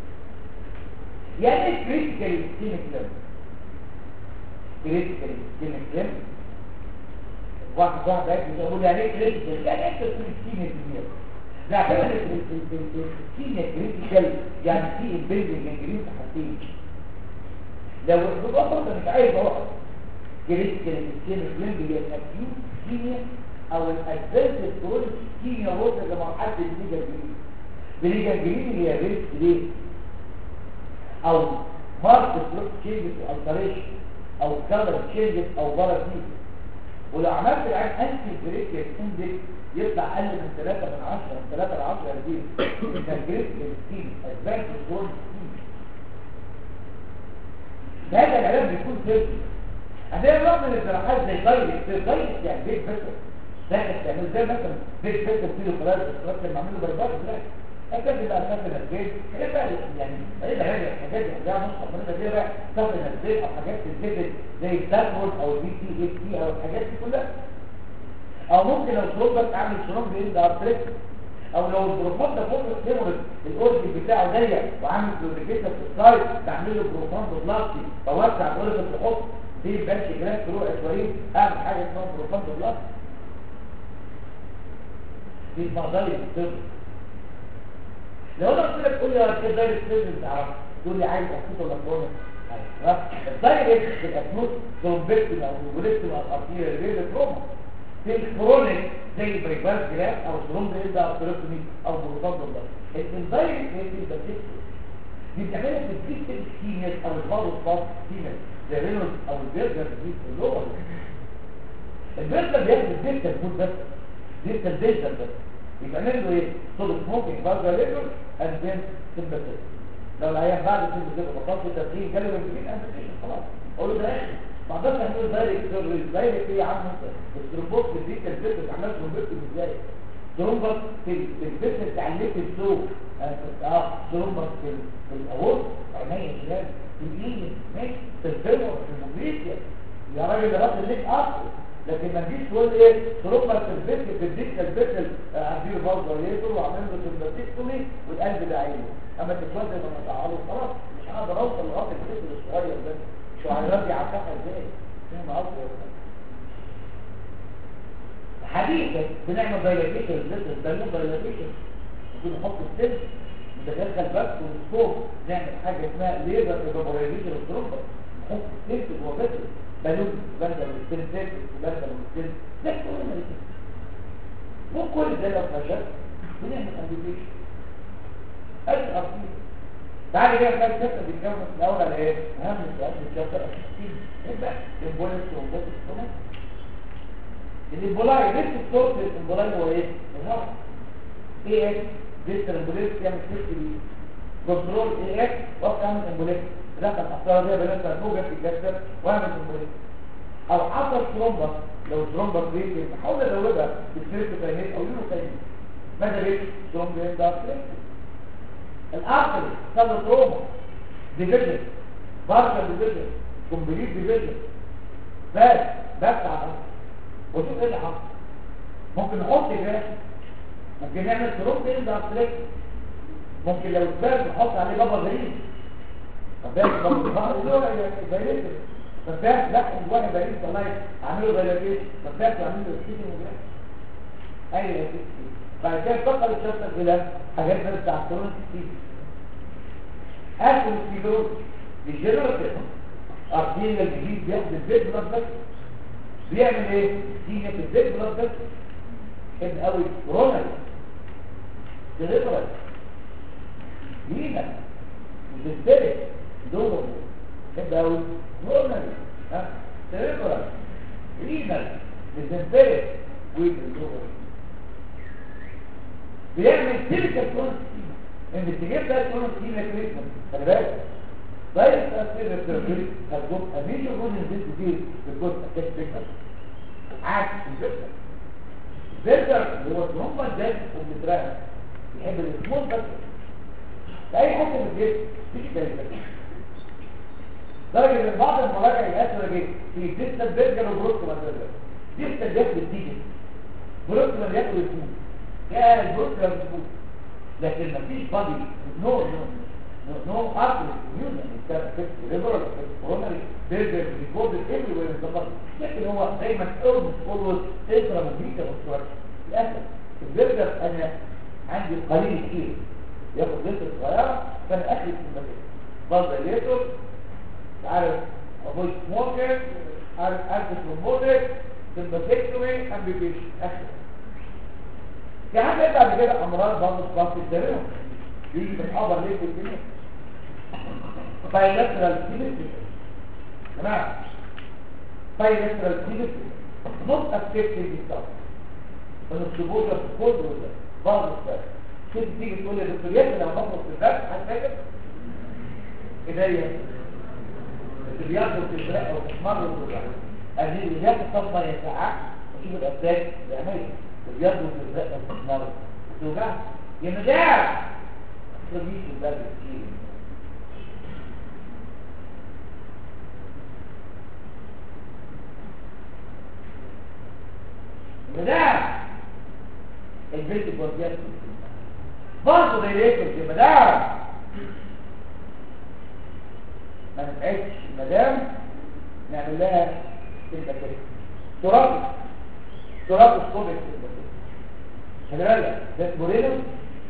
يعني ايه كريتيكال سكيميك ليم كريتيكال سكيميك ليم واحد واحد قاعد يقول يعني ايه كريتيكال يعني ايه كريتيكال سكيميا لا اعتبر السكيميا كريتيكال يعني في البيلدنج جنجرين في حاجتين لو ببساطه مش عايز اروح كريتيكال سكيميك ليم هي الاكيوت سكيميا او الادفانس كرونيك سكيميا وصل لمرحله الليجا جرين الليجا جرين اللي هي ريسك ليه او مارك فلوك تشينجز التريشن او كلر تشينجز او باراسيت ولو عملت العين انتي بريكير اندكس يطلع اقل من 3 من 10 من 3 ل 10 دي كان جريت السكين ادفانس كرونيك سكين هذا العلاج بيكون سيرجي عندنا نوع من الجراحات زي دايركت دايركت يعني بيت بس داخل تعمل زي مثلا بيت بس كيلو خلاص بس معمول له بايباس لا اكيد بقى كافي البيت هي بقى يعني ايه ده هي الحاجات اللي بتاع نص من دي بقى كافي البيت او حاجات تتزيد زي الداكورد او البي تي اي تي او الحاجات دي كلها او ممكن لو شربت اعمل شرب بين ارتريك او لو البروفان ده فوق الكاميرا الاورجي بتاعه ضيق وعامل كلوريكيتا في السايد بعمل له بروفان بلاستي بوسع غرفه الحط دي بنش جراند فروع شويه اعمل حاجه اسمها بروفان بلاستي دي مقدار الطب لو انا قلت لك قول لي يا كده دايركت ليزن تعرف تقول لي عايز اكيد ولا كورونا الدايركت في الاكيوت ثرومبكتين او بوليكتين او ارتيريال ريل تروما في الكرونيك زي بريباس جراف او ثرومبكتين ده ارتيريوتومي او بروتون ده الدايركت هي ده دي بتعملها في الفيكتيف سينس او البارو سباس سينس زي رينولد او البرجر دي اللغه البرجر بياخد الدلتا فود بس دلتا الدلتا بس يبقى نعمل ايه صوت سموكينج برجر ليفر اند ذن سمباتيك لو العيان بعد سمباتيك وخلاص التدخين جاله الانفكشن امبيشن خلاص اقول له ده ايه ما اقدرش اعمل دايركت سيرفيس دايركت ايه يا عم انت الترومبوت دي كانت عملت ترومبوت ازاي ترومبوت في البيت بتاع الليفت سو اه ترومبوت في في الاورط عينيا شمال في الايد ماشي في الفيمور في الموبيليتيا يا راجل ده راس الليف اصلا لكن ما تجيش تقول ايه تروما في البيت في الديك البيت عندي برضه ليه وعامل له سمباتيكتومي والقلب ده عينه اما تتوزن لما تعالوا خلاص مش هقدر اوصل لغايه الجسم الصغير ده شعيرات يعتقها ازاي فاهم قصدي حديثا بنعمل دايلاتيشن للجسم ده مو دايلاتيشن ممكن نحط السن ندخل بس والسكوب نعمل حاجه اسمها ليزر ايفابوريزيشن الترومبا نحط السن جوه بس بالون بندل والسن سيرفس وبندل والسن ده كل ما يصير مو كل ده لو فشل بنعمل امبيوتيشن ادي ارتيل تعالى كده كام شابتر بيتكلم في الاول على ايه اهم سؤال في الشابتر 60 نبدا البوليس وبوليس السtomach الامبولاي ليش الصوت الامبولاي هو ايه الهواء ايه اكس ليش الامبوليس يعمل سيستم كنترول ايه اكس وقت يعمل امبوليس رقم اختار دي بنفسها موجة في الجسد واعمل امبوليس او حصل ترومبا لو ترومبا بريك حاول ازودها بالسيرك كاينيت او يورو كاينيت ماذا ليه ترومبا ده الارتري صار تروما ديفيجن بارشل ديفيجن كومبليت ديفيجن بس بس على وشوف ايه اللي حصل ممكن نحط جراح ممكن نعمل تروم بين ده ممكن لو اتباك نحط عليه بابا غريب فباك بابا غريب يعني غريب فباك لا واحد غريب طلع اعمله غريب فباك اعمل له سكيتنج وجراح اي يا سيدي بعد كده فقط الشخص الى حاجات بس بتاع الكورونا كتير اخر الكيلو الجنرال ارتين الجديد بياخد البيت بلاد بس بيعمل ايه دي في البيت بلاد بس ابن قوي كورونا ديليفرال لينا وتسترك دور ابن قوي كورونا ها ديليفرال لينا وتسترك ويتدور بيعمل تلك الكون ان تجيب ده الكون سكينة كريسمس خلي بالك دايركت تأثير السيرفري هتجوب أميجو جون نزيد كتير في الكون أكاد تكتب عكس الجسد برجر هو هم ده وبتراقب يحب السمول بس في اي حته من الجسم مفيش كده درجة ان بعض المراجع يأثر جدا في ديستا برجر وبروست برجر ديستا بياكل التيجن بروست ما بياكل الفود يا البروست ما بياكل لكن مفيش بادي نو نو نو ارتري ميوزن انت ريفرال كورونري برجر ريكورد ايفري وير بالظبط لكن هو دايما اورمس اولوز انترا موفيكا والستراكشر للاسف البرجر انا عندي قليل كتير ياخد لتر صغيره فانا اخلي في المكان بفضل لتر عارف avoid smoker عارف anti-thrombotic sympathectomy amputation اخر في حاجه بعد كده امراض برضه ضغط الدم يجي بتحضر ليه في الدنيا bilateral symmetry تمام bilateral symmetry not affected بالضبط من الثبوت في الكود ولا بعض السبب كنت تيجي تقول يا دكتور ياسر لو بخلص في الدرس هتفاجئ ايديا الرياض وتزرق وتحمر وتوجع هذه الرياض تصب يسعى وشوف الأبداج بيعملها الرياض وتزرق وتحمر وتوجع يا مدار خميس الباب كتير مدار البيت البوزيات برضه ده ياكل يا مدار ما نفعتش المدام نعمل لها تبقى كده ترابط ترابط صوبك تبقى كده خلي بالك ده بورينوس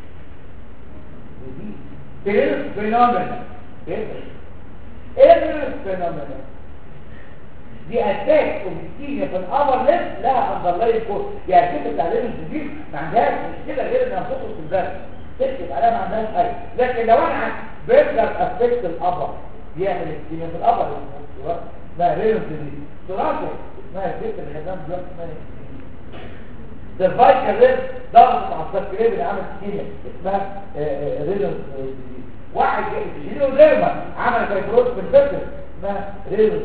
ودي بورينوس فينومينا ايه ايه فينومينا دي اتاك ومسكينه في الامر ليف لها اندرلاين كورس يعني كده تعليم الجديد ما عندهاش مشكله غير انها تخرج في البلد تكتب عليها ما عندهاش حاجه لكن لو انا بيقدر افكت الامر يعمل الكيمياء في الأبر اسمها رينوس دي سرعته اسمها الست اللي خدام دلوقتي اسمها ده فايكر ريب ضغط على السكريب اللي عمل كيمياء اسمها رينوس دي واحد جيلو ديرما عمل فايبروز في الفكر اسمها رينوس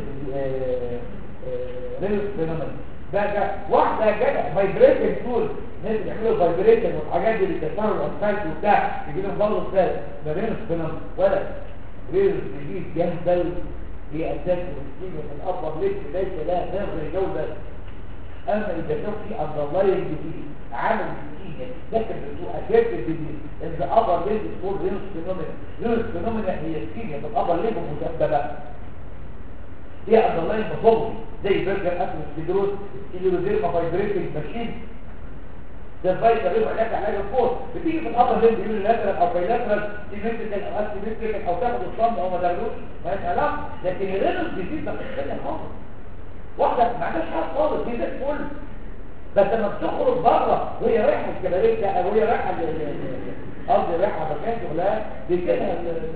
رينوس فينومين ده جا واحدة جدع فايبريشن تول ناس بيعملوا فايبريشن والحاجات دي اللي كسروا الاسفلت وبتاع يجي لهم برضه ثالث ده رينوس فينومين ولا غير الجديد يهبل في أساس المسكين من أفضل ليس ليس لا غير جودة أما إذا كان في أن الله الجديد عامل مسكين لكن بسوء أساس الجديد إن أفضل ليس تقول رينوس فينومين رينوس فينومين هي السكين من أفضل ليس مسببة هي أن الله المصور زي برجر أسم السيدروس السيدروزير فايبريتنج ماشين ده الفايت ده بيبقى علاج علاج الفوت بتيجي في الابر ليمب يقول لاترال او بايلاترال سيمتريكال او اسيمتريكال او تاخد الصمت او ما تاخدوش مالهاش علاقه لكن الرينوس ديزيز ده قصه خالص واحده ما عندهاش حاجه خالص دي زي الفل بس لما بتخرج بره وهي رايحه الكباريه ده او هي رايحه قصدي رايحه مكان شغلها بيجي لها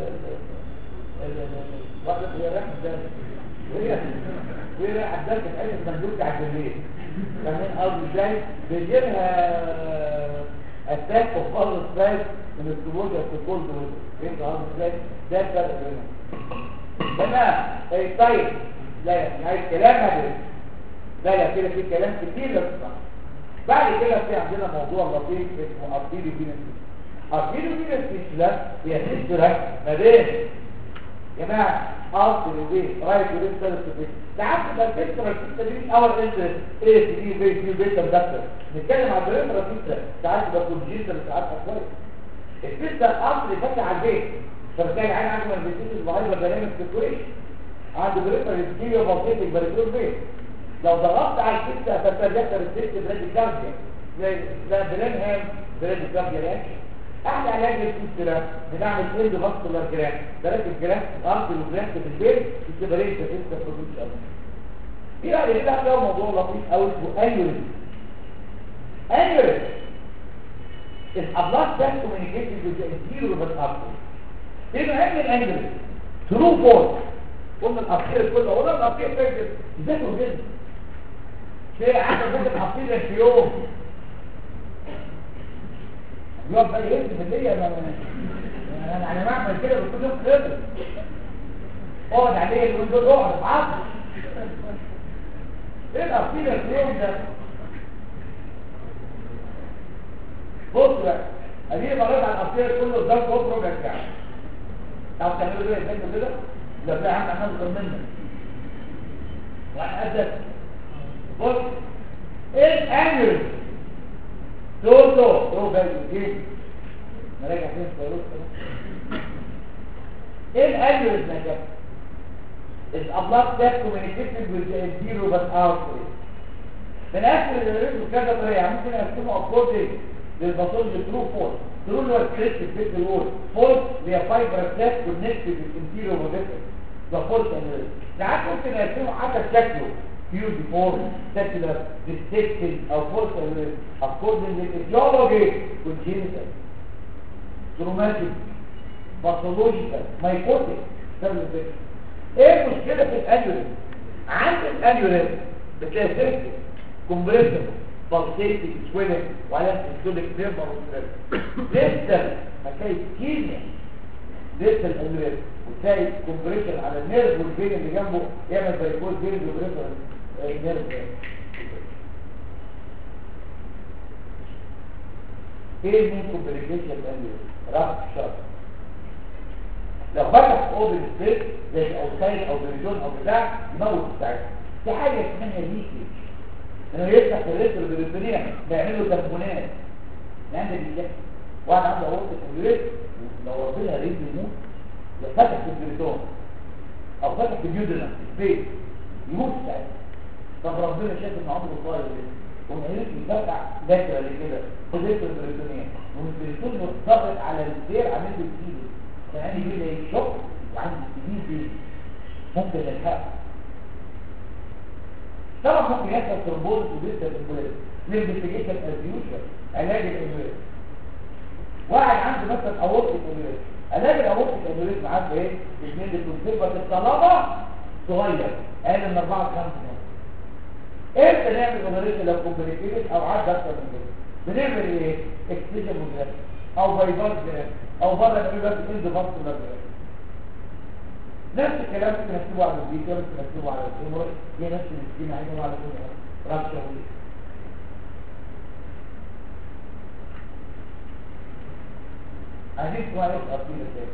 واحده هي رايحه الدرس وهي وهي رايحه الدرس في عين المندوب بتاع بالليل فاهمين قصدي ازاي بيجيلها اتاك اوف فالس سبايس من السبوت في كل دول فهمت قصدي ازاي ده الفرق بينهم تمام ايه طيب لا يعني عايز كلام هدف لا لا كده في كلام كتير لازم بعد كده في عندنا موضوع لطيف اسمه ارتيري فينس ارتيري فينس ده هي سلسله ما بين يا جماعه ارتيري وبين رايت وبين ثالث وبين ساعات تبقى الفكره الفكره دي اول انترست ايه دي بي دي بيتا دكتور نتكلم عن بريمرا فكره ساعات تبقى كونجيشن ساعات كويس الفكره الارتيري فاتح على البيت فبالتالي عين عنده البيتين الظاهره دايناميك سيتويشن عنده بريمرا سكيليو بسيط بريتور بيت لو ضغطت على الكبسة فترجع الست بريد كارديا لا برينهام بريد كارديا رياكشن احلى علاج للكبسة بنعمل اند فاسكولار جراف بلاش الجراف ارض الجراف في البيت السبرين تفسك في الشر في بعد كده ده موضوع لطيف قوي اسمه انيوريزم انيوريزم الابلاط ده كوميونيكيشن بالزيرو بالارض ايه مهم الانيوريزم ترو فورس قلنا الأخير كله قلنا الأخير فاكر ذاته جدا شيء عادة ممكن أخير في يوم يقعد بقى يهز في الليل انا انا انا بعمل كده بكل يوم خبر اقعد عليه اليوم دول اقعد اتعصب ايه الأخير في يوم ده بص بقى ادي مرات على الابطير كله قدام كفر وجرجع طب تعملوا ايه تعملوا كده ده في عم احنا مطمنا وحدث بص ايه الانجل توتو تو بالو ايه نراجع فين فلوس ايه الانجل ده كده الابلاط ده كوميونيكيشن بالزيرو بس اوت من اخر الريتم كذا طريقه ممكن اقسمه اكوردنج للباثولوجي ترو فول ترو اللي هو الكريست بيت الوول فول اللي هي فايبر بلاك كونكتد بالانتيريور وفيتر ده فول ساعات ممكن اقسمه حسب شكله فيوز فورم سيكولار ديستكتد او فول اكوردنج للفيزيولوجي والجينيتال تروماتيك باثولوجيكال مايكوتيك سبب ايه المشكله في الانيوريزم عند الانيوريزم بتلاقي سيركل كومبريسر بالسيتي سويلنج وعلامه السوليك نيرفر لسه هتلاقي كيميا لسه الانيوريزم وتلاقي كومبريشن على النيرف والفين اللي جنبه يعمل فيكوز بين وبريسر النيرف ايه مين كومبريشن الانيوريزم رفع شرط لو فتح اوبن سبيس زي اوسايد او بريزون او بتاع يموت بتاعتها في حاجه اسمها ليكيج انه يفتح في الريتر بالريتونيه بيعملوا تنبونات يعني ده بيجي واحد عنده عقده الريت لو ربنا ريد يموت لو فتح في البريزون او فتح في اليودنا سبيس يموت ساعتها طب ربنا شايف ان عمره طاير ومعيرك يفتح ذاكره كده في الريتر بالريتونيه والبريزون ضغط على الزير عامل له كيلو يعني يجي لي شوك وعندي سنين دي ممكن الحق طبعا ممكن يحصل ترومبوز ولسه الامبوليز الانفستيجيشن از يوجوال علاج الامبوليز واحد عنده مثلا اورتيك امبوليز علاج الاورتيك امبوليز عنده ايه؟ اثنين للكونسيرفا الطلبه صغير اقل من 4 5 امتى نعمل اوبريشن لو كومبليكيتد او عدى اكتر من كده بنعمل ايه؟ اكسجين مجرد او بايباس جرام او بره نعمل بس اند فاست جرام نفس الكلام ممكن نكتبه على الفيديو ممكن نكتبه على الكاميرا هي نفس السكيم عايزه على الكاميرا رابشه عايزين كويس اصيل ازاي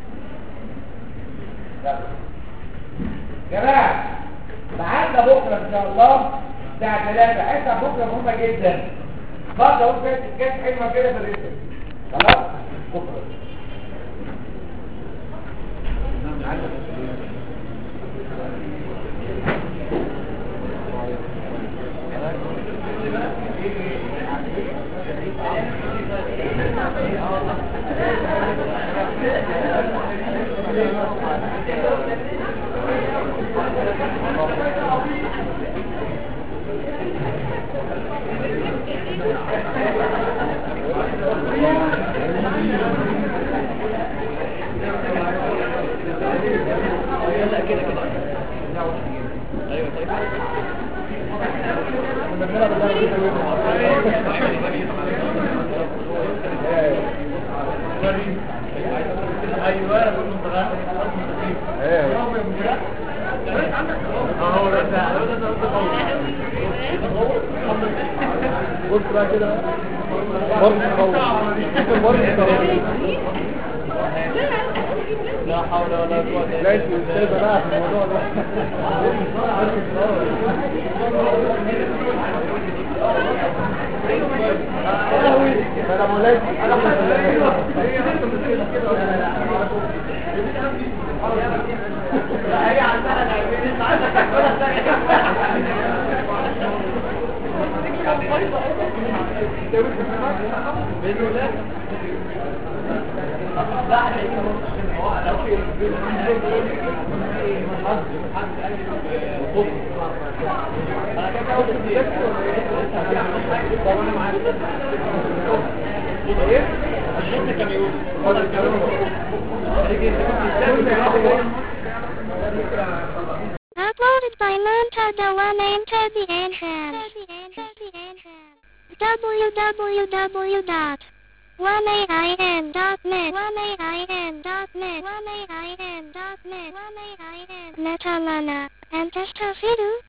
جماعه معانا بكره ان شاء الله الساعه 3 حته بكره مهمه جدا برضه اقول كده كانت حلوه كده في الريتم خلاص بكره بص بقى كده برضه قوي برضه قوي لا حول ولا قوة لا انت سايبه بقى في الموضوع ده انا مولاي هي عندها انت باذن الله Uploaded by Manta Dewan into the entrance. www.1ain.net 1ain.net 1ain.net Netalana. And Testafidu.